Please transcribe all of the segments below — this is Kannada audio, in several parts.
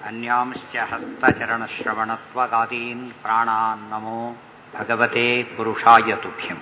अन्यांश्च हस्तचरणश्रवणत्वगादीन् प्राणान् नमो भगवते पुरुषाय तुभ्यम्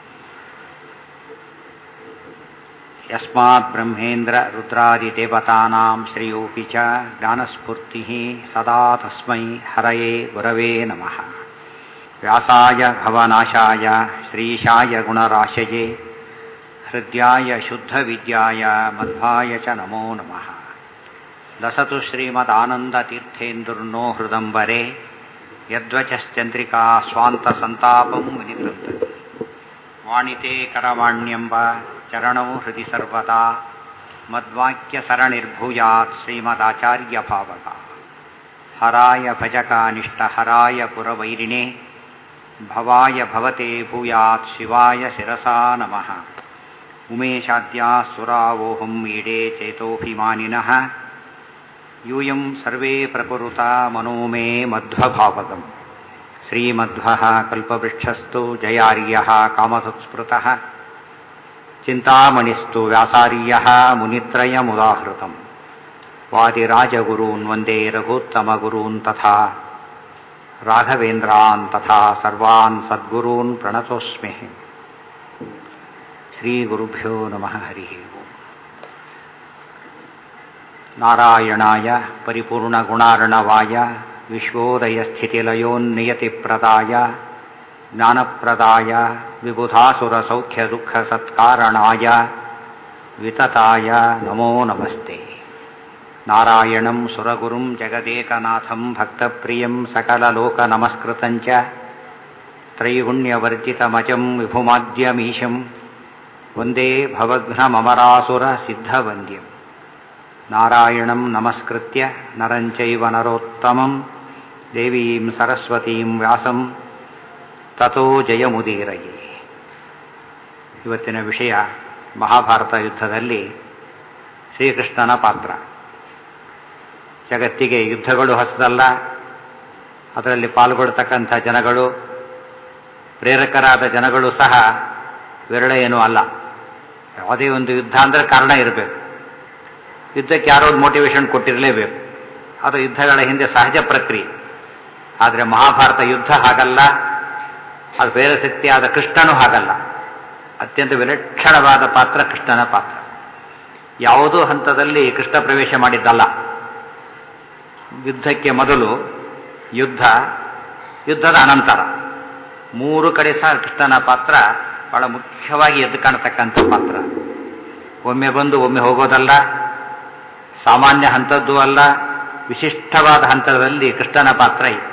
यस्मात् ब्रह्मेन्द्र रुद्रादिदेवतानां श्रियोऽपि च ज्ञानस्फूर्तिः सदा तस्मै हरये गुरवे नमः व्यासाय भवनाशाय श्रीशाय गुणराशये हृद्याय शुद्धविद्याय मध्वाय च नमो नमः लसतु श्रीमदानन्दतीर्थेन्दुर्नो हृदम्बरे यद्वचश्चन्द्रिका स्वान्तसन्तापं विनिकृन्तति वाणिते करवाण्यम्ब चरणौ हृदि सर्वदा मद्वाक्यसरणिर्भूयात् श्रीमदाचार्यभावका हराय भजकानिष्टहराय पुरवैरिणे भवाय भवते भूयात् शिवाय शिरसा नमः उमेशाद्याः सुरावोहम् ईडे चेतोऽभिमानिनः यूयं सर्वे प्रकुरुता मनो मे मध्वभावगम् श्रीमध्वः कल्पवृक्षस्तु जयार्यः कामधुत्स्मृतः चिन्तामणिस्तु व्यासार्यः मुनित्रयमुदाहृतम् वादिराजगुरून् वन्दे रघुत्तमगुरून् तथा राघवेन्द्रान् तथा सर्वान् सद्गुरून् प्रणतोऽस्मि श्रीगुरुभ्यो नमः हरिः ओम् नारायणाय परिपूर्णगुणार्णवाय विश्वोदयस्थितिलयोन्नियतिप्रदाय ज्ञानप्रदाय विबुधासुरसौख्यदुःखसत्कारणाय वितताय नमो नमस्ते नारायणं सुरगुरुं जगदेकनाथं भक्तप्रियं सकललोकनमस्कृतं च त्रैगुण्यवर्जितमजं विभुमाद्यमीशं वन्दे भवघ्नममरासुरसिद्धवन्द्यम् नारायणं नमस्कृत्य नरं चैव नरोत्तमं देवीं ಸರಸ್ವತೀಂ ವ್ಯಾಸಂ ತಥೋ ಜಯಮುದೀರಯೇ ಇವತ್ತಿನ ವಿಷಯ ಮಹಾಭಾರತ ಯುದ್ಧದಲ್ಲಿ ಶ್ರೀಕೃಷ್ಣನ ಪಾತ್ರ ಜಗತ್ತಿಗೆ ಯುದ್ಧಗಳು ಹೊಸದಲ್ಲ ಅದರಲ್ಲಿ ಪಾಲ್ಗೊಳ್ತಕ್ಕಂಥ ಜನಗಳು ಪ್ರೇರಕರಾದ ಜನಗಳು ಸಹ ವಿರಳ ಏನೂ ಅಲ್ಲ ಯಾವುದೇ ಒಂದು ಯುದ್ಧ ಅಂದರೆ ಕಾರಣ ಇರಬೇಕು ಯುದ್ಧಕ್ಕೆ ಯಾರೋ ಒಂದು ಮೋಟಿವೇಶನ್ ಕೊಟ್ಟಿರಲೇಬೇಕು ಅದು ಯುದ್ಧಗಳ ಹಿಂದೆ ಸಹಜ ಪ್ರಕ್ರಿಯೆ ಆದರೆ ಮಹಾಭಾರತ ಯುದ್ಧ ಹಾಗಲ್ಲ ಅದು ಬೇರೆ ಶಕ್ತಿಯಾದ ಕೃಷ್ಣನೂ ಹಾಗಲ್ಲ ಅತ್ಯಂತ ವಿಲಕ್ಷಣವಾದ ಪಾತ್ರ ಕೃಷ್ಣನ ಪಾತ್ರ ಯಾವುದೋ ಹಂತದಲ್ಲಿ ಕೃಷ್ಣ ಪ್ರವೇಶ ಮಾಡಿದ್ದಲ್ಲ ಯುದ್ಧಕ್ಕೆ ಮೊದಲು ಯುದ್ಧ ಯುದ್ಧದ ಅನಂತರ ಮೂರು ಕಡೆ ಸಹ ಕೃಷ್ಣನ ಪಾತ್ರ ಬಹಳ ಮುಖ್ಯವಾಗಿ ಎದ್ದು ಕಾಣತಕ್ಕಂಥ ಪಾತ್ರ ಒಮ್ಮೆ ಬಂದು ಒಮ್ಮೆ ಹೋಗೋದಲ್ಲ ಸಾಮಾನ್ಯ ಹಂತದ್ದು ಅಲ್ಲ ವಿಶಿಷ್ಟವಾದ ಹಂತದಲ್ಲಿ ಕೃಷ್ಣನ ಪಾತ್ರ ಇದೆ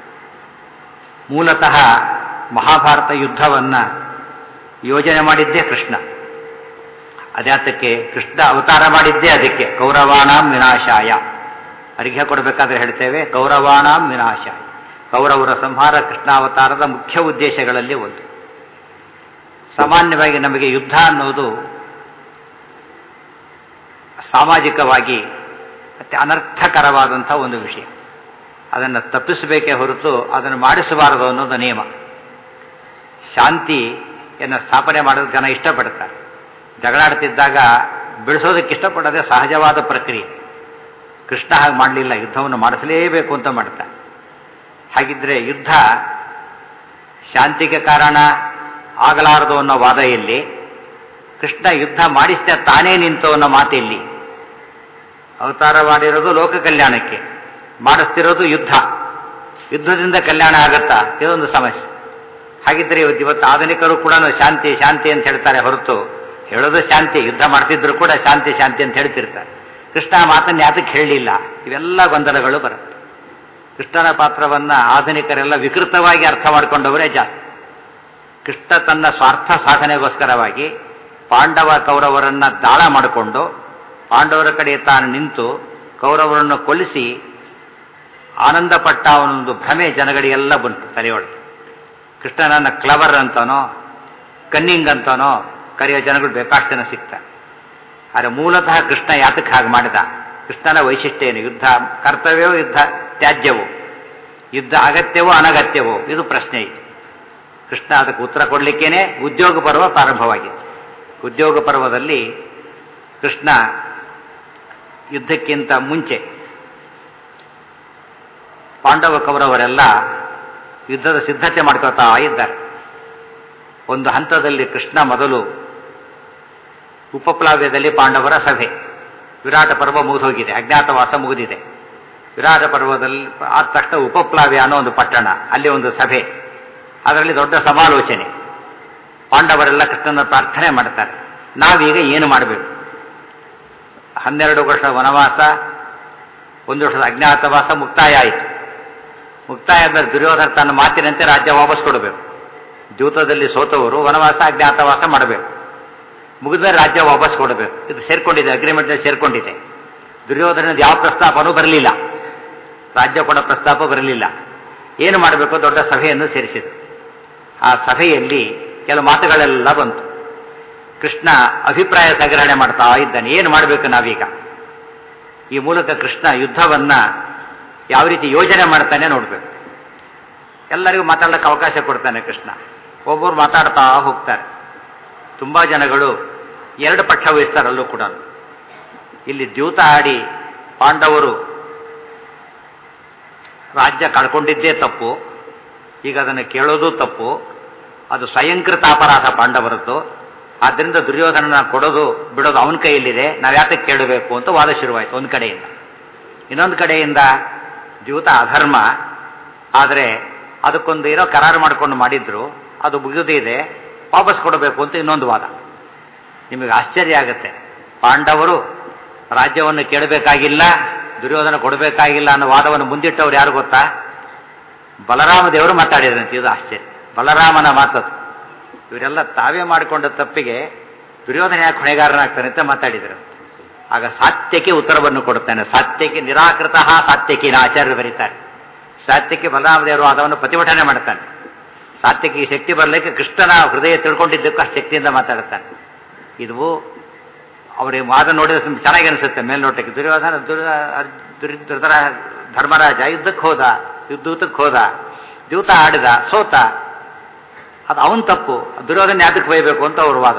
ಮೂಲತಃ ಮಹಾಭಾರತ ಯುದ್ಧವನ್ನು ಯೋಜನೆ ಮಾಡಿದ್ದೇ ಕೃಷ್ಣ ಅದ್ಯಾತಕ್ಕೆ ಕೃಷ್ಣ ಅವತಾರ ಮಾಡಿದ್ದೇ ಅದಕ್ಕೆ ಕೌರವಾಣಾಂ ವಿನಾಶಾಯ ಅರ್ಘ್ಯ ಕೊಡಬೇಕಾದ್ರೆ ಹೇಳ್ತೇವೆ ಕೌರವಾಣಾಂ ವಿನಾಶಾಯ ಕೌರವರ ಸಂಹಾರ ಕೃಷ್ಣಾವತಾರದ ಮುಖ್ಯ ಉದ್ದೇಶಗಳಲ್ಲಿ ಒಂದು ಸಾಮಾನ್ಯವಾಗಿ ನಮಗೆ ಯುದ್ಧ ಅನ್ನೋದು ಸಾಮಾಜಿಕವಾಗಿ ಅತಿ ಅನರ್ಥಕರವಾದಂಥ ಒಂದು ವಿಷಯ ಅದನ್ನು ತಪ್ಪಿಸಬೇಕೇ ಹೊರತು ಅದನ್ನು ಮಾಡಿಸಬಾರದು ಅನ್ನೋದು ನಿಯಮ ಶಾಂತಿಯನ್ನು ಸ್ಥಾಪನೆ ಮಾಡೋದು ಜನ ಇಷ್ಟಪಡ್ತಾರೆ ಜಗಳಾಡ್ತಿದ್ದಾಗ ಬಿಡಿಸೋದಕ್ಕೆ ಇಷ್ಟಪಡೋದೇ ಸಹಜವಾದ ಪ್ರಕ್ರಿಯೆ ಕೃಷ್ಣ ಹಾಗೆ ಮಾಡಲಿಲ್ಲ ಯುದ್ಧವನ್ನು ಮಾಡಿಸಲೇಬೇಕು ಅಂತ ಮಾಡ್ತಾರೆ ಹಾಗಿದ್ರೆ ಯುದ್ಧ ಶಾಂತಿಗೆ ಕಾರಣ ಆಗಲಾರದು ಅನ್ನೋ ವಾದ ಎಲ್ಲಿ ಕೃಷ್ಣ ಯುದ್ಧ ಮಾಡಿಸಿದ ತಾನೇ ನಿಂತು ಅನ್ನೋ ಮಾತೆಲ್ಲಿ ಅವತಾರ ಮಾಡಿರೋದು ಲೋಕ ಕಲ್ಯಾಣಕ್ಕೆ ಮಾಡಿಸ್ತಿರೋದು ಯುದ್ಧ ಯುದ್ಧದಿಂದ ಕಲ್ಯಾಣ ಆಗತ್ತಾ ಇದೊಂದು ಸಮಸ್ಯೆ ಹಾಗಿದ್ರೆ ಇವತ್ತು ಇವತ್ತು ಆಧುನಿಕರು ಕೂಡ ಶಾಂತಿ ಶಾಂತಿ ಅಂತ ಹೇಳ್ತಾರೆ ಹೊರತು ಹೇಳೋದು ಶಾಂತಿ ಯುದ್ಧ ಮಾಡ್ತಿದ್ರು ಕೂಡ ಶಾಂತಿ ಶಾಂತಿ ಅಂತ ಹೇಳ್ತಿರ್ತಾರೆ ಕೃಷ್ಣ ಮಾತನ್ನು ಯಾತಕ್ಕೆ ಹೇಳಲಿಲ್ಲ ಇವೆಲ್ಲ ಗೊಂದಲಗಳು ಬರುತ್ತೆ ಕೃಷ್ಣನ ಪಾತ್ರವನ್ನ ಆಧುನಿಕರೆಲ್ಲ ವಿಕೃತವಾಗಿ ಅರ್ಥ ಮಾಡಿಕೊಂಡವರೇ ಜಾಸ್ತಿ ಕೃಷ್ಣ ತನ್ನ ಸ್ವಾರ್ಥ ಸಾಧನೆಗೋಸ್ಕರವಾಗಿ ಪಾಂಡವ ಕೌರವರನ್ನ ದಾಳ ಮಾಡಿಕೊಂಡು ಪಾಂಡವರ ಕಡೆ ತಾನು ನಿಂತು ಕೌರವರನ್ನು ಕೊಲ್ಲಿಸಿ ಆನಂದಪಟ್ಟ ಅವನೊಂದು ಭ್ರಮೆ ಜನಗಳಿಗೆಲ್ಲ ಬಂತು ತಲೆಯೊಳಗೆ ಕೃಷ್ಣನನ್ನ ಕ್ಲವರ್ ಅಂತಾನೋ ಕನ್ನಿಂಗ್ ಅಂತಾನೋ ಕರೆಯೋ ಜನಗಳು ಬೇಕಾಷ್ಟು ಜನ ಸಿಗ್ತಾರೆ ಆದರೆ ಮೂಲತಃ ಕೃಷ್ಣ ಯಾತಕ್ಕೆ ಹಾಗೆ ಮಾಡಿದ ಕೃಷ್ಣನ ವೈಶಿಷ್ಟ್ಯ ಏನು ಯುದ್ಧ ಕರ್ತವ್ಯವೋ ಯುದ್ಧ ತ್ಯಾಜ್ಯವೋ ಯುದ್ಧ ಅಗತ್ಯವೋ ಅನಗತ್ಯವೋ ಇದು ಪ್ರಶ್ನೆ ಇದೆ ಕೃಷ್ಣ ಅದಕ್ಕೆ ಉತ್ತರ ಕೊಡಲಿಕ್ಕೇನೆ ಉದ್ಯೋಗ ಪರ್ವ ಪ್ರಾರಂಭವಾಗಿತ್ತು ಉದ್ಯೋಗ ಪರ್ವದಲ್ಲಿ ಕೃಷ್ಣ ಯುದ್ಧಕ್ಕಿಂತ ಮುಂಚೆ ಪಾಂಡವ ಕೌರವರೆಲ್ಲ ಯುದ್ಧದ ಸಿದ್ಧತೆ ಮಾಡ್ಕೊತಾ ಇದ್ದಾರೆ ಒಂದು ಹಂತದಲ್ಲಿ ಕೃಷ್ಣ ಮೊದಲು ಉಪಪ್ಲಾವ್ಯದಲ್ಲಿ ಪಾಂಡವರ ಸಭೆ ವಿರಾಟ ಪರ್ವ ಮುಗಿದೋಗಿದೆ ಅಜ್ಞಾತವಾಸ ಮುಗಿದಿದೆ ವಿರಾಟ ಪರ್ವದಲ್ಲಿ ಆದ ತಕ್ಷಣ ಉಪಪ್ಲಾವ್ಯ ಅನ್ನೋ ಒಂದು ಪಟ್ಟಣ ಅಲ್ಲಿ ಒಂದು ಸಭೆ ಅದರಲ್ಲಿ ದೊಡ್ಡ ಸಮಾಲೋಚನೆ ಪಾಂಡವರೆಲ್ಲ ಕೃಷ್ಣನ ಪ್ರಾರ್ಥನೆ ಮಾಡ್ತಾರೆ ನಾವೀಗ ಏನು ಮಾಡಬೇಕು ಹನ್ನೆರಡು ವರ್ಷ ವನವಾಸ ಒಂದು ವರ್ಷದ ಅಜ್ಞಾತವಾಸ ಮುಕ್ತಾಯ ಆಯಿತು ಮುಕ್ತಾಯ ಆದ್ಮೇಲೆ ದುರ್ಯೋಧನ ತನ್ನ ಮಾತಿನಂತೆ ರಾಜ್ಯ ವಾಪಸ್ ಕೊಡಬೇಕು ದ್ಯೂತದಲ್ಲಿ ಸೋತವರು ವನವಾಸ ಅಜ್ಞಾತವಾಸ ಮಾಡಬೇಕು ಮುಗಿದ್ಮೇಲೆ ರಾಜ್ಯ ವಾಪಸ್ ಕೊಡಬೇಕು ಇದು ಸೇರ್ಕೊಂಡಿದೆ ಅಗ್ರಿಮೆಂಟ್ ಸೇರ್ಕೊಂಡಿದೆ ದುರ್ಯೋಧನದ ಯಾವ ಪ್ರಸ್ತಾಪನೂ ಬರಲಿಲ್ಲ ರಾಜ್ಯ ಕೊಡೋ ಪ್ರಸ್ತಾಪ ಬರಲಿಲ್ಲ ಏನು ಮಾಡಬೇಕು ದೊಡ್ಡ ಸಭೆಯನ್ನು ಸೇರಿಸಿದರು ಆ ಸಭೆಯಲ್ಲಿ ಕೆಲವು ಮಾತುಗಳೆಲ್ಲ ಬಂತು ಕೃಷ್ಣ ಅಭಿಪ್ರಾಯ ಸಂಗ್ರಹಣೆ ಮಾಡ್ತಾ ಇದ್ದಾನೆ ಏನು ಮಾಡಬೇಕು ನಾವೀಗ ಈ ಮೂಲಕ ಕೃಷ್ಣ ಯುದ್ಧವನ್ನ ಯಾವ ರೀತಿ ಯೋಜನೆ ಮಾಡ್ತಾನೆ ನೋಡಬೇಕು ಎಲ್ಲರಿಗೂ ಮಾತಾಡಲಿಕ್ಕೆ ಅವಕಾಶ ಕೊಡ್ತಾನೆ ಕೃಷ್ಣ ಒಬ್ಬರು ಮಾತಾಡ್ತಾ ಹೋಗ್ತಾರೆ ತುಂಬಾ ಜನಗಳು ಎರಡು ಪಕ್ಷ ವಹಿಸ್ತಾರಲ್ಲೂ ಕೂಡ ಇಲ್ಲಿ ದ್ಯೂತ ಆಡಿ ಪಾಂಡವರು ರಾಜ್ಯ ಕಳ್ಕೊಂಡಿದ್ದೇ ತಪ್ಪು ಈಗ ಅದನ್ನು ಕೇಳೋದು ತಪ್ಪು ಅದು ಸ್ವಯಂಕೃತ ಅಪರಾಧ ಪಾಂಡವರದ್ದು ಆದ್ದರಿಂದ ದುರ್ಯೋಧನನ ಕೊಡೋದು ಬಿಡೋದು ಅವನ ಕೈಯಲ್ಲಿದೆ ನಾವು ಯಾತಕ್ಕೆ ಕೇಳಬೇಕು ಅಂತ ವಾದ ಶುರುವಾಯಿತು ಒಂದು ಕಡೆಯಿಂದ ಇನ್ನೊಂದು ಕಡೆಯಿಂದ ದ್ಯೂತ ಅಧರ್ಮ ಆದರೆ ಅದಕ್ಕೊಂದು ಏನೋ ಕರಾರು ಮಾಡಿಕೊಂಡು ಮಾಡಿದ್ರು ಅದು ಮುಗಿದಿದೆ ವಾಪಸ್ ಕೊಡಬೇಕು ಅಂತ ಇನ್ನೊಂದು ವಾದ ನಿಮಗೆ ಆಶ್ಚರ್ಯ ಆಗುತ್ತೆ ಪಾಂಡವರು ರಾಜ್ಯವನ್ನು ಕೇಳಬೇಕಾಗಿಲ್ಲ ದುರ್ಯೋಧನ ಕೊಡಬೇಕಾಗಿಲ್ಲ ಅನ್ನೋ ವಾದವನ್ನು ಮುಂದಿಟ್ಟವ್ರು ಯಾರು ಗೊತ್ತಾ ಬಲರಾಮ ದೇವರು ಮಾತಾಡಿದ್ರಂತೆ ಇದು ಆಶ್ಚರ್ಯ ಬಲರಾಮನ ಮಾತದು ಇವರೆಲ್ಲ ತಾವೇ ಮಾಡಿಕೊಂಡ ತಪ್ಪಿಗೆ ದುರ್ಯೋಧನ ಯಾಕೆ ಹೊಣೆಗಾರನಾಗ್ತಾನೆ ಅಂತ ಮಾತಾಡಿದರು ಆಗ ಸಾತ್ಯಕ್ಕೆ ಉತ್ತರವನ್ನು ಕೊಡುತ್ತಾನೆ ಸಾತ್ಯಕ್ಕೆ ನಿರಾಕೃತ ಸಾತ್ಯಕ್ಕೆ ಆಚಾರ್ಯರು ಬರೀತಾರೆ ಸಾತ್ಯಕ್ಕೆ ಬಲರಾಮದೇವರು ವಾದವನ್ನು ಪ್ರತಿಭಟನೆ ಮಾಡ್ತಾನೆ ಸಾತ್ಯಕ್ಕೆ ಈ ಶಕ್ತಿ ಬರಲಿಕ್ಕೆ ಕೃಷ್ಣನ ಹೃದಯ ತಿಳ್ಕೊಂಡಿದ್ದಕ್ಕೂ ಆ ಶಕ್ತಿಯಿಂದ ಮಾತಾಡ್ತಾನೆ ಇದು ಅವರಿಗೆ ವಾದ ನೋಡಿದ್ರೆ ತುಂಬ ಚೆನ್ನಾಗಿ ಅನಿಸುತ್ತೆ ಮೇಲ್ನೋಟಕ್ಕೆ ದುರ್ಯೋಧನ ದುರ್ಧರ ಧರ್ಮರಾಜ ಯುದ್ಧಕ್ಕೆ ಹೋದ ಯುದ್ಧಕ್ಕೆ ಹೋದ ದ್ಯೂತ ಆಡಿದ ಸೋತ ಅದು ಅವನ್ ತಪ್ಪು ದುರ್ಯೋಧನ ಯಾತಕ್ಕೆ ಬೈಬೇಕು ಅಂತ ಅವ್ರ ವಾದ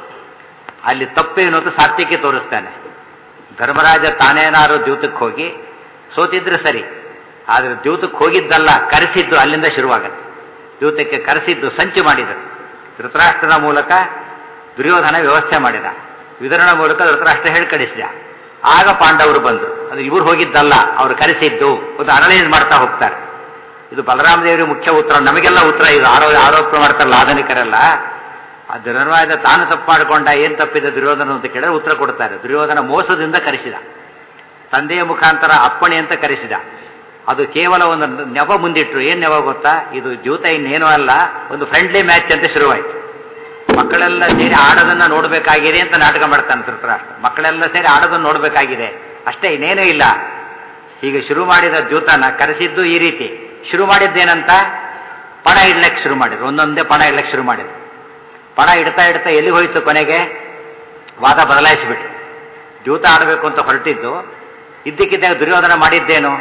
ಅಲ್ಲಿ ತಪ್ಪೇನು ಅಂತ ಸಾತ್ವಿಕೆ ತೋರಿಸ್ತಾನೆ ಧರ್ಮರಾಜ ತಾನೇನಾರು ದ್ಯೂತಕ್ಕೆ ಹೋಗಿ ಸೋತಿದ್ರೆ ಸರಿ ಆದರೆ ದ್ಯೂತಕ್ಕೆ ಹೋಗಿದ್ದಲ್ಲ ಕರೆಸಿದ್ದು ಅಲ್ಲಿಂದ ಶುರುವಾಗತ್ತೆ ದ್ಯೂತಕ್ಕೆ ಕರೆಸಿದ್ದು ಸಂಚು ಮಾಡಿದರು ಧೃತರಾಷ್ಟ್ರನ ಮೂಲಕ ದುರ್ಯೋಧನ ವ್ಯವಸ್ಥೆ ಮಾಡಿದ ವಿದರಣ ಮೂಲಕ ಧೃತರಾಷ್ಟ್ರ ಹೇಳಿ ಕಳಿಸಿದ ಆಗ ಪಾಂಡವರು ಬಂದರು ಅದು ಇವ್ರು ಹೋಗಿದ್ದಲ್ಲ ಅವ್ರು ಕರೆಸಿದ್ದು ಒಂದು ಅನಲೈಸ್ ಮಾಡ್ತಾ ಹೋಗ್ತಾರೆ ಇದು ಬಲರಾಮ ದೇವರಿಗೆ ಮುಖ್ಯ ಉತ್ತರ ನಮಗೆಲ್ಲ ಉತ್ತರ ಇದು ಆರೋ ಆರೋಪ ಮಾಡ್ತಾರಲ್ಲ ಆಧುನಿಕರೆಲ್ಲ ಆ ಧರ್ಮರಾಜ ತಾನು ತಪ್ಪು ಮಾಡಿಕೊಂಡ ಏನ್ ತಪ್ಪಿದೆ ದುರ್ಯೋಧನ ಅಂತ ಕೇಳಿದ್ರೆ ಉತ್ತರ ಕೊಡ್ತಾರೆ ದುರ್ಯೋಧನ ಮೋಸದಿಂದ ಕರೆಸಿದ ತಂದೆಯ ಮುಖಾಂತರ ಅಪ್ಪಣೆ ಅಂತ ಕರೆಸಿದ ಅದು ಕೇವಲ ಒಂದು ನೆವ ಮುಂದಿಟ್ರು ಏನ್ ನೆವ ಗೊತ್ತಾ ಇದು ದ್ಯೂತ ಇನ್ನೇನೂ ಅಲ್ಲ ಒಂದು ಫ್ರೆಂಡ್ಲಿ ಮ್ಯಾಚ್ ಅಂತ ಶುರುವಾಯಿತು ಮಕ್ಕಳೆಲ್ಲ ಸೇರಿ ಆಡೋದನ್ನ ನೋಡಬೇಕಾಗಿದೆ ಅಂತ ನಾಟಕ ಮಾಡ್ತಾನೆ ಧೃತರಾಷ್ಟ್ರ ಮಕ್ಕಳೆಲ್ಲ ಸೇರಿ ಆಡೋದನ್ನ ನೋಡಬೇಕಾಗಿದೆ ಅಷ್ಟೇ ಇನ್ನೇನೂ ಇಲ್ಲ ಹೀಗೆ ಶುರು ಮಾಡಿದ ದ್ಯೂತನ ಕರೆಸಿದ್ದು ಈ ರೀತಿ ಶುರು ಮಾಡಿದ್ದೇನಂತ ಪಣ ಇಡ್ಲಕ್ಕೆ ಶುರು ಮಾಡಿದ್ರು ಒಂದೊಂದೇ ಪಣ ಇಡ್ಲಕ್ಕೆ ಶುರು ಮಾಡಿದ್ರು ಪಣ ಇಡ್ತಾ ಇಡ್ತಾ ಎಲ್ಲಿ ಹೋಯ್ತು ಕೊನೆಗೆ ವಾದ ಬದಲಾಯಿಸಿಬಿಟ್ರು ದ್ಯೂತ ಆಡಬೇಕು ಅಂತ ಹೊರಟಿದ್ದು ಇದ್ದಕ್ಕಿದ್ದಾಗ ದುರ್ಯೋಧನ ಮಾಡಿದ್ದೇನು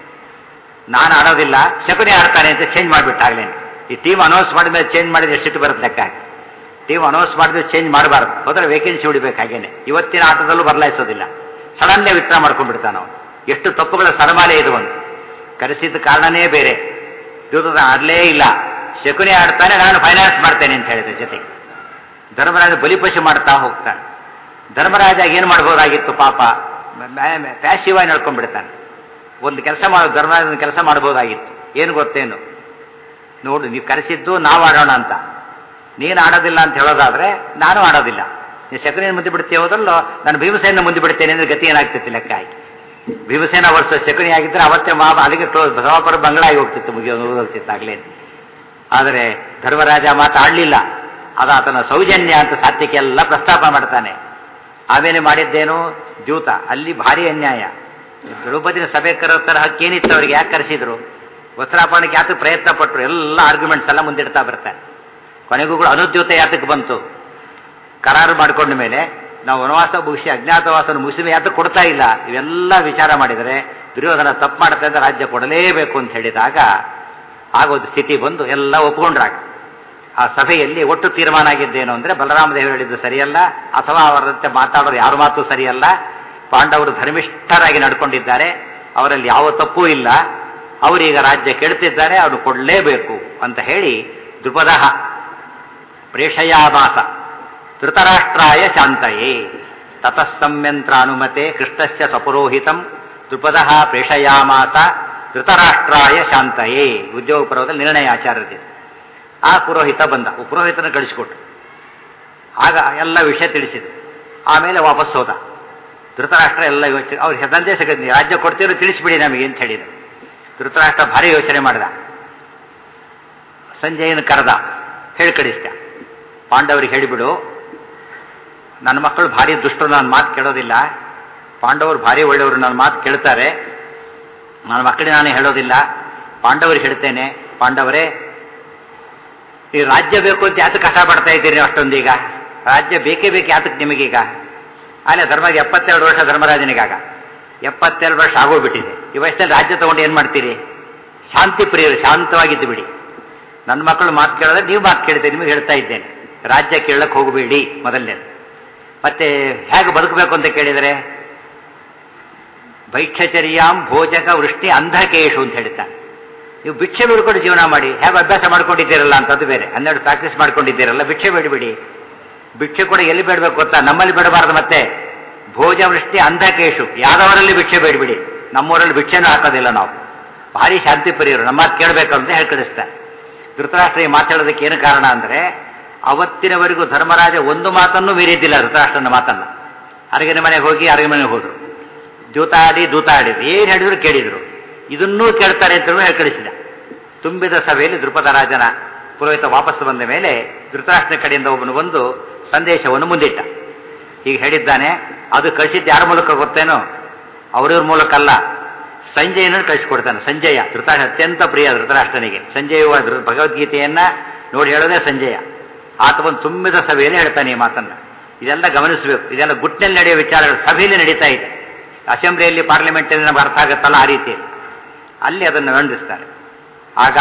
ನಾನು ಆಡೋದಿಲ್ಲ ಶಕುನಿ ಆಡ್ತಾನೆ ಅಂತ ಚೇಂಜ್ ಮಾಡಿಬಿಟ್ಟಾಗ್ಲೇನೆ ಈ ಟೀಮ್ ಅನೌನ್ಸ್ ಮಾಡಿದ್ಮೇಲೆ ಚೇಂಜ್ ಮಾಡಿದ್ರೆ ಎಷ್ಟು ಬರುತ್ತೆ ಲೆಕ್ಕ ಟೀಮ್ ಅನೌನ್ಸ್ ಮಾಡಿದ್ರೆ ಚೇಂಜ್ ಮಾಡಬಾರ್ದು ಹೋದ್ರೆ ವೇಕೆನ್ಸಿ ಉಳಿಬೇಕು ಹಾಗೇನೆ ಇವತ್ತಿನ ಆಟದಲ್ಲೂ ಬದಲಾಯಿಸೋದಿಲ್ಲ ಸಡನ್ನೇ ವಿತ್ಡ್ರಾ ಮಾಡ್ಕೊಂಡ್ಬಿಡ್ತಾನೆ ಅವನು ಎಷ್ಟು ತಪ್ಪುಗಳ ಸರಮಾಲೆ ಇದು ಒಂದು ಕರೆಸಿದ ಕಾರಣನೇ ಬೇರೆ ದ್ಯೂತದ ಆಡಲೇ ಇಲ್ಲ ಶಕುನಿ ಆಡ್ತಾನೆ ನಾನು ಫೈನಾನ್ಸ್ ಮಾಡ್ತೇನೆ ಅಂತ ಹೇಳಿದೆ ಜೊತೆಗೆ ಧರ್ಮರಾಜ ಬಲಿಪಶು ಮಾಡ್ತಾ ಹೋಗ್ತಾನೆ ಧರ್ಮರಾಜ ಏನು ಮಾಡ್ಬೋದಾಗಿತ್ತು ಪಾಪ ಪ್ಯಾಸಿವ್ ಆಗಿ ನಡ್ಕೊಂಡ್ಬಿಡ್ತಾನೆ ಒಂದು ಕೆಲಸ ಮಾಡೋ ಧರ್ಮರಾಜನ ಕೆಲಸ ಮಾಡ್ಬೋದಾಗಿತ್ತು ಏನು ಗೊತ್ತೇನು ನೋಡು ನೀವು ಕರೆಸಿದ್ದು ನಾವು ಆಡೋಣ ಅಂತ ನೀನು ಆಡೋದಿಲ್ಲ ಅಂತ ಹೇಳೋದಾದ್ರೆ ನಾನು ಆಡೋದಿಲ್ಲ ನೀವು ಶಕುನಿಯನ್ನು ಮುಂದೆ ಬಿಡ್ತೀಯ ಹೋದಲ್ಲೋ ನಾನು ಭೀಮಸೇನ ಮುಂದೆ ಬಿಡ್ತೇನೆ ಅಂದ್ರೆ ಗತಿ ಏನಾಗ್ತಿತ್ತು ಲೆಕ್ಕ ಆಯ್ತು ಭೀಮಸೇನ ವರ್ಷ ಶಕುನಿ ಆಗಿದ್ರೆ ಅವತ್ತೇ ಮಾ ಅದಕ್ಕೆ ಸಭಾಪರ ಬಂಗಳಾಗಿ ಹೋಗ್ತಿತ್ತು ಮುಗಿಯೋ ಹೋಗ್ತಿತ್ತು ಆಗ್ಲೇ ಆದರೆ ಧರ್ಮರಾಜ ಮಾತಾಡಲಿಲ್ಲ ಅದು ಆತನ ಸೌಜನ್ಯ ಅಂತ ಸಾತ್ವಿಕೆ ಎಲ್ಲ ಪ್ರಸ್ತಾಪ ಮಾಡ್ತಾನೆ ಆಮೇಲೆ ಮಾಡಿದ್ದೇನು ದ್ಯೂತ ಅಲ್ಲಿ ಭಾರಿ ಅನ್ಯಾಯ ದ್ರೌಪದಿನ ಸಭೆ ಕರೋತ್ತರ ಹಕ್ಕೇನಿತ್ತು ಅವರಿಗೆ ಯಾಕೆ ಕರೆಸಿದ್ರು ವಸ್ತ್ರಾಪರಣಕ್ಕೆ ಯಾತಕ್ಕೆ ಪ್ರಯತ್ನ ಪಟ್ಟರು ಎಲ್ಲ ಆರ್ಗ್ಯುಮೆಂಟ್ಸ್ ಎಲ್ಲ ಮುಂದಿಡ್ತಾ ಬರ್ತಾರೆ ಕೊನೆಗೂ ಕೂಡ ಅನುದ್ಯೂತ ಯಾತಕ್ಕೆ ಬಂತು ಕರಾರು ಮಾಡಿಕೊಂಡ ಮೇಲೆ ನಾವು ವನವಾಸ ಮುಗಿಸಿ ಅಜ್ಞಾತವಾಸನ ಮುಗಿಸಿ ಯಾತಕ್ಕೆ ಕೊಡ್ತಾ ಇಲ್ಲ ಇವೆಲ್ಲ ವಿಚಾರ ಮಾಡಿದರೆ ದುರ್ಯೋಧನ ತಪ್ಪು ಮಾಡ್ತಾ ಇದ್ದ ರಾಜ್ಯ ಕೊಡಲೇಬೇಕು ಅಂತ ಹೇಳಿದಾಗ ಆಗೋದು ಸ್ಥಿತಿ ಬಂದು ಎಲ್ಲ ಒಪ್ಕೊಂಡ್ರಾಗ ಆ ಸಭೆಯಲ್ಲಿ ಒಟ್ಟು ತೀರ್ಮಾನ ಆಗಿದ್ದೇನು ಅಂದ್ರೆ ಬಲರಾಮ ದೇವರು ಹೇಳಿದ್ದು ಸರಿಯಲ್ಲ ಅಥವಾ ಅವರಂತೆ ಮಾತಾಡೋರು ಯಾರ ಮಾತು ಸರಿಯಲ್ಲ ಪಾಂಡವರು ಧರ್ಮಿಷ್ಠರಾಗಿ ನಡ್ಕೊಂಡಿದ್ದಾರೆ ಅವರಲ್ಲಿ ಯಾವ ತಪ್ಪೂ ಇಲ್ಲ ಅವರೀಗ ರಾಜ್ಯ ಕೇಳ್ತಿದ್ದಾರೆ ಅವನು ಕೊಡಲೇಬೇಕು ಅಂತ ಹೇಳಿ ದ್ರುಪದ ಪ್ರೇಷಯಾಮಾಸ ಧೃತರಾಷ್ಟ್ರಾಯ ಶಾಂತಯೇ ತತಃ ಸಂಯಂತ್ರ ಅನುಮತೆ ಕೃಷ್ಣಸ್ಯ ಸ್ವಪುರೋಹಿತಂ ದ್ರುಪದ ಪ್ರೇಷಯಾಮಾಸ ಧೃತರಾಷ್ಟ್ರಾಯ ಶಾಂತಯೇ ಉದ್ಯೋಗ ಪರ್ವದಲ್ಲಿ ನಿರ್ಣಯ ಆಚಾರ್ಯದಿದೆ ಆ ಪುರೋಹಿತ ಬಂದ ಪುರೋಹಿತನ ಕಳಿಸಿಕೊಟ್ರು ಆಗ ಎಲ್ಲ ವಿಷಯ ತಿಳಿಸಿದ್ರು ಆಮೇಲೆ ವಾಪಸ್ ಹೋದ ಧೃತರಾಷ್ಟ್ರ ಎಲ್ಲ ಯೋಚನೆ ಅವ್ರು ಹೆದಂತೆ ಸಿಗದ್ ರಾಜ್ಯ ಕೊಡ್ತೀರೋ ತಿಳಿಸ್ಬಿಡಿ ನಮಗೆ ಅಂತ ಹೇಳಿದ್ರು ಧೃತರಾಷ್ಟ್ರ ಭಾರಿ ಯೋಚನೆ ಮಾಡಿದ ಸಂಜಯನ ಕರೆದ ಹೇಳಿ ಕಳಿಸ್ದ ಪಾಂಡವರಿಗೆ ಹೇಳಿಬಿಡು ನನ್ನ ಮಕ್ಕಳು ಭಾರಿ ದುಷ್ಟರು ನನ್ನ ಮಾತು ಕೇಳೋದಿಲ್ಲ ಪಾಂಡವರು ಭಾರಿ ಒಳ್ಳೆಯವರು ನನ್ನ ಮಾತು ಕೇಳ್ತಾರೆ ನನ್ನ ಮಕ್ಕಳಿಗೆ ನಾನು ಹೇಳೋದಿಲ್ಲ ಪಾಂಡವರಿಗೆ ಹೇಳ್ತೇನೆ ಪಾಂಡವರೇ ಈ ರಾಜ್ಯ ಬೇಕು ಅಂತ ಯಾತಕ್ಕೆ ಕಷ್ಟಪಡ್ತಾ ಇದ್ದೀರಿ ಅಷ್ಟೊಂದೀಗ ರಾಜ್ಯ ಬೇಕೇ ಬೇಕು ಯಾತಕ್ಕೆ ನಿಮಗೀಗ ಅಲ್ಲೇ ಧರ್ಮಗೆ ಎಪ್ಪತ್ತೆರಡು ವರ್ಷ ಧರ್ಮರಾಜನಿಗಾಗ ಎಪ್ಪತ್ತೆರಡು ವರ್ಷ ಆಗೋಗ್ಬಿಟ್ಟಿದೆ ಈ ವಯಸ್ಸಲ್ಲಿ ರಾಜ್ಯ ತಗೊಂಡು ಏನು ಮಾಡ್ತೀರಿ ಶಾಂತಿ ಪ್ರಿಯರು ಶಾಂತವಾಗಿದ್ದು ಬಿಡಿ ನನ್ನ ಮಕ್ಕಳು ಮಾತು ಕೇಳಿದ್ರೆ ನೀವು ಮಾತು ಕೇಳ್ತೀರಿ ನಿಮಗೆ ಹೇಳ್ತಾ ಇದ್ದೇನೆ ರಾಜ್ಯ ಕೇಳಕ್ಕೆ ಹೋಗಬೇಡಿ ಮೊದಲನೇದು ಮತ್ತೆ ಹೇಗೆ ಬದುಕಬೇಕು ಅಂತ ಕೇಳಿದರೆ ಭೈಕ್ಷಚರ್ಯಾಂ ಭೋಜಕ ವೃಷ್ಟಿ ಅಂಧಕೇಶು ಅಂತ ಹೇಳ್ತಾನೆ ನೀವು ಭಿಕ್ಷೆ ಬಿಡ್ಕೊಂಡು ಜೀವನ ಮಾಡಿ ಹೇಗೆ ಅಭ್ಯಾಸ ಮಾಡ್ಕೊಂಡಿದ್ದೀರಲ್ಲ ಅಂತದ್ದು ಬೇರೆ ಹನ್ನೆರಡು ಪ್ರಾಕ್ಟೀಸ್ ಮಾಡ್ಕೊಂಡಿದ್ದೀರಲ್ಲ ಭಿಕ್ಷೆ ಬೇಡಬೇಡಿ ಭಿಕ್ಷೆ ಕೂಡ ಎಲ್ಲಿ ಬೇಡಬೇಕು ಗೊತ್ತಾ ನಮ್ಮಲ್ಲಿ ಬೇಡಬಾರ್ದು ಮತ್ತೆ ಭೋಜ ವೃಷ್ಟಿ ಅಂಧಕೇಶು ಯಾದವರಲ್ಲಿ ಭಿಕ್ಷೆ ಬೇಡಬಿಡಿ ನಮ್ಮೂರಲ್ಲಿ ಭಿಕ್ಷೆನೂ ಹಾಕೋದಿಲ್ಲ ನಾವು ಭಾರಿ ಶಾಂತಿ ಪ್ರಿಯರು ನಮ್ಮ ಮಾತು ಕೇಳಬೇಕು ಅಂತ ಹೇಳಿ ಕಳಿಸ್ತಾರೆ ಧೃತರಾಷ್ಟ್ರ ಮಾತಾಡೋದಕ್ಕೆ ಏನು ಕಾರಣ ಅಂದರೆ ಅವತ್ತಿನವರೆಗೂ ಧರ್ಮರಾಜ ಒಂದು ಮಾತನ್ನು ಮೀರಿದ್ದಿಲ್ಲ ಧೃತರಾಷ್ಟ್ರನ ಮಾತನ್ನ ಅರಗಿನ ಮನೆಗೆ ಹೋಗಿ ಅರಗಿನ ಮನೆಗೆ ಹೋದ್ರು ಜೂತಾಡಿ ದೂತಾಡಿದ್ರು ಏನು ಹೇಳಿದ್ರು ಕೇಳಿದ್ರು ಇದನ್ನೂ ಕೇಳ್ತಾರೆ ಅಂತ ಹೇಳಿ ಕಳಿಸಿದ ತುಂಬಿದ ಸಭೆಯಲ್ಲಿ ದ್ರುಪದ ರಾಜನ ಪುರೋಹಿತ ವಾಪಸ್ ಬಂದ ಮೇಲೆ ಧೃತರಾಷ್ಟ್ರನ ಕಡೆಯಿಂದ ಒಬ್ಬನು ಬಂದು ಸಂದೇಶವನ್ನು ಮುಂದಿಟ್ಟ ಈಗ ಹೇಳಿದ್ದಾನೆ ಅದು ಕಳಿಸಿದ್ದು ಯಾರ ಮೂಲಕ ಗೊತ್ತೇನೋ ಅವ್ರವ್ರ ಮೂಲಕ ಅಲ್ಲ ಸಂಜಯನನ್ನು ಕಳಿಸಿಕೊಡ್ತಾನೆ ಸಂಜಯ ಧೃತರಾಷ್ಟ್ರ ಅತ್ಯಂತ ಪ್ರಿಯ ಧೃತರಾಷ್ಟ್ರನಿಗೆ ಸಂಜಯುವ ಭಗವದ್ಗೀತೆಯನ್ನ ನೋಡಿ ಹೇಳೋದೇ ಸಂಜಯ ಆತ ಒಂದು ತುಂಬಿದ ಸಭೆಯಲ್ಲಿ ಹೇಳ್ತಾನೆ ಈ ಮಾತನ್ನ ಇದೆಲ್ಲ ಗಮನಿಸಬೇಕು ಇದೆಲ್ಲ ಗುಟ್ಟಿನಲ್ಲಿ ನಡೆಯುವ ವಿಚಾರಗಳು ಸಭೆಯಲ್ಲಿ ನಡೀತಾ ಇದೆ ಅಸೆಂಬ್ಲಿಯಲ್ಲಿ ಪಾರ್ಲಿಮೆಂಟಲ್ಲಿ ನಮ್ಗೆ ಅರ್ಥ ಆಗುತ್ತಲ್ಲ ಆ ರೀತಿ ಅಲ್ಲಿ ಅದನ್ನು ಮಂಡಿಸ್ತಾರೆ ಆಗ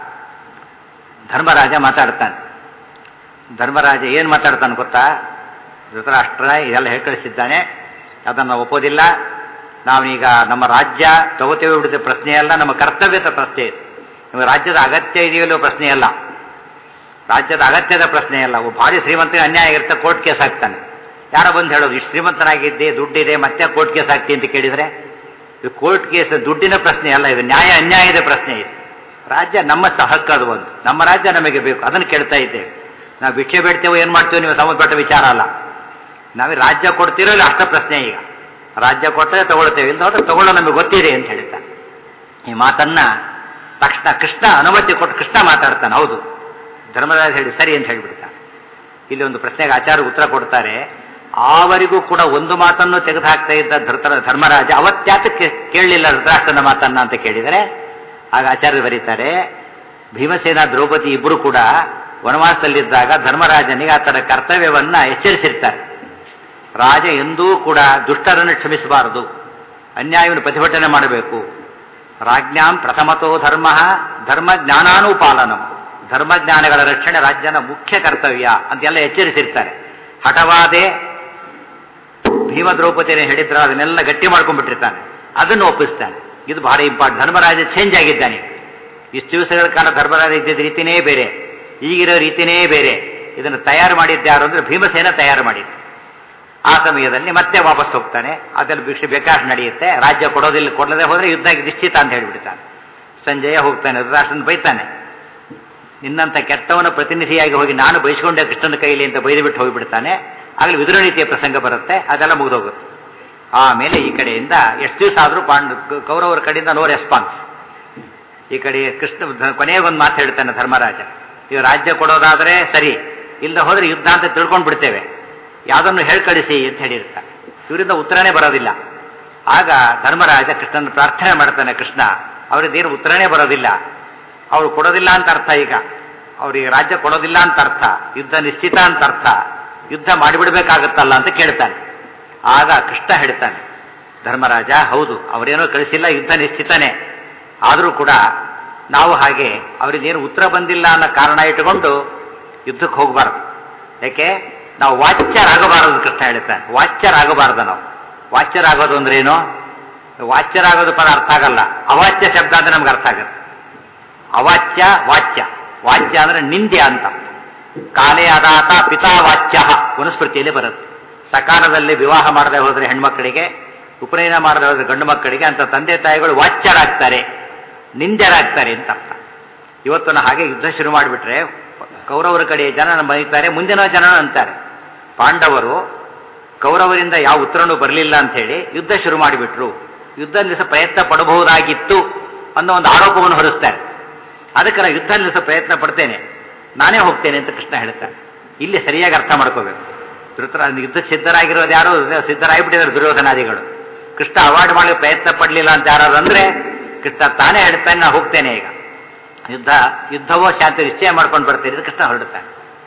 ಧರ್ಮರಾಜ ಮಾತಾಡ್ತಾನೆ ಧರ್ಮರಾಜ ಏನು ಮಾತಾಡ್ತಾನೆ ಗೊತ್ತಾ ಧೃತರಾಷ್ಟ್ರ ಇದೆಲ್ಲ ಹೇಳ್ಕಳಿಸಿದ್ದಾನೆ ಅದನ್ನು ಒಪ್ಪೋದಿಲ್ಲ ನಾವೀಗ ನಮ್ಮ ರಾಜ್ಯ ತಗೋತೇವೆ ಬಿಡುತ್ತೆ ಪ್ರಶ್ನೆ ಅಲ್ಲ ನಮ್ಮ ಕರ್ತವ್ಯದ ಪ್ರಶ್ನೆ ಇದೆ ನಮ್ಮ ರಾಜ್ಯದ ಅಗತ್ಯ ಇದೆಯಲ್ಲೋ ಪ್ರಶ್ನೆ ಅಲ್ಲ ರಾಜ್ಯದ ಅಗತ್ಯದ ಪ್ರಶ್ನೆ ಅಲ್ಲ ಒಬ್ಬ ಭಾರಿ ಶ್ರೀಮಂತನಿಗೆ ಅನ್ಯಾಯ ಇರುತ್ತೆ ಕೋರ್ಟ್ ಕೇಸ್ ಹಾಕ್ತಾನೆ ಯಾರೋ ಬಂದು ಹೇಳೋದು ಇಷ್ಟು ಶ್ರೀಮಂತನಾಗಿದ್ದೆ ದುಡ್ಡಿದೆ ಮತ್ತೆ ಕೋರ್ಟ್ ಕೇಸ್ ಹಾಕ್ತಿ ಅಂತ ಕೇಳಿದ್ರೆ ಇದು ಕೋರ್ಟ್ ಕೇಸ್ ದುಡ್ಡಿನ ಪ್ರಶ್ನೆ ಅಲ್ಲ ಇದು ನ್ಯಾಯ ಅನ್ಯಾಯದ ಪ್ರಶ್ನೆ ಇದು ರಾಜ್ಯ ನಮ್ಮ ಸಹ ಹಕ್ಕದು ಒಂದು ನಮ್ಮ ರಾಜ್ಯ ನಮಗೆ ಬೇಕು ಅದನ್ನು ಕೇಳ್ತಾ ಇದ್ದೇವೆ ನಾವು ಭಿಕ್ಷೆ ಬೇಡ್ತೇವೆ ಏನು ಮಾಡ್ತೇವೆ ನೀವು ಸಂಬಂಧಪಟ್ಟ ವಿಚಾರ ಅಲ್ಲ ನಾವೇ ರಾಜ್ಯ ಕೊಡ್ತೀರೋ ಇಲ್ಲ ಅಷ್ಟ ಪ್ರಶ್ನೆ ಈಗ ರಾಜ್ಯ ಕೊಟ್ಟರೆ ತಗೊಳ್ತೇವೆ ಇಲ್ಲ ಹೋದ್ರೆ ತಗೊಳ್ಳೋ ನಮಗೆ ಗೊತ್ತಿದೆ ಅಂತ ಹೇಳ್ತಾನೆ ಈ ಮಾತನ್ನ ತಕ್ಷಣ ಕೃಷ್ಣ ಅನುಮತಿ ಕೊಟ್ಟು ಕೃಷ್ಣ ಮಾತಾಡ್ತಾನೆ ಹೌದು ಧರ್ಮರಾಜ ಹೇಳಿ ಸರಿ ಅಂತ ಹೇಳಿಬಿಡ್ತಾನೆ ಇಲ್ಲಿ ಒಂದು ಪ್ರಶ್ನೆಗೆ ಆಚಾರ ಉತ್ತರ ಕೊಡ್ತಾರೆ ಆವರಿಗೂ ಕೂಡ ಒಂದು ಮಾತನ್ನು ತೆಗೆದುಹಾಕ್ತಾ ಇದ್ದ ಧೃತರ ಧರ್ಮರಾಜ ಅವತ್ತ್ಯಾತಕ್ಕೆ ಕೇಳಲಿಲ್ಲ ಧೃತರಾಷ್ಟ್ರನ ಮಾತನ್ನ ಅಂತ ಕೇಳಿದರೆ ಆಗ ಆಚಾರ್ಯ ಬರೀತಾರೆ ಭೀಮಸೇನ ದ್ರೌಪದಿ ಇಬ್ಬರು ಕೂಡ ವನವಾಸದಲ್ಲಿದ್ದಾಗ ಧರ್ಮರಾಜನಿಗೆ ಆತನ ಕರ್ತವ್ಯವನ್ನ ಎಚ್ಚರಿಸಿರ್ತಾರೆ ರಾಜ ಎಂದೂ ಕೂಡ ದುಷ್ಟರನ್ನು ಕ್ಷಮಿಸಬಾರದು ಅನ್ಯಾಯವನ್ನು ಪ್ರತಿಭಟನೆ ಮಾಡಬೇಕು ರಾಜ್ಞಾಂ ಪ್ರಥಮತೋ ಧರ್ಮ ಧರ್ಮ ಜ್ಞಾನಾನುಪಾಲನಂ ಧರ್ಮಜ್ಞಾನಗಳ ರಕ್ಷಣೆ ರಾಜ್ಯನ ಮುಖ್ಯ ಕರ್ತವ್ಯ ಅಂತೆಲ್ಲ ಎಚ್ಚರಿಸಿರ್ತಾರೆ ಹಠವಾದೆ ಭೀಮ ದ್ರೌಪದಿಯನ್ನು ಹೇಳಿದ್ರ ಅದನ್ನೆಲ್ಲ ಗಟ್ಟಿ ಮಾಡ್ಕೊಂಡ್ಬಿಟ್ಟಿರ್ತಾನೆ ಅದನ್ನು ಒಪ್ಪಿಸ್ತಾನೆ ಇದು ಬಹಳ ಇಂಪಾರ್ಟೆಂಟ್ ಧರ್ಮರಾಜ ಚೇಂಜ್ ಆಗಿದ್ದಾನೆ ಇಷ್ಟು ದಿವಸಗಳ ಕಾಲ ಧರ್ಮರಾಜ ಇದ್ದಿದ್ದ ರೀತಿನೇ ಬೇರೆ ಈಗಿರೋ ರೀತಿನೇ ಬೇರೆ ಇದನ್ನು ತಯಾರು ಮಾಡಿದ್ದ್ಯಾರು ಅಂದ್ರೆ ಭೀಮಸೇನ ತಯಾರು ಮಾಡಿದ್ದು ಆ ಸಮಯದಲ್ಲಿ ಮತ್ತೆ ವಾಪಸ್ ಹೋಗ್ತಾನೆ ಅದರಲ್ಲಿ ಭಿಕ್ಷೆ ಬೇಕಾಷ್ಟು ನಡೆಯುತ್ತೆ ರಾಜ್ಯ ಕೊಡೋದಿಲ್ಲ ಕೊಡದೆ ಹೋದ್ರೆ ಯುದ್ಧ ನಿಶ್ಚಿತ ಅಂತ ಹೇಳಿಬಿಡ್ತಾನೆ ಸಂಜಯ ಹೋಗ್ತಾನೆ ಧೃತರಾಷ್ಟ್ರನ ಬೈತಾನೆ ನಿನ್ನಂತ ಕೆಟ್ಟವನ ಪ್ರತಿನಿಧಿಯಾಗಿ ಹೋಗಿ ನಾನು ಬಯಸ್ಕೊಂಡೆ ಕೃಷ್ಣನ ಕೈಲಿ ಅಂತ ಬೈದು ಬಿಟ್ಟು ಹೋಗಿಬಿಡ್ತಾನೆ ಆಗಲಿ ವಿದುರ ರೀತಿಯ ಪ್ರಸಂಗ ಬರುತ್ತೆ ಅದೆಲ್ಲ ಮುಗಿದೋಗುತ್ತೆ ಆಮೇಲೆ ಈ ಕಡೆಯಿಂದ ಎಷ್ಟು ದಿವಸ ಆದರೂ ಪಾಂಡ ಕೌರವರ ಕಡೆಯಿಂದ ನೋ ರೆಸ್ಪಾನ್ಸ್ ಈ ಕಡೆ ಕೃಷ್ಣ ಕೊನೆಗೊಂದು ಮಾತು ಹೇಳ್ತಾನೆ ಧರ್ಮರಾಜ ಈಗ ರಾಜ್ಯ ಕೊಡೋದಾದ್ರೆ ಸರಿ ಇಲ್ಲದ ಹೋದ್ರೆ ಯುದ್ಧ ಅಂತ ತಿಳ್ಕೊಂಡು ಬಿಡ್ತೇವೆ ಯಾವುದನ್ನು ಹೇಳ್ಕಳಿಸಿ ಅಂತ ಹೇಳಿರ್ತಾನೆ ಇವರಿಂದ ಉತ್ತರನೇ ಬರೋದಿಲ್ಲ ಆಗ ಧರ್ಮರಾಜ ಕೃಷ್ಣನ ಪ್ರಾರ್ಥನೆ ಮಾಡ್ತಾನೆ ಕೃಷ್ಣ ಅವರಿದ್ದೇನು ಉತ್ತರನೇ ಬರೋದಿಲ್ಲ ಅವ್ರು ಕೊಡೋದಿಲ್ಲ ಅಂತ ಅರ್ಥ ಈಗ ಅವ್ರಿಗೆ ರಾಜ್ಯ ಕೊಡೋದಿಲ್ಲ ಅಂತ ಅರ್ಥ ಯುದ್ಧ ನಿಶ್ಚಿತ ಅಂತ ಅರ್ಥ ಯುದ್ಧ ಮಾಡಿಬಿಡ್ಬೇಕಾಗತ್ತಲ್ಲ ಅಂತ ಕೇಳ್ತಾನೆ ಆಗ ಕೃಷ್ಣ ಹೇಳ್ತಾನೆ ಧರ್ಮರಾಜ ಹೌದು ಅವರೇನೋ ಕಳಿಸಿಲ್ಲ ಯುದ್ಧ ನಿಶ್ಚಿತನೇ ಆದರೂ ಕೂಡ ನಾವು ಹಾಗೆ ಅವರಿಗೇನು ಉತ್ತರ ಬಂದಿಲ್ಲ ಅನ್ನೋ ಕಾರಣ ಇಟ್ಟುಕೊಂಡು ಯುದ್ಧಕ್ಕೆ ಹೋಗಬಾರ್ದು ಯಾಕೆ ನಾವು ವಾಚ್ಯರಾಗಬಾರದು ಕೃಷ್ಣ ಹೇಳ್ತಾನೆ ವಾಚ್ಯರಾಗಬಾರ್ದು ನಾವು ವಾಚ್ಯರಾಗೋದು ಅಂದ್ರೆ ಏನು ವಾಚ್ಯರಾಗೋದು ಪದ ಅರ್ಥ ಆಗಲ್ಲ ಅವಾಚ್ಯ ಶಬ್ದ ಅಂದ್ರೆ ನಮ್ಗೆ ಅರ್ಥ ಆಗುತ್ತೆ ಅವಾಚ್ಯ ವಾಚ್ಯ ವಾಚ್ಯ ಅಂದ್ರೆ ನಿಂದ್ಯ ಅಂತ ಕಾಲೇ ಅದಾತ ಪಿತಾ ವಾಚ್ಯ ಮನುಸ್ಮೃತಿಯಲ್ಲಿ ಬರುತ್ತೆ ಸಕಾಲದಲ್ಲಿ ವಿವಾಹ ಮಾಡದೆ ಹೋದ್ರೆ ಹೆಣ್ಮಕ್ಕಳಿಗೆ ಉಪನಯನ ಮಾಡದೆ ಹೋದ್ರೆ ಗಂಡು ಮಕ್ಕಳಿಗೆ ಅಂತ ತಂದೆ ತಾಯಿಗಳು ವಾಚ್ಯರಾಗ್ತಾರೆ ನಿಂದ್ಯರಾಗ್ತಾರೆ ಅಂತ ಅರ್ಥ ಇವತ್ತು ನಾವು ಹಾಗೆ ಯುದ್ಧ ಶುರು ಮಾಡಿಬಿಟ್ರೆ ಕೌರವರ ಕಡೆಯ ಜನ ಬರೀತಾರೆ ಮುಂದಿನ ಜನ ಅಂತಾರೆ ಪಾಂಡವರು ಕೌರವರಿಂದ ಯಾವ ಉತ್ತರನೂ ಬರಲಿಲ್ಲ ಅಂತ ಹೇಳಿ ಯುದ್ಧ ಶುರು ಮಾಡಿಬಿಟ್ರು ಯುದ್ಧ ನಿಲ್ಲಿಸ ಪ್ರಯತ್ನ ಪಡಬಹುದಾಗಿತ್ತು ಅನ್ನೋ ಒಂದು ಆರೋಪವನ್ನು ಹೊರಿಸ್ತಾರೆ ಅದಕ್ಕೆ ನಾನು ಯುದ್ಧ ನಿಲ್ಲಿಸ ಪ್ರಯತ್ನ ಪಡ್ತೇನೆ ನಾನೇ ಹೋಗ್ತೇನೆ ಅಂತ ಕೃಷ್ಣ ಹೇಳ್ತಾನೆ ಇಲ್ಲಿ ಸರಿಯಾಗಿ ಅರ್ಥ ಮಾಡ್ಕೋಬೇಕು ಧೃತರ ಯುದ್ಧಕ್ಕೆ ಸಿದ್ಧರಾಗಿರೋದು ಯಾರು ಸಿದ್ಧರಾಗಿಬಿಟ್ಟಿದ್ದಾರೆ ದುರ್ಯೋಧನಾದಿಗಳು ಕೃಷ್ಣ ಅವಾಯ್ಡ್ ಮಾಡಲಿಕ್ಕೆ ಪ್ರಯತ್ನ ಪಡಲಿಲ್ಲ ಅಂತ ಯಾರು ಅಂದ್ರೆ ಕೃಷ್ಣ ತಾನೇ ಹೇಳ್ತಾನೆ ನಾ ಹೋಗ್ತೇನೆ ಈಗ ಯುದ್ಧ ಯುದ್ಧವೋ ಶಾಂತಿ ನಿಶ್ಚಯ ಮಾಡ್ಕೊಂಡು ಬರ್ತೇನೆ ಅಂತ ಕೃಷ್ಣ ಹೊರಡ್ತಾನೆ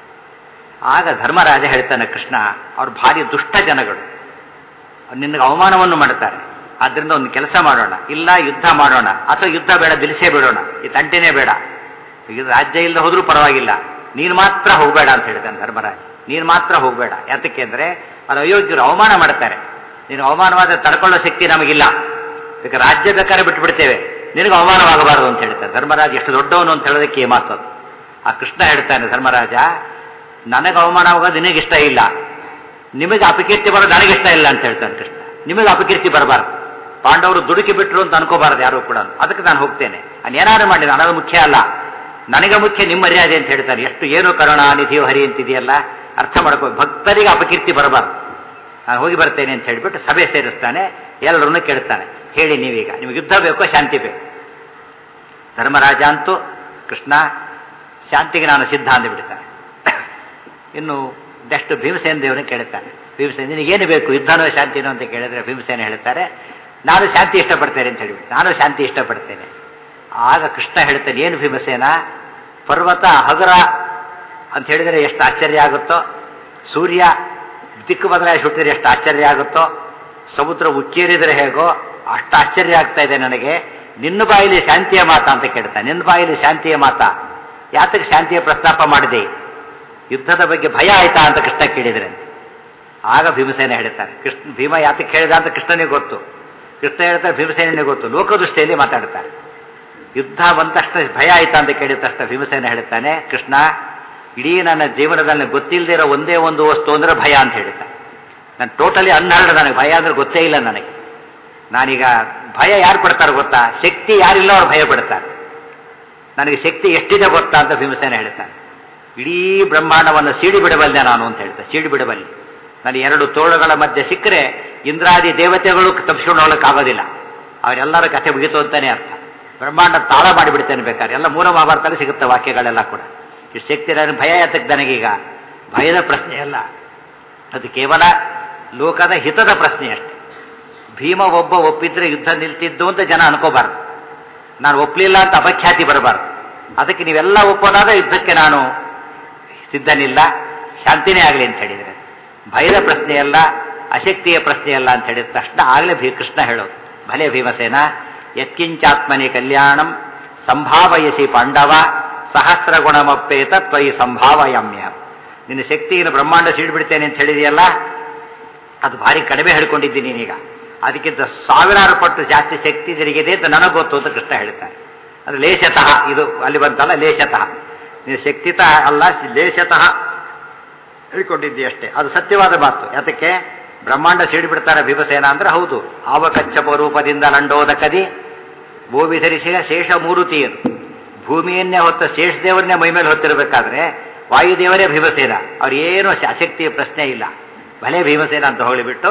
ಆಗ ಧರ್ಮರಾಜ ಹೇಳ್ತಾನೆ ಕೃಷ್ಣ ಅವ್ರು ಭಾರಿ ದುಷ್ಟ ಜನಗಳು ನಿನಗೆ ಅವಮಾನವನ್ನು ಮಾಡ್ತಾರೆ ಆದ್ರಿಂದ ಒಂದು ಕೆಲಸ ಮಾಡೋಣ ಇಲ್ಲ ಯುದ್ಧ ಮಾಡೋಣ ಅಥವಾ ಯುದ್ಧ ಬೇಡ ಬಿಲಿಸೇ ಬಿಡೋಣ ಈ ತಂಟೆನೇ ಬೇಡ ಇದು ರಾಜ್ಯ ಇಲ್ಲದೆ ಹೋದ್ರೂ ಪರವಾಗಿಲ್ಲ ನೀನು ಮಾತ್ರ ಹೋಗಬೇಡ ಅಂತ ಹೇಳ್ತಾನೆ ಧರ್ಮರಾಜ ನೀನು ಮಾತ್ರ ಹೋಗಬೇಡ ಯಾತಕ್ಕೆ ಅಂದ್ರೆ ಅವ್ರು ಅಯೋಗ್ಯರು ಅವಮಾನ ಮಾಡ್ತಾರೆ ನೀನು ಅವಮಾನವಾದ ತಡ್ಕೊಳ್ಳೋ ಶಕ್ತಿ ನಮಗಿಲ್ಲ ಈಗ ರಾಜ್ಯ ಬೇಕಾದ್ರೆ ಬಿಟ್ಬಿಡ್ತೇವೆ ನಿನಗೆ ಅವಮಾನವಾಗಬಾರದು ಅಂತ ಹೇಳ್ತಾರೆ ಧರ್ಮರಾಜ ಎಷ್ಟು ದೊಡ್ಡವನು ಅಂತ ಹೇಳೋದಕ್ಕೆ ಈ ಮಾತು ಅದು. ಆ ಕೃಷ್ಣ ಹೇಳ್ತಾನೆ ಧರ್ಮರಾಜ ನನಗೆ ಅವಮಾನ ಆಗೋದು ನಿನಗಿಷ್ಟ ಇಲ್ಲ ನಿಮಗೆ ಅಪಕೀರ್ತಿ ಬರೋದು ನನಗಿಷ್ಟ ಇಲ್ಲ ಅಂತ ಹೇಳ್ತಾನೆ ಕೃಷ್ಣ ನಿಮಗೆ ಅಪಕೀರ್ತಿ ಬರಬಾರ್ದು ಪಾಂಡವರು ದುಡುಕಿ ಬಿಟ್ರು ಅಂತ ಅನ್ಕೋಬಾರದು ಯಾರು ಕೂಡ ಅದಕ್ಕೆ ನಾನು ಹೋಗ್ತೇನೆ ನಾನು ಏನಾದ್ರು ಮಾಡಿ ನನಗೆ ಮುಖ್ಯ ಅಲ್ಲ ನನಗೆ ಮುಖ್ಯ ನಿಮ್ಮ ಮರ್ಯಾದೆ ಅಂತ ಹೇಳ್ತಾನೆ ಎಷ್ಟು ಏನು ಕರುಣಾನಿಧಿಯೋ ಹರಿ ಅಂತಿದೆಯಲ್ಲ ಅರ್ಥ ಮಾಡ್ಕೋ ಭಕ್ತರಿಗೆ ಅಪಕೀರ್ತಿ ಬರಬಾರ್ದು ನಾನು ಹೋಗಿ ಬರ್ತೇನೆ ಅಂತ ಹೇಳ್ಬಿಟ್ಟು ಸಭೆ ಸೇರಿಸ್ತಾನೆ ಎಲ್ಲರನ್ನು ಕೇಳ್ತಾನೆ ಹೇಳಿ ನೀವೀಗ ನಿಮಗೆ ಯುದ್ಧ ಬೇಕೋ ಶಾಂತಿ ಬೇಕು ಧರ್ಮರಾಜ ಅಂತೂ ಕೃಷ್ಣ ಶಾಂತಿಗೆ ನಾನು ಸಿದ್ಧ ಅಂದುಬಿಡ್ತಾನೆ ಇನ್ನು ನೆಕ್ಸ್ಟ್ ಭೀಮಸೇನ ದೇವರನ್ನು ಕೇಳ್ತಾನೆ ಭೀಮಸೇನ ನಿನಗೇನು ಬೇಕು ಯುದ್ಧನೋ ಶಾಂತಿನೋ ಅಂತ ಕೇಳಿದ್ರೆ ಭೀಮಸೇನ ಹೇಳ್ತಾರೆ ನಾನು ಶಾಂತಿ ಇಷ್ಟಪಡ್ತೇನೆ ಅಂತ ಹೇಳಿಬಿಟ್ಟು ನಾನು ಶಾಂತಿ ಇಷ್ಟಪಡ್ತೇನೆ ಆಗ ಕೃಷ್ಣ ಹೇಳ್ತಾನೆ ಏನು ಭೀಮಸೇನ ಪರ್ವತ ಹಗುರ ಅಂತ ಹೇಳಿದರೆ ಎಷ್ಟು ಆಶ್ಚರ್ಯ ಆಗುತ್ತೋ ಸೂರ್ಯ ದಿಕ್ಕು ಬದಲಾಯಿಸಿ ಹುಟ್ಟಿದ್ರೆ ಎಷ್ಟು ಆಶ್ಚರ್ಯ ಆಗುತ್ತೋ ಸಮುದ್ರ ಉಕ್ಕೇರಿದರೆ ಹೇಗೋ ಅಷ್ಟು ಆಶ್ಚರ್ಯ ಆಗ್ತಾ ಇದೆ ನನಗೆ ನಿನ್ನ ಬಾಯಿಲಿ ಶಾಂತಿಯ ಮಾತಾ ಅಂತ ಕೇಳ್ತಾನೆ ನಿನ್ನ ಬಾಯಿಲಿ ಶಾಂತಿಯ ಮಾತಾ ಯಾತಕ್ಕೆ ಶಾಂತಿಯ ಪ್ರಸ್ತಾಪ ಮಾಡಿದೆ ಯುದ್ಧದ ಬಗ್ಗೆ ಭಯ ಆಯ್ತಾ ಅಂತ ಕೃಷ್ಣ ಕೇಳಿದ್ರೆ ಆಗ ಭೀಮಸೇನ ಹೇಳ್ತಾರೆ ಕೃಷ್ಣ ಭೀಮ ಯಾತಕ್ಕೆ ಹೇಳಿದ ಅಂತ ಕೃಷ್ಣನಿಗೆ ಗೊತ್ತು ಕೃಷ್ಣ ಹೇಳ್ತಾರೆ ಭೀಮಸೇನಿಗೆ ಗೊತ್ತು ಲೋಕದೃಷ್ಟಿಯಲ್ಲಿ ಮಾತಾಡ್ತಾರೆ ಯುದ್ಧ ಬಂದ ತಕ್ಷಣ ಭಯ ಆಯ್ತಾ ಅಂತ ಕೇಳಿದ ತಕ್ಷಣ ಭೀಮಸೇನ ಹೇಳ್ತಾನೆ ಕೃಷ್ಣ ಇಡೀ ನನ್ನ ಜೀವನದಲ್ಲಿ ಗೊತ್ತಿಲ್ಲದೆ ಇರೋ ಒಂದೇ ಒಂದು ವಸ್ತು ಅಂದ್ರೆ ಭಯ ಅಂತ ಹೇಳ್ತಾನೆ ನಾನು ಟೋಟಲಿ ಅನ್ಹರ್ಡ್ ನನಗೆ ಭಯ ಅಂದ್ರೆ ಗೊತ್ತೇ ಇಲ್ಲ ನನಗೆ ನಾನೀಗ ಭಯ ಯಾರು ಪಡ್ತಾರೆ ಗೊತ್ತಾ ಶಕ್ತಿ ಯಾರಿಲ್ಲ ಅವ್ರು ಭಯ ಪಡ್ತಾರೆ ನನಗೆ ಶಕ್ತಿ ಎಷ್ಟಿದೆ ಗೊತ್ತಾ ಅಂತ ಭೀಮಸೇನ ಹೇಳ್ತಾನೆ ಇಡೀ ಬ್ರಹ್ಮಾಂಡವನ್ನು ಸೀಡಿ ಬಿಡಬಲ್ಲೆ ನಾನು ಅಂತ ಹೇಳ್ತಾರೆ ಸೀಡಿ ಬಿಡಬಲ್ಲೆ ನಾನು ಎರಡು ತೋಳುಗಳ ಮಧ್ಯೆ ಸಿಕ್ಕರೆ ಇಂದ್ರಾದಿ ದೇವತೆಗಳು ತಪ್ಪಿಸ್ಕೊಂಡು ಹೋಗಕ್ಕಾಗೋದಿಲ್ಲ ಅವರೆಲ್ಲರ ಕಥೆ ಮುಗಿತು ಅಂತಾನೆ ಅರ್ಥ ಬ್ರಹ್ಮಾಂಡ ತಾಳ ಮಾಡಿಬಿಡ್ತೇನೆ ಬೇಕಾದ್ರೆ ಎಲ್ಲ ಮೂಲ ಮಹಾಭಾರತದಲ್ಲಿ ಸಿಗುತ್ತೆ ವಾಕ್ಯಗಳೆಲ್ಲ ಕೂಡ ಈ ಶಕ್ತಿ ನನ್ನ ಭಯ ಯಾತಕ್ಕೆ ನನಗೀಗ ಭಯದ ಪ್ರಶ್ನೆ ಅಲ್ಲ ಅದು ಕೇವಲ ಲೋಕದ ಹಿತದ ಪ್ರಶ್ನೆ ಅಷ್ಟೆ ಭೀಮ ಒಬ್ಬ ಒಪ್ಪಿದ್ರೆ ಯುದ್ಧ ನಿಲ್ತಿದ್ದು ಅಂತ ಜನ ಅನ್ಕೋಬಾರ್ದು ನಾನು ಒಪ್ಪಲಿಲ್ಲ ಅಂತ ಅಪಖ್ಯಾತಿ ಬರಬಾರ್ದು ಅದಕ್ಕೆ ನೀವೆಲ್ಲ ಒಪ್ಪೋದಾದ ಯುದ್ಧಕ್ಕೆ ನಾನು ಸಿದ್ಧನಿಲ್ಲ ಶಾಂತಿನೇ ಆಗಲಿ ಅಂತ ಹೇಳಿದರೆ ಭಯದ ಪ್ರಶ್ನೆಯಲ್ಲ ಅಶಕ್ತಿಯ ಪ್ರಶ್ನೆಯಲ್ಲ ಅಂತ ಹೇಳಿದ ತಕ್ಷಣ ಆಗಲೇ ಭೀ ಕೃಷ್ಣ ಹೇಳೋದು ಭಲೆ ಭೀಮಸೇನ ಯತ್ಕಿಂಚಾತ್ಮನಿ ಕಲ್ಯಾಣಂ ಸಂಭಾವಯಸಿ ಪಾಂಡವ ಸಹಸ್ರ ಗುಣಮಪ್ಪೇತ ತ್ವಯಿ ಸಂಭಾವಯಾಮ್ಯ ನಿನ್ನ ಶಕ್ತಿಯನ್ನು ಬ್ರಹ್ಮಾಂಡ ಸೀಡ್ಬಿಡ್ತೇನೆ ಅಂತ ಹೇಳಿದೆಯಲ್ಲ ಅದು ಭಾರಿ ಕಡಿಮೆ ಹೇಳ್ಕೊಂಡಿದ್ದೀನಿ ನೀನೀಗ ಅದಕ್ಕಿಂತ ಸಾವಿರಾರು ಪಟ್ಟು ಜಾಸ್ತಿ ಶಕ್ತಿ ನಿನಗಿದೆ ಅಂತ ನನಗೆ ಗೊತ್ತು ಅಂತ ಕೃಷ್ಣ ಹೇಳ್ತಾರೆ ಅದು ಲೇಷತಃ ಇದು ಅಲ್ಲಿ ಬಂತಲ್ಲ ಲೇಷತಃ ನೀನು ಶಕ್ತಿತಃ ಅಲ್ಲ ಲೇಷತಃ ಹೇಳ್ಕೊಂಡಿದ್ದಿ ಅಷ್ಟೇ ಅದು ಸತ್ಯವಾದ ಮಾತು ಯಾತಕ್ಕೆ ಬ್ರಹ್ಮಾಂಡ ಸಿಡಿಬಿಡ್ತಾರೆ ಭೀಮಸೇನ ಅಂದ್ರೆ ಹೌದು ಆವಕಚ್ಚಪ ರೂಪದಿಂದ ಲಂಡೋದ ಕದಿ ಭೂಮಿ ಧರಿಸಿದ ಶೇಷ ಮೂರುತಿಯರು ಭೂಮಿಯನ್ನೇ ಹೊತ್ತ ಶೇಷದೇವರನ್ನೇ ಮೈಮೇಲೆ ಹೊತ್ತಿರಬೇಕಾದ್ರೆ ವಾಯುದೇವರೇ ಭೀಮಸೇನ ಅವ್ರೇನು ಅಶಕ್ತಿಯ ಪ್ರಶ್ನೆ ಇಲ್ಲ ಭಲೆ ಭೀಮಸೇನ ಅಂತ ಹೇಳಿಬಿಟ್ಟು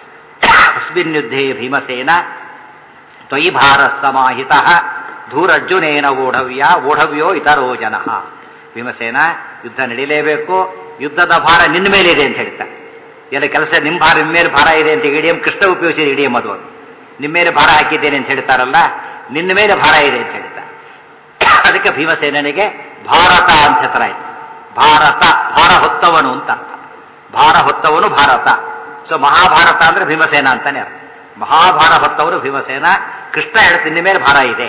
ಅಸ್ಮಿನ್ ಯುದ್ಧೇ ಭೀಮಸೇನ ತ್ವಯಿ ಭಾರ ಸಮಾಹಿತ ಧೂರರ್ಜುನೇನ ಓಢವ್ಯ ಓಢವ್ಯೋ ಇತರೋ ಜನ ಭೀಮಸೇನ ಯುದ್ಧ ನಡೀಲೇಬೇಕು ಯುದ್ಧದ ಭಾರ ನಿನ್ನ ಮೇಲಿದೆ ಅಂತ ಹೇಳ್ತಾರೆ ಎಲ್ಲ ಕೆಲಸ ನಿಮ್ಮ ಭಾರ ನಿಮ್ಮ ಮೇಲೆ ಭಾರ ಇದೆ ಅಂತ ಇಡಿಎಂ ಕೃಷ್ಣ ಉಪಯೋಗಿಸಿದ ಇಡಿಎಂ ಅದು ನಿಮ್ಮ ಮೇಲೆ ಭಾರ ಹಾಕಿದ್ದೇನೆ ಅಂತ ಹೇಳ್ತಾರಲ್ಲ ನಿನ್ನ ಮೇಲೆ ಭಾರ ಇದೆ ಅಂತ ಹೇಳ್ತಾರೆ ಅದಕ್ಕೆ ಭೀಮಸೇನಿಗೆ ಭಾರತ ಅಂತ ಹೆಸರಾಯಿತು ಭಾರತ ಭಾರ ಹೊತ್ತವನು ಅಂತ ಅರ್ಥ ಭಾರ ಹೊತ್ತವನು ಭಾರತ ಸೊ ಮಹಾಭಾರತ ಅಂದ್ರೆ ಭೀಮಸೇನ ಅಂತಾನೆ ಅರ್ಥ ಮಹಾಭಾರ ಹೊತ್ತವರು ಭೀಮಸೇನ ಕೃಷ್ಣ ಹೇಳ್ತೀನಿ ನಿನ್ನ ಮೇಲೆ ಭಾರ ಇದೆ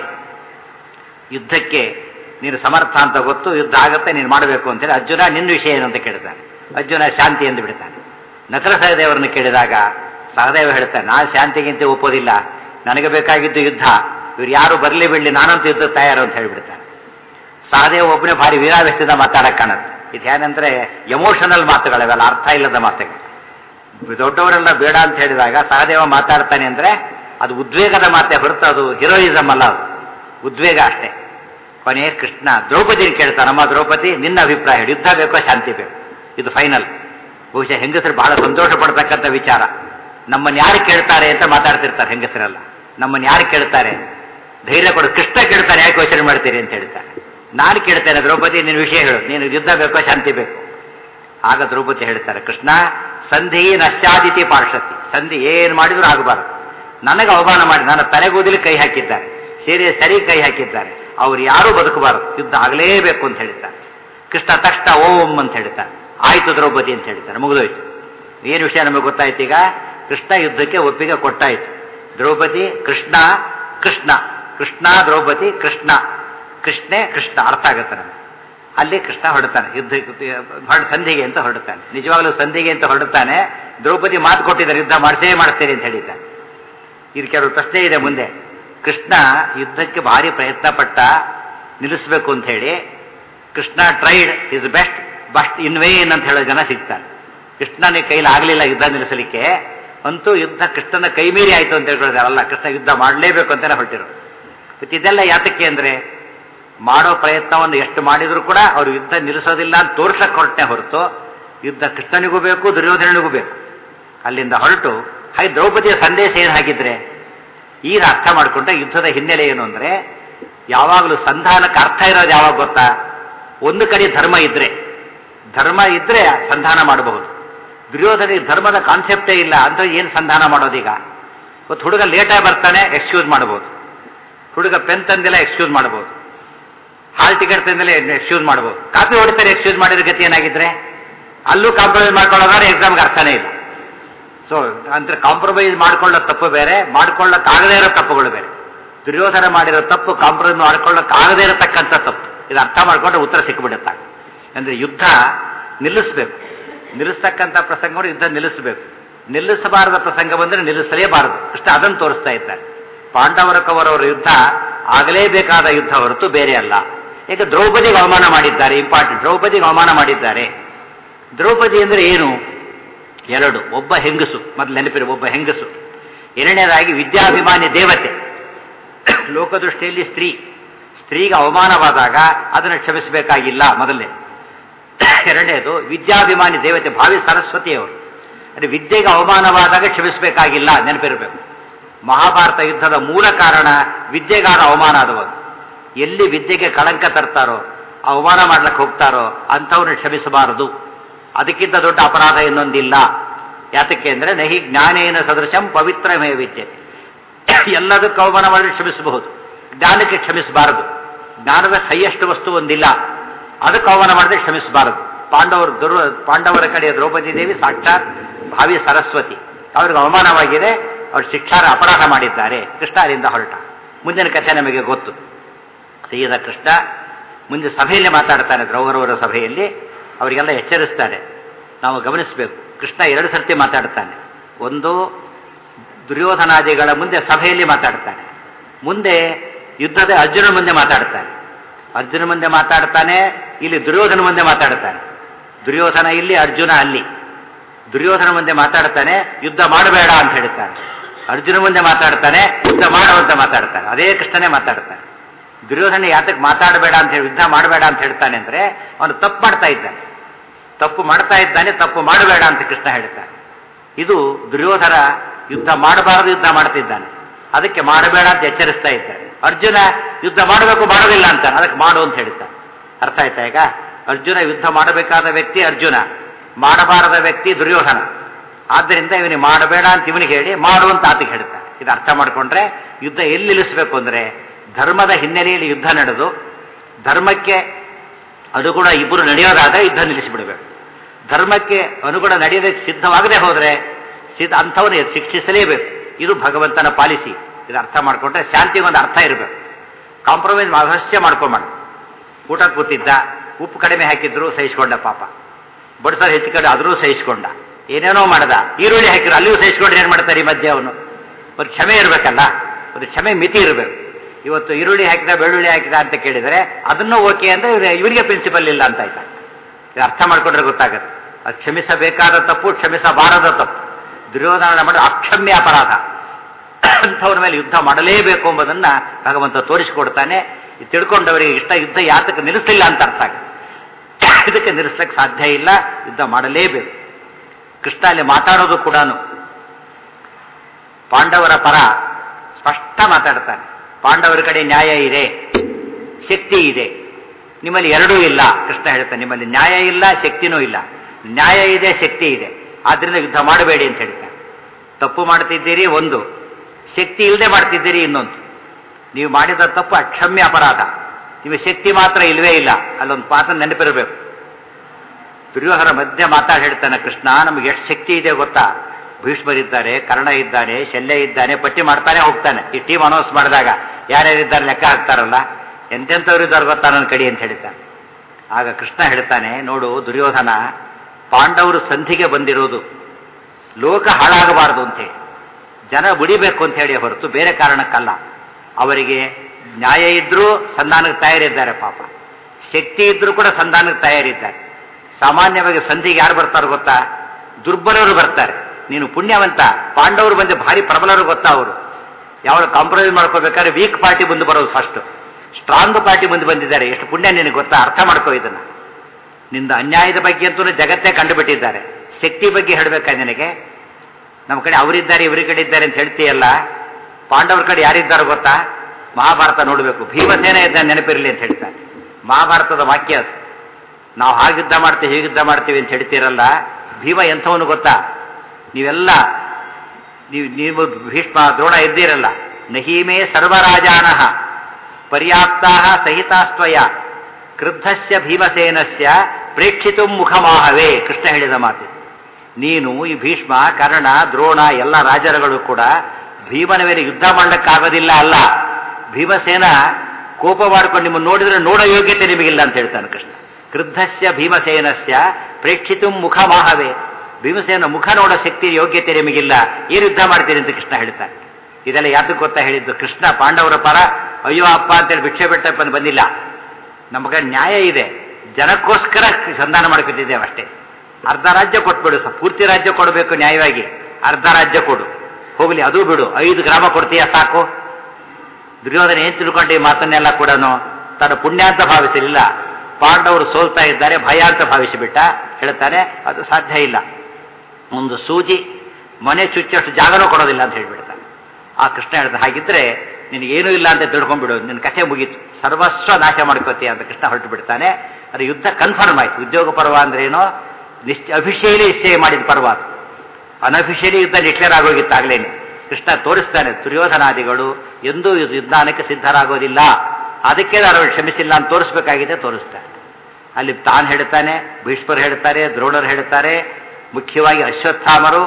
ಯುದ್ಧಕ್ಕೆ ನೀನು ಸಮರ್ಥ ಅಂತ ಗೊತ್ತು ಯುದ್ಧ ಆಗತ್ತೆ ನೀನು ಮಾಡಬೇಕು ಅಂತೇಳಿ ಅರ್ಜುನ ನಿನ್ನ ವಿಷಯ ಏನು ಅಂತ ಕೇಳ್ತಾನೆ ಅರ್ಜುನ ಶಾಂತಿ ಎಂದು ಬಿಡ್ತಾನೆ ನಕಲ ಸಹದೇವರನ್ನು ಕೇಳಿದಾಗ ಸಹದೇವ ಹೇಳ್ತಾನೆ ನಾನು ಶಾಂತಿಗಿಂತ ಒಪ್ಪೋದಿಲ್ಲ ನನಗೆ ಬೇಕಾಗಿದ್ದು ಯುದ್ಧ ಇವ್ರು ಯಾರು ಬರಲಿ ಬಿಡಲಿ ನಾನಂತೂ ಯುದ್ಧ ತಯಾರು ಅಂತ ಹೇಳ್ಬಿಡ್ತಾನೆ ಸಹದೇವ ಒಬ್ಬನೇ ಭಾರಿ ವೀರಾವೇಶದಿಂದ ಮಾತಾಡಕ್ ಕಾಣುತ್ತೆ ಇದೇನಂದ್ರೆ ಎಮೋಷನಲ್ ಮಾತುಗಳಿವೆಲ್ಲ ಅರ್ಥ ಇಲ್ಲದ ಮಾತುಗಳು ದೊಡ್ಡವರೆಲ್ಲ ಬೇಡ ಅಂತ ಹೇಳಿದಾಗ ಸಹದೇವ ಮಾತಾಡ್ತಾನೆ ಅಂದ್ರೆ ಅದು ಉದ್ವೇಗದ ಮಾತೆ ಹೊರತು ಅದು ಹೀರೋಯಿಸಮ್ ಅಲ್ಲ ಅದು ಉದ್ವೇಗ ಅಷ್ಟೇ ಕೊನೆಯ ಕೃಷ್ಣ ದ್ರೌಪದಿನ ಕೇಳ್ತಾನೆ ನಮ್ಮ ದ್ರೌಪದಿ ನಿನ್ನ ಅಭಿಪ್ರಾಯ ಹೇಳಿ ಯುದ್ಧ ಬೇಕೋ ಶಾಂತಿ ಬೇಕು ಇದು ಫೈನಲ್ ಬಹುಶಃ ಹೆಂಗಸರು ಬಹಳ ಸಂತೋಷ ಪಡ್ತಕ್ಕಂಥ ವಿಚಾರ ನಮ್ಮನ್ನು ಯಾರು ಕೇಳ್ತಾರೆ ಅಂತ ಮಾತಾಡ್ತಿರ್ತಾರೆ ಹೆಂಗಸರೆಲ್ಲ ನಮ್ಮನ್ನು ಯಾರು ಕೇಳ್ತಾರೆ ಧೈರ್ಯ ಕೊಡು ಕೃಷ್ಣ ಕೇಳ್ತಾನೆ ಯಾಕೆ ಯೋಚನೆ ಮಾಡ್ತೀರಿ ಅಂತ ಹೇಳ್ತಾರೆ ನಾನು ಕೇಳ್ತೇನೆ ದ್ರೌಪದಿ ನಿನ್ನ ವಿಷಯ ಹೇಳು ನೀನು ಯುದ್ಧ ಬೇಕೋ ಶಾಂತಿ ಬೇಕು ಆಗ ದ್ರೌಪದಿ ಹೇಳ್ತಾರೆ ಕೃಷ್ಣ ಸಂಧಿ ನಶ್ಯಾದಿತಿ ಪಾರ್ಷತಿ ಸಂಧಿ ಏನು ಮಾಡಿದ್ರು ಆಗಬಾರದು ನನಗೆ ಅವಮಾನ ಮಾಡಿ ನನ್ನ ತಲೆಗೂದಲಿ ಕೈ ಹಾಕಿದ್ದಾರೆ ಸೀರೆ ಸರಿ ಕೈ ಹಾಕಿದ್ದಾರೆ ಅವ್ರು ಯಾರೂ ಬದುಕಬಾರದು ಯುದ್ಧ ಆಗಲೇಬೇಕು ಅಂತ ಹೇಳ್ತಾರೆ ಕೃಷ್ಣ ತಕ್ಷಣ ಓಂ ಅಂತ ಹೇಳ್ತಾರೆ ಆಯ್ತು ದ್ರೌಪದಿ ಅಂತ ಹೇಳ್ತಾರೆ ಮುಗಿದೋಯ್ತು ಏನು ವಿಷಯ ನಮಗೆ ಗೊತ್ತಾಯ್ತು ಈಗ ಕೃಷ್ಣ ಯುದ್ಧಕ್ಕೆ ಒಪ್ಪಿಗೆ ಕೊಟ್ಟಾಯ್ತು ದ್ರೌಪದಿ ಕೃಷ್ಣ ಕೃಷ್ಣ ಕೃಷ್ಣ ದ್ರೌಪದಿ ಕೃಷ್ಣ ಕೃಷ್ಣೇ ಕೃಷ್ಣ ಅರ್ಥ ಆಗುತ್ತೆ ನಮಗೆ ಅಲ್ಲಿ ಕೃಷ್ಣ ಹೊರಡ್ತಾನೆ ಯುದ್ಧ ಹೊರಡ್ ಸಂಧಿಗೆ ಅಂತ ಹೊರಡ್ತಾನೆ ನಿಜವಾಗ್ಲೂ ಸಂಧಿಗೆ ಅಂತ ಹೊರಡ್ತಾನೆ ದ್ರೌಪದಿ ಮಾತು ಕೊಟ್ಟಿದ್ದಾರೆ ಯುದ್ಧ ಮಾಡಿಸೇ ಮಾಡ್ತೇನೆ ಅಂತ ಹೇಳಿದ್ದಾನೆ ಇದು ಕೆಲವು ಪ್ರಶ್ನೆ ಇದೆ ಮುಂದೆ ಕೃಷ್ಣ ಯುದ್ಧಕ್ಕೆ ಭಾರಿ ಪ್ರಯತ್ನ ಪಟ್ಟ ನಿಲ್ಲಿಸಬೇಕು ಅಂತ ಹೇಳಿ Krishna tried his best but in vain ಅಂತ ಹೇಳೋ ಜನ ಸಿಗ್ತಾರೆ ಕೃಷ್ಣನ ಕೈಲಿ ಆಗಲಿಲ್ಲ ಯುದ್ಧ ನಿಲ್ಲಿಸಲಿಕ್ಕೆ ಅಂತೂ ಯುದ್ಧ ಕೃಷ್ಣನ ಕೈ ಮೀರಿ ಆಯ್ತು ಅಂತ ಹೇಳ್ಕೊಳ್ತಾರೆ ಅಲ್ಲ ಕೃಷ್ಣ ಯುದ್ಧ ಮಾಡಲೇಬೇಕು ಅಂತಾನೆ ಹೊರಟಿರು ಮತ್ತೆ ಇದೆಲ್ಲ ಯಾತಕ್ಕೆ ಅಂದ್ರೆ ಮಾಡೋ ಪ್ರಯತ್ನವನ್ನು ಎಷ್ಟು ಮಾಡಿದ್ರು ಕೂಡ ಅವರು ಯುದ್ಧ ನಿಲ್ಲಿಸೋದಿಲ್ಲ ಅಂತ ತೋರ್ಸಕ್ ಹೊರಟೆ ಹೊರತು ಯುದ್ಧ ಕೃಷ್ಣನಿಗೂ ಬೇಕು ದುರ್ಯೋಧನನಿಗೂ ಬೇಕು ಅಲ್ಲಿಂದ ಹೊರಟು ಹಾಗೆ ದ್ರೌಪದಿಯ ಸಂದೇಶ ಏನು ಹಾಕಿದ್ರೆ ಈಗ ಅರ್ಥ ಮಾಡಿಕೊಂಡ್ರೆ ಯುದ್ಧದ ಹಿನ್ನೆಲೆ ಏನು ಅಂದ್ರೆ ಯಾವಾಗಲೂ ಸಂಧಾನಕ್ಕೆ ಅರ್ಥ ಇರೋದು ಯಾವಾಗ ಗೊತ್ತಾ ಒಂದು ಕಡೆ ಧರ್ಮ ಇದ್ರೆ ಧರ್ಮ ಇದ್ರೆ ಸಂಧಾನ ಮಾಡಬಹುದು ದುರ್ಯೋಧನಿಗೆ ಧರ್ಮದ ಕಾನ್ಸೆಪ್ಟೇ ಇಲ್ಲ ಅಂತ ಏನು ಸಂಧಾನ ಮಾಡೋದೀಗ ಇವತ್ತು ಹುಡುಗ ಲೇಟಾಗಿ ಬರ್ತಾನೆ ಎಕ್ಸ್ಕ್ಯೂಸ್ ಮಾಡಬಹುದು ಹುಡುಗ ಪೆನ್ ತಂದಿಲ್ಲ ಎಕ್ಸ್ಕ್ಯೂಸ್ ಮಾಡಬಹುದು ಹಾಲ್ ಟಿಕೆಟ್ ತಂದಿಲ್ಲ ಎಕ್ಸ್ಕ್ಯೂಸ್ ಮಾಡಬಹುದು ಕಾಪಿ ಹೊಡಿತಾರೆ ಎಕ್ಸ್ಕ್ಯೂಸ್ ಮಾಡಿದ ಗತಿ ಏನಾಗಿದ್ರೆ ಅಲ್ಲೂ ಕಾಂಪ್ರಮೈಸ್ ಮಾಡ್ಕೊಳ್ಳೋದಾದ್ರೆ ಎಕ್ಸಾಮ್ಗೆ ಅರ್ಥನೇ ಇಲ್ಲ ಸೊ ಅಂದ್ರೆ ಕಾಂಪ್ರಮೈಸ್ ಮಾಡ್ಕೊಳ್ಳೋ ತಪ್ಪು ಬೇರೆ ಮಾಡ್ಕೊಳ್ಳೋಕ್ಕಾಗದೇ ಇರೋ ತಪ್ಪುಗಳು ಬೇರೆ ದುರ್ಯೋಧನ ಮಾಡಿರೋ ತಪ್ಪು ಕಾಂಪ್ರಮೈಸ್ ಮಾಡ್ಕೊಳ್ಳೋಕ್ಕಾಗದೇ ಇರತಕ್ಕಂಥ ತಪ್ಪು ಇದು ಅರ್ಥ ಮಾಡ್ಕೊಂಡ್ರೆ ಉತ್ತರ ಸಿಕ್ಕಿಬಿಡುತ್ತೆ ಅಂದ್ರೆ ಯುದ್ಧ ನಿಲ್ಲಿಸಬೇಕು ನಿಲ್ಲಿಸ್ತಕ್ಕಂಥ ಪ್ರಸಂಗವನ್ನು ಯುದ್ಧ ನಿಲ್ಲಿಸಬೇಕು ನಿಲ್ಲಿಸಬಾರದ ಪ್ರಸಂಗ ಬಂದರೆ ನಿಲ್ಲಿಸಲೇಬಾರದು ಕೃಷ್ಣ ಅದನ್ನು ತೋರಿಸ್ತಾ ಇದ್ದಾರೆ ಪಾಂಡವರ ಕವರವರ ಯುದ್ಧ ಆಗಲೇಬೇಕಾದ ಯುದ್ಧ ಹೊರತು ಬೇರೆ ಅಲ್ಲ ಈಗ ದ್ರೌಪದಿಗೆ ಅವಮಾನ ಮಾಡಿದ್ದಾರೆ ಇಂಪಾರ್ಟೆಂಟ್ ದ್ರೌಪದಿಗೆ ಅವಮಾನ ಮಾಡಿದ್ದಾರೆ ದ್ರೌಪದಿ ಅಂದ್ರೆ ಏನು ಎರಡು ಒಬ್ಬ ಹೆಂಗಸು ಮೊದಲು ನೆನಪಿರು ಒಬ್ಬ ಹೆಂಗಸು ಎರಡನೇದಾಗಿ ವಿದ್ಯಾಭಿಮಾನಿ ದೇವತೆ ಲೋಕದೃಷ್ಟಿಯಲ್ಲಿ ಸ್ತ್ರೀ ಸ್ತ್ರೀಗೆ ಅವಮಾನವಾದಾಗ ಅದನ್ನು ಕ್ಷಮಿಸಬೇಕಾಗಿಲ್ಲ ಮೊದಲನೇ ಎರಡನೇದು ವಿದ್ಯಾಭಿಮಾನಿ ದೇವತೆ ಭಾವಿ ಸರಸ್ವತಿಯವರು ಅದೇ ವಿದ್ಯೆಗೆ ಅವಮಾನವಾದಾಗ ಕ್ಷಮಿಸಬೇಕಾಗಿಲ್ಲ ನೆನಪಿರಬೇಕು ಮಹಾಭಾರತ ಯುದ್ಧದ ಮೂಲ ಕಾರಣ ವಿದ್ಯೆಗಾರ ಅವಮಾನ ಆದವರು ಎಲ್ಲಿ ವಿದ್ಯೆಗೆ ಕಳಂಕ ತರ್ತಾರೋ ಅವಮಾನ ಮಾಡ್ಲಿಕ್ಕೆ ಹೋಗ್ತಾರೋ ಅಂಥವ್ರನ್ನ ಕ್ಷಮಿಸಬಾರದು ಅದಕ್ಕಿಂತ ದೊಡ್ಡ ಅಪರಾಧ ಇನ್ನೊಂದಿಲ್ಲ ಯಾತಕ್ಕೆ ಅಂದ್ರೆ ನಹಿ ಜ್ಞಾನೇನ ಸದೃಶಂ ಪವಿತ್ರಮೇ ವಿದ್ಯೆ ಎಲ್ಲದಕ್ಕೂ ಅವಮಾನ ಮಾಡಿ ಕ್ಷಮಿಸಬಹುದು ಜ್ಞಾನಕ್ಕೆ ಕ್ಷಮಿಸಬಾರದು ಜ್ಞಾನದ ಹೈಯೆಸ್ಟ್ ವಸ್ತು ಒಂದಿಲ್ಲ ಅದಕ್ಕೆ ಅವಮಾನ ಮಾಡಿದ್ರೆ ಕ್ಷಮಿಸಬಾರದು ಪಾಂಡವರು ದುರ್ ಪಾಂಡವರ ಕಡೆಯ ದ್ರೌಪದಿ ದೇವಿ ಸಾಕ್ಷಾತ್ ಭಾವಿ ಸರಸ್ವತಿ ಅವ್ರಿಗೆ ಅವಮಾನವಾಗಿದೆ ಅವ್ರು ಶಿಕ್ಷಾರ ಅಪರಾಧ ಮಾಡಿದ್ದಾರೆ ಕೃಷ್ಣ ಅಲ್ಲಿಂದ ಹೊರಟ ಮುಂದಿನ ಕಥೆ ನಮಗೆ ಗೊತ್ತು ಸೀದ ಕೃಷ್ಣ ಮುಂದೆ ಸಭೆಯಲ್ಲಿ ಮಾತಾಡ್ತಾನೆ ದ್ರೌರವರ ಸಭೆಯಲ್ಲಿ ಅವರಿಗೆಲ್ಲ ಎಚ್ಚರಿಸ್ತಾನೆ ನಾವು ಗಮನಿಸಬೇಕು ಕೃಷ್ಣ ಎರಡು ಸರ್ತಿ ಮಾತಾಡ್ತಾನೆ ಒಂದು ದುರ್ಯೋಧನಾದಿಗಳ ಮುಂದೆ ಸಭೆಯಲ್ಲಿ ಮಾತಾಡ್ತಾನೆ ಮುಂದೆ ಯುದ್ಧದ ಅರ್ಜುನ ಮುಂದೆ ಮಾತಾಡ್ತಾನೆ ಅರ್ಜುನ ಮುಂದೆ ಮಾತಾಡ್ತಾನೆ ಇಲ್ಲಿ ದುರ್ಯೋಧನ ಮುಂದೆ ಮಾತಾಡ್ತಾನೆ ದುರ್ಯೋಧನ ಇಲ್ಲಿ ಅರ್ಜುನ ಅಲ್ಲಿ ದುರ್ಯೋಧನ ಮುಂದೆ ಮಾತಾಡ್ತಾನೆ ಯುದ್ಧ ಮಾಡಬೇಡ ಅಂತ ಹೇಳ್ತಾನೆ ಅರ್ಜುನ ಮುಂದೆ ಮಾತಾಡ್ತಾನೆ ಯುದ್ಧ ಮಾಡು ಅಂತ ಮಾತಾಡ್ತಾನೆ ಅದೇ ಕೃಷ್ಣನೇ ಮಾತಾಡ್ತಾನೆ ದುರ್ಯೋಧನ ಯಾತಕ್ಕೆ ಮಾತಾಡಬೇಡ ಅಂತ ಹೇಳಿ ಯುದ್ಧ ಮಾಡಬೇಡ ಅಂತ ಹೇಳ್ತಾನೆ ಅಂದ್ರೆ ಅವನು ತಪ್ಪು ಮಾಡ್ತಾ ಇದ್ದಾನೆ ತಪ್ಪು ಮಾಡ್ತಾ ಇದ್ದಾನೆ ತಪ್ಪು ಮಾಡಬೇಡ ಅಂತ ಕೃಷ್ಣ ಹೇಳ್ತಾನೆ ಇದು ದುರ್ಯೋಧನ ಯುದ್ಧ ಮಾಡಬಾರದು ಯುದ್ಧ ಮಾಡ್ತಿದ್ದಾನೆ ಅದಕ್ಕೆ ಮಾಡಬೇಡ ಅಂತ ಎಚ್ಚರಿಸ್ತಾ ಇದ್ದಾನೆ ಅರ್ಜುನ ಯುದ್ಧ ಮಾಡಬೇಕು ಮಾಡೋದಿಲ್ಲ ಅಂತ ಅದಕ್ಕೆ ಮಾಡು ಅಂತ ಹೇಳ್ತಾನೆ ಅರ್ಥ ಆಯ್ತಾ ಈಗ ಅರ್ಜುನ ಯುದ್ಧ ಮಾಡಬೇಕಾದ ವ್ಯಕ್ತಿ ಅರ್ಜುನ ಮಾಡಬಾರದ ವ್ಯಕ್ತಿ ದುರ್ಯೋಧನ ಆದ್ದರಿಂದ ಇವನಿಗೆ ಮಾಡಬೇಡ ಅಂತ ಇವನಿಗೆ ಹೇಳಿ ಮಾಡು ಅಂತ ಆತಗೆ ಹೇಳ್ತಾನೆ ಇದು ಅರ್ಥ ಮಾಡ್ಕೊಂಡ್ರೆ ಯುದ್ಧ ಎಲ್ಲಿ ನಿಲ್ಲಿಸಬೇಕು ಅಂದ್ರೆ ಧರ್ಮದ ಹಿನ್ನೆಲೆಯಲ್ಲಿ ಯುದ್ಧ ನಡೆದು ಧರ್ಮಕ್ಕೆ ಅನುಗುಣ ಇಬ್ಬರು ನಡೆಯೋದಾದ್ರೆ ಯುದ್ಧ ನಿಲ್ಲಿಸಿಬಿಡಬೇಕು ಧರ್ಮಕ್ಕೆ ಅನುಗುಣ ನಡೆಯೋದಕ್ಕೆ ಸಿದ್ಧವಾಗದೆ ಹೋದ್ರೆ ಸಿದ್ಧ ಅಂಥವನ್ನ ಶಿಕ್ಷಿಸಲೇಬೇಕು ಇದು ಭಗವಂತನ ಪಾಲಿಸಿ ಇದು ಅರ್ಥ ಮಾಡ್ಕೊಂಡ್ರೆ ಶಾಂತಿಗೊಂದು ಅರ್ಥ ಇರಬೇಕು ಕಾಂಪ್ರಮೈಸ್ ಅವಶ್ಯ ಮಾಡ್ಕೊಂಬಾರ್ದು ಊಟ ಕೂತಿದ್ದ ಉಪ್ಪು ಕಡಿಮೆ ಹಾಕಿದ್ರು ಸಹಿಸ್ಕೊಂಡ ಪಾಪ ಬಡ್ಸರ್ ಹೆಚ್ಚು ಕಡೆ ಆದರೂ ಸಹಿಸ್ಕೊಂಡ ಏನೇನೋ ಮಾಡ್ದ ಈರುಳ್ಳಿ ಹಾಕಿದ್ರು ಅಲ್ಲಿಯೂ ಸಹಿಸ್ಕೊಂಡ್ರೆ ಏನು ಮಾಡ್ತಾರೆ ಈ ಮಧ್ಯೆ ಅವನು ಒಂದು ಕ್ಷಮೆ ಇರಬೇಕಲ್ಲ ಒಂದು ಕ್ಷಮೆ ಮಿತಿ ಇರಬೇಕು ಇವತ್ತು ಈರುಳ್ಳಿ ಹಾಕಿದ ಬೆಳ್ಳುಳ್ಳಿ ಹಾಕಿದ ಅಂತ ಕೇಳಿದರೆ ಅದನ್ನು ಓಕೆ ಅಂದ್ರೆ ಇವ್ರ- ಇವರಿಗೆ ಪ್ರಿನ್ಸಿಪಲ್ ಇಲ್ಲ ಅಂತ ಆಯ್ತಾ ಇದು ಅರ್ಥ ಮಾಡ್ಕೊಂಡ್ರೆ ಗೊತ್ತಾಗುತ್ತೆ ಅದು ಕ್ಷಮಿಸಬೇಕಾದ ತಪ್ಪು ಕ್ಷಮಿಸಬಾರದ ತಪ್ಪು ದುರ್ಯೋಧನ ಮಾಡೋದು ಅಕ್ಷಮ್ಯ ಅಪರಾಧ ಅಂಥವ್ರ ಮೇಲೆ ಯುದ್ಧ ಮಾಡಲೇಬೇಕು ಎಂಬುದನ್ನ ಭಗವಂತ ತೋರಿಸಿಕೊಡ್ತಾನೆ ಇದು ತಿಳ್ಕೊಂಡವರಿಗೆ ಇಷ್ಟ ಯುದ್ಧ ಯಾತಕ್ಕೆ ನಿಲ್ಲಿಸಲಿಲ್ಲ ಅಂತ ಅರ್ಥ ಆಗುತ್ತೆ ಇದಕ್ಕೆ ನಿಲ್ಲಿಸ್ಲಿಕ್ಕೆ ಸಾಧ್ಯ ಇಲ್ಲ ಯುದ್ಧ ಮಾಡಲೇಬೇಕು ಕೃಷ್ಣ ಅಲ್ಲಿ ಮಾತಾಡೋದು ಕೂಡ ಪಾಂಡವರ ಪರ ಸ್ಪಷ್ಟ ಮಾತಾಡ್ತಾನೆ ಪಾಂಡವರ ಕಡೆ ನ್ಯಾಯ ಇದೆ ಶಕ್ತಿ ಇದೆ ನಿಮ್ಮಲ್ಲಿ ಎರಡೂ ಇಲ್ಲ ಕೃಷ್ಣ ಹೇಳ್ತಾನೆ ನಿಮ್ಮಲ್ಲಿ ನ್ಯಾಯ ಇಲ್ಲ ಶಕ್ತಿನೂ ಇಲ್ಲ ನ್ಯಾಯ ಇದೆ ಶಕ್ತಿ ಇದೆ ಆದ್ರಿಂದ ಯುದ್ಧ ಮಾಡಬೇಡಿ ಅಂತ ಹೇಳ್ತಾನೆ ತಪ್ಪು ಮಾಡ್ತಿದ್ದೀರಿ ಒಂದು ಶಕ್ತಿ ಇಲ್ಲದೆ ಮಾಡ್ತಿದ್ದೀರಿ ಇನ್ನೊಂದು ನೀವು ಮಾಡಿದ ತಪ್ಪು ಅಕ್ಷಮ್ಯ ಅಪರಾಧ ನಿಮಗೆ ಶಕ್ತಿ ಮಾತ್ರ ಇಲ್ವೇ ಇಲ್ಲ ಅಲ್ಲೊಂದು ಮಾತ್ರ ನೆನಪಿರಬೇಕು ದುರ್ಯೋಧನ ಮಧ್ಯೆ ಮಾತಾಡಿ ಹೇಳ್ತಾನೆ ಕೃಷ್ಣ ನಮಗೆ ಎಷ್ಟು ಶಕ್ತಿ ಇದೆ ಗೊತ್ತಾ ಭೀಷ್ಮರಿದ್ದಾರೆ ಕರ್ಣ ಇದ್ದಾನೆ ಶಲ್ಯ ಇದ್ದಾನೆ ಪಟ್ಟಿ ಮಾಡ್ತಾನೆ ಹೋಗ್ತಾನೆ ಈ ಟೀಮ್ ಅನೌನ್ಸ್ ಮಾಡಿದಾಗ ಯಾರ್ಯಾರಿದ್ದಾರೆ ಲೆಕ್ಕ ಹಾಕ್ತಾರಲ್ಲ ಎಂತೆಂಥವ್ರು ಇದ್ದಾರೆ ಗೊತ್ತಾ ನನ್ನ ಕಡಿ ಅಂತ ಹೇಳ್ತಾನೆ ಆಗ ಕೃಷ್ಣ ಹೇಳ್ತಾನೆ ನೋಡು ದುರ್ಯೋಧನ ಪಾಂಡವರು ಸಂಧಿಗೆ ಬಂದಿರೋದು ಲೋಕ ಹಾಳಾಗಬಾರದು ಅಂತೇಳಿ ಜನ ಉಳಿಬೇಕು ಅಂತ ಹೇಳಿ ಹೊರತು ಬೇರೆ ಕಾರಣಕ್ಕಲ್ಲ ಅವರಿಗೆ ನ್ಯಾಯ ಇದ್ರೂ ಸಂಧಾನಕ್ಕೆ ತಯಾರಿದ್ದಾರೆ ಪಾಪ ಶಕ್ತಿ ಇದ್ರೂ ಕೂಡ ಸಂಧಾನಕ್ಕೆ ತಯಾರಿದ್ದಾರೆ ಸಾಮಾನ್ಯವಾಗಿ ಸಂಧಿಗೆ ಯಾರು ಬರ್ತಾರೋ ಗೊತ್ತಾ ದುರ್ಬಲರು ಬರ್ತಾರೆ ನೀನು ಪುಣ್ಯವಂತ ಪಾಂಡವರು ಬಂದು ಭಾರಿ ಪ್ರಬಲರು ಗೊತ್ತಾ ಅವರು ಯಾವ ಕಾಂಪ್ರಮೈಸ್ ಮಾಡ್ಕೋಬೇಕಾದ್ರೆ ವೀಕ್ ಪಾರ್ಟಿ ಮುಂದೆ ಬರೋದು ಫಸ್ಟ್ ಸ್ಟ್ರಾಂಗ್ ಪಾರ್ಟಿ ಮುಂದೆ ಬಂದಿದ್ದಾರೆ ಎಷ್ಟು ಪುಣ್ಯ ನಿನಗೆ ಗೊತ್ತಾ ಅರ್ಥ ಮಾಡ್ಕೋ ಇದನ್ನ ನಿಂದ ಅನ್ಯಾಯದ ಬಗ್ಗೆ ಅಂತೂ ಜಗತ್ತೇ ಕಂಡುಬಿಟ್ಟಿದ್ದಾರೆ ಶಕ್ತಿ ಬಗ್ಗೆ ಹೇಳಬೇಕಾ ನಿನಗೆ ನಮ್ಮ ಕಡೆ ಅವರಿದ್ದಾರೆ ಇವರ ಕಡೆ ಇದ್ದಾರೆ ಅಂತ ಹೇಳ್ತೀಯಲ್ಲ ಪಾಂಡವರ ಕಡೆ ಯಾರಿದ್ದಾರೆ ಗೊತ್ತಾ ಮಹಾಭಾರತ ನೋಡಬೇಕು ಭೀಮಸೇನ ಇದ್ದ ನೆನಪಿರಲಿ ಅಂತ ಹೇಳ್ತಾರೆ ಮಹಾಭಾರತದ ವಾಕ್ಯ ಅದು ನಾವು ಹಾಗೆ ಯುದ್ಧ ಮಾಡ್ತೀವಿ ಹೀಗೆ ಯುದ್ಧ ಮಾಡ್ತೀವಿ ಅಂತ ಹೇಳ್ತೀರಲ್ಲ ಭೀಮ ಎಂಥವನು ಗೊತ್ತಾ ನೀವೆಲ್ಲ ನೀವು ನೀವು ಭೀಷ್ಮ ದ್ರೋಣ ಇದ್ದೀರಲ್ಲ ನಹೀಮೇ ಸರ್ವರಾಜಾನಃ ಪರ್ಯಾಪ್ತಾ ಸಹಿತಾಸ್ತ್ವಯ ಕ್ರುದ್ಧಸ್ಯ ಭೀಮಸೇನಸ್ಯ ಪ್ರೇಕ್ಷಿತು ಮುಖಮಾಹವೇ ಕೃಷ್ಣ ಹೇಳಿದ ಮಾತು ನೀನು ಈ ಭೀಷ್ಮ ಕರ್ಣ ದ್ರೋಣ ಎಲ್ಲ ರಾಜರುಗಳು ಕೂಡ ಭೀಮನ ಮೇಲೆ ಯುದ್ಧ ಮಾಡಲಿಕ್ಕಾಗೋದಿಲ್ಲ ಅಲ್ಲ ಭೀಮಸೇನ ಕೋಪ ಮಾಡ್ಕೊಂಡು ನಿಮ್ಮನ್ನು ನೋಡಿದ್ರೆ ನೋಡೋ ಯೋಗ್ಯತೆ ನಿಮಗಿಲ್ಲ ಅಂತ ಹೇಳ್ತಾನೆ ಕೃಷ್ಣ ಕ್ರುದ್ಧಸ್ಯ ಭೀಮಸೇನಸ್ಯ ಪ್ರೇಕ್ಷಿತು ಮುಖಮಾಹವೇ ಭೀಮಸೇನ ಮುಖ ನೋಡೋ ಶಕ್ತಿ ಯೋಗ್ಯತೆ ನಿಮಗಿಲ್ಲ ಏನು ಯುದ್ಧ ಮಾಡ್ತೀರಿ ಅಂತ ಕೃಷ್ಣ ಹೇಳ್ತಾನೆ ಇದೆಲ್ಲ ಯಾತಕ್ಕೆ ಗೊತ್ತಾ ಹೇಳಿದ್ದು ಕೃಷ್ಣ ಪಾಂಡವರ ಪರ ಅಯ್ಯೋ ಅಪ್ಪ ಅಂತೇಳಿ ಭಿಕ್ಷೆ ಬೆಟ್ಟ ಬಂದು ಬಂದಿಲ್ಲ ನಮಗೆ ನ್ಯಾಯ ಇದೆ ಜನಕ್ಕೋಸ್ಕರ ಸಂಧಾನ ಮಾಡ್ಕೊತಿದ್ದೇವೆ ಅಷ್ಟೇ ಅರ್ಧ ರಾಜ್ಯ ಕೊಟ್ಬಿಡು ಸ ಪೂರ್ತಿ ರಾಜ್ಯ ಕೊಡಬೇಕು ನ್ಯಾಯವಾಗಿ ಅರ್ಧ ರಾಜ್ಯ ಕೊಡು ಹೋಗ್ಲಿ ಅದು ಬಿಡು ಐದು ಗ್ರಾಮ ಕೊಡ್ತೀಯ ಸಾಕು ದುರ್ಯೋಧನ ಏನ್ ತಿಳ್ಕೊಂಡೆ ಈ ಮಾತನ್ನೆಲ್ಲ ಕೂಡ ತನ್ನ ಪುಣ್ಯ ಅಂತ ಭಾವಿಸಲಿಲ್ಲ ಪಾಂಡವರು ಸೋಲ್ತಾ ಇದ್ದಾರೆ ಭಯ ಅಂತ ಭಾವಿಸಿಬಿಟ್ಟ ಹೇಳ್ತಾನೆ ಅದು ಸಾಧ್ಯ ಇಲ್ಲ ಒಂದು ಸೂಜಿ ಮನೆ ಚುಚ್ಚಷ್ಟು ಜಾಗನೂ ಕೊಡೋದಿಲ್ಲ ಅಂತ ಹೇಳ್ಬಿಡ್ತಾನೆ ಆ ಕೃಷ್ಣ ಹೇಳ್ದ ಹಾಗಿದ್ರೆ ನಿನಗೇನೂ ಇಲ್ಲ ಅಂತ ತಿಳ್ಕೊಂಡ್ಬಿಡು ನಿನ್ನ ಕಥೆ ಮುಗೀತು ಸರ್ವಸ್ವ ನಾಶ ಮಾಡ್ಕೋತೀಯ ಅಂತ ಕೃಷ್ಣ ಹೊರಟು ಬಿಡ್ತಾನೆ ಅದು ಯುದ್ಧ ಕನ್ಫರ್ಮ್ ಆಯ್ತು ಉದ್ಯೋಗ ಪರ್ವ ಅಂದ್ರೇನು ನಿಶ್ಚ ಅಫಿಷಿಯಲಿ ನಿಶ್ಚಯ ಮಾಡಿದ ಪರ್ವ ಅದು ಅನಫಿಷಿಯಲಿ ಯುದ್ಧ ಡಿಕ್ಲೇರ್ ಆಗೋಗಿತ್ತು ಆಗ್ಲೇನೆ ಕೃಷ್ಣ ತೋರಿಸ್ತಾನೆ ದುರ್ಯೋಧನಾದಿಗಳು ಎಂದೂ ಯುದ್ಧ- ಯುದ್ಧಾನಕ್ಕೆ ಸಿದ್ಧರಾಗೋದಿಲ್ಲ ಅದಕ್ಕೆ ನಾನು ಕ್ಷಮಿಸಿಲ್ಲ ಅಂತ ತೋರಿಸ್ಬೇಕಾಗಿದೆ ತೋರಿಸ್ತಾನೆ ಅಲ್ಲಿ ತಾನು ಹೇಳ್ತಾನೆ ಭೀಷ್ಮರು ಹೇಳ್ತಾರೆ ದ್ರೋಣರು ಹೇಳ್ತಾರೆ ಮುಖ್ಯವಾಗಿ ಅಶ್ವತ್ಥಾಮರು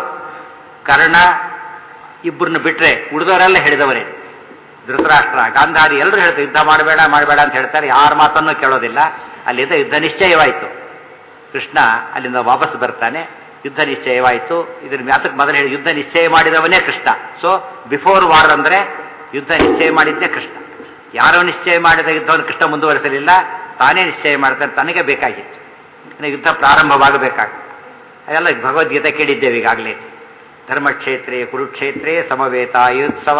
ಕರ್ಣ ಇಬ್ಬರನ್ನು ಬಿಟ್ರೆ ಉಳಿದವರೆಲ್ಲ ಹೇಳಿದವರೇ ಧೃತರಾಷ್ಟ್ರ ಗಾಂಧಾರಿ ಎಲ್ಲರೂ ಹೇಳ್ತಾರೆ ಯುದ್ಧ ಮಾಡಬೇಡ ಮಾಡಬೇಡ ಅಂತ ಹೇಳ್ತಾರೆ ಯಾರ ಮಾತನ್ನು ಕೇಳೋದಿಲ್ಲ ಅಲ್ಲಿಂದ ಯುದ್ಧ ನಿಶ್ಚಯವಾಯಿತು ಕೃಷ್ಣ ಅಲ್ಲಿಂದ ವಾಪಸ್ ಬರ್ತಾನೆ ಯುದ್ಧ ನಿಶ್ಚಯವಾಯಿತು ಇದ್ರ ಮ್ಯಾತಕ್ಕೆ ಮೊದಲು ಹೇಳಿ ಯುದ್ಧ ನಿಶ್ಚಯ ಮಾಡಿದವನೇ ಕೃಷ್ಣ ಸೊ ಬಿಫೋರ್ ವಾರ್ ಅಂದ್ರೆ ಯುದ್ಧ ನಿಶ್ಚಯ ಮಾಡಿದ್ದೇ ಕೃಷ್ಣ ಯಾರೋ ನಿಶ್ಚಯ ಮಾಡಿದ ಯುದ್ಧವನ್ನು ಕೃಷ್ಣ ಮುಂದುವರಿಸಲಿಲ್ಲ ತಾನೇ ನಿಶ್ಚಯ ಮಾಡ್ತಾನೆ ತನಗೆ ಬೇಕಾಗಿತ್ತು ಇನ್ನು ಯುದ್ಧ ಪ್ರಾರಂಭವಾಗಬೇಕಾಗಿತ್ತು ಅದೆಲ್ಲ ಭಗವದ್ಗೀತೆ ಕೇಳಿದ್ದೇವೆ ಈಗಾಗಲೇ ಧರ್ಮಕ್ಷೇತ್ರೇ ಕುರುಕ್ಷೇತ್ರೇ ಸಮವೇತಾಯುತ್ಸವ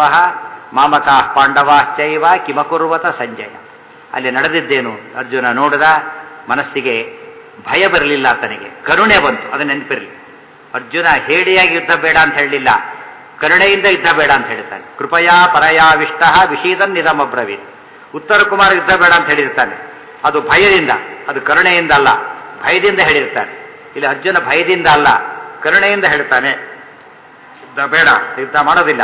ಮಾಮಕಾ ಪಾಂಡವಾಶ್ಚೈವ ಕಿಮಕುರ್ವತ ಸಂಜಯ ಅಲ್ಲಿ ನಡೆದಿದ್ದೇನು ಅರ್ಜುನ ನೋಡಿದ ಮನಸ್ಸಿಗೆ ಭಯ ಬರಲಿಲ್ಲ ಆತನಿಗೆ ಕರುಣೆ ಬಂತು ಅದು ನೆನಪಿರಲಿ ಅರ್ಜುನ ಹೇಡಿಯಾಗಿ ಯುದ್ಧ ಬೇಡ ಅಂತ ಹೇಳಲಿಲ್ಲ ಕರುಣೆಯಿಂದ ಯುದ್ಧ ಬೇಡ ಅಂತ ಹೇಳ್ತಾನೆ ಕೃಪಯಾ ಪರಯಾವಿಷ್ಟ ವಿಷೀದನ್ ನಿಧಮಬ್ರವೀತ್ ಉತ್ತರ ಕುಮಾರ ಯುದ್ಧ ಬೇಡ ಅಂತ ಹೇಳಿರ್ತಾನೆ ಅದು ಭಯದಿಂದ ಅದು ಕರುಣೆಯಿಂದ ಅಲ್ಲ ಭಯದಿಂದ ಹೇಳಿರ್ತಾನೆ ಇಲ್ಲಿ ಅರ್ಜುನ ಭಯದಿಂದ ಅಲ್ಲ ಕರುಣೆಯಿಂದ ಹೇಳ್ತಾನೆ ಯುದ್ಧ ಬೇಡ ಯುದ್ಧ ಮಾಡೋದಿಲ್ಲ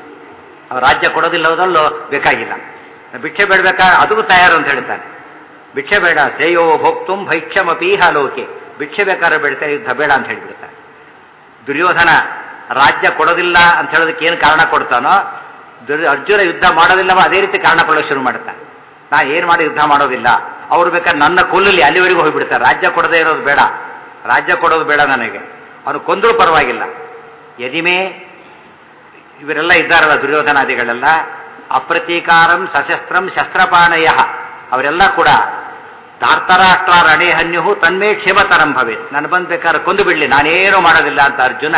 ಅವ್ರು ರಾಜ್ಯ ಕೊಡೋದಿಲ್ಲ ಹೋದಲ್ಲೋ ಬೇಕಾಗಿಲ್ಲ ಭಿಕ್ಷೆ ಬೇಡಬೇಕಾ ಅದಕ್ಕೂ ತಯಾರು ಅಂತ ಹೇಳ್ತಾನೆ ಭಿಕ್ಷೆ ಬೇಡ ಶ್ರೇಯೋ ಭೋಕ್ತುಂ ಭೈಕ್ಷಮಪೀಹ ಲೋಕೆ ಭಿಕ್ಷೆ ಬೇಕಾದ್ರೆ ಬೇಡ್ತಾರೆ ಯುದ್ಧ ಬೇಡ ಅಂತ ಹೇಳ್ಬಿಡ್ತಾನೆ ದುರ್ಯೋಧನ ರಾಜ್ಯ ಕೊಡೋದಿಲ್ಲ ಅಂತ ಹೇಳೋದಕ್ಕೆ ಏನು ಕಾರಣ ಕೊಡ್ತಾನೋ ದುರ್ ಅರ್ಜುನ ಯುದ್ಧ ಮಾಡೋದಿಲ್ಲವ ಅದೇ ರೀತಿ ಕಾರಣ ಕೊಡೋಕೆ ಶುರು ಮಾಡ್ತಾನೆ ನಾ ಏನು ಮಾಡಿ ಯುದ್ಧ ಮಾಡೋದಿಲ್ಲ ಅವ್ರು ಬೇಕಾದ್ರೆ ನನ್ನ ಕೊಲ್ಲಲಿ ಅಲ್ಲಿವರೆಗೂ ಹೋಗ್ಬಿಡ್ತಾರೆ ರಾಜ್ಯ ಕೊಡದೇ ಇರೋದು ಬೇಡ ರಾಜ್ಯ ಕೊಡೋದು ಬೇಡ ನನಗೆ ಅವನು ಕೊಂದರೂ ಪರವಾಗಿಲ್ಲ ಯದಿಮೇ ಇವರೆಲ್ಲ ಇದ್ದಾರಲ್ಲ ದುರ್ಯೋಧನಾದಿಗಳೆಲ್ಲ ಅಪ್ರತೀಕಾರಂ ಸಶಸ್ತ್ರಂ ಶಸ್ತ್ರಪಾಣಯ ಅವರೆಲ್ಲ ಕೂಡ ಧಾರ್ತರಾಷ್ಟ್ರ ರಣೇಹನ್ಯು ತನ್ಮೇ ಕ್ಷೇಮತರಂ ಭವೇತ್ ನಾನು ಬಂದ್ ಬೇಕಾದ್ರೆ ಕೊಂದು ಬಿಡ್ಲಿ ನಾನೇನು ಮಾಡೋದಿಲ್ಲ ಅಂತ ಅರ್ಜುನ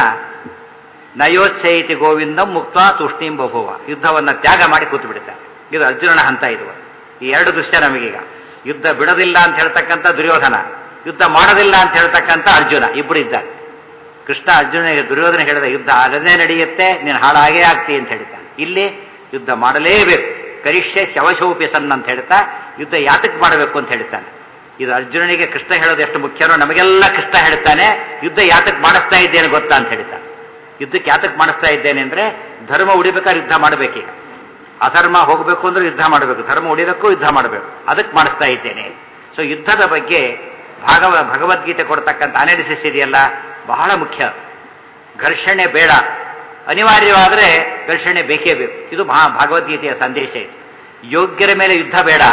ನಯೋತ್ಸೈತಿ ಗೋವಿಂದಂ ಮುಕ್ತ ತೂಷ್ಣೀಂ ಬಭುವ ಯುದ್ಧವನ್ನ ತ್ಯಾಗ ಮಾಡಿ ಕೂತು ಬಿಡ್ತಾರೆ ಇದು ಅರ್ಜುನನ ಹಂತ ಇದು ಈ ಎರಡು ದೃಶ್ಯ ನಮಗೀಗ ಯುದ್ಧ ಬಿಡೋದಿಲ್ಲ ಅಂತ ಹೇಳ್ತಕ್ಕಂಥ ದುರ್ಯೋಧನ ಯುದ್ಧ ಮಾಡೋದಿಲ್ಲ ಅಂತ ಹೇಳ್ತಕ್ಕಂಥ ಅರ್ಜುನ ಇಬ್ಬರು ಇದ್ದಾರೆ ಕೃಷ್ಣ ಅರ್ಜುನಿಗೆ ದುರ್ಯೋಧನ ಹೇಳಿದ ಯುದ್ಧ ಅದನ್ನೇ ನಡೆಯುತ್ತೆ ನೀನು ಹಾಳಾಗೇ ಆಗ್ತಿ ಅಂತ ಹೇಳ್ತಾನೆ ಇಲ್ಲಿ ಯುದ್ಧ ಮಾಡಲೇಬೇಕು ಕರಿಷ್ಯ ಶವಶೋಪಿ ಸನ್ ಅಂತ ಹೇಳ್ತಾ ಯುದ್ಧ ಯಾತಕ್ಕೆ ಮಾಡಬೇಕು ಅಂತ ಹೇಳ್ತಾನೆ ಇದು ಅರ್ಜುನನಿಗೆ ಕೃಷ್ಣ ಹೇಳೋದು ಎಷ್ಟು ಮುಖ್ಯನೋ ನಮಗೆಲ್ಲ ಕೃಷ್ಣ ಹೇಳ್ತಾನೆ ಯುದ್ಧ ಯಾತಕ್ಕೆ ಮಾಡಿಸ್ತಾ ಇದ್ದೇನೆ ಗೊತ್ತಾ ಅಂತ ಹೇಳ್ತಾನೆ ಯುದ್ಧಕ್ಕೆ ಯಾತಕ್ಕೆ ಮಾಡಿಸ್ತಾ ಇದ್ದೇನೆ ಅಂದ್ರೆ ಧರ್ಮ ಉಳಿಬೇಕಾದ್ರೆ ಯುದ್ಧ ಮಾಡಬೇಕೀಗ ಅಧರ್ಮ ಹೋಗಬೇಕು ಅಂದ್ರೆ ಯುದ್ಧ ಮಾಡಬೇಕು ಧರ್ಮ ಉಳಿದಕ್ಕೂ ಯುದ್ಧ ಮಾಡಬೇಕು ಅದಕ್ಕೆ ಮಾಡಿಸ್ತಾ ಇದ್ದೇನೆ ಸೊ ಯುದ್ಧದ ಬಗ್ಗೆ ಭಾಗವ ಭಗವದ್ಗೀತೆ ಕೊಡ್ತಕ್ಕಂಥ ಅನಾಲಿಸಿಸ್ ಇದೆಯಲ್ಲ ಬಹಳ ಮುಖ್ಯ ಘರ್ಷಣೆ ಬೇಡ ಅನಿವಾರ್ಯವಾದರೆ ಘರ್ಷಣೆ ಬೇಕೇ ಬೇಕು ಇದು ಮಹಾ ಭಗವದ್ಗೀತೆಯ ಸಂದೇಶ ಇದು ಯೋಗ್ಯರ ಮೇಲೆ ಯುದ್ಧ ಬೇಡ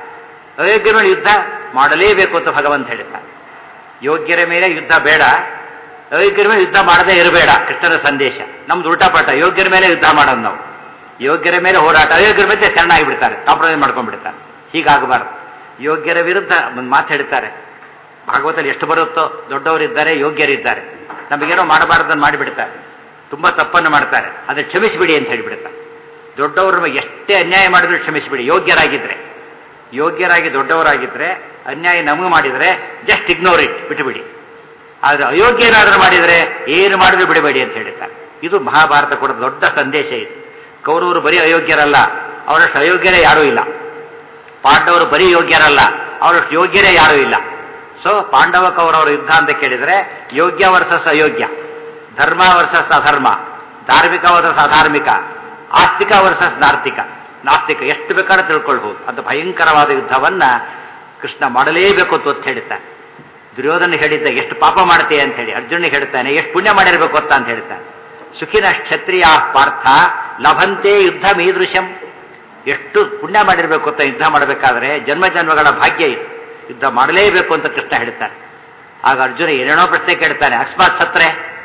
ಅಯೋಗ್ಯರ ಮೇಲೆ ಯುದ್ಧ ಮಾಡಲೇಬೇಕು ಅಂತ ಭಗವಂತ ಹೇಳಿದ ಯೋಗ್ಯರ ಮೇಲೆ ಯುದ್ಧ ಬೇಡ ಅಯೋಗ್ಯರ ಮೇಲೆ ಯುದ್ಧ ಮಾಡದೇ ಇರಬೇಡ ಕೃಷ್ಣನ ಸಂದೇಶ ನಮ್ದು ಉಲ್ಟಾಪಾಟ ಯೋಗ್ಯರ ಮೇಲೆ ಯುದ್ಧ ಮಾಡೋದು ನಾವು ಯೋಗ್ಯರ ಮೇಲೆ ಹೋರಾಟ ಅಯೋಗ್ಯರ ಮೇಲೆ ಶರಣಾಗಿ ಬಿಡ್ತಾರೆ ಕಾಂಪ್ರಮೈಸ್ ಮಾಡ್ಕೊಂಡ್ಬಿಡ್ತಾರೆ ಹೀಗಾಗಬಾರ್ದು ಯೋಗ್ಯರ ವಿರುದ್ಧ ಒಂದು ಮಾತು ಹೇಳ್ತಾರೆ ಭಾಗವತಲ್ಲಿ ಎಷ್ಟು ಬರುತ್ತೋ ದೊಡ್ಡವರಿದ್ದಾರೆ ಯೋಗ್ಯರಿದ್ದಾರೆ ನಮಗೇನೋ ಮಾಡಬಾರ್ದನ್ನು ಮಾಡಿಬಿಡ್ತಾರೆ ತುಂಬ ತಪ್ಪನ್ನು ಮಾಡ್ತಾರೆ ಅದನ್ನು ಕ್ಷಮಿಸಿಬಿಡಿ ಅಂತ ಹೇಳಿಬಿಡ್ತಾರೆ ದೊಡ್ಡವರು ಎಷ್ಟೇ ಅನ್ಯಾಯ ಮಾಡಿದ್ರು ಕ್ಷಮಿಸಿಬಿಡಿ ಯೋಗ್ಯರಾಗಿದ್ರೆ ಯೋಗ್ಯರಾಗಿ ದೊಡ್ಡವರಾಗಿದ್ರೆ ಅನ್ಯಾಯ ನಮಗೆ ಮಾಡಿದರೆ ಜಸ್ಟ್ ಇಗ್ನೋರ್ ಇಟ್ ಬಿಟ್ಟುಬಿಡಿ ಆದರೆ ಅಯೋಗ್ಯರಾದರೂ ಮಾಡಿದರೆ ಏನು ಮಾಡಿದ್ರು ಬಿಡಬೇಡಿ ಅಂತ ಹೇಳ್ತಾರೆ ಇದು ಮಹಾಭಾರತ ಕೊಡೋ ದೊಡ್ಡ ಸಂದೇಶ ಇದು ಕೌರವರು ಬರೀ ಅಯೋಗ್ಯರಲ್ಲ ಅವರಷ್ಟು ಅಯೋಗ್ಯರೇ ಯಾರೂ ಇಲ್ಲ ಪಾಂಡವರು ಬರೀ ಯೋಗ್ಯರಲ್ಲ ಅವರಷ್ಟು ಯೋಗ್ಯರೇ ಯಾರೂ ಇಲ್ಲ ಸೊ ಪಾಂಡವ ಕೌರವರ ಯುದ್ಧ ಅಂತ ಕೇಳಿದರೆ ಯೋಗ್ಯ ವರ್ಸಸ್ ಅಯೋಗ್ಯ ಧರ್ಮ ವರ್ಸಸ್ ಅಧರ್ಮ ಧಾರ್ಮಿಕ ವರ್ಸಸ್ ಅಧಾರ್ಮಿಕ ಆಸ್ತಿಕ ವರ್ಸಸ್ ನಾರ್ತಿಕ ನಾಸ್ತಿಕ ಎಷ್ಟು ಬೇಕಾದ್ರೆ ತಿಳ್ಕೊಳ್ಬಹುದು ಅಂತ ಭಯಂಕರವಾದ ಯುದ್ಧವನ್ನ ಕೃಷ್ಣ ಮಾಡಲೇಬೇಕು ಅಂತ ಒತ್ತು ಹೇಳ್ತಾನೆ ದುರ್ಯೋಧನ ಹೇಳಿದ್ದ ಎಷ್ಟು ಪಾಪ ಮಾಡ್ತೀಯ ಅಂತ ಹೇಳಿ ಅರ್ಜುನಿಗೆ ಹೇಳ್ತಾನೆ ಎಷ್ಟು ಪುಣ್ಯ ಮಾಡಿರ್ಬೇಕು ಗೊತ್ತಾ ಅಂತ ಹೇಳ್ತಾನೆ ಸುಖಿನ ಕ್ಷತ್ರಿಯ ಪಾರ್ಥ ಲಭಂತೆ ಯುದ್ಧ ಮೀದೃಶಂ ಎಷ್ಟು ಪುಣ್ಯ ಮಾಡಿರ್ಬೇಕು ಅಂತ ಯುದ್ಧ ಮಾಡಬೇಕಾದ್ರೆ ಜನ್ಮ ಜನ್ಮಗಳ ಭಾಗ್ಯ ಇದು ಯುದ್ಧ ಮಾಡಲೇಬೇಕು ಅಂತ ಕೃಷ್ಣ ಹೇಳ್ತಾನೆ ಆಗ ಅರ್ಜುನ ಏನೇನೋ ಪ್ರಶ್ನೆ ಕೇಳ್ತಾನೆ ಅಕಸ್ಮಾತ್ ಸತ್ರೆ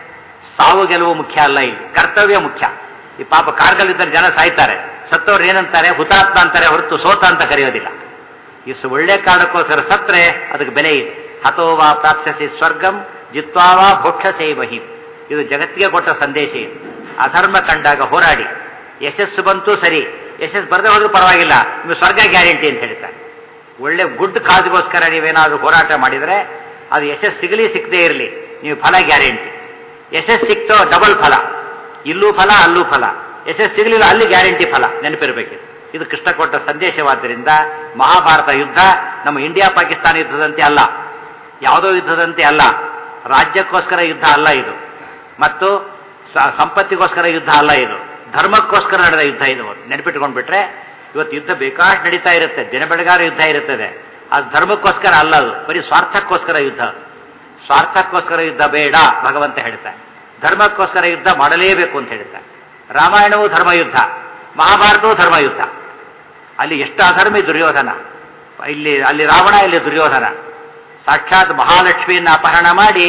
ಸಾವು ಗೆಲುವು ಮುಖ್ಯ ಅಲ್ಲ ಇಲ್ಲಿ ಕರ್ತವ್ಯ ಮುಖ್ಯ ಈ ಪಾಪ ಕಾರ್ಗಲ್ ಇದ್ದರೆ ಜನ ಸಾಯ್ತಾರೆ ಸತ್ತವ್ರು ಏನಂತಾರೆ ಹುತಾತ್ಮ ಅಂತಾರೆ ಹೊರತು ಸೋತ ಅಂತ ಕರೆಯೋದಿಲ್ಲ ಇಷ್ಟು ಒಳ್ಳೆ ಕಾರಣಕ್ಕೋಸ್ಕರ ಸತ್ರೆ ಅದಕ್ಕೆ ಬೆಲೆ ಇದೆ ಹತೋವಾ ಪ್ರಾಪ್ಸಸಿ ಸ್ವರ್ಗಂ ಜಿತ್ವಾವಾ ಭೋಕ್ಷಸೇ ಮಹಿ ಇದು ಜಗತ್ತಿಗೆ ಕೊಟ್ಟ ಸಂದೇಶ ಇದು ಅಧರ್ಮ ಕಂಡಾಗ ಹೋರಾಡಿ ಯಶಸ್ಸು ಬಂತು ಸರಿ ಯಶಸ್ಸು ಬರದೆ ಹೋದ್ರೂ ಪರವಾಗಿಲ್ಲ ನಿಮಗೆ ಸ್ವರ್ಗ ಗ್ಯಾರಂಟಿ ಅಂತ ಹೇಳ್ತಾರೆ ಒಳ್ಳೆ ಗುಡ್ ಕಾಜ್ಗೋಸ್ಕರ ನೀವೇನಾದರೂ ಹೋರಾಟ ಮಾಡಿದರೆ ಅದು ಯಶಸ್ಸು ಸಿಗಲಿ ಸಿಗದೇ ಇರಲಿ ನೀವು ಫಲ ಗ್ಯಾರಂಟಿ ಯಶಸ್ಸು ಸಿಕ್ತೋ ಡಬಲ್ ಫಲ ಇಲ್ಲೂ ಫಲ ಅಲ್ಲೂ ಫಲ ಯಶಸ್ಸು ಸಿಗಲಿಲ್ಲ ಅಲ್ಲಿ ಗ್ಯಾರಂಟಿ ಫಲ ನೆನಪಿರಬೇಕಿದೆ ಇದು ಕೃಷ್ಣ ಕೊಟ್ಟ ಸಂದೇಶವಾದ್ದರಿಂದ ಮಹಾಭಾರತ ಯುದ್ಧ ನಮ್ಮ ಇಂಡಿಯಾ ಪಾಕಿಸ್ತಾನ ಯುದ್ಧದಂತೆ ಅಲ್ಲ ಯಾವುದೋ ಯುದ್ಧದಂತೆ ಅಲ್ಲ ರಾಜ್ಯಕ್ಕೋಸ್ಕರ ಯುದ್ಧ ಅಲ್ಲ ಇದು ಮತ್ತು ಸಂಪತ್ತಿಗೋಸ್ಕರ ಯುದ್ಧ ಅಲ್ಲ ಇದು ಧರ್ಮಕ್ಕೋಸ್ಕರ ನಡೆದ ಯುದ್ಧ ಇದು ನೆನಪಿಟ್ಕೊಂಡ್ಬಿಟ್ರೆ ಇವತ್ತು ಯುದ್ಧ ಬೇಕಾಷ್ಟು ನಡೀತಾ ಇರುತ್ತೆ ದಿನ ಬೆಳಗಾರ ಯುದ್ಧ ಇರುತ್ತದೆ ಅದು ಧರ್ಮಕ್ಕೋಸ್ಕರ ಅಲ್ಲ ಅದು ಬರೀ ಸ್ವಾರ್ಥಕ್ಕೋಸ್ಕರ ಯುದ್ಧ ಸ್ವಾರ್ಥಕ್ಕೋಸ್ಕರ ಯುದ್ಧ ಬೇಡ ಭಗವಂತ ಹೇಳ್ತಾರೆ ಧರ್ಮಕ್ಕೋಸ್ಕರ ಯುದ್ಧ ಮಾಡಲೇಬೇಕು ಅಂತ ಹೇಳ್ತಾರೆ ರಾಮಾಯಣವೂ ಧರ್ಮಯುದ್ಧ ಮಹಾಭಾರತವೂ ಧರ್ಮಯುದ್ಧ ಅಲ್ಲಿ ಎಷ್ಟು ಅಧರ್ಮಿ ದುರ್ಯೋಧನ ಇಲ್ಲಿ ಅಲ್ಲಿ ರಾವಣ ಇಲ್ಲಿ ದುರ್ಯೋಧನ ಸಾಕ್ಷಾತ್ ಮಹಾಲಕ್ಷ್ಮಿಯನ್ನು ಅಪಹರಣ ಮಾಡಿ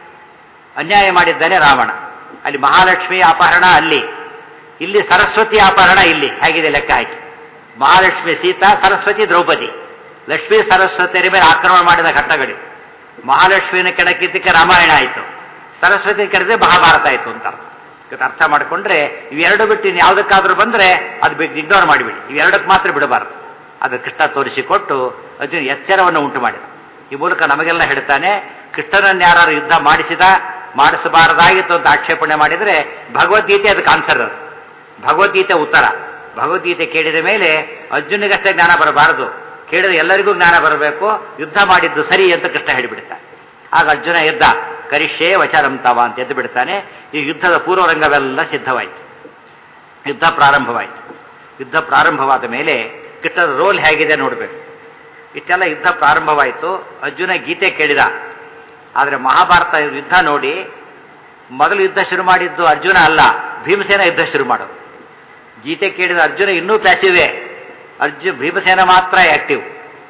ಅನ್ಯಾಯ ಮಾಡಿದ್ದಾನೆ ರಾವಣ ಅಲ್ಲಿ ಮಹಾಲಕ್ಷ್ಮಿಯ ಅಪಹರಣ ಅಲ್ಲಿ ಇಲ್ಲಿ ಸರಸ್ವತಿ ಅಪಹರಣ ಇಲ್ಲಿ ಹೇಗಿದೆ ಲೆಕ್ಕ ಹಾಕಿ ಮಹಾಲಕ್ಷ್ಮಿ ಸೀತಾ ಸರಸ್ವತಿ ದ್ರೌಪದಿ ಲಕ್ಷ್ಮೀ ಸರಸ್ವತಿಯರ ಮೇಲೆ ಆಕ್ರಮಣ ಮಾಡಿದ ಘಟ್ಟಗಳು ಮಹಾಲಕ್ಷ್ಮಿಯನ್ನು ಕೆಡಕಿದ್ದಕ್ಕೆ ರಾಮಾಯಣ ಆಯಿತು ಸರಸ್ವತಿ ಕೆಡದೆ ಮಹಾಭಾರತ ಆಯಿತು ಅಂತ ಅರ್ಥ ಅರ್ಥ ಮಾಡಿಕೊಂಡ್ರೆ ಇವೆರಡು ಬಿಟ್ಟು ಇನ್ನು ಯಾವುದಕ್ಕಾದ್ರೂ ಬಂದರೆ ಅದು ಬಿಟ್ಟು ಇಗ್ನೋರ್ ಮಾಡಿಬಿಡಿ ಇವೆರಡಕ್ಕೆ ಮಾತ್ರ ಬಿಡಬಾರ್ದು ಅದು ಕೃಷ್ಣ ತೋರಿಸಿಕೊಟ್ಟು ಅರ್ಜುನ ಎಚ್ಚರವನ್ನು ಉಂಟು ಮಾಡಿದ ಈ ಮೂಲಕ ನಮಗೆಲ್ಲ ಹೇಳ್ತಾನೆ ಕೃಷ್ಣನನ್ನು ಯಾರು ಯುದ್ಧ ಮಾಡಿಸಿದ ಮಾಡಿಸಬಾರದಾಗಿತ್ತು ಅಂತ ಆಕ್ಷೇಪಣೆ ಮಾಡಿದರೆ ಭಗವದ್ಗೀತೆ ಅದಕ್ಕೆ ಆನ್ಸರ್ ಅದು ಭಗವದ್ಗೀತೆ ಉತ್ತರ ಭಗವದ್ಗೀತೆ ಕೇಳಿದ ಮೇಲೆ ಅರ್ಜುನಿಗಷ್ಟೇ ಜ್ಞಾನ ಬರಬಾರದು ಕೇಳಿದ ಎಲ್ಲರಿಗೂ ಜ್ಞಾನ ಬರಬೇಕು ಯುದ್ಧ ಮಾಡಿದ್ದು ಸರಿ ಅಂತ ಕೃಷ್ಣ ಹೇಳಿಬಿಡ್ತಾನೆ ಆಗ ಅರ್ಜುನ ಎದ್ದ ಕರಿಷ್ಯೇ ವಚರಂ ತವ ಅಂತ ಎದ್ದು ಬಿಡ್ತಾನೆ ಈ ಯುದ್ಧದ ಪೂರ್ವರಂಗವೆಲ್ಲ ಸಿದ್ಧವಾಯಿತು ಯುದ್ಧ ಪ್ರಾರಂಭವಾಯಿತು ಯುದ್ಧ ಪ್ರಾರಂಭವಾದ ಮೇಲೆ ಕೃಷ್ಣನ ರೋಲ್ ಹೇಗಿದೆ ನೋಡಬೇಕು ಇಷ್ಟೆಲ್ಲ ಯುದ್ಧ ಪ್ರಾರಂಭವಾಯಿತು ಅರ್ಜುನ ಗೀತೆ ಕೇಳಿದ ಆದರೆ ಮಹಾಭಾರತ ಯುದ್ಧ ನೋಡಿ ಮೊದಲು ಯುದ್ಧ ಶುರು ಮಾಡಿದ್ದು ಅರ್ಜುನ ಅಲ್ಲ ಭೀಮಸೇನ ಯುದ್ಧ ಶುರು ಮಾಡೋದು ಗೀತೆ ಕೇಳಿದ ಅರ್ಜುನ ಇನ್ನೂ ಪ್ಯಾಸಿವೆ ಅರ್ಜುನ್ ಭೀಮಸೇನ ಮಾತ್ರ ಆಕ್ಟಿವ್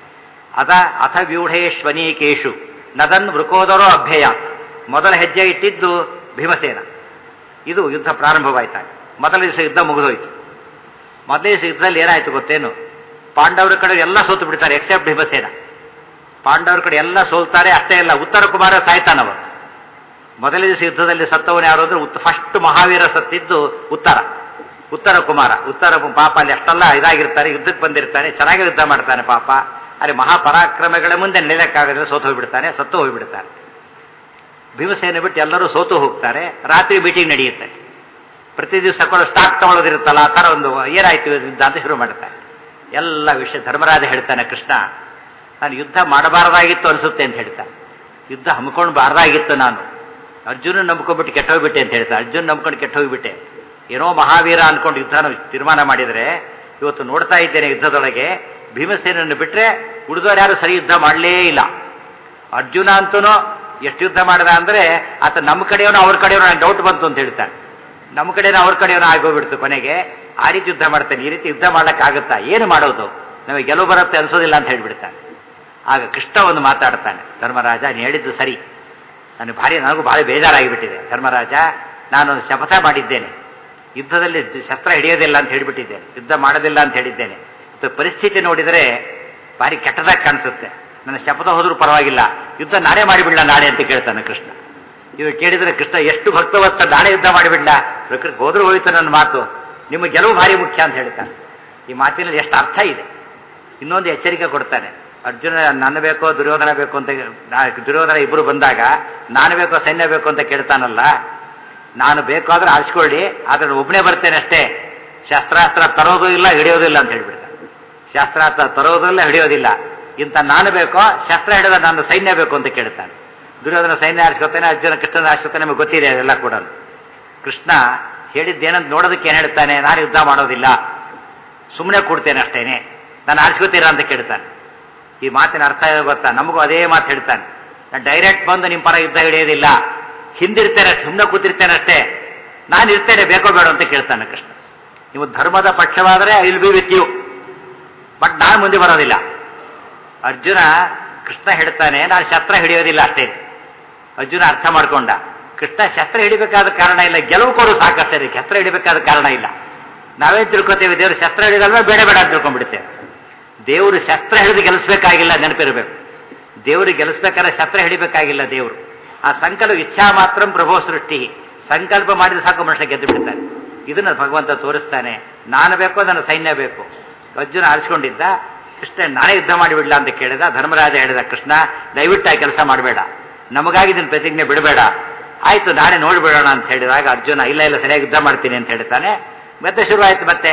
ಅದ ಅಥ ವ್ಯೂಢೇಶ್ವನೀಕೇಶು ನದನ್ ವೃಕೋದರೋ ಅಭ್ಯಯ ಮೊದಲ ಹೆಜ್ಜೆ ಇಟ್ಟಿದ್ದು ಭೀಮಸೇನ ಇದು ಯುದ್ಧ ಪ್ರಾರಂಭವಾಯ್ತಾಗ ಮೊದಲ ದಿವಸ ಯುದ್ಧ ಮುಗಿದೋಯ್ತು ಮೊದಲೇ ಯುದ್ಧದಲ್ಲಿ ಏನಾಯ್ತು ಗೊತ್ತೇನು ಪಾಂಡವರ ಕಡೆ ಎಲ್ಲ ಸೋತು ಬಿಡ್ತಾರೆ ಎಕ್ಸೆಪ್ಟ್ ಭೀಮಸೇನ ಪಾಂಡವರ ಕಡೆ ಎಲ್ಲ ಸೋಲ್ತಾರೆ ಅಷ್ಟೇ ಇಲ್ಲ ಉತ್ತರ ಕುಮಾರ ಸಾಯ್ತಾನವತ್ತು ಮೊದಲನೇ ದಿವಸ ಯುದ್ಧದಲ್ಲಿ ಸತ್ತವನು ಯಾರು ಅಂದ್ರೆ ಉತ್ ಫಸ್ಟ್ ಮಹಾವೀರ ಸತ್ತಿದ್ದು ಉತ್ತರ ಉತ್ತರ ಕುಮಾರ ಉತ್ತರ ಪಾಪ ಅಲ್ಲಿ ಅಷ್ಟೆಲ್ಲ ಇದಾಗಿರ್ತಾರೆ ಯುದ್ಧಕ್ಕೆ ಬಂದಿರ್ತಾನೆ ಚೆನ್ನಾಗಿ ಯುದ್ಧ ಮಾಡ್ತಾನೆ ಪಾಪ ಅಲ್ಲಿ ಮಹಾಪರಾಕ್ರಮಗಳ ಮುಂದೆ ನೆಲೆಯಕ್ಕಾಗದ್ರೆ ಸೋತು ಹೋಗ್ಬಿಡ್ತಾನೆ ಸತ್ತು ಹೋಗ್ಬಿಡ್ತಾನೆ ಭೀಮಸೇನೆ ಬಿಟ್ಟು ಎಲ್ಲರೂ ಸೋತು ಹೋಗ್ತಾರೆ ರಾತ್ರಿ ಮೀಟಿಂಗ್ ನಡೆಯುತ್ತೆ ಪ್ರತಿ ದಿವಸ ಕೂಡ ಸ್ಟಾಕ್ ತಗೊಳ್ಳೋದಿರುತ್ತಲ್ಲ ಆ ಥರ ಒಂದು ಏನಾಯ್ತು ಯುದ್ಧ ಅಂತ ಶುರು ಮಾಡ್ತಾರೆ ಎಲ್ಲ ವಿಷಯ ಧರ್ಮರಾಜ ಹೇಳ್ತಾನೆ ಕೃಷ್ಣ ನಾನು ಯುದ್ಧ ಮಾಡಬಾರದಾಗಿತ್ತು ಅನಿಸುತ್ತೆ ಅಂತ ಹೇಳ್ತಾನೆ ಯುದ್ಧ ಹಮ್ಕೊಂಡು ಬಾರದಾಗಿತ್ತು ನಾನು ಅರ್ಜುನ ನಂಬ್ಕೊಂಡ್ಬಿಟ್ಟು ಕೆಟ್ಟೋಗ್ಬಿಟ್ಟೆ ಅಂತ ಹೇಳ್ತಾರೆ ಅರ್ಜುನ್ ನಂಬ್ಕೊಂಡು ಕೆಟ್ಟೋಗ್ಬಿಟ್ಟೆ ಏನೋ ಮಹಾವೀರ ಅನ್ಕೊಂಡು ಯುದ್ಧನ ತೀರ್ಮಾನ ಮಾಡಿದರೆ ಇವತ್ತು ನೋಡ್ತಾ ಇದ್ದೇನೆ ಯುದ್ಧದೊಳಗೆ ಭೀಮಸೇನನ್ನು ಬಿಟ್ಟರೆ ಉಳಿದವರು ಯಾರು ಸರಿ ಯುದ್ಧ ಮಾಡಲೇ ಇಲ್ಲ ಅರ್ಜುನ ಅಂತೂ ಎಷ್ಟು ಯುದ್ಧ ಮಾಡಿದ ಅಂದರೆ ಆತ ನಮ್ಮ ಕಡೆಯವನು ಅವ್ರ ಕಡೆಯವನು ನನಗೆ ಡೌಟ್ ಬಂತು ಅಂತ ಹೇಳ್ತಾನೆ ನಮ್ಮ ಕಡೆನೋ ಅವ್ರ ಕಡೆಯವನು ಆಗೋಗ್ಬಿಡ್ತು ಕೊನೆಗೆ ಆ ರೀತಿ ಯುದ್ಧ ಮಾಡ್ತಾನೆ ಈ ರೀತಿ ಯುದ್ಧ ಮಾಡ್ಲಿಕ್ಕಾಗುತ್ತಾ ಏನು ಮಾಡೋದು ನಮಗೆ ಗೆಲುವು ಬರುತ್ತೆ ಅನ್ಸೋದಿಲ್ಲ ಅಂತ ಹೇಳ್ಬಿಡ್ತಾನೆ ಆಗ ಕೃಷ್ಣ ಒಂದು ಮಾತಾಡ್ತಾನೆ ಧರ್ಮರಾಜ ನೀನು ಹೇಳಿದ್ದು ಸರಿ ನನಗೆ ಭಾರಿ ನನಗೂ ಭಾರಿ ಬೇಜಾರಾಗಿಬಿಟ್ಟಿದೆ ಧರ್ಮರಾಜ ನಾನೊಂದು ಶಪಥ ಮಾಡಿದ್ದೇನೆ ಯುದ್ಧದಲ್ಲಿ ಶಸ್ತ್ರ ಹಿಡಿಯೋದಿಲ್ಲ ಅಂತ ಹೇಳಿಬಿಟ್ಟಿದ್ದೇನೆ ಯುದ್ಧ ಮಾಡೋದಿಲ್ಲ ಅಂತ ಹೇಳಿದ್ದೇನೆ ಇದು ಪರಿಸ್ಥಿತಿ ನೋಡಿದರೆ ಭಾರಿ ಕೆಟ್ಟದಾಗಿ ಕಾಣಿಸುತ್ತೆ ನನ್ನ ಶಪಥ ಹೋದ್ರೂ ಪರವಾಗಿಲ್ಲ ಯುದ್ಧ ನಾನೇ ಮಾಡಿಬಿಡ್ಲ ನಾಳೆ ಅಂತ ಕೇಳ್ತಾನೆ ಕೃಷ್ಣ ಇದು ಕೇಳಿದರೆ ಕೃಷ್ಣ ಎಷ್ಟು ಭಕ್ತವತ್ತ ನಾಳೆ ಯುದ್ಧ ಮಾಡಿಬಿಡ್ಲ ಪ್ರಕೃತಿ ಹೋದ್ರೂ ಹೋಯ್ತು ನನ್ನ ಮಾತು ನಿಮ್ಮ ಗೆಲುವು ಭಾರಿ ಮುಖ್ಯ ಅಂತ ಹೇಳ್ತಾನೆ ಈ ಮಾತಿನಲ್ಲಿ ಎಷ್ಟು ಅರ್ಥ ಇದೆ ಇನ್ನೊಂದು ಎಚ್ಚರಿಕೆ ಕೊಡ್ತಾನೆ ಅರ್ಜುನ ನನ್ನ ಬೇಕೋ ದುರ್ಯೋಧನ ಬೇಕು ಅಂತ ದುರ್ಯೋಧನ ಇಬ್ಬರು ಬಂದಾಗ ನಾನು ಬೇಕೋ ಸೈನ್ಯ ಬೇಕು ಅಂತ ಕೇಳ್ತಾನಲ್ಲ ನಾನು ಬೇಕಾದ್ರೆ ಆರಿಸ್ಕೊಳ್ಳಿ ಆದ್ರೆ ಒಬ್ಬನೇ ಬರ್ತೇನೆ ಅಷ್ಟೇ ಶಸ್ತ್ರಾಸ್ತ್ರ ತರೋದು ಇಲ್ಲ ಹಿಡಿಯೋದಿಲ್ಲ ಅಂತ ಹೇಳ್ಬಿಡ್ತಾನೆ ಶಸ್ತ್ರಾಸ್ತ್ರ ತರೋದಿಲ್ಲ ಹಿಡಿಯೋದಿಲ್ಲ ಇಂಥ ನಾನು ಬೇಕೋ ಶಸ್ತ್ರ ಹಿಡಿದ ನಾನು ಸೈನ್ಯ ಬೇಕು ಅಂತ ಕೇಳ್ತಾನೆ ದುರ್ಯೋಧನ ಸೈನ್ಯ ಆರಿಸ್ಕೊತಾನೆ ಅರ್ಜುನ ಕೃಷ್ಣನ ಆರಿಸ್ಕೊತಾನೆ ನಮಗೆ ಗೊತ್ತಿದೆ ಅದೆಲ್ಲ ಕೂಡ ಕೃಷ್ಣ ಹೇಳಿದ್ದೇನಂತ ನೋಡೋದಕ್ಕೆ ಏನು ಹೇಳ್ತಾನೆ ನಾನು ಯುದ್ಧ ಮಾಡೋದಿಲ್ಲ ಸುಮ್ಮನೆ ಕೊಡ್ತೇನೆ ಅಷ್ಟೇನೆ ನಾನು ಆರಿಸ್ಕೋತೀರಾ ಅಂತ ಕೇಳ್ತಾನೆ ಈ ಮಾತಿನ ಅರ್ಥ ಏನು ಗೊತ್ತಾ ನಮಗೂ ಅದೇ ಮಾತು ಹೇಳ್ತಾನೆ ನಾನು ಡೈರೆಕ್ಟ್ ಬಂದು ನಿಮ್ಮ ಪರ ಯುದ್ಧ ಹಿಡಿಯೋದಿಲ್ಲ ಹಿಂದಿರ್ತೇನೆ ಸುಮ್ಮನೆ ಕೂತಿರ್ತೇನೆ ಅಷ್ಟೇ ನಾನು ಇರ್ತೇನೆ ಬೇಕೋ ಬೇಡ ಅಂತ ಕೇಳ್ತಾನೆ ಕೃಷ್ಣ ನೀವು ಧರ್ಮದ ಪಕ್ಷವಾದರೆ I will be with you but ನಾನು ಮುಂದೆ ಬರೋದಿಲ್ಲ ಅರ್ಜುನ ಕೃಷ್ಣ ಹೇಳ್ತಾನೆ ನಾನು ಶಸ್ತ್ರ ಹಿಡಿಯೋದಿಲ್ಲ ಅಷ್ಟೇ ಅರ್ಜುನ ಅರ್ಥ ಮಾಡ್ಕೊಂಡ ಕೃಷ್ಣ ಶಸ್ತ್ರ ಹಿಡಿಬೇಕಾದ ಕಾರಣ ಇಲ್ಲ ಗೆಲುವು ಕೊಡು ಸಾಕಷ್ಟೇ ರೀ ಶಸ್ತ್ರ ಹಿಡಿಬೇಕಾದ ಕಾರಣ ಇಲ್ಲ ನಾವೇ ತಿಳ್ಕೊತೇವೆ ದೇವರು ಶಸ್ತ್ರ ಹಿಡಿದಲ್ವ ಬೇಡ ಬೇಡ ಅಂತ ತಿಳ್ಕೊಂಡ್ಬಿಡ್ತೇವೆ ದೇವರು ಶಸ್ತ್ರ ಹಿಡಿದು ಗೆಲ್ಲಿಸ್ಬೇಕಾಗಿಲ್ಲ ನೆನಪಿರಬೇಕು ದೇವರು ಗೆಲ್ಲಿಸ್ಬೇಕಾದ್ರೆ ಶಸ್ತ್ರ ಹಿಡಿಬೇಕಾಗಿಲ್ಲ ದೇವರು ಆ ಸಂಕಲ್ಪ ಇಚ್ಛಾ ಮಾತ್ರ ಪ್ರಭೋ ಸೃಷ್ಟಿ ಸಂಕಲ್ಪ ಮಾಡಿದ ಸಾಕು ಮನುಷ್ಯ ಗೆದ್ದು ಬಿಡ್ತಾನೆ ಇದನ್ನ ಭಗವಂತ ತೋರಿಸ್ತಾನೆ ನಾನು ಬೇಕೋ ನನ್ನ ಸೈನ್ಯ ಬೇಕು ಅರ್ಜುನ ಆರಿಸ್ಕೊಂಡಿದ್ದ ಕೃಷ್ಣ ನಾನೇ ಯುದ್ಧ ಮಾಡಿಬಿಡ್ಲ ಅಂತ ಕೇಳಿದ ಧರ್ಮರಾಜ ಹೇಳಿದ ಕೃಷ್ಣ ದಯವಿಟ್ಟು ಆ ಕೆಲಸ ಮಾಡಬೇಡ ನಮಗಾಗಿ ಇದನ್ನ ಪ್ರತಿಜ್ಞೆ ಬಿಡಬೇಡ ಆಯ್ತು ನಾಳೆ ನೋಡಿಬಿಡೋಣ ಅಂತ ಹೇಳಿದಾಗ ಅರ್ಜುನ ಇಲ್ಲ ಇಲ್ಲ ಸರಿಯಾಗಿ ಯುದ್ಧ ಮಾಡ್ತೀನಿ ಅಂತ ಹೇಳ್ತಾನೆ ಮತ್ತೆ ಶುರು ಆಯ್ತು ಮತ್ತೆ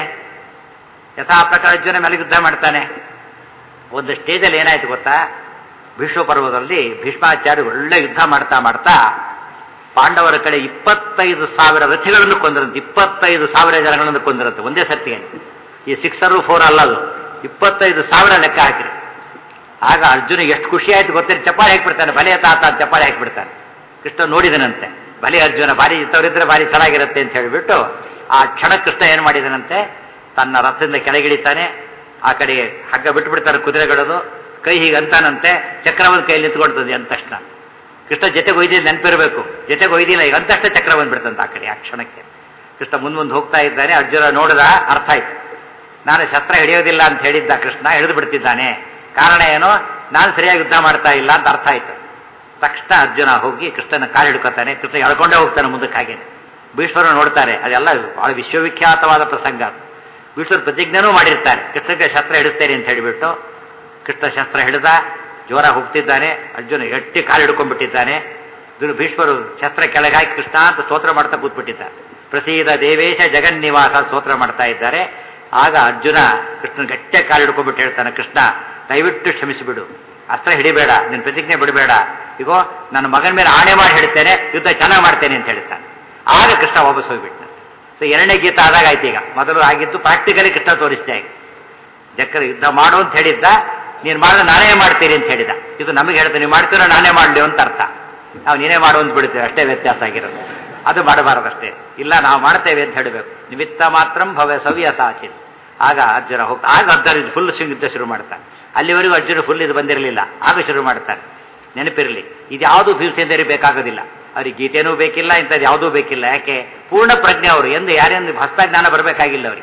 ಯಥಾ ಪ್ರಕಾರ ಅರ್ಜುನ ಮೇಲೆ ಯುದ್ಧ ಮಾಡ್ತಾನೆ ಒಂದು ಸ್ಟೇಜಲ್ಲಿ ಏನಾಯ್ತು ಗೊತ್ತಾ ಭೀಷ್ಮ ಪರ್ವದಲ್ಲಿ ಭೀಷ್ಮಾಚಾರ್ಯ ಒಳ್ಳೆ ಯುದ್ಧ ಮಾಡ್ತಾ ಮಾಡ್ತಾ ಪಾಂಡವರ ಕಡೆ ಇಪ್ಪತ್ತೈದು ಸಾವಿರ ರಥಿಗಳನ್ನು ಕೊಂದರಂತೆ ಇಪ್ಪತ್ತೈದು ಸಾವಿರ ಜನಗಳನ್ನು ಕೊಂದರಂತೆ ಒಂದೇ ಸರ್ತಿಗೆ ಈ ಸಿಕ್ಸರು ಫೋರ್ ಅಲ್ಲ ಅದು ಇಪ್ಪತ್ತೈದು ಸಾವಿರ ಲೆಕ್ಕ ಹಾಕಿರಿ ಆಗ ಅರ್ಜುನ ಎಷ್ಟು ಖುಷಿ ಆಯ್ತು ಗೊತ್ತಿರಿ ಚಪ್ಪಾಳೆ ಹಾಕಿಬಿಡ್ತಾನೆ ಬಲೆ ತಾತ ಅಂತ ಚಪ್ಪಾಳೆ ಹಾಕಿಬಿಡ್ತಾನೆ ಕೃಷ್ಣ ನೋಡಿದನಂತೆ ಬಲೆ ಅರ್ಜುನ ಭಾರಿ ಇಂಥವ್ರಿದ್ರೆ ಭಾರಿ ಚೆನ್ನಾಗಿರುತ್ತೆ ಅಂತ ಹೇಳಿಬಿಟ್ಟು ಆ ಕ್ಷಣ ಕೃಷ್ಣ ಏನು ಮಾಡಿದನಂತೆ ತನ್ನ ರಥದಿಂದ ಕೆಳಗಿಳಿತಾನೆ ಆ ಕಡೆ ಹಗ್ಗ ಬಿಟ್ಬಿಡ್ತಾರೆ ಕುದುರೆಗಳದು ಕೈ ಹೀಗೆ ಅಂತಾನಂತೆ ಚಕ್ರವನ್ನು ಕೈಯಲ್ಲಿ ನಿಂತ್ಕೊಳ್ತದೆ ಅಂದ ತಕ್ಷಣ ಕೃಷ್ಣ ಜೊತೆಗೆ ಒಯ್ದಿದ್ದು ನೆನಪಿರಬೇಕು ಜೊತೆಗೆ ಒಯ್ದಿಲ್ಲ ಈಗ ಅಂತಷ್ಟೇ ಚಕ್ರ ಬಂದ್ಬಿಡ್ತಂತೆ ಆ ಕಡೆ ಆ ಕ್ಷಣಕ್ಕೆ ಕೃಷ್ಣ ಮುಂದೆ ಮುಂದೆ ಹೋಗ್ತಾ ಇದ್ದಾನೆ ಅರ್ಜುನ ನೋಡಿದ ಅರ್ಥ ಆಯ್ತು ನಾನು ಶಸ್ತ್ರ ಹಿಡಿಯೋದಿಲ್ಲ ಅಂತ ಹೇಳಿದ್ದ ಕೃಷ್ಣ ಹಿಡಿದು ಬಿಡ್ತಿದ್ದಾನೆ ಕಾರಣ ಏನೋ ನಾನು ಸರಿಯಾಗಿ ಯುದ್ಧ ಮಾಡ್ತಾ ಇಲ್ಲ ಅಂತ ಅರ್ಥ ಆಯ್ತು ತಕ್ಷಣ ಅರ್ಜುನ ಹೋಗಿ ಕೃಷ್ಣನ ಕಾಲು ಹಿಡ್ಕೊತಾನೆ ಕೃಷ್ಣ ಎಳ್ಕೊಂಡೇ ಹೋಗ್ತಾನೆ ಮುಂದಕ್ಕೆ ಹಾಗೆ ಭೀಷ್ಮರು ನೋಡ್ತಾರೆ ಅದೆಲ್ಲ ಬಹಳ ವಿಶ್ವವಿಖ್ಯಾತವಾದ ಪ್ರಸಂಗ ಭೀಷ್ಮರು ಪ್ರತಿಜ್ಞೆನೂ ಮಾಡಿರ್ತಾರೆ ಕೃಷ್ಣಕ್ಕೆ ಶಸ್ತ್ರ ಹಿಡಿಸ್ತೇನೆ ಅಂತ ಹೇಳಿಬಿಟ್ಟು ಕೃಷ್ಣ ಶಸ್ತ್ರ ಹಿಡಿದ ಜೋರ ಹೋಗ್ತಿದ್ದಾನೆ ಅರ್ಜುನ ಗಟ್ಟಿ ಕಾಲು ಹಿಡ್ಕೊಂಡ್ಬಿಟ್ಟಿದ್ದಾನೆ ಭೀಷ್ಮರು ಶಸ್ತ್ರ ಕೆಳಗಾಗಿ ಕೃಷ್ಣ ಅಂತ ಸ್ತೋತ್ರ ಮಾಡ್ತಾ ಕೂತ್ಬಿಟ್ಟಿದ್ದಾರೆ ಪ್ರಸೀದ ದೇವೇಶ ಜಗನ್ನಿವಾಸ ಸ್ತೋತ್ರ ಮಾಡ್ತಾ ಇದ್ದಾರೆ ಆಗ ಅರ್ಜುನ ಕೃಷ್ಣನ ಗಟ್ಟೆ ಕಾಲು ಹಿಡ್ಕೊಂಡ್ಬಿಟ್ಟು ಹೇಳ್ತಾನೆ ಕೃಷ್ಣ ದಯವಿಟ್ಟು ಕ್ಷಮಿಸಿಬಿಡು ಅಸ್ತ್ರ ಹಿಡಿಬೇಡ ನಿನ್ನ ಪ್ರತಿಜ್ಞೆ ಬಿಡಬೇಡ ಈಗೋ ನನ್ನ ಮಗನ ಮೇಲೆ ಆಣೆ ಮಾಡಿ ಹೇಳ್ತೇನೆ ಯುದ್ಧ ಚೆನ್ನಾಗಿ ಮಾಡ್ತೇನೆ ಅಂತ ಹೇಳ್ತಾನೆ ಆಗ ಕೃಷ್ಣ ವಾಪಸ್ ಹೋಗ್ಬಿಟ್ಟ ಸೊ ಎರಡನೇ ಗೀತ ಆದಾಗ ಆಯ್ತು ಈಗ ಮೊದಲು ಆಗಿದ್ದು ಪ್ರಾಕ್ಟಿಕಲಿ ಕೃಷ್ಣ ತೋರಿಸ್ತೆ ಆಗಿ ಜಕ್ಕರ ಯುದ್ಧ ಮಾಡು ಅಂತ ಹೇಳಿದ್ದ ನೀನು ಮಾಡಿದ್ರೆ ನಾನೇ ಮಾಡ್ತೀರಿ ಅಂತ ಹೇಳಿದ ಇದು ನಮಗೆ ಹೇಳ್ದೆ ನೀವು ಮಾಡ್ತೀರೋ ನಾನೇ ಮಾಡಲಿ ಅಂತ ಅರ್ಥ ನಾವು ನೀನೇ ಮಾಡು ಅಂತ ಬಿಡ್ತೇವೆ ಅಷ್ಟೇ ವ್ಯತ್ಯಾಸ ಆಗಿರೋದು ಅದು ಮಾಡಬಾರದಷ್ಟೇ ಇಲ್ಲ ನಾವು ಮಾಡ್ತೇವೆ ಅಂತ ಹೇಳಬೇಕು ನಿಮಿತ್ತ ಮಾತ್ರ ಭವ್ಯ ಸವ್ಯ ಸಾಚಿತ್ ಆಗ ಅರ್ಜುನ ಹೋಗ್ತಾ ಆಗ ಅರ್ಜುನ ಫುಲ್ ಯುದ್ಧ ಶುರು ಮಾಡ್ತಾನೆ ಅಲ್ಲಿವರೆಗೂ ಅರ್ಜುನ ಫುಲ್ ಇದು ಬಂದಿರಲಿಲ್ಲ ಆಗ ಶುರು ಮಾಡ್ತಾನೆ ನೆನಪಿರಲಿ ಇದ್ಯಾವುದು ಭೀಮಸೇಂದರಿ ಬೇಕಾಗೋದಿಲ್ಲ ಅವ್ರಿಗೆ ಗೀತೆನೂ ಬೇಕಿಲ್ಲ ಇಂಥದ್ದು ಯಾವುದೂ ಬೇಕಿಲ್ಲ ಯಾಕೆ ಪೂರ್ಣ ಪ್ರಜ್ಞೆ ಅವರು ಎಂದು ಯಾರೇನು ಹೊಸ ಜ್ಞಾನ ಬರಬೇಕಾಗಿಲ್ಲ ಅವರಿಗೆ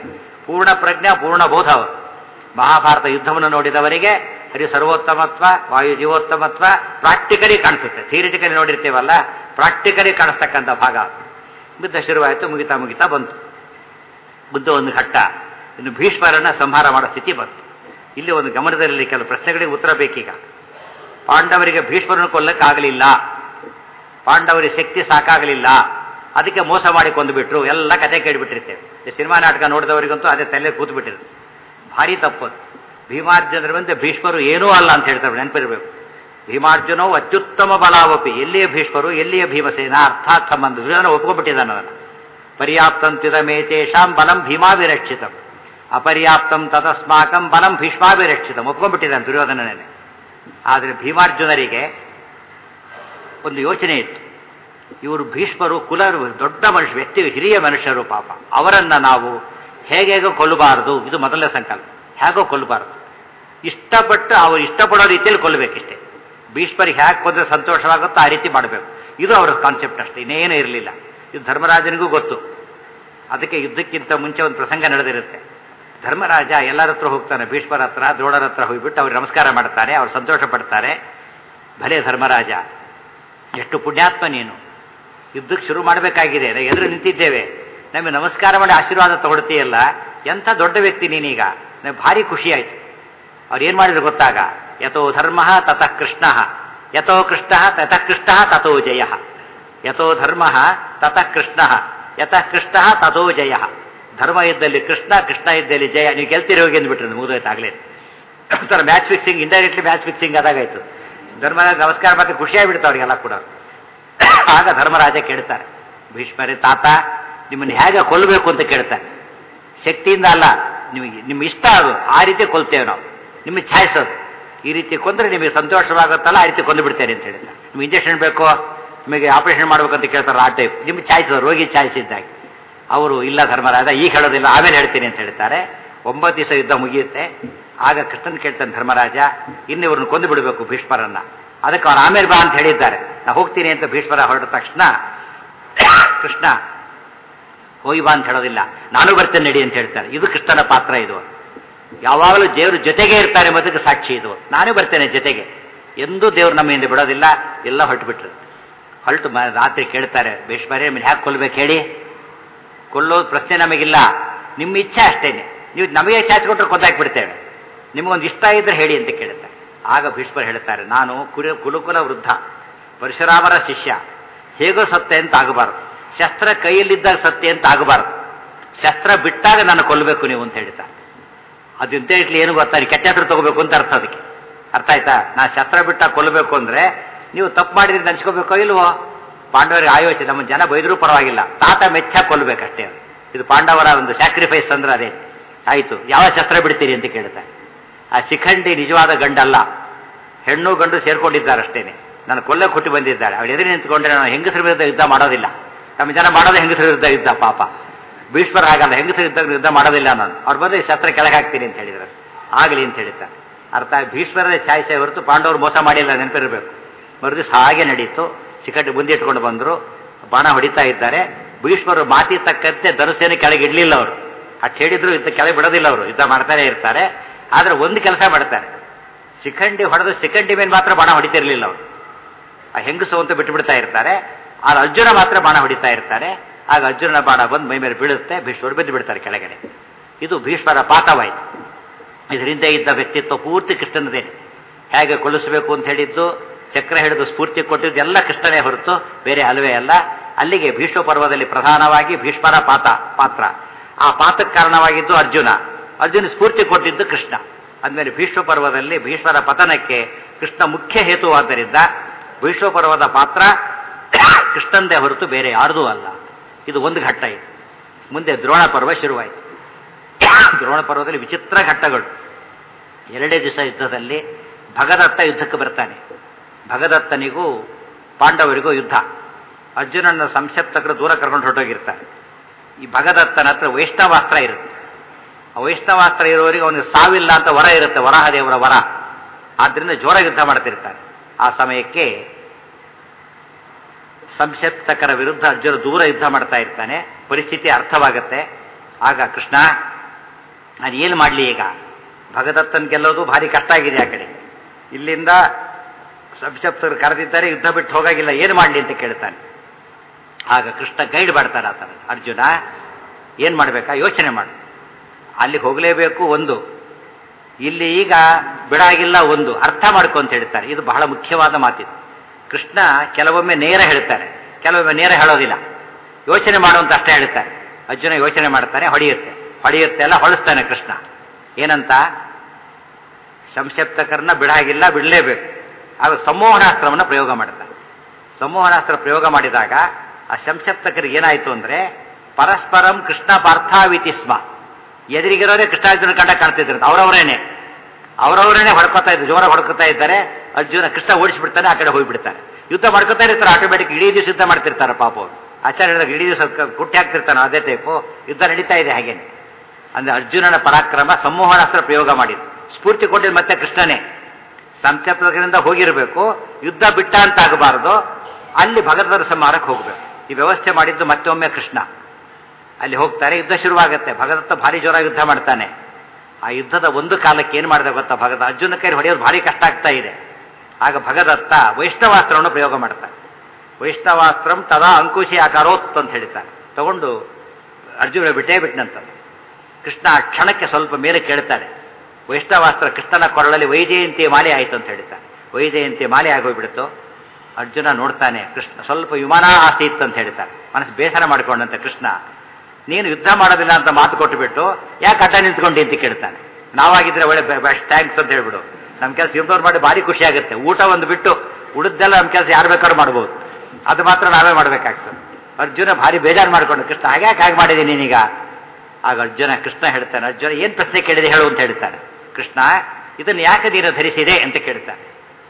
ಪೂರ್ಣ ಪ್ರಜ್ಞಾ ಪೂರ್ಣ ಬೋಧ ಅವರು ಮಹಾಭಾರತ ಯುದ್ಧವನ್ನು ನೋಡಿದವರಿಗೆ ಹರಿ ಸರ್ವೋತ್ತಮತ್ವ ವಾಯು ಜೀವೋತ್ತಮತ್ವ ಪ್ರಾಕ್ಟಿಕಲಿ ಕಾಣಿಸುತ್ತೆ ಥಿಯರಿಟಿಕಲಿ ನೋಡಿರ್ತೇವಲ್ಲ ಪ್ರಾಕ್ಟಿಕಲಿ ಕಾಣಿಸ್ತಕ್ಕಂಥ ಭಾಗ ಅದು. ಯುದ್ಧ ಶುರುವಾಯಿತು ಮುಗಿತಾ ಮುಗಿತಾ ಬಂತು ಬುದ್ಧ ಒಂದು ಘಟ್ಟ ಇನ್ನು ಭೀಷ್ಮರನ್ನ ಸಂಹಾರ ಮಾಡೋ ಸ್ಥಿತಿ ಬಂತು ಇಲ್ಲಿ ಒಂದು ಗಮನದಲ್ಲಿ ಕೆಲವು ಪ್ರಶ್ನೆಗಳಿಗೆ ಉತ್ತರ ಬೇಕೀಗ ಪಾಂಡವರಿಗೆ ಭೀಷ್ಮರನ್ನು ಕೊಲ್ಲಕ್ಕಾಗಲಿಲ್ಲ ಪಾಂಡವರಿಗೆ ಶಕ್ತಿ ಸಾಕಾಗಲಿಲ್ಲ ಅದಕ್ಕೆ ಮೋಸ ಮಾಡಿ ಕೊಂದುಬಿಟ್ರು ಎಲ್ಲ ಕತೆ ಕೇಳಿಬಿಟ್ಟಿರ್ತೇವೆ ಈ ಸಿನಿಮಾ ನಾಟಕ ನೋಡಿದವರಿಗಂತೂ ಅದೇ ತಲೆ ಕೂತು ಬಿಟ್ಟಿರುತ್ತೆ ಭಾರಿ ತಪ್ಪದು ಭೀಮಾರ್ಜುನರ ಬಂದೆ ಭೀಷ್ಮರು ಏನೂ ಅಲ್ಲ ಅಂತ ಹೇಳ್ತಾರೆ ನೆನಪಿರಬೇಕು ಭೀಮಾರ್ಜುನವು ಅತ್ಯುತ್ತಮ ಬಲಾವಪಿ ಎಲ್ಲಿಯ ಭೀಷ್ಮರು ಎಲ್ಲಿಯ ಭೀಮಸೇನ ಅರ್ಥಾತ್ ಸಂಬಂಧ ದುರ್ಯೋಧನ ಒಪ್ಕೊಂಡ್ಬಿಟ್ಟಿದ್ದಾನೆ ಅದನ್ನು ಪರ್ಯಾಪ್ತಂತ್ಯುದ ಮೇತೇಷಾಂ ಬಲಂ ಭೀಮಾಭಿರಕ್ಷಿತಂ ಅಪರ್ಯಾಪ್ತಂ ತತಸ್ಮಾಕಂ ಬಲಂ ಭೀಷ್ಮಾಭಿರಕ್ಷಿತಂ ಒಪ್ಕೊಂಡ್ಬಿಟ್ಟಿದ್ದಾನೆ ದುರ್ಯೋಧನನೇ ಆದರೆ ಭೀಮಾರ್ಜುನರಿಗೆ ಒಂದು ಯೋಚನೆ ಇತ್ತು ಇವರು ಭೀಷ್ಮರು ಕುಲ ದೊಡ್ಡ ಮನುಷ್ಯ ವ್ಯಕ್ತಿ ಹಿರಿಯ ಮನುಷ್ಯರು ಪಾಪ ಅವರನ್ನ ನಾವು ಹೇಗೆ ಹೇಗೋ ಕೊಲ್ಲಬಾರದು ಇದು ಮೊದಲನೇ ಸಂಕಲ್ಪ ಹೇಗೋ ಕೊಲ್ಲಬಾರದು ಇಷ್ಟಪಟ್ಟು ಅವರು ಇಷ್ಟಪಡೋ ರೀತಿಯಲ್ಲಿ ಕೊಲ್ಲಬೇಕಿಷ್ಟೇ ಭೀಷ್ಮರಿಗೆ ಹೇಗೆ ಕೊಂದ್ರೆ ಸಂತೋಷವಾಗುತ್ತೋ ಆ ರೀತಿ ಮಾಡಬೇಕು ಇದು ಅವರ ಕಾನ್ಸೆಪ್ಟ್ ಅಷ್ಟೇ ಇನ್ನೇನೂ ಇರಲಿಲ್ಲ ಇದು ಧರ್ಮರಾಜನಿಗೂ ಗೊತ್ತು ಅದಕ್ಕೆ ಯುದ್ಧಕ್ಕಿಂತ ಮುಂಚೆ ಒಂದು ಪ್ರಸಂಗ ನಡೆದಿರುತ್ತೆ ಧರ್ಮರಾಜ ಎಲ್ಲರ ಹತ್ರ ಹೋಗ್ತಾನೆ ಭೀಷ್ಮರ ಹತ್ರ ದ್ರೋಣರ ಹತ್ರ ಹೋಗಿಬಿಟ್ಟು ಅವ್ರಿಗೆ ನಮಸ್ಕಾರ ಮಾಡ್ತಾರೆ ಅವ್ರು ಸಂತೋಷ ಪಡ್ತಾರೆ ಭಲೇ ಧರ್ಮರಾಜ ಎಷ್ಟು ಪುಣ್ಯಾತ್ಮ ನೀನು ಯುದ್ಧಕ್ಕೆ ಶುರು ಮಾಡಬೇಕಾಗಿದೆ ನಾವು ಎದುರು ನಿಂತಿದ್ದೇವೆ ನಮಗೆ ನಮಸ್ಕಾರ ಮಾಡಿ ಆಶೀರ್ವಾದ ತಗೊಳ್ತೀಯಲ್ಲ ಎಂಥ ದೊಡ್ಡ ವ್ಯಕ್ತಿ ನೀನೀಗ ನಮಗೆ ಭಾರಿ ಖುಷಿ ಆಯ್ತು ಅವ್ರು ಏನು ಮಾಡಿದ್ರು ಗೊತ್ತಾಗ ಯಥೋ ಧರ್ಮ ತತಃ ಕೃಷ್ಣ ಯಥೋ ಕೃಷ್ಣ ತತಃ ಕೃಷ್ಣ ತಥೋ ಜಯ ಯಥೋ ಧರ್ಮ ತತಃ ಕೃಷ್ಣ ಯತಃ ಕೃಷ್ಣ ತಥೋ ಜಯ ಧರ್ಮ ಇದ್ದಲ್ಲಿ ಕೃಷ್ಣ ಕೃಷ್ಣ ಇದ್ದಲ್ಲಿ ಜಯ ನೀವು ಗೆಲ್ತೀರಿ ಹೋಗಿ ಅಂದ್ಬಿಟ್ರು ಮುಗಿದೋಯ್ತಾಗಲೇ ಒಂಥರ match fixing indirectly match fixing ಆದಾಗಾಯ್ತು ಧರ್ಮರಾಜ ನಮಸ್ಕಾರ ಮತ್ತೆ ಖುಷಿಯಾಗ್ಬಿಡ್ತು ಅವ್ರಿಗೆಲ್ಲ ಕೂಡ ಆಗ ಧರ್ಮರಾಜ ಕೇಳ್ತಾರೆ ಭೀಷ್ಮರೇ ತಾತ ನಿಮ್ಮನ್ನು ಹೇಗೆ ಕೊಲ್ಲಬೇಕು ಅಂತ ಕೇಳ್ತಾರೆ ಶಕ್ತಿಯಿಂದ ಅಲ್ಲ ನಿಮಗೆ ನಿಮ್ಮ ಇಷ್ಟ ಅದು ಆ ರೀತಿ ಕೊಲ್ತೇವೆ ನಾವು ನಿಮಗೆ ಛಾಯಿಸೋದು ಈ ರೀತಿ ಕೊಂದ್ರೆ ನಿಮಗೆ ಸಂತೋಷವಾಗುತ್ತಲ್ಲ ಆ ರೀತಿ ಕೊಂದು ಬಿಡ್ತೇನೆ ಅಂತ ಹೇಳ್ತಾರೆ ನಿಮ್ಗೆ ಇಂಜೆಕ್ಷನ್ ಬೇಕೋ ನಿಮಗೆ ಆಪರೇಷನ್ ಮಾಡ್ಬೇಕಂತ ಕೇಳ್ತಾರೆ ಆ ಟೈಪ್ ನಿಮ್ಗೆ ಛಾಯಿಸೋದು ರೋಗಿ ಛಾಯಿಸಿದ್ದಾಗಿ ಅವರು ಇಲ್ಲ ಧರ್ಮರಾಜ ಈಗ ಹೇಳೋದಿಲ್ಲ ಆಮೇಲೆ ಹೇಳ್ತೀನಿ ಅಂತ ಹೇಳ್ತಾರೆ ಒಂಬತ್ತು ದಿವಸ ಯುದ್ಧ ಮುಗಿಯುತ್ತೆ ಆಗ ಕೃಷ್ಣನ್ ಕೇಳ್ತಾನೆ ಧರ್ಮರಾಜ ಇನ್ನು ಇವ್ರನ್ನ ಕೊಂದು ಬಿಡಬೇಕು ಭೀಷ್ಮರನ್ನ ಅದಕ್ಕೆ ಅವ್ರು ಆಮೇಲೆ ಬಾ ಅಂತ ಹೇಳಿದ್ದಾರೆ ನಾ ಹೋಗ್ತೀನಿ ಅಂತ ಭೀಷ್ಮರ ಹೊರಟ ತಕ್ಷಣ ಕೃಷ್ಣ ಹೋಗಿ ಬಾ ಅಂತ ಹೇಳೋದಿಲ್ಲ ನಾನು ಬರ್ತೇನೆ ನಡಿ ಅಂತ ಹೇಳ್ತಾರೆ ಇದು ಕೃಷ್ಣನ ಪಾತ್ರ ಇದು ಯಾವಾಗಲೂ ದೇವರು ಜೊತೆಗೆ ಇರ್ತಾರೆ ಎಂಬುದಕ್ಕೆ ಸಾಕ್ಷಿ ಇದು ನಾನು ಬರ್ತೇನೆ ಜೊತೆಗೆ ಎಂದೂ ದೇವರು ನಮ್ಮಿಂದ ಬಿಡೋದಿಲ್ಲ ಎಲ್ಲ ಹೊರಟು ಬಿಟ್ರು ಹೊರಟು ಮ- ರಾತ್ರಿ ಕೇಳ್ತಾರೆ ಭೀಷ್ಮರೇ ನಿಮ್ಮನ್ನ ಹ್ಯಾಕೆ ಕೊಲ್ಬೇಕು ಹೇಳಿ ಕೊಲ್ಲೋದು ಪ್ರಶ್ನೆ ನಮಗಿಲ್ಲ ನಿಮ್ಮ ಇಚ್ಛೆ ಅಷ್ಟೇನೆ ನೀವು ನಮಗೆ ಚಾಚಿಕೊಂಡ್ರೆ ಕೊಂದಾಕ್ಬಿಡ್ತೇವೆ ನಿಮಗೊಂದು ಇಷ್ಟ ಇದ್ರೆ ಹೇಳಿ ಅಂತ ಕೇಳುತ್ತಾರೆ ಆಗ ಭೀಷ್ಮರು ಹೇಳ್ತಾರೆ ನಾನು ಕುರು ಕುಲುಕುಲ ವೃದ್ಧ ಪರಶುರಾಮರ ಶಿಷ್ಯ ಹೇಗೋ ಸತ್ಯ ಅಂತ ಆಗಬಾರದು ಶಸ್ತ್ರ ಕೈಯಲ್ಲಿದ್ದಾಗ ಸತ್ಯ ಅಂತ ಆಗಬಾರದು ಶಸ್ತ್ರ ಬಿಟ್ಟಾಗ ನಾನು ಕೊಲ್ಲಬೇಕು ನೀವು ಅಂತ ಹೇಳ್ತಾರೆ ಅದು ಇಂತ ಇಟ್ಲಿ ಏನು ಗೊತ್ತಾ ನೀವು ಕೆಟ್ಟ ಹೆಸರು ತಗೋಬೇಕು ಅಂತ ಅರ್ಥ ಅದಕ್ಕೆ ಅರ್ಥ ಆಯ್ತಾ ನಾ ಶಸ್ತ್ರ ಬಿಟ್ಟಾಗ ಕೊಲ್ಲಬೇಕು ಅಂದ್ರೆ ನೀವು ತಪ್ಪು ಮಾಡಿದ್ರೆ ನೆನ್ಸ್ಕೋಬೇಕೋ ಇಲ್ವೋ ಪಾಂಡವರಿಗೆ ಆಯೋಚನೆ ನಮ್ಮ ಜನ ಬೈದರೂ ಪರವಾಗಿಲ್ಲ ತಾತ ಮೆಚ್ಚ ಕೊಲ್ಲಬೇಕಷ್ಟೇ ಅದು. ಇದು ಪಾಂಡವರ ಒಂದು ಸ್ಯಾಕ್ರಿಫೈಸ್ ಅಂದ್ರೆ ಅದೇ ಆಯಿತು ಯಾವ ಶಸ್ತ್ರ ಬಿಡ್ತೀರಿ ಅಂತ ಕೇಳ್ತಾರೆ ಆ ಶಿಖಂಡಿ ನಿಜವಾದ ಗಂಡಲ್ಲ ಹೆಣ್ಣು ಗಂಡು ಸೇರ್ಕೊಂಡಿದ್ದಾರೆ ಅಷ್ಟೇನೆ ನಾನು ಕೊಲ್ಲ ಕೊಟ್ಟು ಬಂದಿದ್ದಾರೆ ಅವಳು ಎದುರು ನಿಂತ್ಕೊಂಡ್ರೆ ನಾನು ಹೆಂಗಸರ ವಿರುದ್ಧ ಯುದ್ಧ ಮಾಡೋದಿಲ್ಲ ನಮ್ಮ ಜನ ಮಾಡೋದು ಹೆಂಗಸರ ವಿರುದ್ಧ ಯುದ್ಧ ಪಾಪ ಭೀಷ್ಮರ ಹಾಗಲ್ಲ ಹೆಂಗಸರ ಯುದ್ಧ ಯುದ್ಧ ಮಾಡೋದಿಲ್ಲ ನಾನು ಅವ್ರು ಬಂದು ಈ ಶಸ್ತ್ರ ಕೆಳಗೆ ಹಾಕ್ತೀನಿ ಅಂತ ಹೇಳಿದ್ರು ಆಗಲಿ ಅಂತ ಹೇಳಿದ್ದಾರೆ ಅರ್ಥ ಭೀಷ್ಮರೇ ಛಾಯಿಸೆ ಹೊರತು ಪಾಂಡವರು ಮೋಸ ಮಾಡಿಲ್ಲ ನೆನಪಿರಬೇಕು ಮರುದಿವಸ ಹಾಗೆ ನಡೀತು ಸಿಕ್ಕಟ್ಟು ಮುಂದೆ ಇಟ್ಕೊಂಡು ಬಂದರು ಬಾಣ ಹೊಡಿತಾ ಇದ್ದಾರೆ ಭೀಷ್ಮರು ಮಾತಿ ತಕ್ಕಂತೆ ಧನುಸೇನೆ ಕೆಳಗೆ ಇಡ್ಲಿಲ್ಲ ಅವರು ಅಷ್ಟು ಹೇಳಿದ್ರು ಯುದ್ಧ ಕೆಳಗೆ ಬಿಡೋದಿಲ್ಲ ಅವರು ಯುದ್ಧ ಮಾಡ್ತಾನೆ ಇರ್ತಾರೆ ಆದ್ರೆ ಒಂದು ಕೆಲಸ ಮಾಡ್ತಾರೆ ಶಿಖಂಡಿ ಹೊಡೆದು ಶಿಖಂಡಿ ಮೇಲೆ ಮಾತ್ರ ಬಾಣ ಹೊಡಿತಿರ್ಲಿಲ್ಲ ಅವರು ಆ ಹೆಂಗಸು ಅಂತ ಬಿಟ್ಟು ಬಿಡ್ತಾ ಇರ್ತಾರೆ ಆಗ ಅರ್ಜುನ ಮಾತ್ರ ಬಾಣ ಹೊಡಿತಾ ಇರ್ತಾರೆ ಆಗ ಅರ್ಜುನನ ಬಾಣ ಬಂದು ಮೈ ಮೇಲೆ ಬೀಳುತ್ತೆ ಭೀಷ್ಮರು ಬಿದ್ದು ಬಿಡ್ತಾರೆ ಕೆಳಗಡೆ ಇದು ಭೀಷ್ಮರ ಪಾಠವಾಯಿತು ಇದರಿಂದ ಇದ್ದ ವ್ಯಕ್ತಿತ್ವ ಪೂರ್ತಿ ಕೃಷ್ಣನದೇ ಹೇಗೆ ಕೊಲಿಸಬೇಕು ಅಂತ ಹೇಳಿದ್ದು ಚಕ್ರ ಹಿಡಿದು ಸ್ಫೂರ್ತಿ ಕೊಟ್ಟಿದ್ದು ಎಲ್ಲ ಕೃಷ್ಣನೇ ಹೊರತು ಬೇರೆ ಅಲ್ವೇ ಅಲ್ಲ ಅಲ್ಲಿಗೆ ಭೀಷ್ಮ ಪರ್ವದಲ್ಲಿ ಪ್ರಧಾನವಾಗಿ ಭೀಷ್ಮರ ಪಾತ ಪಾತ್ರ ಆ ಪಾತ್ರಕ್ಕೆ ಕಾರಣವಾಗಿದ್ದು ಅರ್ಜುನ ಅರ್ಜುನ ಸ್ಫೂರ್ತಿ ಕೊಟ್ಟಿದ್ದು ಕೃಷ್ಣ ಅಂದಮೇಲೆ ಭೀಷ್ಮ ಪರ್ವದಲ್ಲಿ ಭೀಷ್ಮರ ಪತನಕ್ಕೆ ಕೃಷ್ಣ ಮುಖ್ಯ ಹೇತುವಾದ್ದರಿಂದ ಭೀಷ್ಮ ಪರ್ವದ ಪಾತ್ರ ಕೃಷ್ಣಂದೇ ಹೊರತು ಬೇರೆ ಯಾರ್ದೂ ಅಲ್ಲ ಇದು ಒಂದು ಘಟ್ಟ ಇದು ಮುಂದೆ ದ್ರೋಣ ಪರ್ವ ಶುರುವಾಯಿತು ದ್ರೋಣ ಪರ್ವದಲ್ಲಿ ವಿಚಿತ್ರ ಘಟ್ಟಗಳು ಎರಡೇ ದಿವಸ ಯುದ್ಧದಲ್ಲಿ ಭಗದತ್ತ ಯುದ್ಧಕ್ಕೆ ಬರ್ತಾನೆ ಭಗದತ್ತನಿಗೂ ಪಾಂಡವರಿಗೂ ಯುದ್ಧ ಅರ್ಜುನನ ಸಂಸಪ್ತಕರು ದೂರ ಕರ್ಕೊಂಡು ಹೊರಟೋಗಿರ್ತಾರೆ ಈ ಭಗದತ್ತನ ಹತ್ರ ವೈಷ್ಣವಾಸ್ತ್ರ ಇರುತ್ತೆ ಆ ವೈಷ್ಣವಾಸ್ತ್ರ ಇರೋರಿಗೆ ಅವನಿಗೆ ಸಾವಿಲ್ಲ ಅಂತ ವರ ಇರುತ್ತೆ ವರಾಹದೇವರ ವರ ಆದ್ರಿಂದ ಜೋರ ಯುದ್ಧ ಮಾಡ್ತಿರ್ತಾರೆ ಆ ಸಮಯಕ್ಕೆ ಸಂಸಪ್ತಕರ ವಿರುದ್ಧ ಅರ್ಜುನ ದೂರ ಯುದ್ಧ ಮಾಡ್ತಾ ಇರ್ತಾನೆ ಪರಿಸ್ಥಿತಿ ಅರ್ಥವಾಗುತ್ತೆ ಆಗ ಕೃಷ್ಣ ಅದು ಏನು ಮಾಡಲಿ ಈಗ ಭಗದತ್ತನ್ ಗೆಲ್ಲೋದು ಭಾರಿ ಕಷ್ಟ ಆಗಿದೆ ಆ ಕಡೆ ಇಲ್ಲಿಂದ ಸಂಸಪ್ತರು ಕರೆದಿದ್ದಾರೆ ಯುದ್ಧ ಬಿಟ್ಟು ಹೋಗಾಗಿಲ್ಲ ಏನು ಮಾಡಲಿ ಅಂತ ಕೇಳ್ತಾನೆ ಆಗ ಕೃಷ್ಣ ಗೈಡ್ ಮಾಡ್ತಾನೆ ಆತನ ಅರ್ಜುನ ಏನು ಮಾಡಬೇಕಾ ಯೋಚನೆ ಮಾಡು ಅಲ್ಲಿಗೆ ಹೋಗಲೇಬೇಕು ಒಂದು ಇಲ್ಲಿ ಈಗ ಬಿಡಾಗಿಲ್ಲ ಒಂದು ಅರ್ಥ ಮಾಡ್ಕೊ ಅಂತ ಹೇಳ್ತಾರೆ ಇದು ಬಹಳ ಮುಖ್ಯವಾದ ಮಾತಿದು ಕೃಷ್ಣ ಕೆಲವೊಮ್ಮೆ ನೇರ ಹೇಳ್ತಾರೆ ಕೆಲವೊಮ್ಮೆ ನೇರ ಹೇಳೋದಿಲ್ಲ ಯೋಚನೆ ಮಾಡುವಂತ ಅಷ್ಟೇ ಹೇಳ್ತಾರೆ ಅರ್ಜುನ ಯೋಚನೆ ಮಾಡ್ತಾನೆ ಹೊಡೆಯುತ್ತೆ ಹೊಡೆಯುತ್ತೆ ಎಲ್ಲ ಹೊಳಿಸ್ತಾನೆ ಕೃಷ್ಣ ಏನಂತ ಸಂಸಪ್ತಕರನ್ನ ಬಿಡಾಗಿಲ್ಲ ಬಿಡಲೇಬೇಕು ಆಗ ಸಂಮೋಹನಾಸ್ತ್ರವನ್ನು ಪ್ರಯೋಗ ಮಾಡ್ತಾನೆ ಸಂಮೋಹನಾಸ್ತ್ರ ಪ್ರಯೋಗ ಮಾಡಿದಾಗ ಆ ಸಂಸಪ್ತಕರಿಗೆ ಏನಾಯಿತು ಅಂದ್ರೆ ಪರಸ್ಪರಂ ಕೃಷ್ಣ ಪಾರ್ಥಾವಿತಿ ಸ್ಮ ಎದುರಿಗಿರೋರೇ ಕೃಷ್ಣಾರ್ಜುನ ಕಂಡ ಕಾಣ್ತಿದ್ರು ಅವರವರೇನೆ ಅವರವರೇನೆ ಹೊಡ್ಕೊತಾ ಇದ್ರು ಜೋರ ಹೊಡ್ಕೊತಾ ಇದ್ದಾರೆ ಅರ್ಜುನ ಕೃಷ್ಣ ಓಡಿಸ್ಬಿಡ್ತಾನೆ ಆ ಕಡೆ ಹೋಗ್ಬಿಡ್ತಾರೆ ಯುದ್ಧ ಮಾಡ್ಕೊತಾ ಇರ್ತಾರೆ ಆಟೋಮೆಟಿಕ್ ಇಡೀ ದಿವಸ ಯುದ್ಧ ಮಾಡ್ತಿರ್ತಾರೆ ಪಾಪ ಅವರು ಆಚಾರ್ಯ ಹೇಳಿದಾಗ ಇಡೀ ದಿವಸ ಕುಟ್ಟಿ ಹಾಕ್ತಿರ್ತಾನೆ ಅದೇ ಟೈಪು ಯುದ್ಧ ನಡೀತಾ ಇದೆ ಹಾಗೇನೆ ಅಂದ್ರೆ ಅರ್ಜುನನ ಪರಾಕ್ರಮ ಸಂಮೋಹನಾಸ್ತ್ರ ಪ್ರಯೋಗ ಮಾಡಿದ್ದು ಸ್ಫೂರ್ತಿ ಕೊಟ್ಟಿದ್ದು ಮತ್ತೆ ಕೃಷ್ಣನೇ ಸಂಚಪ್ತಕರಿಂದ ಹೋಗಿರಬೇಕು ಯುದ್ಧ ಬಿಟ್ಟ ಅಂತ ಆಗಬಾರದು ಅಲ್ಲಿ ಭಗದರ ಸಂಹಾರಕ್ಕೆ ಹೋಗಬೇಕು ಈ ವ್ಯವಸ್ಥೆ ಮಾಡಿದ್ದು ಮತ್ತೊಮ್ಮೆ ಕೃಷ್ಣ ಅಲ್ಲಿ ಹೋಗ್ತಾರೆ ಯುದ್ಧ ಶುರುವಾಗುತ್ತೆ ಭಗದತ್ತ ಭಾರಿ ಜೋರ ಯುದ್ಧ ಮಾಡ್ತಾನೆ ಆ ಯುದ್ಧದ ಒಂದು ಕಾಲಕ್ಕೆ ಏನು ಮಾಡಿದೆ ಗೊತ್ತಾ ಭಗದ ಅರ್ಜುನ ಕೈ ಹೊಡೆಯೋದು ಭಾರಿ ಕಷ್ಟ ಆಗ್ತಾ ಇದೆ ಆಗ ಭಗದತ್ತ ವೈಷ್ಣವಾಸ್ತ್ರವನ್ನು ಪ್ರಯೋಗ ಮಾಡ್ತಾನೆ ವೈಷ್ಣವಾಸ್ತ್ರಂ ತದಾ ಅಂಕುಶಿ ಆಕಾರೋತ್ ಅಂತ ಹೇಳ್ತಾನೆ ತಗೊಂಡು ಅರ್ಜುನ ಬಿಟ್ಟೇ ಬಿಟ್ಟನಂತ ಕೃಷ್ಣ ಆ ಕ್ಷಣಕ್ಕೆ ಸ್ವಲ್ಪ ಮೇಲೆ ಕೇಳ್ತಾನೆ ವೈಷ್ಣವಾಸ್ತ್ರ ಕೃಷ್ಣನ ಕೊರಳಲ್ಲಿ ವೈಜಯಂತಿ ಮಾಲೆ ಆಯಿತು ಅಂತ ಹೇಳ್ತಾನೆ ವೈಜಯಂತಿ ಮಾಲೆ ಆಗೋಗ್ಬಿಡ್ತು ಅರ್ಜುನ ನೋಡ್ತಾನೆ ಕೃಷ್ಣ ಸ್ವಲ್ಪ ವಿಮಾನ ಆಸೆ ಇತ್ತು ಅಂತ ಹೇಳ್ತಾನೆ ಮನಸ್ಸು ಬೇಸರ ಮಾಡಿಕೊಂಡಂತೆ ಕೃಷ್ಣ ನೀನು ಯುದ್ಧ ಮಾಡೋದಿಲ್ಲ ಅಂತ ಮಾತು ಕೊಟ್ಟುಬಿಟ್ಟು ಯಾಕೆ ಅಡ್ಡ ನಿಂತ್ಕೊಂಡಿ ಅಂತ ಕೇಳ್ತಾನೆ ನಾವಾಗಿದ್ರೆ ಒಳ್ಳೆ ಬೆಸ್ಟ್ ಥ್ಯಾಂಕ್ಸ್ ಅಂತ ಹೇಳ್ಬಿಡು ನಮ್ಮ ಕೆಲಸ ಯುದ್ಧವ್ರು ಮಾಡಿ ಭಾರಿ ಖುಷಿ ಆಗುತ್ತೆ ಊಟ ಒಂದು ಬಿಟ್ಟು ಉಳಿದೆಲ್ಲ ನಮ್ಮ ಕೆಲಸ ಯಾರು ಬೇಕಾದ್ರೂ ಮಾಡ್ಬೋದು ಅದು ಮಾತ್ರ ನಾವೇ ಮಾಡಬೇಕಾಗ್ತದೆ ಅರ್ಜುನ ಭಾರಿ ಬೇಜಾರು ಮಾಡ್ಕೊಂಡು ಕೃಷ್ಣ ಹಾಗ್ಯಾಕೆ ಹಾಗೆ ಮಾಡಿದ್ದೀನಿ ನೀನೀಗ ಆಗ ಅರ್ಜುನ ಕೃಷ್ಣ ಹೇಳ್ತಾನೆ ಅರ್ಜುನ ಏನು ಪ್ರಶ್ನೆ ಕೇಳಿದೆ ಹೇಳು ಅಂತ ಹೇಳ್ತಾನೆ ಕೃಷ್ಣ ಇದನ್ನು ಯಾಕೆ ನೀನು ಧರಿಸಿದೆ ಅಂತ ಕೇಳ್ತಾನೆ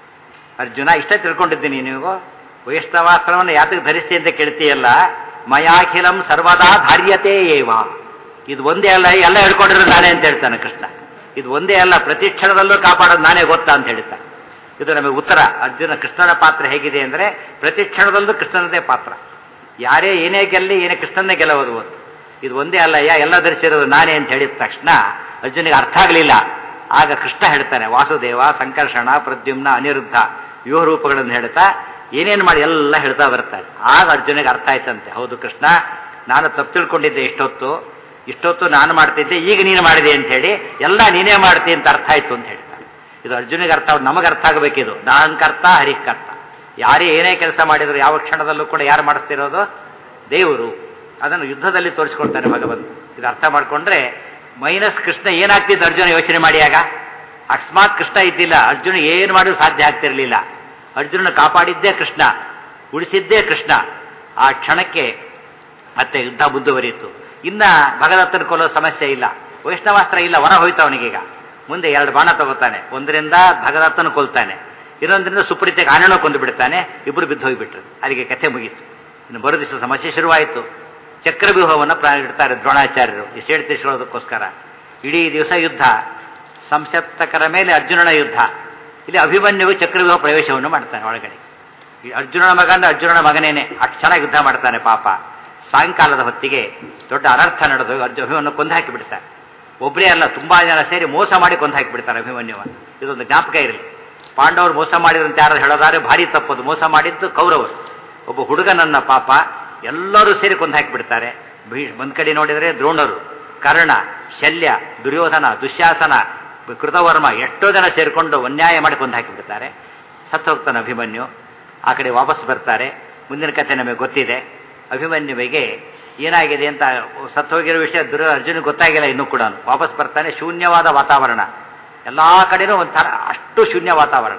ಅರ್ಜುನ ಇಷ್ಟ ತಿಳ್ಕೊಂಡಿದ್ದೀನಿ ನೀವು ವೈಷ್ಣವಾಸ್ತ್ರವನ್ನು ಯಾತಕ್ಕೆ ಧರಿಸ್ತಿ ಅಂತ ಕೇಳ್ತೀಯಲ್ಲ ಮಯಾಖಿಲಂ ಸರ್ವದಾ ಧಾರ್ಯತೆ ಏವ ಇದು ಒಂದೇ ಅಲ್ಲ ಎಲ್ಲ ಹೇಳ್ಕೊಂಡಿರೋದು ನಾನೇ ಅಂತ ಹೇಳ್ತಾನೆ ಕೃಷ್ಣ ಇದು ಒಂದೇ ಅಲ್ಲ ಪ್ರತಿ ಕ್ಷಣದಲ್ಲೂ ಕಾಪಾಡೋದು ನಾನೇ ಗೊತ್ತಾ ಅಂತ ಹೇಳ್ತಾನೆ ಇದು ನಮಗೆ ಉತ್ತರ ಅರ್ಜುನ ಕೃಷ್ಣನ ಪಾತ್ರ ಹೇಗಿದೆ ಅಂದರೆ ಪ್ರತಿ ಕ್ಷಣದಲ್ಲೂ ಕೃಷ್ಣನದೇ ಪಾತ್ರ ಯಾರೇ ಏನೇ ಗೆಲ್ಲಿ ಏನೇ ಕೃಷ್ಣನ್ನೇ ಗೆಲ್ಲಬಹುದು ಒಂದು ಇದು ಒಂದೇ ಅಲ್ಲ ಯಾ ಎಲ್ಲ ಧರಿಸಿರೋದು ನಾನೇ ಅಂತ ಹೇಳಿದ ತಕ್ಷಣ ಅರ್ಜುನಿಗೆ ಅರ್ಥ ಆಗಲಿಲ್ಲ ಆಗ ಕೃಷ್ಣ ಹೇಳ್ತಾನೆ ವಾಸುದೇವ ಸಂಕರ್ಷಣ ಪ್ರದ್ಯುಮ್ನ ಅನಿರುದ್ಧ ವ್ಯೂಹ ರೂಪಗಳನ್ನು ಹೇಳ್ತಾ ಏನೇನು ಮಾಡಿ ಎಲ್ಲ ಹೇಳ್ತಾ ಬರ್ತಾರೆ ಆಗ ಅರ್ಜುನಿಗೆ ಅರ್ಥ ಆಯ್ತಂತೆ ಹೌದು ಕೃಷ್ಣ ನಾನು ತಪ್ಪು ತಿಳ್ಕೊಂಡಿದ್ದೆ ಇಷ್ಟೊತ್ತು ಇಷ್ಟೊತ್ತು ನಾನು ಮಾಡ್ತಿದ್ದೆ ಈಗ ನೀನು ಮಾಡಿದೆ ಅಂತ ಹೇಳಿ ಎಲ್ಲ ನೀನೇ ಮಾಡ್ತಿ ಅಂತ ಅರ್ಥ ಆಯ್ತು ಅಂತ ಹೇಳ್ತಾನೆ ಇದು ಅರ್ಜುನಿಗೆ ಅರ್ಥ ನಮಗೆ ಅರ್ಥ ಆಗಬೇಕಿದು ನಾನ್ ಕರ್ತ ಹರಿಃ ಕರ್ತ ಯಾರೇ ಏನೇ ಕೆಲಸ ಮಾಡಿದ್ರು ಯಾವ ಕ್ಷಣದಲ್ಲೂ ಕೂಡ ಯಾರು ಮಾಡಿಸ್ತಿರೋದು ದೇವರು ಅದನ್ನು ಯುದ್ಧದಲ್ಲಿ ತೋರಿಸ್ಕೊಳ್ತಾನೆ ಭಗವಂತ ಇದು ಅರ್ಥ ಮಾಡ್ಕೊಂಡ್ರೆ ಮೈನಸ್ ಕೃಷ್ಣ ಏನಾಗ್ತಿದ್ದು ಅರ್ಜುನ ಯೋಚನೆ ಮಾಡಿಯಾಗ ಅಕಸ್ಮಾತ್ ಕೃಷ್ಣ ಇದ್ದಿಲ್ಲ ಅರ್ಜುನ ಏನು ಮಾಡಲು ಸಾಧ್ಯ ಆಗ್ತಿರಲಿಲ್ಲ ಅರ್ಜುನನ ಕಾಪಾಡಿದ್ದೇ ಕೃಷ್ಣ ಉಳಿಸಿದ್ದೇ ಕೃಷ್ಣ ಆ ಕ್ಷಣಕ್ಕೆ ಮತ್ತೆ ಯುದ್ಧ ಮುಂದುವರಿಯಿತು ಇನ್ನ ಭಗದತ್ತನ ಕೊಲ್ಲೋ ಸಮಸ್ಯೆ ಇಲ್ಲ ವೈಷ್ಣವಾಸ್ತ್ರ ಇಲ್ಲ ಹೊರ ಹೋಯ್ತು ಅವನಿಗೀಗ ಮುಂದೆ ಎರಡು ಬಾಣ ತಗೋತಾನೆ ಒಂದರಿಂದ ಭಗದತ್ತನ ಕೊಲ್ತಾನೆ ಇನ್ನೊಂದರಿಂದ ಸುಪ್ರೀತಿಗೆ ಆನಣ ಕೊಂದು ಬಿಡ್ತಾನೆ ಇಬ್ಬರು ಬಿದ್ದು ಹೋಗಿಬಿಟ್ರು ಅಲ್ಲಿಗೆ ಕಥೆ ಮುಗೀತು ಇನ್ನು ಬರೋ ದಿವಸ ಸಮಸ್ಯೆ ಶುರುವಾಯಿತು ಚಕ್ರವ್ಯೂಹವನ್ನು ಪ್ರಾ ಇಡ್ತಾರೆ ದ್ರೋಣಾಚಾರ್ಯರು ಈ ಸೇಡ್ ತಿಳಿಸ್ಕೊಳ್ಳೋದಕ್ಕೋಸ್ಕರ ಇಡೀ ದಿವಸ ಯುದ್ಧ ಸಂಸಪ್ತಕರ ಮೇಲೆ ಅರ್ಜುನನ ಯುದ್ಧ ಇಲ್ಲಿ ಅಭಿಮನ್ಯುವು ಚಕ್ರವ್ಯೂಹ ಪ್ರವೇಶವನ್ನು ಮಾಡ್ತಾನೆ ಒಳಗಡೆ ಈ ಅರ್ಜುನನ ಮಗ ಅಂದ್ರೆ ಅರ್ಜುನನ ಮಗನೇನೆ ಅಷ್ಟು ಚೆನ್ನಾಗಿ ಯುದ್ಧ ಮಾಡ್ತಾನೆ ಪಾಪ ಸಾಯಂಕಾಲದ ಹೊತ್ತಿಗೆ ದೊಡ್ಡ ಅನರ್ಥ ನಡೆದು ಅರ್ಜುನ ಅಭಿಮನ್ಯು ಕೊಂದು ಹಾಕಿ ಬಿಡ್ತಾರೆ ಒಬ್ಬರೇ ಅಲ್ಲ ತುಂಬಾ ಜನ ಸೇರಿ ಮೋಸ ಮಾಡಿ ಕೊಂದು ಹಾಕಿ ಬಿಡ್ತಾರೆ ಅಭಿಮನ್ಯುವನ್ನು ಇದೊಂದು ಜ್ಞಾಪಕ ಇರಲಿ ಪಾಂಡವರು ಮೋಸ ಮಾಡಿದ್ರಂತ ಯಾರು ಹೇಳೋದಾದ್ರೆ ಭಾರಿ ತಪ್ಪದು ಮೋಸ ಮಾಡಿದ್ದು ಕೌರವರು ಒಬ್ಬ ಹುಡುಗನನ್ನ ಪಾಪ ಎಲ್ಲರೂ ಸೇರಿ ಕೊಂದು ಹಾಕಿಬಿಡ್ತಾರೆ ಭೀಷ್ ಒಂದ್ ಕಡೆ ನೋಡಿದರೆ ದ್ರೋಣರು ಕರ್ಣ ಶಲ್ಯ ದುರ್ಯೋಧನ ದುಶ್ಯಾಸನ ಕೃತವರ್ಮ ಎಷ್ಟೋ ಜನ ಸೇರಿಕೊಂಡು ಅನ್ಯಾಯ ಮಾಡಿ ಕೊಂದು ಹಾಕಿಬಿಡ್ತಾರೆ ಸತ್ತು ಹೋಗ್ತಾನೆ ಅಭಿಮನ್ಯು ಆ ಕಡೆ ವಾಪಸ್ ಬರ್ತಾರೆ ಮುಂದಿನ ಕಥೆ ನಮಗೆ ಗೊತ್ತಿದೆ ಅಭಿಮನ್ಯುವಿಗೆ ಏನಾಗಿದೆ ಅಂತ ಸತ್ತು ಹೋಗಿರೋ ವಿಷಯ ದುರ್ಯ ಅರ್ಜುನಿಗೆ ಗೊತ್ತಾಗಿಲ್ಲ ಇನ್ನೂ ಕೂಡ ವಾಪಸ್ ಬರ್ತಾನೆ ಶೂನ್ಯವಾದ ವಾತಾವರಣ ಎಲ್ಲಾ ಕಡೆನೂ ಒಂಥರ ಅಷ್ಟು ಶೂನ್ಯ ವಾತಾವರಣ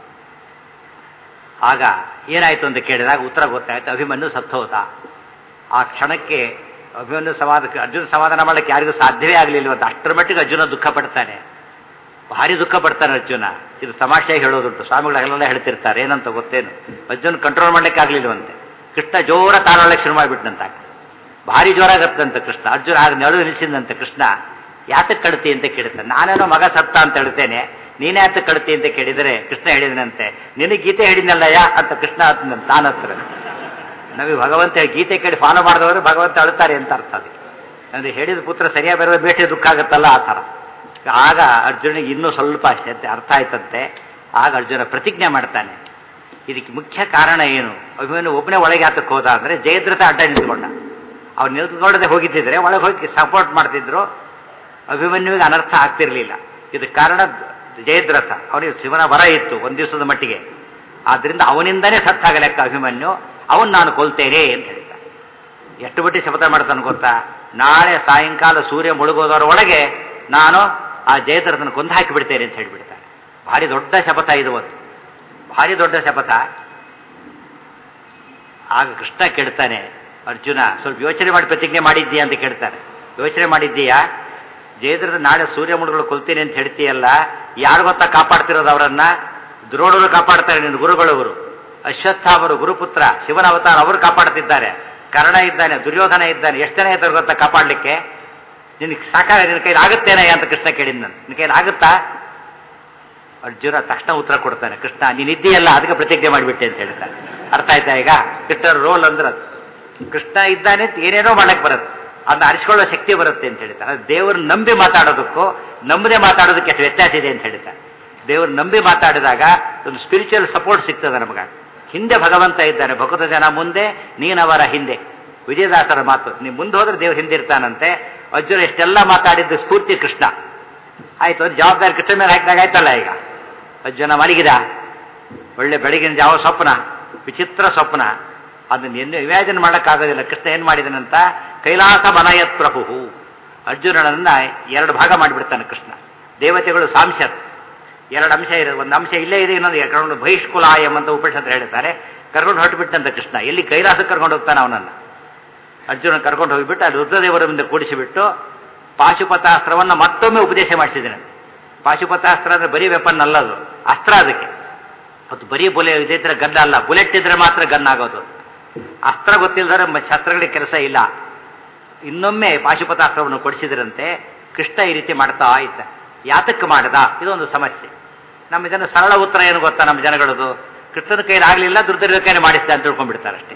ಆಗ ಏನಾಯ್ತು ಅಂತ ಕೇಳಿದಾಗ ಉತ್ತರ ಗೊತ್ತಾಯ್ತು ಅಭಿಮನ್ಯು ಸತ್ತೋದ ಆ ಕ್ಷಣಕ್ಕೆ ಅಭಿಮನ್ಯು ಸಮಾಧಾನ ಅರ್ಜುನ ಸಮಾಧಾನ ಮಾಡಲಿಕ್ಕೆ ಯಾರಿಗೂ ಸಾಧ್ಯವೇ ಆಗಲಿಲ್ಲ ಅಂತ ಅಷ್ಟರ ಮಟ್ಟಿಗೆ ಅರ್ಜುನ ದುಃಖ ಪಡ್ತಾನೆ ಭಾರಿ ದುಃಖ ಪಡ್ತಾನೆ ಅರ್ಜುನ ಇದು ತಮಾಷೆ ಹೇಳೋದುಂಟು ಸ್ವಾಮಿಗಳೆಲ್ಲ ಹೇಳ್ತಿರ್ತಾರೆ ಏನಂತ ಗೊತ್ತೇನು ಅರ್ಜುನ್ ಕಂಟ್ರೋಲ್ ಮಾಡ್ಲಿಕ್ಕೆ ಆಗ್ಲಿಲ್ವಂತೆ ಕೃಷ್ಣ ಜೋರ ತಾಳೊಳಗೆ ಶುರು ಮಾಡಿಬಿಟ್ನಂತ ಭಾರಿ ಜೋರಾಗತ್ತಂತೆ ಕೃಷ್ಣ ಅರ್ಜುನ ಆಗ ನಡು ನಿಲ್ಲಿಸಿದಂತೆ ಕೃಷ್ಣ ಯಾತಕ್ಕೆ ಕಡ್ತಿ ಅಂತ ಕೇಳ್ತಾನೆ ನಾನೇನೋ ಮಗ ಸತ್ತ ಅಂತ ಹೇಳ್ತೇನೆ ನೀನೇ ಯಾತಕ್ಕೆ ಕಡ್ತಿ ಅಂತ ಕೇಳಿದರೆ ಕೃಷ್ಣ ಹೇಳಿದನಂತೆ ನಿನಗೆ ಗೀತೆ ಹೇಳಿದ್ನಲ್ಲಯ್ಯ ಅಂತ ಕೃಷ್ಣ ತಾನ ಹತ್ರ ನಮಗೆ ಭಗವಂತ ಗೀತೆ ಕೇಳಿ ಫಾಲೋ ಮಾಡಿದವರು ಭಗವಂತ ಅಳುತ್ತಾರೆ ಅಂತ ಅರ್ಥ ಅದಕ್ಕೆ ಅಂದರೆ ಹೇಳಿದ ಪುತ್ರ ಸರಿಯಾಗಿ ಬರೋ ಬೇಟೆ ದುಃಖ ಆಗುತ್ತಲ್ಲ ಆ ಥರ ಆಗ ಅರ್ಜುನಿಗೆ ಇನ್ನೂ ಸ್ವಲ್ಪ ಅಷ್ಟೇ ಅರ್ಥ ಆಯ್ತಂತೆ ಆಗ ಅರ್ಜುನ ಪ್ರತಿಜ್ಞೆ ಮಾಡ್ತಾನೆ ಇದಕ್ಕೆ ಮುಖ್ಯ ಕಾರಣ ಏನು ಅಭಿಮನ್ಯು ಒಬ್ಬನೇ ಒಳಗೆ ಆತಕ್ಕೆ ಹೋದ ಅಂದರೆ ಜಯದ್ರಥ ಅಡ್ಡ ನಿಂತ್ಕೊಂಡ ಅವ್ನು ನಿಂತ್ಕೊಳ್ಳದೆ ಹೋಗಿದ್ದಿದ್ರೆ ಒಳಗೆ ಹೋಗಿ ಸಪೋರ್ಟ್ ಮಾಡ್ತಿದ್ರು ಅಭಿಮನ್ಯುವಿಗೆ ಅನರ್ಥ ಆಗ್ತಿರ್ಲಿಲ್ಲ ಇದಕ್ಕೆ ಕಾರಣ ಜಯದ್ರಥ ಅವನಿಗೆ ಶಿವನ ವರ ಇತ್ತು ಒಂದು ದಿವಸದ ಮಟ್ಟಿಗೆ ಆದ್ರಿಂದ ಅವನಿಂದನೇ ಸತ್ತಾಗ ಲೆಕ್ಕ ಅಭಿಮನ್ಯು ಅವನ್ ನಾನು ಕೊಲ್ತೇನೆ ಅಂತ ಹೇಳಿದ ಎಷ್ಟು ಬಟ್ಟಿ ಶಪಥ ಮಾಡ್ತಾನೆ ಗೊತ್ತಾ ನಾಳೆ ಸಾಯಂಕಾಲ ಸೂರ್ಯ ಮುಳುಗೋದರ ಒಳಗೆ ನಾನು ಆ ಜಯದ್ರಥನ ಕೊಂದು ಹಾಕಿ ಬಿಡ್ತೇನೆ ಅಂತ ಹೇಳಿಬಿಡ್ತಾನೆ ಭಾರಿ ದೊಡ್ಡ ಶಪಥ ಇದು ಒಂದು ಭಾರಿ ದೊಡ್ಡ ಶಪಥ ಆಗ ಕೃಷ್ಣ ಕೇಳ್ತಾನೆ ಅರ್ಜುನ ಸ್ವಲ್ಪ ಯೋಚನೆ ಮಾಡಿ ಪ್ರತಿಜ್ಞೆ ಮಾಡಿದ್ದೀಯಾ ಅಂತ ಕೇಳ್ತಾನೆ ಯೋಚನೆ ಮಾಡಿದ್ದೀಯಾ ಜಯದ್ರದ ನಾಳೆ ಸೂರ್ಯ ಮುಳುಗಳು ಕೊಲ್ತೀನಿ ಅಂತ ಹೇಳ್ತೀಯಲ್ಲ ಯಾರು ಗೊತ್ತಾ ಕಾಪಾಡ್ತಿರೋದು ಅವರನ್ನ ದ್ರೋಣರು ಕಾಪಾಡ್ತಾರೆ ನಿನ್ನ ಗುರುಗಳವರು ಅಶ್ವತ್ಥಾಮರು ಗುರುಪುತ್ರ ಶಿವನ ಅವತಾರ ಅವರು ಕಾಪಾಡ್ತಿದ್ದಾರೆ ಕರ್ಣ ಇದ್ದಾನೆ ದುರ್ಯೋಧನ ಇದ್ದಾನೆ ಎಷ್ಟು ಜನ ಇದ್ದಾರೆ ಗೊತ್ತಾ ಕಾಪಾಡಲಿಕ್ಕೆ ನಿನಗೆ ಸಾಕಾರ ನಿನ್ನ ಕೈಲಿ ಆಗುತ್ತೇನೆ ಅಂತ ಕೃಷ್ಣ ಕೇಳಿದ್ ನಾನು ನಿನ್ನ ಕೈಲಿ ಆಗುತ್ತಾ ಅರ್ಜುನ ತಕ್ಷಣ ಉತ್ತರ ಕೊಡ್ತಾನೆ ಕೃಷ್ಣ ನೀನಿದ್ದೀಯಲ್ಲ ಅದಕ್ಕೆ ಪ್ರತಿಜ್ಞೆ ಮಾಡಿಬಿಟ್ಟೆ ಅಂತ ಹೇಳ್ತಾನೆ ಅರ್ಥ ಆಯ್ತಾ ಈಗ ಕೃಷ್ಣರ ರೋಲ್ ಅಂದ್ರೆ ಅದು ಕೃಷ್ಣ ಇದ್ದಾನೆ ಅಂತ ಏನೇನೋ ಮಾಡಕ್ ಬರುತ್ತೆ ಅದನ್ನ ಅರಿಸ್ಕೊಳ್ಳೋ ಶಕ್ತಿ ಬರುತ್ತೆ ಅಂತ ಹೇಳ್ತಾರೆ ದೇವರು ನಂಬಿ ಮಾತಾಡೋದಕ್ಕೂ ನಂಬದೆ ಮಾತಾಡೋದಕ್ಕೆ ಎಷ್ಟು ವ್ಯತ್ಯಾಸ ಇದೆ ಅಂತ ಹೇಳ್ತಾರೆ ದೇವರು ನಂಬಿ ಮಾತಾಡಿದಾಗ ಒಂದು ಸ್ಪಿರಿಚುವಲ್ ಸಪೋರ್ಟ್ ಸಿಗ್ತದೆ ನಮಗ ಹಿಂದೆ ಭಗವಂತ ಇದ್ದಾನೆ ಭಕ್ತ ಜನ ಮುಂದೆ ನೀನವರ ಹಿಂದೆ ವಿಜಯದಾಸರ ಮಾತು ನೀವು ಮುಂದೆ ಹೋದ್ರೆ ದೇವ್ರು ಹಿಂದೆ ಇರ್ತಾನಂತೆ ಅರ್ಜುನ ಎಷ್ಟೆಲ್ಲ ಮಾತಾಡಿದ್ದು ಸ್ಫೂರ್ತಿ ಕೃಷ್ಣ ಆಯ್ತು ಅದು ಜವಾಬ್ದಾರಿ ಕೃಷ್ಣ ಮೇಲೆ ಹಾಕಿದಾಗ ಆಯ್ತಲ್ಲ ಈಗ ಅರ್ಜುನ ಮಲಗಿದ ಒಳ್ಳೆ ಬೆಳಗಿನ ಜಾವ ಸ್ವಪ್ನ ವಿಚಿತ್ರ ಸ್ವಪ್ನ ಅದನ್ನ ಏನು ಇಮ್ಯಾಜಿನ್ ಮಾಡೋಕ್ಕಾಗೋದಿಲ್ಲ ಕೃಷ್ಣ ಏನು ಮಾಡಿದನಂತ ಕೈಲಾಸ ಮನಯತ್ ಪ್ರಭು ಅರ್ಜುನನನ್ನ ಎರಡು ಭಾಗ ಮಾಡಿಬಿಡ್ತಾನೆ ಕೃಷ್ಣ ದೇವತೆಗಳು ಸಾಂಶರ್ ಎರಡು ಅಂಶ ಇರೋದು ಒಂದು ಅಂಶ ಇಲ್ಲೇ ಇದೆ ಇನ್ನೊಂದು ಕರ್ಕೊಂಡು ಬಹಿಷ್ಕುಲಾಯಂ ಅಂತ ಉಪನಿಷತ್ ಹೇಳ್ತಾರೆ ಕರ್ಕೊಂಡು ಹೊರಟುಬಿಟ್ಟಂತ ಕೃಷ್ಣ ಎಲ್ಲಿ ಕೈಲಾಸಕ್ಕೆ ಕರ್ಕೊಂಡು ಹೋಗ್ತಾನೆ ಅವನನ್ನ ಅರ್ಜುನ ಕರ್ಕೊಂಡು ಹೋಗಿಬಿಟ್ಟು ಅಲ್ಲಿ ರುದ್ರದೇವರ ಮುಂದೆ ಕೂಡಿಸಿಬಿಟ್ಟು ಪಾಶುಪತಾಸ್ತ್ರವನ್ನು ಮತ್ತೊಮ್ಮೆ ಉಪದೇಶ ಮಾಡಿಸಿದ್ದೇನೆ ಪಾಶುಪತಾಸ್ತ್ರ ಅಂದ್ರೆ ಬರೀ ವೆಪನ್ ಅಲ್ಲ ಅದು ಅಸ್ತ್ರ ಅದಕ್ಕೆ ಅದು ಬರೀ ಬುಲೆ ಇದ್ರೆ ಗನ್ ಅಲ್ಲ ಬುಲೆಟ್ ಇದ್ರೆ ಮಾತ್ರ ಗನ್ ಆಗೋದು ಅಸ್ತ್ರ ಗೊತ್ತಿಲ್ಲದ್ರೆ ಶಸ್ತ್ರಗಳಿಗೆ ಕೆಲಸ ಇಲ್ಲ ಇನ್ನೊಮ್ಮೆ ಪಾಶುಪತಾಸ್ತ್ರವನ್ನು ಕೊಡಿಸಿದ್ರಂತೆ ಕೃಷ್ಣ ಈ ರೀತಿ ಮಾಡ್ತಾ ಇದ್ದ ಯಾತಕ್ಕೆ ಮಾಡದ ಇದೊಂದು ಸಮಸ್ಯೆ ನಮ್ಮ ಜನ ಸರಳ ಉತ್ತರ ಏನು ಗೊತ್ತಾ ನಮ್ಮ ಜನಗಳದು ಕೃಷ್ಣನ ಕೈಲಿ ಆಗಲಿಲ್ಲ ರುದ್ರದೇವ್ರ ಕೈಲಿ ಮಾಡಿಸ್ದ ಅಂತ ತಿಳ್ಕೊಂಡ್ಬಿಡ್ತಾರೆ ಅಷ್ಟೇ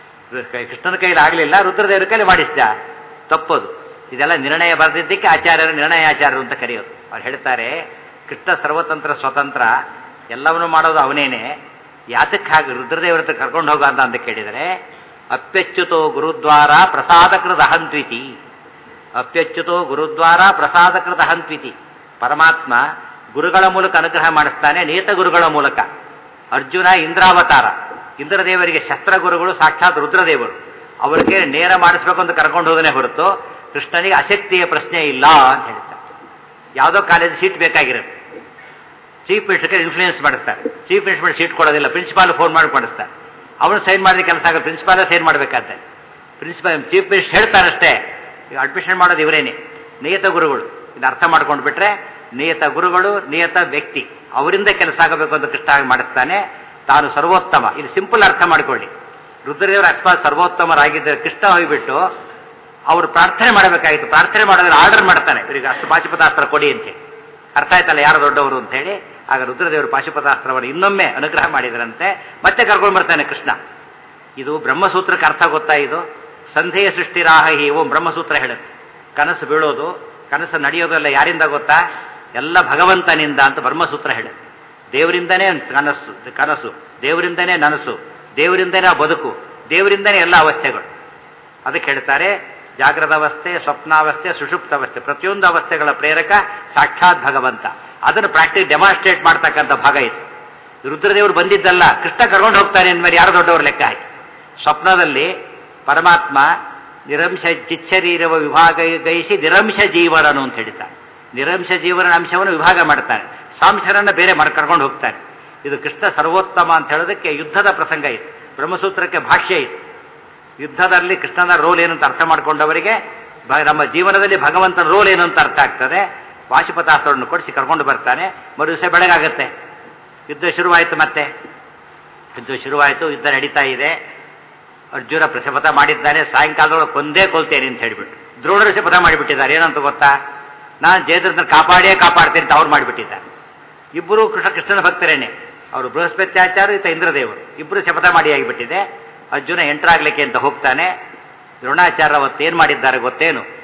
ಕೃಷ್ಣನ ಕೈಲಿ ಆಗಲಿಲ್ಲ ರುದ್ರದೇವ್ರ ಕೈಲಿ ಮಾಡಿಸ್ದ ತಪ್ಪದು ಇದೆಲ್ಲ ನಿರ್ಣಯ ಬರೆದಿದ್ದಕ್ಕೆ ಆಚಾರ್ಯರು ನಿರ್ಣಯ ಆಚಾರ್ಯರು ಅಂತ ಕರೆಯೋದು ಅವ್ರು ಹೇಳ್ತಾರೆ ಕೃಷ್ಣ ಸರ್ವತಂತ್ರ ಸ್ವತಂತ್ರ ಎಲ್ಲವನ್ನೂ ಮಾಡೋದು ಅವನೇನೆ ಯಾತಕ್ಕೆ ಹಾಗೆ ರುದ್ರದೇವರ ಹತ್ರ ಕರ್ಕೊಂಡು ಹೋಗ ಅಂತ ಅಂತ ಕೇಳಿದರೆ ಅಪ್ಯಚ್ಯುತೋ ಗುರುದ್ವಾರ ಪ್ರಸಾದಕೃತ ಅಹಂತ್ವಿತಿ ಅಪ್ಯಚ್ಯುತೋ ಗುರುದ್ವಾರ ಪ್ರಸಾದಕೃತ ಅಹಂತ್ವಿತಿ ಪರಮಾತ್ಮ ಗುರುಗಳ ಮೂಲಕ ಅನುಗ್ರಹ ಮಾಡಿಸ್ತಾನೆ ನೇತ ಗುರುಗಳ ಮೂಲಕ ಅರ್ಜುನ ಇಂದ್ರಾವತಾರ ಇಂದ್ರದೇವರಿಗೆ ಶಸ್ತ್ರ ಗುರುಗಳು ಸಾಕ್ಷಾತ್ ರುದ್ರದೇವರು ಅವರಿಗೆ ನೇರ ಮಾಡಿಸ್ಬೇಕು ಅಂತ ಕರ್ಕೊಂಡು ಹೋದನೆ ಹೊರತು ಕೃಷ್ಣನಿಗೆ ಅಶಕ್ತಿಯ ಪ್ರಶ್ನೆ ಇಲ್ಲ ಅಂತ ಹೇಳ್ತಾರೆ ಯಾವುದೋ ಕಾಲೇಜ್ ಸೀಟ್ ಬೇಕಾಗಿರುತ್ತೆ ಚೀಫ್ ಮಿನಿಸ್ಟರ್ಗೆ ಇನ್ಫ್ಲೂಯೆನ್ಸ್ ಮಾಡಿಸ್ತಾರೆ ಚೀಫ್ ಮಿನಿಸ್ಟರ್ ಸೀಟ್ ಕೊಡೋದಿಲ್ಲ ಪ್ರಿನ್ಸಿಪಾಲ್ ಫೋನ್ ಮಾಡಿ ಮಾಡಿಸ್ತಾರೆ ಅವನು ಸೈನ್ ಮಾಡಿದ ಕೆಲಸ ಆಗ ಪ್ರಿನ್ಸಿಪಾಲೇ ಸೈನ್ ಮಾಡಬೇಕಾದ್ರೆ ಪ್ರಿನ್ಸಿಪಾಲ್ ಚೀಫ್ ಮಿನಿಸ್ಟರ್ ಹೇಳ್ತಾರಷ್ಟೇ ಈಗ ಅಡ್ಮಿಷನ್ ಮಾಡೋದು ಇವರೇನೆ ನಿಯತ ಗುರುಗಳು ಇದು ಅರ್ಥ ಮಾಡ್ಕೊಂಡು ಬಿಟ್ರೆ ನಿಯತ ಗುರುಗಳು ನಿಯತ ವ್ಯಕ್ತಿ ಅವರಿಂದ ಕೆಲಸ ಆಗಬೇಕು ಅಂತ ಕೃಷ್ಣ ಆಗಿ ಮಾಡಿಸ್ತಾನೆ ತಾನು ಸರ್ವೋತ್ತಮ ಇದು ಸಿಂಪಲ್ ಅರ್ಥ ಮಾಡ್ಕೊಳ್ಳಿ ರುದ್ರದೇವರ ಅಕಸ್ಮಾತ್ ಸರ್ವೋತ್ತಮರಾಗಿದ್ದರೆ ಕೃಷ್ಣ ಹೋಗಿಬಿಟ್ಟು ಅವರು ಪ್ರಾರ್ಥನೆ ಮಾಡಬೇಕಾಗಿತ್ತು ಪ್ರಾರ್ಥನೆ ಮಾಡೋದ್ರೆ ಆರ್ಡರ್ ಮಾಡ್ತಾನೆ ಇವರಿಗೆ ಅಷ್ಟು ಪಾಶುಪತಾಸ್ತ್ರ ಕೊಡಿ ಅಂತೇಳಿ ಅರ್ಥ ಆಯ್ತಲ್ಲ ಯಾರು ದೊಡ್ಡವರು ಅಂತ ಹೇಳಿ ಆಗ ರುದ್ರದೇವರು ಪಾಶುಪತಾಸ್ತ್ರವನ್ನು ಇನ್ನೊಮ್ಮೆ ಅನುಗ್ರಹ ಮಾಡಿದರಂತೆ ಮತ್ತೆ ಕರ್ಕೊಂಡು ಬರ್ತಾನೆ ಕೃಷ್ಣ ಇದು ಬ್ರಹ್ಮಸೂತ್ರಕ್ಕೆ ಅರ್ಥ ಗೊತ್ತಾ ಇದು ಸಂಧೆಯ ಸೃಷ್ಟಿರಾಹಿ ಓಂ ಬ್ರಹ್ಮಸೂತ್ರ ಹೇಳುತ್ತೆ ಕನಸು ಬೀಳೋದು ಕನಸು ನಡೆಯೋದೆಲ್ಲ ಯಾರಿಂದ ಗೊತ್ತಾ ಎಲ್ಲ ಭಗವಂತನಿಂದ ಅಂತ ಬ್ರಹ್ಮಸೂತ್ರ ಹೇಳುತ್ತೆ ದೇವರಿಂದನೇ ಕನಸು ಕನಸು ದೇವರಿಂದನೇ ನನಸು ದೇವರಿಂದನೇ ಬದುಕು ದೇವರಿಂದನೇ ಎಲ್ಲ ಅವಸ್ಥೆಗಳು ಅದಕ್ಕೆ ಹೇಳ್ತಾರೆ ಜಾಗ್ರದ ಅವಸ್ಥೆ ಸ್ವಪ್ನಾವಸ್ಥೆ ಸುಷುಪ್ತ ಅವಸ್ಥೆ ಪ್ರತಿಯೊಂದು ಅವಸ್ಥೆಗಳ ಪ್ರೇರಕ ಸಾಕ್ಷಾತ್ ಭಗವಂತ ಅದನ್ನು ಪ್ರಾಕ್ಟಿಸ್ ಡೆಮಾನ್ಸ್ಟ್ರೇಟ್ ಮಾಡ್ತಕ್ಕಂಥ ಭಾಗ ಇದು ರುದ್ರದೇವರು ಬಂದಿದ್ದಲ್ಲ ಕೃಷ್ಣ ಕರ್ಕೊಂಡು ಹೋಗ್ತಾನೆ ಅಂದ್ಮೇಲೆ ಯಾರು ದೊಡ್ಡವರು ಲೆಕ್ಕ ಹಾಕಿ ಸ್ವಪ್ನದಲ್ಲಿ ಪರಮಾತ್ಮ ನಿರಂಶ ಚಿಚ್ಚರೀರವ ವಿಭಾಗ ಗೈಸಿ ನಿರಂಶ ಜೀವನನು ಅಂತ ಹೇಳ್ತಾನೆ ನಿರಂಶ ಜೀವನ ಅಂಶವನ್ನು ವಿಭಾಗ ಮಾಡ್ತಾನೆ ಸಾಂಶರನ್ನ ಬೇರೆ ಮಾಡಿ ಕರ್ಕೊಂಡು ಹೋಗ್ತಾನೆ ಇದು ಕೃಷ್ಣ ಸರ್ವೋತ್ತಮ ಅಂತ ಹೇಳೋದಕ್ಕೆ ಯುದ್ಧದ ಪ್ರಸಂಗ ಇದು ಬ್ರಹ್ಮಸೂತ್ರಕ್ಕೆ ಭಾಷ್ಯ ಇದು ಯುದ್ಧದಲ್ಲಿ ಕೃಷ್ಣನ ರೋಲ್ ಏನು ಅಂತ ಅರ್ಥ ಮಾಡ್ಕೊಂಡವರಿಗೆ ನಮ್ಮ ಜೀವನದಲ್ಲಿ ಭಗವಂತನ ರೋಲ್ ಏನು ಅಂತ ಅರ್ಥ ಆಗ್ತದೆ ವಾಶುಪತಾಸ್ತ್ರವನ್ನು ಕೊಡಿಸಿ ಕರ್ಕೊಂಡು ಬರ್ತಾನೆ ಮರು ದಿವಸ ಬೆಳಗಾಗತ್ತೆ ಯುದ್ಧ ಶುರುವಾಯಿತು ಮತ್ತೆ ಯುದ್ಧ ಶುರುವಾಯಿತು ಯುದ್ಧ ನಡೀತಾ ಇದೆ ಅರ್ಜುನ ಶಪಥ ಮಾಡಿದ್ದಾನೆ ಸಾಯಂಕಾಲದೊಳಗೆ ಕೊಂದೇ ಕೊಲ್ತೇನೆ ಅಂತ ಹೇಳಿಬಿಟ್ಟು ದ್ರೋಣರು ಶಪಥ ಮಾಡಿಬಿಟ್ಟಿದ್ದಾರೆ ಏನಂತ ಗೊತ್ತಾ ನಾನು ಜಯದ್ರನ್ನ ಕಾಪಾಡೇ ಕಾಪಾಡ್ತೇನೆ ಅಂತ ಅವ್ರು ಮಾಡಿಬಿಟ್ಟಿದ್ದಾರೆ ಇಬ್ಬರು ಕೃಷ್ಣ ಕೃಷ್ಣನ ಭಕ್ತರೇನೆ ಅವರು ಬೃಹಸ್ಪತ್ಯಾಚಾರ ಈತ ಇಂದ್ರದೇವರು ಇಬ್ಬರು ಶಪಥ ಮಾಡಿ ಆಗಿಬಿಟ್ಟಿದೆ ಅರ್ಜುನ ಎಂಟ್ರಾಗ್ಲಿಕ್ಕೆ ಅಂತ ಹೋಗ್ತಾನೆ ದ್ರೋಣಾಚಾರ್ಯ ಅವತ್ತು ಏನು ಮಾಡಿದ್ದಾರೆ ಗೊತ್ತೇನು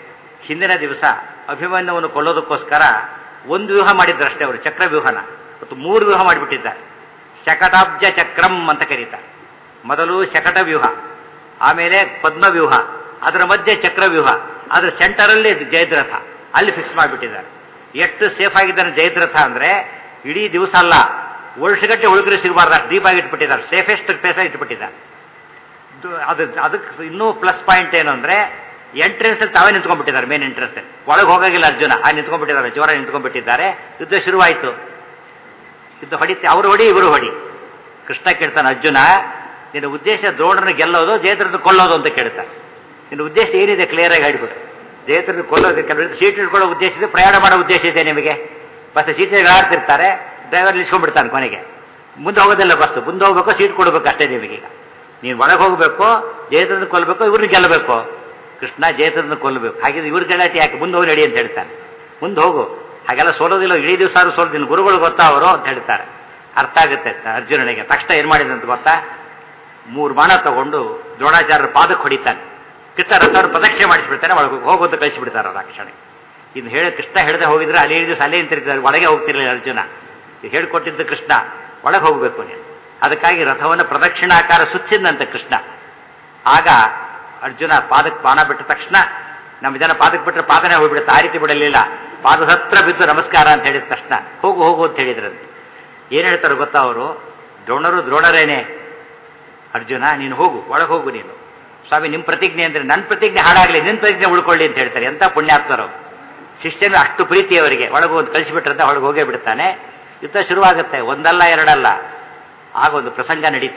ಹಿಂದಿನ ದಿವಸ ಅಭಿಮನ್ಯುವನ್ನು ಕೊಲ್ಲೋದಕ್ಕೋಸ್ಕರ ಒಂದು ವ್ಯೂಹ ಮಾಡಿದ್ದರಷ್ಟೇ ಅವರು ಚಕ್ರವ್ಯೂಹನ ಮತ್ತು ಮೂರು ವ್ಯೂಹ ಮಾಡಿಬಿಟ್ಟಿದ್ದಾರೆ ಶಕಟಾಬ್ಜ ಚಕ್ರಂ ಅಂತ ಕರೀತಾರೆ ಮೊದಲು ಶಕಟ ವ್ಯೂಹ ಆಮೇಲೆ ಪದ್ಮವ್ಯೂಹ ಅದರ ಮಧ್ಯೆ ಚಕ್ರವ್ಯೂಹ ಅದರ ಸೆಂಟರಲ್ಲಿ ಜಯದ್ರಥ ಅಲ್ಲಿ ಫಿಕ್ಸ್ ಮಾಡಿಬಿಟ್ಟಿದ್ದಾರೆ ಎಷ್ಟು ಸೇಫ್ ಆಗಿದ್ದಾನೆ ಜಯದ್ರಥ ಅಂದ್ರೆ ಇಡೀ ದಿವಸ ಅಲ್ಲ ವರ್ಷಗಟ್ಟೆ ಉಳುಗರು ಸಿಗಬಾರ್ದು ಅಷ್ಟು ಡೀಪ್ ಆಗಿ ಇಟ್ಬಿಟ್ಟಿದ್ದಾರೆ ಸೇಫೆಸ್ಟ್ ಪ್ಲೇಸ್ ಇಟ್ಬಿಟ್ಟಿದ್ದಾರೆ ಇದು- ಅದು ಅದಕ್ಕೆ ಇನ್ನೂ ಪ್ಲಸ್ ಪಾಯಿಂಟ್ ಏನು ಅಂದ್ರೆ ಎಂಟ್ರೆನ್ಸ್ ಅಲ್ಲಿ ತಾವೇ ನಿಂತ್ಕೊಂಡ್ಬಿಟ್ಟಿದ್ದಾರೆ ಮೇನ್ ಎಂಟ್ರೆನ್ಸ್ ಅಲ್ಲಿ ಒಳಗೆ ಹೋಗಾಗಿಲ್ಲ ಅರ್ಜುನ ಆ ನಿಂತ್ಕೊಂಡ್ಬಿಟ್ಟಿದ್ದಾರೆ ಜೋರ ನಿಂತ್ಕೊಂಡ್ಬಿಟ್ಟಿದ್ದಾರೆ ಯುದ್ಧ ಶುರುವಾಯಿತು ಯುದ್ಧ ಹೊಡಿತೆ ಅವರು ಹೊಡಿ ಇವರು ಹೊಡಿ ಕೃಷ್ಣ ಕೇಳ್ತಾನೆ ಅರ್ಜುನ ನಿನ್ನ ಉದ್ದೇಶ ದ್ರೋಣನ ಗೆಲ್ಲೋದು ಜಯದ್ರನ ಕೊಲ್ಲೋದು ಅಂತ ಕೇಳ್ತಾನೆ ನಿನ್ನ ಉದ್ದೇಶ ಏನಿದೆ ಕ್ಲಿಯರ್ ಆಗಿ ಹೇಳ್ಬಿಡು ಜಯದ್ರನ ಕೊಲ್ಲೋದು ಕೆಲವರು ಸೀಟ್ ಇಟ್ಕೊಳ್ಳೋ ಉದ್ದೇಶ ಇದೆ ಪ್ರಯಾಣ ಮಾಡೋ ಉದ್ದೇಶ ಇದೆ ನಿಮಗೆ ಬಸ್ ಸೀಟ್ ಆಡ್ತಿರ್ತಾರೆ ಡ್ರೈವರ್ ನಿಲ್ಸ್ಕೊಂಡ್ಬಿಡ್ತಾನೆ ಕೊನೆಗೆ ಮುಂದೆ ಹೋಗೋದಿಲ್ಲ ಬಸ್ ಮುಂದೆ ಹೋಗ್ಬೇಕು ಸೀಟ್ ಕೊಡ್ಬೇಕು ಅಷ್ಟೇ ನಿಮಗೀಗ ನೀನು ಒಳಗೆ ಹೋಗಬೇಕು ಜಯದ್ರನ ಕೊಲ್ಲಬೇಕು ಇವ್ರನ್ನ ಗೆಲ್ಲಬೇಕು ಕೃಷ್ಣ ಜಯದ್ರನ ಕೊಲ್ಲಬೇಕು ಹಾಗಿದ್ರೆ ಇವ್ರ ಗೆಳತಿ ಯಾಕೆ ಮುಂದೆ ಹೋಗಿ ನಡಿ ಅಂತ ಹೇಳ್ತಾನೆ ಮುಂದೆ ಹೋಗು ಹಾಗೆಲ್ಲ ಸೋಲೋದಿಲ್ಲ ಇಡೀ ದಿವಸ ಆದ್ರೂ ಸೋಲ್ ನಿನ್ನ ಗುರುಗಳು ಗೊತ್ತಾ ಅವರು ಅಂತ ಹೇಳ್ತಾರೆ ಅರ್ಥ ಆಗುತ್ತೆ ಅರ್ಜುನನಿಗೆ ತಕ್ಷಣ ಏನು ಮಾಡಿದಂತ ಗೊತ್ತಾ ಮೂರು ಬಾಣ ತಗೊಂಡು ದ್ರೋಣಾಚಾರ್ಯರ ಪಾದಕ್ಕೆ ಹೊಡಿತಾನೆ ಕೃಷ್ಣ ರಥವನ್ನು ಪ್ರದಕ್ಷಿಣೆ ಮಾಡಿಸ್ಬಿಡ್ತಾನೆ ಒಳಗೆ ಹೋಗೋದು ಕಳಿಸಿಬಿಡ್ತಾರೆ ಅವ್ರ ಕ್ಷಣ ಇನ್ನು ಹೇಳಿ ಕೃಷ್ಣ ಹೇಳದೆ ಹೋಗಿದ್ರೆ ಅಲ್ಲಿ ದಿವಸ ಅಲ್ಲೇ ನಿಂತಿರ್ತಾರೆ ಒಳಗೆ ಹೋಗ್ತಿರ್ಲಿಲ್ಲ ಅರ್ಜುನ ಇದು ಹೇಳ್ಕೊಟ್ಟಿದ್ದು ಕೃಷ್ಣ ಒಳಗೆ ಹೋಗಬೇಕು ನೀನು ಅದಕ್ಕಾಗಿ ರಥವನ್ನು ಪ್ರದಕ್ಷಿಣಾಕಾರ ಸುಚ್ಚಿದಂತ ಕೃಷ್ಣ ಆಗ ಅರ್ಜುನ ಪಾದಕ್ಕೆ ಬಾಣ ಬಿಟ್ಟ ತಕ್ಷಣ ನಮ್ಮ ಜನ ಪಾದಕ್ಕೆ ಬಿಟ್ಟರೆ ಪಾದನೆ ಹೋಗ್ಬಿಡುತ್ತೆ ಆ ರೀತಿ ಬಿಡಲಿಲ್ಲ ಪಾದದ ಹತ್ರ ಬಿದ್ದು ನಮಸ್ಕಾರ ಅಂತ ಹೇಳಿದ ತಕ್ಷಣ ಹೋಗು ಹೋಗು ಅಂತ ಹೇಳಿದ್ರಂತೆ ಏನ್ ಹೇಳ್ತಾರೆ ಗೊತ್ತಾ ಅವರು ದ್ರೋಣರು ದ್ರೋಣರೇನೆ ಅರ್ಜುನ ನೀನು ಹೋಗು ಒಳಗೆ ಹೋಗು ನೀನು ಸ್ವಾಮಿ ನಿಮ್ಮ ಪ್ರತಿಜ್ಞೆ ಅಂದ್ರೆ ನನ್ನ ಪ್ರತಿಜ್ಞೆ ಹಾಳಾಗ್ಲಿ ನಿನ್ನ ಪ್ರತಿಜ್ಞೆ ಉಳ್ಕೊಳ್ಳಿ ಅಂತ ಹೇಳ್ತಾರೆ ಎಂತ ಪುಣ್ಯಾತ್ಮರು ಶಿಷ್ಯನು ಅಷ್ಟು ಪ್ರೀತಿ ಅವರಿಗೆ ಒಳಗೆ ಒಂದು ಕಳಿಸಿಬಿಟ್ರಂತ ಒಳಗೆ ಹೋಗೇ ಬಿಡ್ತಾನೆ ಯುದ್ಧ ಶುರುವಾಗುತ್ತೆ ಒಂದಲ್ಲ ಎರಡಲ್ಲ ಆಗ ಒಂದು ಪ್ರಸಂಗ ನಡೀತು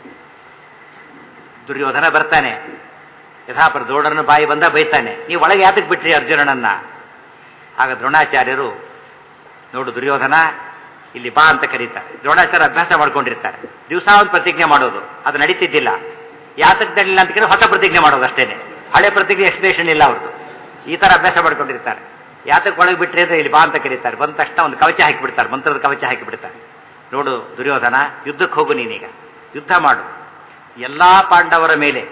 ದುರ್ಯೋಧನ ಬರ್ತಾನೆ ಯಥಾಪರ ದ್ರೋಣನ ಬಾಯಿ ಬಂದ ಬೈತಾನೆ ನೀವು ಒಳಗೆ ಯಾತಕ್ಕೆ ಬಿಟ್ರಿ ಅರ್ಜುನನನ್ನ ಆಗ ದ್ರೋಣಾಚಾರ್ಯರು ನೋಡು ದುರ್ಯೋಧನ ಇಲ್ಲಿ ಬಾ ಅಂತ ಕರೀತಾರೆ ದ್ರೋಣಾಚಾರ್ಯ ಅಭ್ಯಾಸ ಮಾಡ್ಕೊಂಡಿರ್ತಾರೆ ದಿವಸ ಒಂದು ಪ್ರತಿಜ್ಞೆ ಮಾಡೋದು ಅದು ನಡೀತಿದ್ದಿಲ್ಲ ಯಾತಕ್ಕೆ ನಡೀಲಿಲ್ಲ ಅಂತ ಕೇಳಿ ಹೊಸ ಪ್ರತಿಜ್ಞೆ ಮಾಡೋದು ಅಷ್ಟೇನೆ ಹಳೆ ಪ್ರತಿಜ್ಞೆ ಎಕ್ಸ್ಪ್ಲೇಷನ್ ಇಲ್ಲ ಅವ್ರದ್ದು ಈ ತರ ಅಭ್ಯಾಸ ಮಾಡ್ಕೊಂಡಿರ್ತಾರೆ ಯಾತಕ್ಕೆ ಒಳಗೆ ಬಿಟ್ರಿ ಅಂದ್ರೆ ಇಲ್ಲಿ ಬಾ ಅಂತ ಕರೀತಾರೆ ಬಂದ ತಕ್ಷಣ ಒಂದು ಕವಚ ಹಾಕಿಬಿಡ್ತಾರೆ ಮಂತ್ರದ ಕವಚ ಹಾಕಿಬಿಡ್ತಾರೆ ನೋಡು ದುರ್ಯೋಧನ ಯುದ್ಧಕ್ಕೆ ಹೋಗು ನೀನೀಗ ಯುದ್ಧ ಮಾಡು ಎಲ್ಲಾ ಪಾಂಡವರ ಮೇಲೆ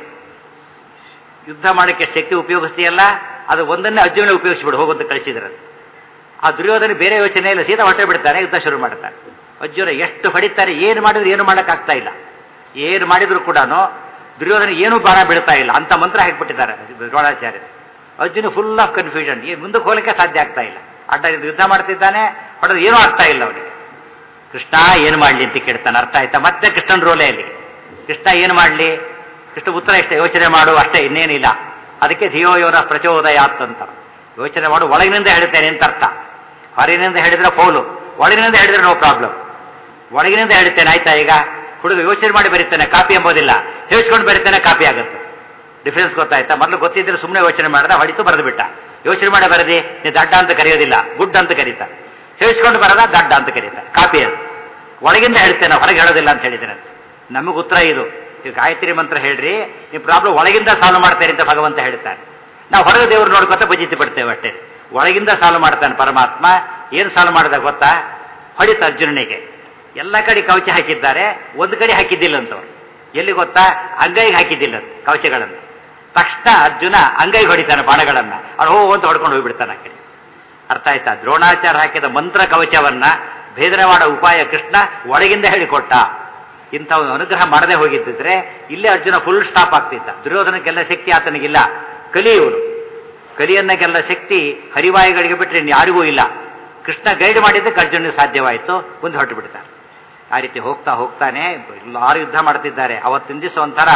ಯುದ್ಧ ಮಾಡಕ್ಕೆ ಶಕ್ತಿ ಉಪಯೋಗಿಸ್ತೀಯಲ್ಲ ಅದು ಒಂದನ್ನೇ ಅರ್ಜುನ ಉಪಯೋಗಿಸ್ಬಿಡು ಹೋಗುವಂತ ಕಳಿಸಿದ್ರೆ ಆ ದುರ್ಯೋಧನ ಬೇರೆ ಯೋಚನೆ ಇಲ್ಲ ಸೀದಾ ಹೊಟ್ಟೆ ಬಿಡ್ತಾನೆ ಯುದ್ಧ ಶುರು ಮಾಡ್ತಾನೆ ಅರ್ಜುನ ಎಷ್ಟು ಹೊಡಿತಾರೆ ಏನು ಮಾಡಿದ್ರು ಏನು ಮಾಡೋಕ್ಕಾಗ್ತಾ ಇಲ್ಲ ಏನು ಮಾಡಿದ್ರು ಕೂಡ ದುರ್ಯೋಧನ ಏನೂ ಬಾಣ ಬಿಡ್ತಾ ಇಲ್ಲ ಅಂತ ಮಂತ್ರ ಹಾಕಿಬಿಟ್ಟಿದ್ದಾರೆ Dronacharya Arjuna full of confusion ಈ ಮುಂದಕ್ಕೆ ಹೋಗ್ಲಿಕ್ಕೆ ಸಾಧ್ಯ ಆಗ್ತಾ ಇಲ್ಲ ಅಡ್ಡ ಯುದ್ಧ ಮಾಡ್ತಿದ್ದಾನೆ ಹೊಡೆದು ಏನೂ ಆಗ್ತಾ ಇಲ್ಲ ಅವನಿಗೆ ಕೃಷ್ಣ ಏನು ಮಾಡಲಿ ಅಂತ ಕೇಳ್ತಾನೆ ಅರ್ಥ ಆಯ್ತಾ ಮತ್ತೆ ಕೃಷ್ಣನ್ ರೋಲೆ ಅಲ್ಲಿ ಕೃಷ್ಣ ಏನು ಮಾಡಲಿ ಕೃಷ್ಣ ಉತ್ತರ ಇಷ್ಟ ಯೋಚನೆ ಮಾಡು ಅಷ್ಟೇ ಇನ್ನೇನಿಲ್ಲ ಅದಕ್ಕೆ ಧಿಯೋ ಯೋನ ಪ್ರಚೋದಯಾತ್ ಅಂತ ಯೋಚನೆ ಮಾಡು ಒಳಗಿನಿಂದ ಹೇಳ್ತೇನೆ ಅಂತ ಅರ್ಥ ಹೊರಗಿನಿಂದ ಹೇಳಿದ್ರೆ ಫೌಲು ಒಳಗಿನಿಂದ ಹೇಳಿದ್ರೆ ನೋ ಪ್ರಾಬ್ಲಮ್ ಒಳಗಿನಿಂದ ಹೇಳ್ತೇನೆ ಆಯ್ತಾ ಈಗ ಹುಡುಗ ಯೋಚನೆ ಮಾಡಿ ಬರೀತಾನೆ ಕಾಪಿ ಎಂಬುದಿಲ್ಲ ಹೇಳ್ಸ್ಕೊಂಡು ಬರೀತಾನೆ ಕಾಪಿ ಆಗುತ್ತೆ ಡಿಫ್ರೆನ್ಸ್ ಗೊತ್ತಾಯ್ತಾ ಮೊದಲು ಗೊತ್ತಿದ್ರೆ ಸುಮ್ಮನೆ ಯೋಚನೆ ಮಾಡ್ದ ಹೊಡಿತು ಬರೆದು ಬಿಟ್ಟ ಯೋಚನೆ ಮಾಡಿ ಬರದಿ ನೀವು ದಡ್ಡ ಅಂತ ಕರೆಯೋದಿಲ್ಲ ಗುಡ್ ಅಂತ ಕರೀತಾರೆ ಹೇಳ್ಸ್ಕೊಂಡು ಬರದ ದಡ್ಡ ಅಂತ ಕರೀತಾರೆ ಕಾಪಿ ಅದು ಒಳಗಿಂದ ಹೇಳ್ತೇನೆ ಹೊರಗೆ ಹೇಳೋದಿಲ್ಲ ಅಂತ ಹೇಳಿದ್ದೇನೆ ನಮಗೆ ಉತ್ತರ ಇದು ಈಗ ಗಾಯತ್ರಿ ಮಂತ್ರ ಹೇಳ್ರಿ ನೀವು ಪ್ರಾಬ್ಲಮ್ ಒಳಗಿಂದ ಸಾಲ್ವ್ ಮಾಡ್ತೇನೆ ಅಂತ ಭಗವಂತ ಹೇಳ್ತಾನೆ ನಾವು ಹೊರಗೆ ದೇವರು ನೋಡ್ಕೊತ ಬಜಿತಿ ಬಿಡ್ತೇವೆ ಅಷ್ಟೇ ಒಳಗಿಂದ ಸಾಲ್ವ್ ಮಾಡ್ತಾನೆ ಪರಮಾತ್ಮ ಏನು ಸಾಲ್ವ್ ಮಾಡಿದ ಗೊತ್ತಾ ಹೊಡಿತ ಅರ್ಜುನನಿಗೆ ಎಲ್ಲ ಕಡೆ ಕವಚ ಹಾಕಿದ್ದಾರೆ ಒಂದು ಕಡೆ ಹಾಕಿದ್ದಿಲ್ಲ ಅಂತವ್ರು ಎಲ್ಲಿ ಗೊತ್ತಾ ಅಂಗೈಗೆ ಹಾಕಿದ್ದಿಲ್ಲ ಅಂತ ಕವಚಗಳನ್ನು ತಕ್ಷಣ ಅರ್ಜುನ ಅಂಗೈಗೆ ಹೊಡಿತಾನೆ ಬಾಣಗಳನ್ನ ಅವ್ನು ಹೋ ಅಂತ ಹೊಡ್ಕೊಂಡು ಹೋಗ್ಬಿಡ್ತಾನೆ ಆ ಕಡೆ ಅರ್ಥ ಆಯ್ತಾ ದ್ರೋಣಾಚಾರ್ಯ ಹಾಕಿದ ಮಂತ್ರ ಕವಚವನ್ನ ಭೇದನೆ ಮಾಡೋ ಉಪಾಯ ಕೃಷ್ಣ ಒಳಗಿಂದ ಹೇಳಿಕೊಟ್ಟ ಇಂಥ ಒಂದು ಅನುಗ್ರಹ ಮಾಡದೆ ಹೋಗಿದ್ದಿದ್ರೆ ಇಲ್ಲೇ ಅರ್ಜುನ ಫುಲ್ ಸ್ಟಾಪ್ ಆಗ್ತಿದ್ದ ದುರ್ಯೋಧನಕ್ಕೆಲ್ಲ ಶಕ್ತಿ ಆತನಿಗಿಲ್ಲ ಕಲಿ ಇವನು ಕಲಿಯನ್ನ ಗೆಲ್ಲ ಶಕ್ತಿ ಹರಿವಾಯುಗಳಿಗೆ ಬಿಟ್ಟರೆ ಇನ್ಯಾರಿಗೂ ಇಲ್ಲ ಕೃಷ್ಣ ಗೈಡ್ ಮಾಡಿದ್ದಕ್ಕೆ ಅರ್ಜುನಿಗೆ ಸಾಧ್ಯವಾಯಿತು ಮುಂದೆ ಹೊರಟು ಬಿಡ್ತಾರೆ ಆ ರೀತಿ ಹೋಗ್ತಾ ಹೋಗ್ತಾನೆ ಎಲ್ಲಾರು ಯುದ್ಧ ಮಾಡ್ತಿದ್ದಾರೆ ಅವತ್ತಿನ ದಿವಸ ಒಂಥರ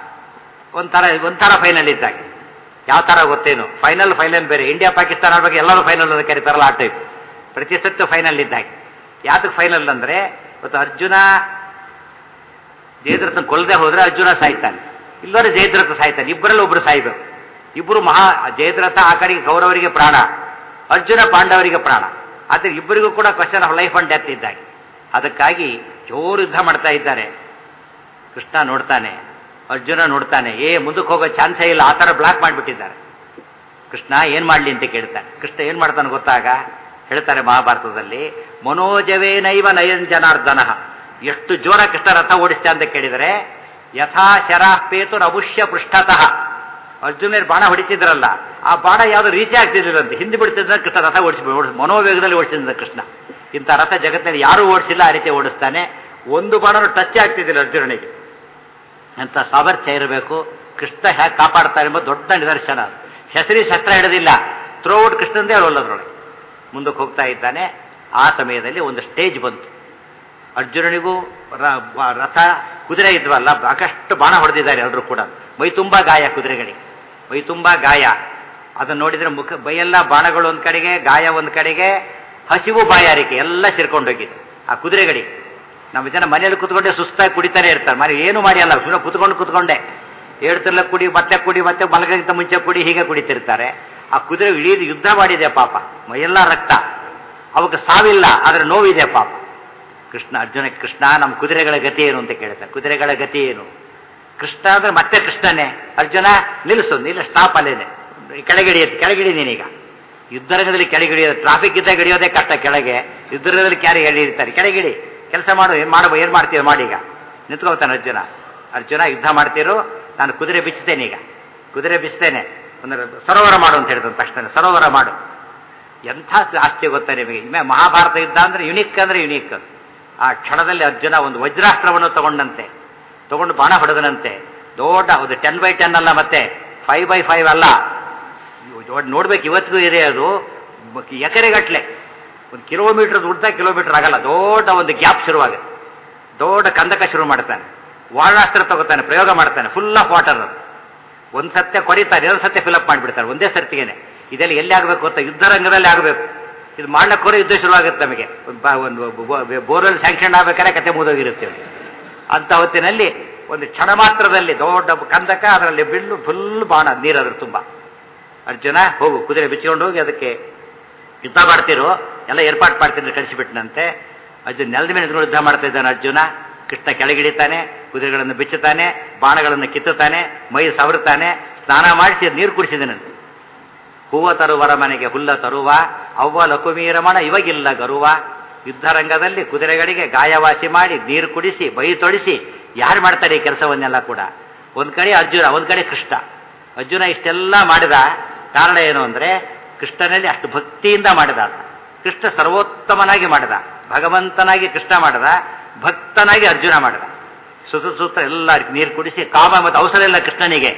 ಒಂಥರ ಒಂಥರ ಫೈನಲ್ ಇದ್ದಾಗೆ ಯಾವ ತರ ಗೊತ್ತೇನು ಫೈನಲ್ ಫೈನಲ್ ಬೇರೆ ಇಂಡಿಯಾ ಪಾಕಿಸ್ತಾನ ಬಗ್ಗೆ ಎಲ್ಲರೂ ಫೈನಲ್ ಅಂತ ಕರೀತಾರಲ್ಲ ಆ ಟೈಪ್ ಪ್ರತಿ ಸತ್ತು ಫೈನಲ್ ಇದ್ದಾಗೆ ಯಾತಕ್ಕೆ ಫೈನಲ್ ಅಂದ್ರೆ ಇವತ್ತು ಅರ್ಜುನ ಜಯದ್ರಥನ ಕೊಲ್ಲದೆ ಹೋದ್ರೆ ಅರ್ಜುನ ಸಾಯ್ತಾನೆ ಇಲ್ಲದ್ರೆ ಜಯದ್ರಥ ಸಾಯ್ತಾನೆ ಇಬ್ಬರಲ್ಲಿ ಒಬ್ರು ಸಾಯ್ಬೇಕು ಇಬ್ಬರು ಮಹಾ ಜಯದ್ರಥ ಆ ಕಡೆಗೆ ಕೌರವರಿಗೆ ಪ್ರಾಣ ಅರ್ಜುನ ಪಾಂಡವರಿಗೆ ಪ್ರಾಣ ಆದ್ರೆ ಇಬ್ಬರಿಗೂ ಕೂಡ question of life and death ಇದ್ದಾಗೆ ಅದಕ್ಕಾಗಿ ಜೋರು ಯುದ್ಧ ಮಾಡ್ತಾ ಇದ್ದಾರೆ ಕೃಷ್ಣ ನೋಡ್ತಾನೆ ಅರ್ಜುನ ನೋಡ್ತಾನೆ ಏ ಮುಂದಕ್ಕೆ ಹೋಗೋ ಚಾನ್ಸೇ ಇಲ್ಲ ಆ ಥರ ಬ್ಲಾಕ್ ಮಾಡಿಬಿಟ್ಟಿದ್ದಾರೆ ಕೃಷ್ಣ ಏನ್ ಮಾಡ್ಲಿ ಅಂತ ಕೇಳ್ತಾನೆ ಕೃಷ್ಣ ಏನ್ ಮಾಡ್ತಾನೆ ಗೊತ್ತಾಗ ಹೇಳ್ತಾರೆ ಮಹಾಭಾರತದಲ್ಲಿ ಮನೋಜವೇ ನೈವ ನಯನ್ ಜನಾರ್ದನ ಎಷ್ಟು ಜೋರ ಕೃಷ್ಣ ರಥ ಓಡಿಸ್ತಾ ಅಂತ ಕೇಳಿದರೆ ಯಥಾ ಶರಾಪೇತು ಅವುಷ್ಯ ಪೃಷ್ಠತಃ ಅರ್ಜುನ ಬಾಣ ಹೊಡಿತಿದ್ರಲ್ಲ ಆ ಬಾಣ ಯಾವ್ದು ರೀಚ್ ಆಗ್ತಿದ್ರಂತೆ ಹಿಂದೆ ಬಿಡ್ತಿದ್ರೆ ಕೃಷ್ಣ ರಥ ಓಡಿಸಿ ಓಡಿಸ್ ಮನೋವೇಗದಲ್ಲಿ ಓಡಿಸಿದ ಕೃಷ್ಣ ಇಂಥ ರಥ ಜಗತ್ತಿನಲ್ಲಿ ಯಾರೂ ಓಡಿಸಿಲ್ಲ ಆ ರೀತಿ ಓಡಿಸ್ತಾನೆ ಒಂದು ಬಾಣನು ಟಚ್ ಆಗ್ತಿದ್ದಿಲ್ಲ ಅರ್ಜುನನಿಗೆ ಅಂತ ಸಾಮರ್ಥ್ಯ ಇರಬೇಕು ಕೃಷ್ಣ ಹೇಗೆ ಕಾಪಾಡ್ತಾರೆ ಎಂಬ ದೊಡ್ಡ ನಿದರ್ಶನ ಅದು. ಹೆಸರಿ ಶಸ್ತ್ರ ಹಿಡಿದಿಲ್ಲ ಥ್ರೋಔಟ್ ಕೃಷ್ಣಂದೇ ಹೇಳೋಲ್ಲದ್ರೊಳಗೆ ಮುಂದಕ್ಕೆ ಹೋಗ್ತಾ ಇದ್ದಾನೆ ಆ ಸಮಯದಲ್ಲಿ ಒಂದು ಸ್ಟೇಜ್ ಬಂತು ಅರ್ಜುನನಿಗೂ ರ- ಬ- ರಥ ಕುದುರೆ ಇದ್ವಲ್ಲ ಸಾಕಷ್ಟು ಬಾಣ ಹೊಡೆದಿದ್ದಾರೆ ಎಲ್ಲರೂ ಕೂಡ ಮೈ ತುಂಬ ಗಾಯ ಕುದುರೆಗಳಿಗೆ ಮೈ ತುಂಬ ಗಾಯ ಅದನ್ನು ನೋಡಿದ್ರೆ ಮುಖ ಬೈಯೆಲ್ಲ ಬಾಣಗಳು ಒಂದು ಕಡೆಗೆ ಗಾಯ ಒಂದು ಕಡೆಗೆ ಹಸಿವು ಬಾಯಾರಿಕೆ ಎಲ್ಲ ಸೇರ್ಕೊಂಡು ಹೋಗಿದೆ ಆ ಕುದುರೆಗಳಿಗೆ ನಮ್ಮ ಜನ ಮನೆಯಲ್ಲಿ ಕುತ್ಕೊಂಡೆ ಸುಸ್ತಾಗಿ ಕುಡಿತಾನೆ ಇರ್ತಾರೆ ಮನೆ ಏನು ಮಾಡಿ ಅಲ್ಲ ಸುಮ್ಮನೆ ಕುತ್ಕೊಂಡು ಕುತ್ಕೊಂಡೆ ಹೇಳ್ತಿರ್ಲ ಕುಡಿ ಮತ್ತೆ ಕುಡಿ ಮತ್ತೆ ಮಲಗಕ್ಕಿಂತ ಮುಂಚೆ ಕುಡಿ ಹೀಗೆ ಕುಡಿತಿರ್ತಾರೆ ಆ ಕುದುರೆ ಇಡೀ ಯುದ್ಧ ಮಾಡಿದೆ ಪಾಪ ಮೈಯೆಲ್ಲ ರಕ್ತ ಅವಕ್ಕೆ ಸಾವಿಲ್ಲ ಆದರೆ ನೋವಿದೆ ಪಾಪ ಕೃಷ್ಣ ಅರ್ಜುನ ಕೃಷ್ಣ ನಮ್ಮ ಕುದುರೆಗಳ ಗತಿ ಏನು ಅಂತ ಕೇಳ್ತಾರೆ ಕುದುರೆಗಳ ಗತಿ ಏನು ಕೃಷ್ಣ ಅಂದ್ರೆ ಮತ್ತೆ ಕೃಷ್ಣನೇ ಅರ್ಜುನ ನಿಲ್ಲಿಸು ನಿಲ್ಲ ಸ್ಟಾಪ್ ಅಲ್ಲೇನೆ ಕೆಳಗಿಡಿಯುತ್ತೆ ಕೆಳಗಿಡಿ ನೀನೀಗ ಯುದ್ಧರಂಗದಲ್ಲಿ ಕೆಳಗಿಡಿಯೋದು ಟ್ರಾಫಿಕ್ ಇದ್ದಾಗ ಹಿಡಿಯೋದೇ ಕಷ್ಟ ಕೆಳಗೆ ಯುದ್ಧರಂಗದಲ್ಲಿ ಕ್ಯಾರಿ ಹಿಡಿತಾರೆ ಕೆಳಗಿಡಿ ಕೆಲಸ ಮಾಡು ಏನು ಮಾಡ ಏನು ಮಾಡ್ತೀವಿ ಮಾಡೀಗ ನಿಂತ್ಕೋತಾನೆ ಅರ್ಜುನ ಅರ್ಜುನ ಯುದ್ಧ ಮಾಡ್ತಿರು ನಾನು ಕುದುರೆ ಬಿಚ್ಚುತ್ತೇನೆ ಈಗ ಕುದುರೆ ಬಿಚ್ಚುತ್ತೇನೆ ಒಂದು ಸರೋವರ ಮಾಡು ಅಂತ ಹೇಳಿದ ತಕ್ಷಣ ಸರೋವರ ಮಾಡು ಎಂಥ ಆಸ್ತಿ ಗೊತ್ತಾ ನಿಮಗೆ ಇನ್ನು ಮಹಾಭಾರತ ಯುದ್ಧ ಅಂದ್ರೆ ಯುನಿಕ್ ಅಂದ್ರೆ ಯುನಿಕ್ ಅದು ಆ ಕ್ಷಣದಲ್ಲಿ ಅರ್ಜುನ ಒಂದು ವಜ್ರಾಸ್ತ್ರವನ್ನು ತಗೊಂಡಂತೆ ತಗೊಂಡು ಬಾಣ ಹೊಡೆದನಂತೆ ದೊಡ್ಡ ಒಂದು ಟೆನ್ ಬೈ ಟೆನ್ ಅಲ್ಲ ಮತ್ತೆ ಫೈವ್ ಬೈ ಫೈವ್ ಅಲ್ಲ ಇವ್ ನೋಡ್ಬೇಕು ಇವತ್ತಿಗೂ ಇದೆ ಅದು ಬ- ಎಕರೆಗಟ್ಲೆ ಒಂದು ಕಿಲೋಮೀಟರ್ ಉದ್ದ ಕಿಲೋಮೀಟರ್ ಆಗಲ್ಲ ದೊಡ್ಡ ಒಂದು ಗ್ಯಾಪ್ ಶುರುವಾಗುತ್ತೆ ದೊಡ್ಡ ಕಂದಕ ಶುರು ಮಾಡ್ತಾನೆ ವಾರಣಾಸ್ತ್ರ ತಗೋತಾನೆ ಪ್ರಯೋಗ ಮಾಡ್ತಾನೆ ಫುಲ್ ಆಫ್ ವಾಟರ್ ಒಂದು ಸತ್ಯ ಕೊರಿತಾರೆ ಎರಡು ಸತ್ಯ ಫಿಲಪ್ ಮಾಡಿಬಿಡ್ತಾರೆ ಒಂದೇ ಸರ್ತಿಗೆನೆ ಇದೆಲ್ಲ ಎಲ್ಲಿ ಆಗಬೇಕು ಅಂತ ಯುದ್ಧ ರಂಗದಲ್ಲಿ ಆಗಬೇಕು ಇದು ಮಾಡ್ಲಕ್ಕೋರೆ ಯುದ್ಧ ಶುರುವಾಗುತ್ತೆ ನಮಗೆ ಒಂದು ಬ- ಒಂದು ಬೋರ್ವೆಲ್ ಸ್ಯಾಂಕ್ಷನ್ ಆಗ್ಬೇಕಾದ್ರೆ ಕತೆ ಮುಗಿದೋಗಿರುತ್ತೆ ಅಂತ ಹೊತ್ತಿನಲ್ಲಿ ಒಂದು ಕ್ಷಣ ಮಾತ್ರದಲ್ಲಿ ದೊಡ್ಡ ಕಂದಕ ಅದರಲ್ಲಿ ಬಿಲ್ಲು ಫುಲ್ ಬಾಣ ನೀರದ್ರು ತುಂಬ ಅರ್ಜುನ ಹೋಗು ಕುದುರೆ ಬಿಚ್ಕೊಂಡು ಹೋಗಿ ಅದಕ್ಕೆ ಯುದ್ಧ ಮಾಡ್ತಿರೋ ಎಲ್ಲ ಏರ್ಪಾಟ್ ಮಾಡ್ತಿದ್ರೆ ಕಳಿಸಿಬಿಟ್ನಂತೆ ಅರ್ಜುನ್ ನೆಲದ ಮೇಲೆ ನಿಂತ್ಕೊಂಡು ಯುದ್ಧ ಮಾಡ್ತಾ ಇದ್ದಾನೆ ಅರ್ಜುನ ಕೃಷ್ಣ ಕೆಳಗಿಡಿತಾನೆ ಕುದುರೆಗಳನ್ನು ಬಿಚ್ಚುತ್ತಾನೆ ಬಾಣಗಳನ್ನು ಕಿತ್ತುತ್ತಾನೆ ಮೈ ಸವರುತ್ತಾನೆ ಸ್ನಾನ ಮಾಡಿಸಿ ನೀರು ಕುಡಿಸಿದನಂತೆ ಹೂವ ತರುವರ ಮನೆಗೆ ಹುಲ್ಲ ತರುವ ಅವ್ವ ಲಕುಮೀರಮಣ ಇವಾಗಿಲ್ಲ ಗರುವ ಯುದ್ಧರಂಗದಲ್ಲಿ ಕುದುರೆಗಳಿಗೆ ಗಾಯವಾಸಿ ಮಾಡಿ ನೀರು ಕುಡಿಸಿ ಬೈ ತೊಡಿಸಿ ಯಾರು ಮಾಡ್ತಾರೆ ಈ ಕೆಲಸವನ್ನೆಲ್ಲ ಕೂಡ ಒಂದ್ ಕಡೆ ಅರ್ಜುನ ಒಂದ್ ಕಡೆ ಕೃಷ್ಣ ಅರ್ಜುನ ಇಷ್ಟೆಲ್ಲ ಮಾಡಿದ ಕಾರಣ ಏನು ಅಂದ್ರೆ ಕೃಷ್ಣನಲ್ಲಿ ಅಷ್ಟು ಭಕ್ತಿಯಿಂದ ಮಾಡಿದ ಆತ. ಕೃಷ್ಣ ಸರ್ವೋತ್ತಮನಾಗಿ ಮಾಡಿದ ಭಗವಂತನಾಗಿ ಕೃಷ್ಣ ಮಾಡಿದ ಭಕ್ತನಾಗಿ ಅರ್ಜುನ ಮಾಡಿದ ಸುತ್ತ ಸುತ್ತ ಎಲ್ಲ ನೀರು ಕುಡಿಸಿ ಕಾಮ ಮತ್ತು ಅವಸರ ಇಲ್ಲ ಕೃಷ್ಣನಿಗೆ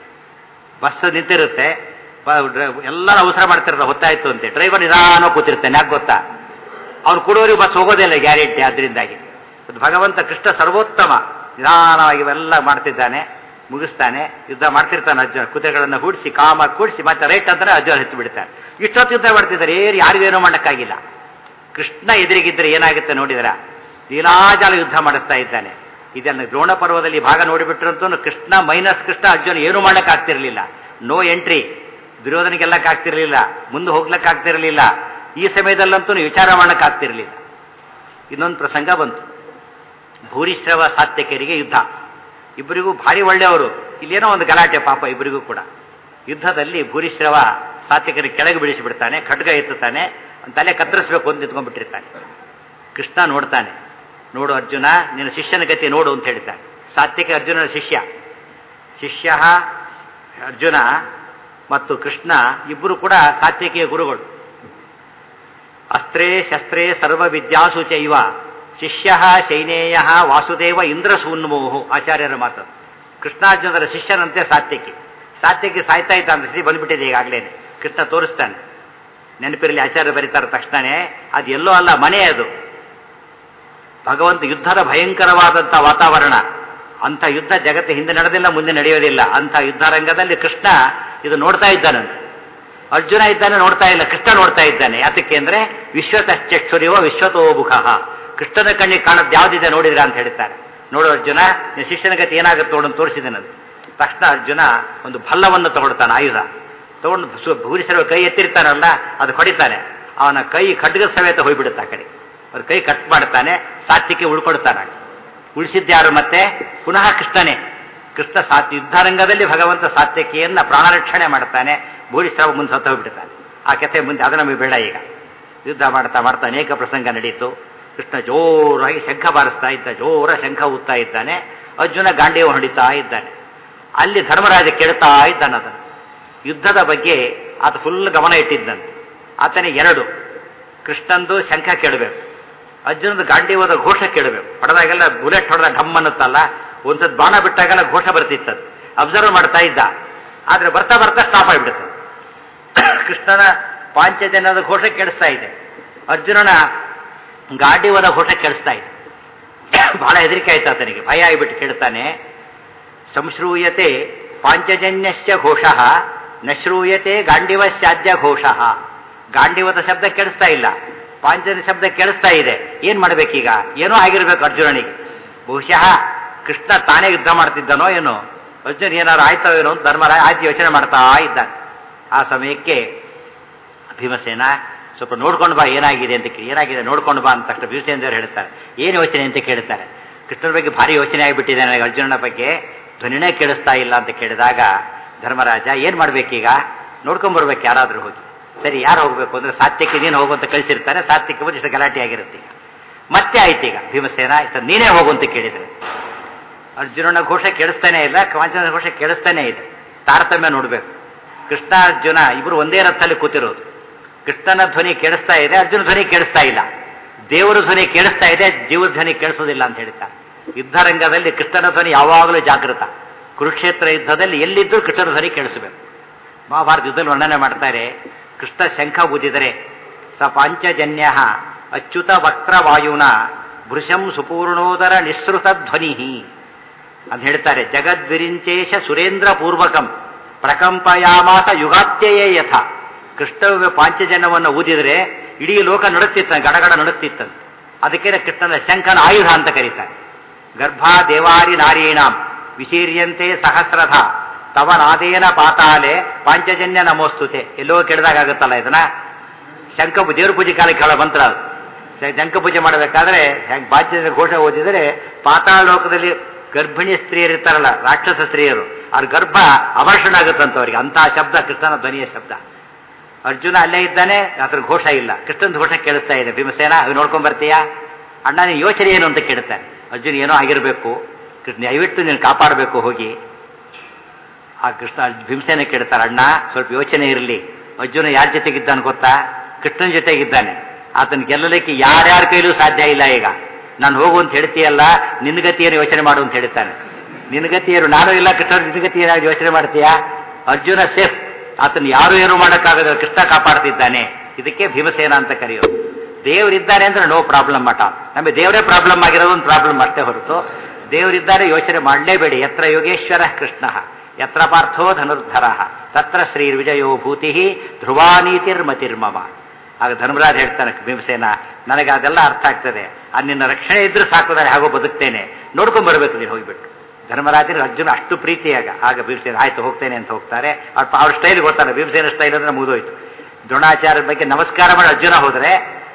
ಬಸ್ ನಿಂತಿರುತ್ತೆ ಬ- ಡ್ರೈ- ಎಲ್ಲರೂ ಅವಸರ ಮಾಡ್ತಿರ್ತಾರೆ ಹೊತ್ತಾಯ್ತು ಅಂತೆ ಡ್ರೈವರ್ ನಿಧಾನ ಕೂತಿರ್ತಾನೆ ಯಾಕೆ ಗೊತ್ತಾ ಅವ್ನು ಕೊಡೋರಿಗೆ ಬಸ್ ಹೋಗೋದಿಲ್ಲ ಗ್ಯಾರಂಟಿ ಆದ್ರಿಂದಾಗಿ ಅದು ಭಗವಂತ ಕೃಷ್ಣ ಸರ್ವೋತ್ತಮ ನಿಧಾನವಾಗಿ ಇವೆಲ್ಲ ಮಾಡ್ತಿದ್ದಾನೆ ಮುಗಿಸ್ತಾನೆ ಯುದ್ಧ ಮಾಡ್ತಿರ್ತಾನೆ ಅರ್ಜುನ ಕುದುರೆಗಳನ್ನು ಹೂಡಿಸಿ ಕಾಮ ಕೂಡಿಸಿ ಮತ್ತೆ ರೈಟ್ ಅಂತಾನೆ ಅರ್ಜುನ ಹೆಚ್ಚು ಬಿಡ್ತಾನೆ ಇಷ್ಟೊತ್ತು ಯುದ್ಧ ಮಾಡ್ತಿದ್ದಾರೆ ಏರು ಯಾರಿಗೂ ಏನೂ ಮಾಡೋಕ್ಕಾಗಿಲ್ಲ ಕೃಷ್ಣ ಎದುರಿಗಿದ್ರೆ ಏನಾಗುತ್ತೆ ನೋಡಿದ್ರ ಲೀಲಾಜಾಲ ಯುದ್ಧ ಮಾಡಿಸ್ತಾ ಇದ್ದಾನೆ ಇದನ್ನು ದ್ರೋಣ ಪರ್ವದಲ್ಲಿ ಭಾಗ ನೋಡಿಬಿಟ್ರಂತೂ ಕೃಷ್ಣ ಮೈನಸ್ ಕೃಷ್ಣ ಅರ್ಜುನ ಏನು ಆಗ್ತಿರ್ಲಿಲ್ಲ ನೋ ಎಂಟ್ರಿ ದುರ್ಯೋಧನಿಗೆಲ್ಲ ಆಗ್ತಿರ್ಲಿಲ್ಲ ಮುಂದೆ ಹೋಗ್ಲಕ್ಕೆ ಆಗ್ತಿರ್ಲಿಲ್ಲ ಈ ಸಮಯದಲ್ಲಂತೂ ವಿಚಾರ ಮಾಡಕ್ ಆಗ್ತಿರ್ಲಿಲ್ಲ ಇನ್ನೊಂದು ಪ್ರಸಂಗ ಬಂತು ಭೂರಿಶ್ರವ ಸಾತ್ಯಕರಿಗೆ ಯುದ್ಧ ಇಬ್ಬರಿಗೂ ಭಾರಿ ಒಳ್ಳೆಯವರು ಇಲ್ಲೇನೋ ಒಂದು ಗಲಾಟೆ ಪಾಪ ಇಬ್ಬರಿಗೂ ಕೂಡ ಯುದ್ಧದಲ್ಲಿ ಭೂರಿಶ್ರವ ಸಾತ್ಯಕರಿಗೆ ಕೆಳಗೆ ಬಿಡಿಸಿಬಿಡ್ತಾನೆ ಖಡ್ಗ ಎತ್ತುತ್ತಾನೆ ಅವ್ನ್ ತಲೆ ಕತ್ತರಿಸ್ಬೇಕು ಅಂತ ನಿಂತ್ಕೊಂಡ್ಬಿಟ್ಟಿರ್ತಾನೆ ಕೃಷ್ಣ ನೋಡ್ತಾನೆ ನೋಡು ಅರ್ಜುನ ನಿನ್ನ ಶಿಷ್ಯನ ಗತಿ ನೋಡು ಅಂತ ಹೇಳ್ತಾನೆ ಸಾತ್ವಿಕ ಅರ್ಜುನನ ಶಿಷ್ಯ ಶಿಷ್ಯ ಅರ್ಜುನ ಮತ್ತು ಕೃಷ್ಣ ಇಬ್ಬರು ಕೂಡ ಸಾತ್ವಿಕಿಯ ಗುರುಗಳು ಅಸ್ತ್ರೇ ಶಸ್ತ್ರೇ ಸರ್ವ ವಿದ್ಯಾಸು ಚೈವ ಶಿಷ್ಯ ಶೈನೇಯ ವಾಸುದೇವ ಇಂದ್ರಸೂನ್ಮೋಹು ಆಚಾರ್ಯರ ಮಾತು ಕೃಷ್ಣಾರ್ಜುನರ ಶಿಷ್ಯನಂತೆ ಸಾತ್ವಿಕಿ ಸಾತ್ವಿಕಿ ಸಾಯ್ತಾ ಇದ್ದ ಅಂತ ಸ್ಥಿತಿ ಬಂದ್ಬಿಟ್ಟಿದೆ ಈಗಾಗಲೇ ಕೃಷ್ಣ ತೋರಿಸ್ತಾನೆ ನೆನಪಿರಲಿ ಆಚಾರ್ಯ ಬರೀತಾರೆ ತಕ್ಷಣನೇ ಅದು ಎಲ್ಲೋ ಅಲ್ಲ ಮನೆ ಅದು ಭಗವಂತ ಯುದ್ಧದ ಭಯಂಕರವಾದಂಥ ವಾತಾವರಣ ಅಂಥ ಯುದ್ಧ ಜಗತ್ತು ಹಿಂದೆ ನಡೆದಿಲ್ಲ ಮುಂದೆ ನಡೆಯೋದಿಲ್ಲ ಅಂಥ ಯುದ್ಧರಂಗದಲ್ಲಿ ಕೃಷ್ಣ ಇದು ನೋಡ್ತಾ ಇದ್ದಾನಂತೆ ಅರ್ಜುನ ಇದ್ದಾನೆ ನೋಡ್ತಾ ಇಲ್ಲ ಕೃಷ್ಣ ನೋಡ್ತಾ ಇದ್ದಾನೆ ಯಾತಕ್ಕೆ ಅಂದ್ರೆ ವಿಶ್ವತಶ್ಚಕ್ಷುರಿವ ವಿಶ್ವತೋಮುಖ ಕೃಷ್ಣನ ಕಣ್ಣಿಗೆ ಕಾಣೋದು ಯಾವ್ದಿದೆ ನೋಡಿದ್ರ ಅಂತ ಹೇಳ್ತಾರೆ ನೋಡು ಅರ್ಜುನ ನಿನ್ನ ಶಿಷ್ಯನ ಗತಿ ಏನಾಗುತ್ತೆ ನೋಡೋದು ತೋರಿಸಿದನದು ತಕ್ಷಣ ಅರ್ಜುನ ಒಂದು ಭಲ್ಲವನ್ನು ತಗೊಳ್ತಾನೆ ಆಯುಧ ತಗೊಂಡು ಸು- ಭೂರಿಸರ ಕೈ ಎತ್ತಿರ್ತಾನಲ್ಲ ಅದು ಹೊಡಿತಾನೆ ಅವನ ಕೈ ಖಡ್ಗ ಸಮೇತ ಹೋಗ್ಬಿಡುತ್ತೆ ಆ ಕಡೆ ಅವ್ರ ಕೈ ಕಟ್ ಮಾಡ್ತಾನೆ ಸಾತ್ವಿಕೆ ಉಳ್ಕೊಡ್ತಾನೆ ಉಳಿಸಿದ್ಯಾರು ಮತ್ತೆ ಪುನಃ ಕೃಷ್ಣನೇ ಕೃಷ್ಣ ಸಾತ್ ಯುದ್ಧರಂಗದಲ್ಲಿ ಭಗವಂತ ಸಾತ್ವಿಕೆಯನ್ನ ಪ್ರಾಣರಕ್ಷಣೆ ಮಾಡ್ತಾನೆ ಭೂರಿಶ್ರವ ಮುಂದೆ ಸತ್ತ ಹೋಗ್ಬಿಡ್ತಾನೆ ಆ ಕಥೆ ಮುಂದೆ ಅದು ನಮಗೆ ಬೇಡ ಈಗ ಯುದ್ಧ ಮಾಡ್ತಾ ಮಾಡ್ತಾ ಅನೇಕ ಪ್ರಸಂಗ ನಡೀತು ಕೃಷ್ಣ ಜೋರಾಗಿ ಶಂಖ ಬಾರಿಸ್ತಾ ಇದ್ದ ಜೋರ ಶಂಖ ಊದ್ತಾ ಇದ್ದಾನೆ ಅರ್ಜುನ ಗಾಂಡೀವ ಹೊಡಿತಾ ಇದ್ದಾನೆ ಅಲ್ಲಿ ಧರ್ಮರಾಜ ಕೇಳ್ತಾ ಇದ್ದಾನ ಅದನ್ನು ಯುದ್ಧದ ಬಗ್ಗೆ ಆತ ಫುಲ್ ಗಮನ ಇಟ್ಟಿದ್ದಂತೆ ಆತನಿಗೆ ಎರಡು ಕೃಷ್ಣಂದು ಶಂಖ ಕೇಳಬೇಕು ಅರ್ಜುನದ ಗಾಂಡೀವದ ಘೋಷ ಕೇಳಬೇಕು ಹೊಡೆದಾಗೆಲ್ಲ ಬುಲೆಟ್ ಹೊಡೆದ ಢಮ್ ಅನ್ನುತ್ತಲ್ಲ ಒಂದ್ಸದ್ ಬಾಣ ಬಿಟ್ಟಾಗೆಲ್ಲ ಘೋಷ ಬರ್ತಿತ್ತದು ಅಬ್ಸರ್ವ್ ಮಾಡ್ತಾ ಇದ್ದ ಆದ್ರೆ ಬರ್ತಾ ಬರ್ತಾ ಸ್ಟಾಪ್ ಆಗಿಬಿಡುತ್ತೆ ಕೃಷ್ಣನ ಪಾಂಚಜನ್ಯದ ಘೋಷ ಕೇಳಿಸ್ತಾ ಇದೆ ಅರ್ಜುನನ ಗಾಂಡೀವದ ಘೋಷ ಕೇಳಿಸ್ತಾ ಇದೆ ಬಹಳ ಹೆದರಿಕೆ ಆಯ್ತು ಆತನಿಗೆ ಭಯ ಆಗಿಬಿಟ್ಟು ಕೇಳ್ತಾನೆ ಸಂಶ್ರೂಯತೆ ಪಾಂಚಜನ್ಯಸ್ಯ ಘೋಷ ನ ಶ್ರೂಯತೆ ಗಾಂಡಿವಸ್ಯಾದ್ಯ ಘೋಷ ಗಾಂಡಿವದ ಶಬ್ದ ಕೇಳಿಸ್ತಾ ಇಲ್ಲ ಪಾಂಚಜನ್ಯ ಶಬ್ದ ಕೇಳಿಸ್ತಾ ಇದೆ ಏನ್ ಮಾಡ್ಬೇಕೀಗ ಏನೋ ಆಗಿರ್ಬೇಕು ಅರ್ಜುನನಿಗೆ ಬಹುಶಃ ಕೃಷ್ಣ ತಾನೇ ಯುದ್ಧ ಮಾಡ್ತಿದ್ದನೋ ಏನೋ ಅರ್ಜುನ್ ಏನಾದ್ರು ಆಯ್ತೋ ಏನೋ ಅಂತ ಧರ್ಮರಾಯ ಆಯ್ತು ಯೋಚನೆ ಮಾಡ್ತಾ ಇದ್ದಾನೆ ಆ ಸಮಯಕ್ಕೆ ಭೀಮಸೇನ ಸ್ವಲ್ಪ ನೋಡ್ಕೊಂಡು ಬಾ ಏನಾಗಿದೆ ಅಂತ ಕೇಳಿ ಏನಾಗಿದೆ ನೋಡ್ಕೊಂಡು ಬಾ ಅಂತ ತಕ್ಷಣ ಭೀಮಸೇನದೇವರು ಹೇಳ್ತಾರೆ ಏನು ಯೋಚನೆ ಅಂತ ಕೇಳ್ತಾರೆ ಕೃಷ್ಣನ ಬಗ್ಗೆ ಭಾರಿ ಯೋಚನೆ ಆಗಿಬಿಟ್ಟಿದೆ ನನಗೆ ಅರ್ಜುನನ ಬಗ್ಗೆ ಧ್ವನಿನೇ ಕೇಳಿಸ್ತಾ ಇಲ್ಲ ಅಂತ ಕೇಳಿದಾಗ ಧರ್ಮರಾಜ ಏನ್ ಮಾಡ್ಬೇಕೀಗ ನೋಡ್ಕೊಂಡ್ಬರ್ಬೇಕು ಯಾರಾದ್ರೂ ಹೋಗಿ ಸರಿ ಯಾರು ಹೋಗ್ಬೇಕು ಅಂದ್ರೆ ಸಾತ್ಯಕ್ಕೆ ನೀನು ಹೋಗು ಅಂತ ಕಳಿಸಿರ್ತಾರೆ ಸಾತ್ಯಕ್ಕೆ ಬಂದು ಇಷ್ಟು ಗಲಾಟೆ ಆಗಿರುತ್ತೆ ಈಗ ಮತ್ತೆ ಆಯ್ತು ಈಗ ಭೀಮಸೇನ ಇಷ್ಟ ನೀನೇ ಹೋಗು ಅಂತ ಕೇಳಿದ್ರೆ ಅರ್ಜುನನ ಘೋಷ ಕೇಳಿಸ್ತಾನೆ ಇಲ್ಲ ಕಾಂಚನ ಘೋಷ ಕೇಳಿಸ್ತಾನೆ ಇದೆ ತಾರತಮ್ಯ ನೋಡ್ಬೇಕು ಕೃಷ್ಣ ಅರ್ಜುನ ಇಬ್ರು ಒಂದೇ ರಥದಲ್ಲಿ ಕೂತಿರೋದು ಕೃಷ್ಣನ ಧ್ವನಿ ಕೇಳಿಸ್ತಾ ಇದೆ ಅರ್ಜುನ ಧ್ವನಿ ಕೇಳಿಸ್ತಾ ಇಲ್ಲ ದೇವರ ಧ್ವನಿ ಕೇಳಿಸ್ತಾ ಇದೆ ಜೀವ ಧ್ವನಿ ಕೇಳಿಸೋದಿಲ್ಲ ಅಂತ ಹೇಳ್ತಾರೆ ಯುದ್ಧರಂಗದಲ್ಲಿ ಕೃಷ್ಣನ ಧ್ವನಿ ಯಾವಾಗಲೂ ಜಾಗೃತ ಕುರುಕ್ಷೇತ್ರ ಯುದ್ಧದಲ್ಲಿ ಎಲ್ಲಿದ್ದರೂ ಕೃಷ್ಣನ ಧ್ವನಿ ಕೇಳಿಸಬೇಕು ಮಹಾಭಾರತ ಯುದ್ಧದಲ್ಲಿ ವರ್ಣನೆ ಮಾಡ್ತಾರೆ ಕೃಷ್ಣ ಶಂಖ ಬುದ್ಧಿದರೆ ಸ ಪಾಂಚಜನ್ಯ ಅಚ್ಯುತ ವಕ್ರ ವಾಯುನ ಭೃಶಂ ಸುಪೂರ್ಣೋದರ ನಿಸೃತ ಧ್ವನಿ ಅಂತ ಹೇಳ್ತಾರೆ ಜಗದ್ವಿರಿಂಚೇಶ ಸುರೇಂದ್ರ ಪೂರ್ವಕಂ ಪ್ರಕಂಪಯಾಮಾಸ ಯುಗಾತ್ಯಯೇ ಯಥ ಕೃಷ್ಣ ಪಾಂಚಜನ್ಯವನ್ನು ಊದಿದರೆ ಇಡೀ ಲೋಕ ನಡುತ್ತಿತ್ತ ಗಡಗಡ ನಡುತ್ತಿತ್ತಂತೆ ಅದಕ್ಕೆ ಕೃಷ್ಣನ ಶಂಖನ ಆಯುಧ ಅಂತ ಕರೀತಾರೆ ಗರ್ಭ ದೇವಾರಿ ನಾರೀಣಾಂ ವಿಶೀರ್ಯಂತೆ ಸಹಸ್ರಥ ತವ ನಾದೇನ ಪಾತಾಲೆ ಪಾಂಚಜನ್ಯ ನಮೋಸ್ತುತೆ ಎಲ್ಲೋ ಕೆಡದಾಗುತ್ತಲ್ಲ ಇದನ್ನ ಶಂಖ ದೇವ್ರ ಪೂಜೆ ಕಾಲಕ್ಕೆ ಹೇಳೋ ಮಂತ್ರ ಅದು ಶಂಖ ಪೂಜೆ ಮಾಡಬೇಕಾದ್ರೆ ಹೆಂಗ್ ಪಾಂಚಜನ್ಯ ಘೋಷ ಓದಿದರೆ ಪಾತಾಳ ಲೋಕದಲ್ಲಿ ಗರ್ಭಿಣಿ ಸ್ತ್ರೀಯರು ಇರ್ತಾರಲ್ಲ ರಾಕ್ಷಸ ಸ್ತ್ರೀಯರು ಅವ್ರ ಗರ್ಭ ಅಭರ್ಷಣ ಆಗುತ್ತಂತ ಅವರಿಗೆ ಅಂತಹ ಶಬ್ದ ಕೃಷ್ಣನ ಧ್ವನಿಯ ಶಬ್ದ ಅರ್ಜುನ ಅಲ್ಲೇ ಇದ್ದಾನೆ ಅದ್ರ ಘೋಷ ಇಲ್ಲ ಕೃಷ್ಣನ ಘೋಷ ಕೇಳಿಸ್ತಾ ಇದೆ ಭೀಮಸೇನ ಅವು ನೋಡ್ಕೊಂಡ್ ಬರ್ತೀಯಾ ಅಣ್ಣ ನೀನು ಯೋಚನೆ ಏನು ಅಂತ ಕೇಳ್ತಾನೆ ಅರ್ಜುನ್ ಏನೋ ಆಗಿರಬೇಕು ಕೃಷ್ಣ ದಯವಿಟ್ಟು ನೀನು ಕಾಪಾಡಬೇಕು ಹೋಗಿ ಆ ಕೃಷ್ಣ ಭೀಮಸೇನ ಕೇಳ್ತಾರೆ ಅಣ್ಣ ಸ್ವಲ್ಪ ಯೋಚನೆ ಇರಲಿ ಅರ್ಜುನ ಯಾರ ಜೊತೆಗಿದ್ದಾನೆ ಗೊತ್ತಾ ಕೃಷ್ಣನ ಜೊತೆಗಿದ್ದಾನೆ ಆತನ ಗೆಲ್ಲಲಿಕ್ಕೆ ಯಾರ್ಯಾರ ಕೈಲೂ ಸಾಧ್ಯ ಇಲ್ಲ ಈಗ ನಾನು ಹೋಗು ಅಂತ ಹೇಳ್ತೀಯಲ್ಲ ನಿನ್ಗತಿಯನ್ನು ಯೋಚನೆ ಮಾಡು ಅಂತ ಹೇಳ್ತಾನೆ ನಿನ್ಗತಿಯರು ನಾನು ಇಲ್ಲ ಕೃಷ್ಣ ನಿನ್ಗತಿ ಏನಾದ್ರು ಯೋಚನೆ ಮಾಡ್ತೀಯಾ ಅರ್ಜುನ ಸೇಫ್ ಆತನ ಯಾರು ಏನು ಮಾಡೋಕ್ಕಾಗದ ಕೃಷ್ಣ ಕಾಪಾಡ್ತಿದ್ದಾನೆ ಇದಕ್ಕೆ ಭೀಮಸೇನ ಅಂತ ಕರೆಯೋದು ದೇವರಿದ್ದಾನೆ ಅಂದ್ರೆ ನೋ ಪ್ರಾಬ್ಲಮ್ ಮಠ ನಮಗೆ ದೇವರೇ ಪ್ರಾಬ್ಲಮ್ ಆಗಿರೋದು ಒಂದು ಪ್ರಾಬ್ಲಮ್ ಅಷ್ಟೇ ಹೊರತು ದೇವರಿದ್ದಾರೆ ಯೋಚನೆ ಮಾಡಲೇಬೇಡಿ ಯತ್ರ ಯೋಗೇಶ್ವರ ಕೃಷ್ಣ ಯತ್ರ ಪಾರ್ಥೋ ಧನುರ್ಧರ ತತ್ರ ಶ್ರೀ ವಿಜಯೋ ಭೂತಿ ಧ್ರುವಾನೀತಿರ್ಮತಿರ್ಮಮ ಆಗ ಧರ್ಮರಾಜ್ ಹೇಳ್ತಾನೆ ಭೀಮಸೇನ ನನಗೆ ಅದೆಲ್ಲ ಅರ್ಥ ಆಗ್ತದೆ ಅದು ನಿನ್ನ ರಕ್ಷಣೆ ಇದ್ರೆ ಸಾಕು ನಾನು ಹಾಗೋ ಬದುಕ್ತೇನೆ ನೋಡ್ಕೊಂಡ್ ಬರ್ಬೇಕು ನೀನು ಹೋಗ್ಬಿಟ್ಟು ಧರ್ಮರಾಜನ ಅರ್ಜುನ ಅಷ್ಟು ಪ್ರೀತಿಯಾಗ ಆಗ ಭೀಮಸೇನ ಆಯ್ತು ಹೋಗ್ತೇನೆ ಅಂತ ಹೋಗ್ತಾರೆ ಅವ್ರ ಅವ್ರ ಸ್ಟೈಲ್ ಗೊತ್ತಾನೆ ಭೀಮಸೇನ ಸ್ಟೈಲ್ ಅಂದ್ರೆ ಮುಗಿದೋಯ್ತು ದ್ರೋಣಾಚಾರ್ಯರ ಬಗ್ಗೆ ನಮಸ್ಕಾರ ಮಾಡಿ ಅರ್ಜುನ ಹೋದ್ರೆ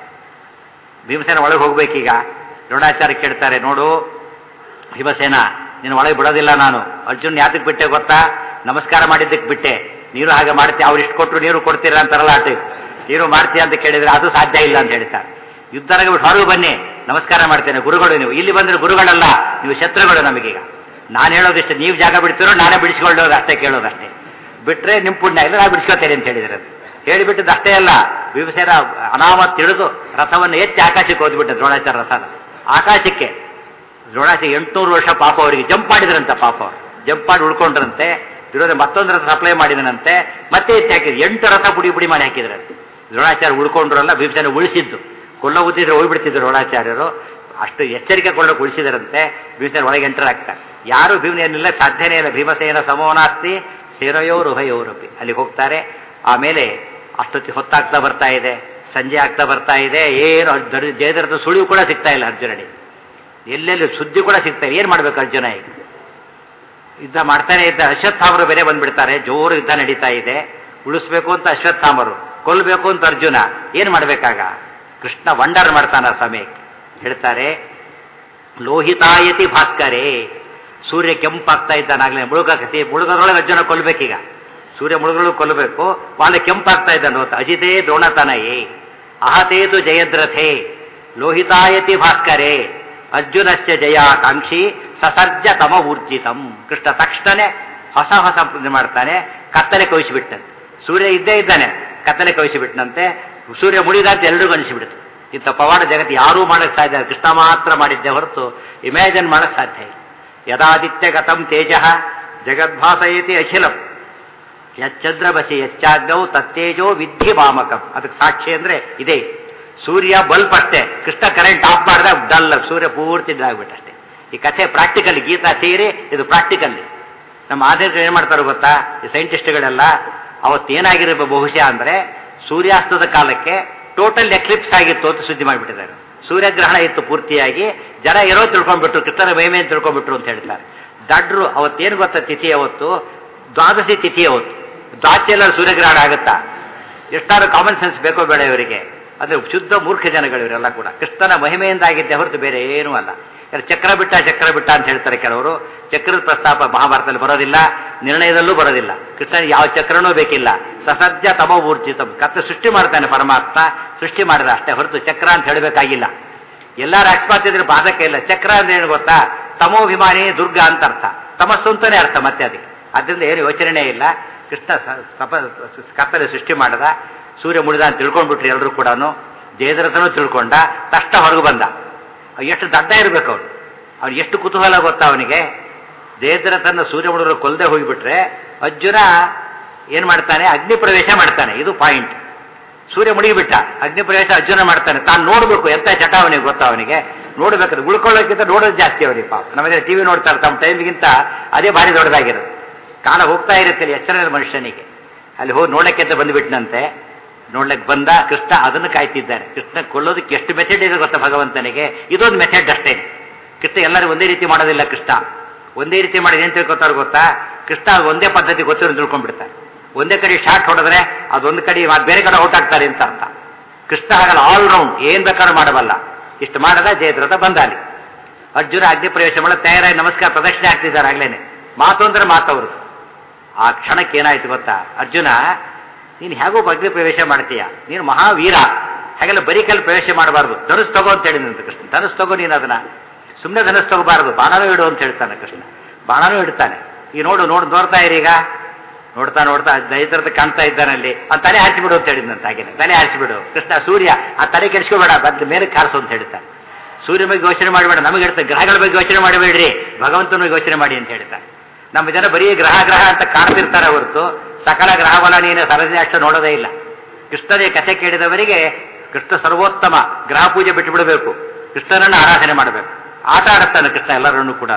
ಭೀಮಸೇನ ಒಳಗೆ ಹೋಗ್ಬೇಕೀಗ ದ್ರೋಣಾಚಾರ್ಯ ಕೇಳ್ತಾರೆ ನೋಡು ಭೀಮಸೇನ ನೀನು ಒಳಗೆ ಬಿಡೋದಿಲ್ಲ ನಾನು ಅರ್ಜುನ್ ಯಾತಕ್ಕೆ ಬಿಟ್ಟೆ ಗೊತ್ತಾ ನಮಸ್ಕಾರ ಮಾಡಿದ್ದಕ್ಕೆ ಬಿಟ್ಟೆ ನೀರು ಹಾಗೆ ಮಾಡ್ತೀಯ ಅವ್ರು ಇಷ್ಟು ಕೊಟ್ಟರು ನೀರು ಕೊಡ್ತೀರಾ ಅಂತಾರಲ್ಲ ಆಟ ನೀರು ಮಾಡ್ತೀಯ ಅಂತ ಕೇಳಿದ್ರೆ ಅದು ಸಾಧ್ಯ ಇಲ್ಲ ಅಂತ ಹೇಳ್ತಾರೆ ಯುದ್ಧರಾಗ ಬಿಟ್ಟು ಹೊರಗೆ ಬನ್ನಿ ನಮಸ್ಕಾರ ಮಾಡ್ತೇನೆ ಗುರುಗಳು ನೀವು ಇಲ್ಲಿ ಬಂದ್ರೆ ಗುರುಗಳಲ್ಲ ನೀವು ಶತ್ರುಗಳು ನಮಗೀಗ ನಾನು ಹೇಳೋದಿಷ್ಟು ನೀವು ಜಾಗ ಬಿಡ್ತೀರೋ ನಾನೇ ಬಿಡಿಸ್ಕೊಳ್ಳೋದು ಅಷ್ಟೇ ಕೇಳೋದಷ್ಟೇ ಬಿಟ್ರೆ ನಿಮ್ಮ ಪುಣ್ಯ ಇಲ್ಲ ನಾನು ಬಿಡಿಸ್ಕೊತೇನೆ ಅಂತ ಹೇಳಿದ್ರೆ ಹೇಳಿಬಿಟ್ಟದ್ದು ಅಷ್ಟೇ ಅಲ್ಲ ಭೀಮಸೇನ ಅನಾಮ ತಿಳಿದು ರಥವನ್ನು ಎತ್ತಿ ಆಕಾಶಕ್ಕೆ ಹೋದ್ಬಿಟ್ಟೆ ದ್ರೋಣಾಚಾರ್ಯ ರಥನ ಆಕಾಶಕ್ಕೆ ದ್ರೋಣಾಚಾರ್ಯ ಎಂಟುನೂರು ವರ್ಷ ಪಾಪ ಅವರಿಗೆ ಜಂಪ್ ಮಾಡಿದ್ರಂತೆ ಪಾಪ ಅವರು ಜಂಪ್ ಮಾಡಿ ಉಳ್ಕೊಂಡ್ರಂತೆ ದುರ್ಯೋಧನ ಮತ್ತೊಂದು ರಥ ಸಪ್ಲೈ ಮಾಡಿದನಂತೆ ಮತ್ತೆ ಎತ್ತಿ ಹಾಕಿದ್ರು ಎಂಟು ರಥ ಬುಡಿ ಬುಡಿ ಮಾಡಿ ಹಾಕಿದ್ರಂತೆ ದ್ರೋಣಾಚಾರ್ಯ ಉಳ್ಕೊಂಡ್ರಲ್ಲ ಭೀಮಸೇನ ಉಳಿಸಿದ್ದು ಕೊಲ್ಲ ಉದ್ದಿದ್ರೆ ಹೋಗ್ಬಿಡ್ತಿದ್ರು ದ್ರೋಣಾಚಾರ್ಯರು ಅಷ್ಟು ಎಚ್ಚರಿಕೆ ಕೊಳ್ಳೋಕೆ ಉಳಿಸಿದರಂತೆ ಭೀಮಸೇನ ಒಳಗೆ ಎಂಟರ್ ಆಗ್ತಾರೆ ಯಾರು ಭೀಮನ ಏನಿಲ್ಲ ಸಾಧ್ಯನೇ ಇಲ್ಲ ಭೀಮಸೇನ ಸಮೋನಾಸ್ತಿ ಸೇರಯೋರು ಉಭಯೋರಪಿ ಅಲ್ಲಿಗೆ ಹೋಗ್ತಾರೆ ಆಮೇಲೆ ಅಷ್ಟೊತ್ತಿ ಹೊತ್ತಾಗ್ತಾ ಬರ್ತಾ ಇದೆ ಸಂಜೆ ಆಗ್ತಾ ಬರ್ತಾ ಇದೆ ಏನು ದರ್- ಜಯದ್ರಥ ಸುಳಿವು ಕೂಡ ಸಿಗ್ತಾ ಇಲ್ಲ ಅರ್ಜುನನಿಗೆ ಎಲ್ಲೆಲ್ಲಿ ಸುದ್ದಿ ಕೂಡ ಸಿಗ್ತಾ ಇಲ್ಲ ಏನ್ ಮಾಡ್ಬೇಕು ಅರ್ಜುನ ಈಗ ಯುದ್ಧ ಮಾಡ್ತಾನೆ ಇದ್ದ ಅಶ್ವತ್ಥಾಮರು ಬೇರೆ ಬಂದ್ಬಿಡ್ತಾರೆ ಜೋರು ಯುದ್ಧ ನಡೀತಾ ಇದೆ ಉಳಿಸ್ಬೇಕು ಅಂತ ಅಶ್ವತ್ಥಾಮರು ಕೊಲ್ಬೇಕು ಅಂತ ಅರ್ಜುನ ಏನ್ ಮಾಡ್ಬೇಕಾಗ ಕೃಷ್ಣ ವಂಡರ್ ಮಾಡ್ತಾನ ಆ ಸಮಯಕ್ಕೆ ಹೇಳ್ತಾರೆ ಲೋಹಿತಾಯತಿ ಭಾಸ್ಕರೇ ಸೂರ್ಯ ಕೆಂಪಾಗ್ತಾ ಇದ್ದಾನಾಗ್ಲೇ ಮುಳುಗಕತಿ ಮುಳುಗದ್ರೊಳಗೆ ಅರ್ಜುನ ಕೊಲ್ಬೇಕೀಗ ಸೂರ್ಯ ಮುಳುಗಲು ಕೊಲ್ಲಬೇಕು ವಾಲೆ ಕೆಂಪಾಗ್ತಾ ಇದ್ದಾನೆ ಅಂತ ಅಜಿತೇ ದ್ರೋಣತನಯೇ ಅಹತೇತು ಜಯದ್ರಥೇ ಲೋಹಿತಾಯತಿ ಭಾಸ್ಕರೇ ಅರ್ಜುನಸ್ಯ ಜಯಾಕಾಂಕ್ಷಿ ಸಸರ್ಜ ತಮ ಊರ್ಜಿತಂ ಕೃಷ್ಣ ತಕ್ಷಣನೇ ಹೊಸ ಹೊಸ ಇದು ಮಾಡ್ತಾನೆ ಕತ್ತಲೆ ಕವಿಸಿಬಿಟ್ಟಂತೆ ಸೂರ್ಯ ಇದ್ದೇ ಇದ್ದಾನೆ ಕತ್ತಲೆ ಕವಿಸಿಬಿಟ್ಟನಂತೆ ಸೂರ್ಯ ಮುಡಿದ ಅಂತ ಎಲ್ರಿಗೂ ಅನಿಸಿಬಿಡ್ತು ಇಂಥ ಪವಾಡ ಜಗತ್ತು ಯಾರೂ ಮಾಡಕ್ ಸಾಧ್ಯ ಇಲ್ಲ. ಕೃಷ್ಣ ಮಾತ್ರ ಮಾಡಿದ್ದೆ ಹೊರತು ಇಮ್ಯಾಜಿನ್ ಮಾಡಕ್ ಸಾಧ್ಯ ಇಲ್ಲ ಯದಾದಿತ್ಯ ಗತಂ ತೇಜ ಜಗದ್ಭಾಸಯತಿ ಅಖಿಲಂ ಯಚ್ಚಂದ್ರ ಬಸಿ ಹೆಚ್ಚಾಗ್ನವು ತತ್ತೇಜೋ ವಿದ್ಧಿ ವಾಮಕಂ ಅದಕ್ಕೆ ಸಾಕ್ಷಿ ಅಂದ್ರೆ ಇದೇ ಸೂರ್ಯ ಬಲ್ಪ್ ಅಷ್ಟೇ ಕೃಷ್ಣ ಕರೆಂಟ್ ಆಫ್ ಮಾಡಿದಾಗ ಡಲ್ ಸೂರ್ಯ ಪೂರ್ತಿ ಇದಾಗ್ಬಿಟ್ಟಷ್ಟೇ ಈ ಕಥೆ ಪ್ರಾಕ್ಟಿಕಲ್ ಗೀತಾ ಥಿಯರಿ ಇದು ಪ್ರಾಕ್ಟಿಕಲ್ ನಮ್ಮ ಆಧುನಿಕರು ಏನ್ ಮಾಡ್ತಾರೆ ಗೊತ್ತಾ ಈ ಸೈಂಟಿಸ್ಟ್ಗಳೆಲ್ಲ ಅವತ್ತೇನಾಗಿರಬೇಕು ಬಹುಶಃ ಅಂದ್ರೆ ಸೂರ್ಯಾಸ್ತದ ಕಾಲಕ್ಕೆ ಟೋಟಲ್ ಎಕ್ಲಿಪ್ಸ್ ಆಗಿತ್ತು ಅಂತ ಸುದ್ದಿ ಮಾಡಿಬಿಟ್ಟಿದ್ದಾರೆ ಸೂರ್ಯಗ್ರಹಣ ಇತ್ತು ಪೂರ್ತಿಯಾಗಿ ಜನ ಇರೋ ತಿಳ್ಕೊಂಡ್ಬಿಟ್ರು ಕೃಷ್ಣನ ಮಹಿಮೆ ಅಂತ ತಿಳ್ಕೊಂಡ್ಬಿಟ್ರು ಅಂತ ಹೇಳ್ತಾರೆ ದಡ್ರು ಅವತ್ತೇನು ಗೊತ್ತಾ ತಿಥಿ ಅವತ್ತು ದ್ವಾದಶಿ ತಿಥಿ ಅವತ್ತು ದ್ವಾಚೆಲ್ಲ ಸೂರ್ಯಗ್ರಹಣ ಆಗುತ್ತಾ ಎಷ್ಟಾದ್ರೂ ಕಾಮನ್ ಸೆನ್ಸ್ ಬೇಕೋ ಬೇಡ ಇವರಿಗೆ ಅಂದ್ರೆ ಶುದ್ಧ ಮೂರ್ಖ ಜನಗಳು ಇವರೆಲ್ಲ ಕೂಡ ಕೃಷ್ಣನ ಮಹಿಮೆಯಿಂದಾಗಿದ್ದೆ ಹೊರತು ಬೇರೆ ಏನೂ ಅಲ್ಲ ಯಾರು ಚಕ್ರ ಬಿಟ್ಟ ಚಕ್ರ ಬಿಟ್ಟ ಅಂತ ಹೇಳ್ತಾರೆ ಕೆಲವರು ಚಕ್ರದ ಪ್ರಸ್ತಾಪ ಮಹಾಭಾರತದಲ್ಲಿ ಬರೋದಿಲ್ಲ ನಿರ್ಣಯದಲ್ಲೂ ಬರೋದಿಲ್ಲ ಕೃಷ್ಣನಿಗೆ ಯಾವ ಚಕ್ರನೂ ಬೇಕಿಲ್ಲ ಸಸಜ್ಜ ತಮೋ ಊರ್ಜಿತ ಕತ್ತ ಸೃಷ್ಟಿ ಮಾಡ್ತಾನೆ ಪರಮಾತ್ಮ ಸೃಷ್ಟಿ ಮಾಡಿದ ಅಷ್ಟೇ ಹೊರತು ಚಕ್ರ ಅಂತ ಹೇಳಬೇಕಾಗಿಲ್ಲ ಎಲ್ಲಾರು ಅಕಸ್ಮಾತ್ ಇದ್ರೆ ಬಾಧಕ ಇಲ್ಲ ಚಕ್ರ ಅಂದ್ರೆ ಏನು ಗೊತ್ತಾ ತಮೋಭಿಮಾನಿ ದುರ್ಗ ಅಂತ ಅರ್ಥ ತಮಸ್ಸು ಅಂತಾನೆ ಅರ್ಥ ಮತ್ತೆ ಅದಕ್ಕೆ ಅದರಿಂದ ಏನು ಯೋಚನೆ ಇಲ್ಲ ಕೃಷ್ಣ ಸ- ಸಪ ಕತ್ತಲೆ ಸೃಷ್ಟಿ ಮಾಡದ ಸೂರ್ಯ ಮುಡಿದ ಅಂತ ತಿಳ್ಕೊಂಡ್ಬಿಟ್ರು ಎಲ್ಲರೂ ಕೂಡ ಜಯದ್ರಥನೂ ತಿಳ್ಕೊಂಡ ತಷ್ಟ ಹೊರಗೆ ಬಂದ ಅವ್ ಎಷ್ಟು ದಡ್ಡ ಇರಬೇಕು ಅವನು ಅವ್ನು ಎಷ್ಟು ಕುತೂಹಲ ಗೊತ್ತಾ ಅವನಿಗೆ ಜಯದ್ರಥನ ಸೂರ್ಯ ಮುಡಿದ್ರು ಕೊಲ್ಲದೆ ಹೋಗಿಬಿಟ್ರೆ ಅರ್ಜುನ ಏನ್ ಮಾಡ್ತಾನೆ ಅಗ್ನಿ ಪ್ರವೇಶ ಮಾಡ್ತಾನೆ ಇದು ಪಾಯಿಂಟ್ ಸೂರ್ಯ ಮುಡಿಗಿಬಿಟ್ಟ ಅಗ್ನಿ ಪ್ರವೇಶ ಅರ್ಜುನ ಮಾಡ್ತಾನೆ ತಾನು ನೋಡ್ಬೇಕು ಎಂತ ಚಟ ಅವನಿಗೆ ಗೊತ್ತಾ ಅವನಿಗೆ ನೋಡ್ಬೇಕಾದ್ರೆ ಉಳ್ಕೊಳ್ಳೋಕ್ಕಿಂತ ನೋಡೋದು ಜಾಸ್ತಿ ಅವನಿಗೆ ಪಾಪ ನಮಗೆ ಟಿವಿ ನೋಡ್ತಾರೆ ತಮ್ಮ ಟೈಮ್ಗಿಂತ ಅದೇ ಭಾರಿ ದೊಡ್ಡದಾಗಿರೋದು ಕಾಲ ಹೋಗ್ತಾ ಇರುತ್ತೆ ಎಚ್ಚರ ಇಲ್ಲ ಮನುಷ್ಯನಿಗೆ ಅಲ್ಲಿ ಹೋಗಿ ನೋಡಕ್ಕೆ ಅಂತ ಬಂದ್ಬಿಟ್ನಂತೆ ನೋಡ್ಲಿಕ್ಕೆ ಬಂದ ಕೃಷ್ಣ ಅದನ್ನು ಕಾಯ್ತಿದ್ದಾನೆ ಕೃಷ್ಣ ಕೊಲ್ಲೋದಕ್ಕೆ ಎಷ್ಟು ಮೆಥಡ್ ಇದೆ ಗೊತ್ತಾ ಭಗವಂತನಿಗೆ ಇದೊಂದು ಮೆಥಡ್ ಅಷ್ಟೇ ಕೃಷ್ಣ ಎಲ್ಲರೂ ಒಂದೇ ರೀತಿ ಮಾಡೋದಿಲ್ಲ ಕೃಷ್ಣ ಒಂದೇ ರೀತಿ ಮಾಡಿ ಏನ್ ತಿಳ್ಕೊತಾರೆ ಗೊತ್ತಾ ಕೃಷ್ಣ ಒಂದೇ ಪದ್ಧತಿ ಗೊತ್ತಿರೋ ತಿಳ್ಕೊಂಡ್ಬಿಡ್ತಾರೆ ಒಂದೇ ಕಡೆ ಶಾಟ್ ಹೊಡೆದ್ರೆ ಅದೊಂದು ಕಡೆ ಅದ್ ಬೇರೆ ಕಡೆ ಔಟ್ ಆಗ್ತಾರೆ ಅಂತ ಅರ್ಥ ಕೃಷ್ಣ ಹಾಗಲ್ಲ ಆಲ್ ರೌಂಡ್ ಏನ್ ಬೇಕಾದ್ರೂ ಮಾಡಬಲ್ಲ ಇಷ್ಟು ಮಾಡದ ಜಯದ್ರಥ ಬಂದ ಅಲ್ಲಿ ಅರ್ಜುನ ಅಗ್ನಿ ಪ್ರವೇಶ ಮಾಡೋ ತಯಾರಾಗಿ ನಮಸ್ಕಾರ ಪ್ರದಕ್ಷಿಣೆ ಆಗ್ತಿದ್ದಾರೆ ಆಗ್ಲೇನೆ ಮಾತು ಅಂದ್ರೆ ಮಾತವ್ರದ್ದು ಆ ಕ್ಷಣಕ್ಕೆ ಏನಾಯ್ತು ಗೊತ್ತಾ ಅರ್ಜುನ ನೀನು ಹೇಗೋ ಅಗ್ನಿ ಪ್ರವೇಶ ಮಾಡ್ತೀಯ ನೀನು ಮಹಾವೀರ ಹಾಗೆಲ್ಲ ಬರೀ ಕೈಲಿ ಪ್ರವೇಶ ಮಾಡಬಾರ್ದು ಧನುಸ್ ತಗೋ ಅಂತ ಹೇಳಿದಂತೆ ಕೃಷ್ಣ ಧನುಸ್ ತಗೋ ನೀನು ಅದನ್ನ ಸುಮ್ಮನೆ ಧನುಸ್ ತಗೋಬಾರ್ದು ಬಾಣನೂ ಇಡು ಅಂತ ಹೇಳ್ತಾನೆ ಕೃಷ್ಣ ಬಾಣನೂ ಇಡ್ತಾನೆ ಈ ನೋಡು ನೋಡು ನೋಡ್ತಾ ಇರಿ ಈಗ ನೋಡ್ತಾ ನೋಡ್ತಾ ದೈತರದ ಕಾಣ್ತಾ ಇದ್ದಾನಲ್ಲಿ ಆ ತಲೆ ಹಾರಿಸಿಬಿಡು ಅಂತ ಹೇಳಿದಂತ ಹಾಗೇನೆ ತಲೆ ಹಾರಿಸಿಬಿಡು ಕೃಷ್ಣ ಸೂರ್ಯ ಆ ತಲೆ ಕೆಡಿಸ್ಕೋಬೇಡ ಬದ್ ಮೇಲೆ ಕಾರಿಸು ಅಂತ ಹೇಳ್ತಾನೆ ಸೂರ್ಯ ಬಗ್ಗೆ ಯೋಚನೆ ಮಾಡಬೇಡ ನಮಗೆ ಹೇಳ್ತಾರೆ ಗ್ರಹಗಳ ಬಗ್ಗೆ ಯೋಚನೆ ಮಾಡಬೇಡ್ರಿ ಭಗವಂತನ ಬಗ್ಗೆ ಯೋಚನೆ ಮಾಡಿ ಅಂತ ಹೇಳ್ತಾರೆ ನಮ್ಮ ಜನ ಬರೀ ಗ್ರಹ ಗ್ರಹ ಅಂತ ಕಾಣ್ತಿರ್ತಾರೆ ಹೊರತು ಸಕಲ ಗ್ರಹವಲ ನೀನು ಸರಜಾಕ್ಷ ನೋಡೋದೇ ಇಲ್ಲ ಕೃಷ್ಣನೇ ಕಥೆ ಕೇಳಿದವರಿಗೆ ಕೃಷ್ಣ ಸರ್ವೋತ್ತಮ ಗ್ರಹ ಪೂಜೆ ಬಿಟ್ಟು ಬಿಡಬೇಕು ಕೃಷ್ಣನನ್ನು ಆರಾಧನೆ ಮಾಡಬೇಕು ಆಟ ಆಡುತ್ತಾನೆ ಕೃಷ್ಣ ಎಲ್ಲರನ್ನೂ ಕೂಡ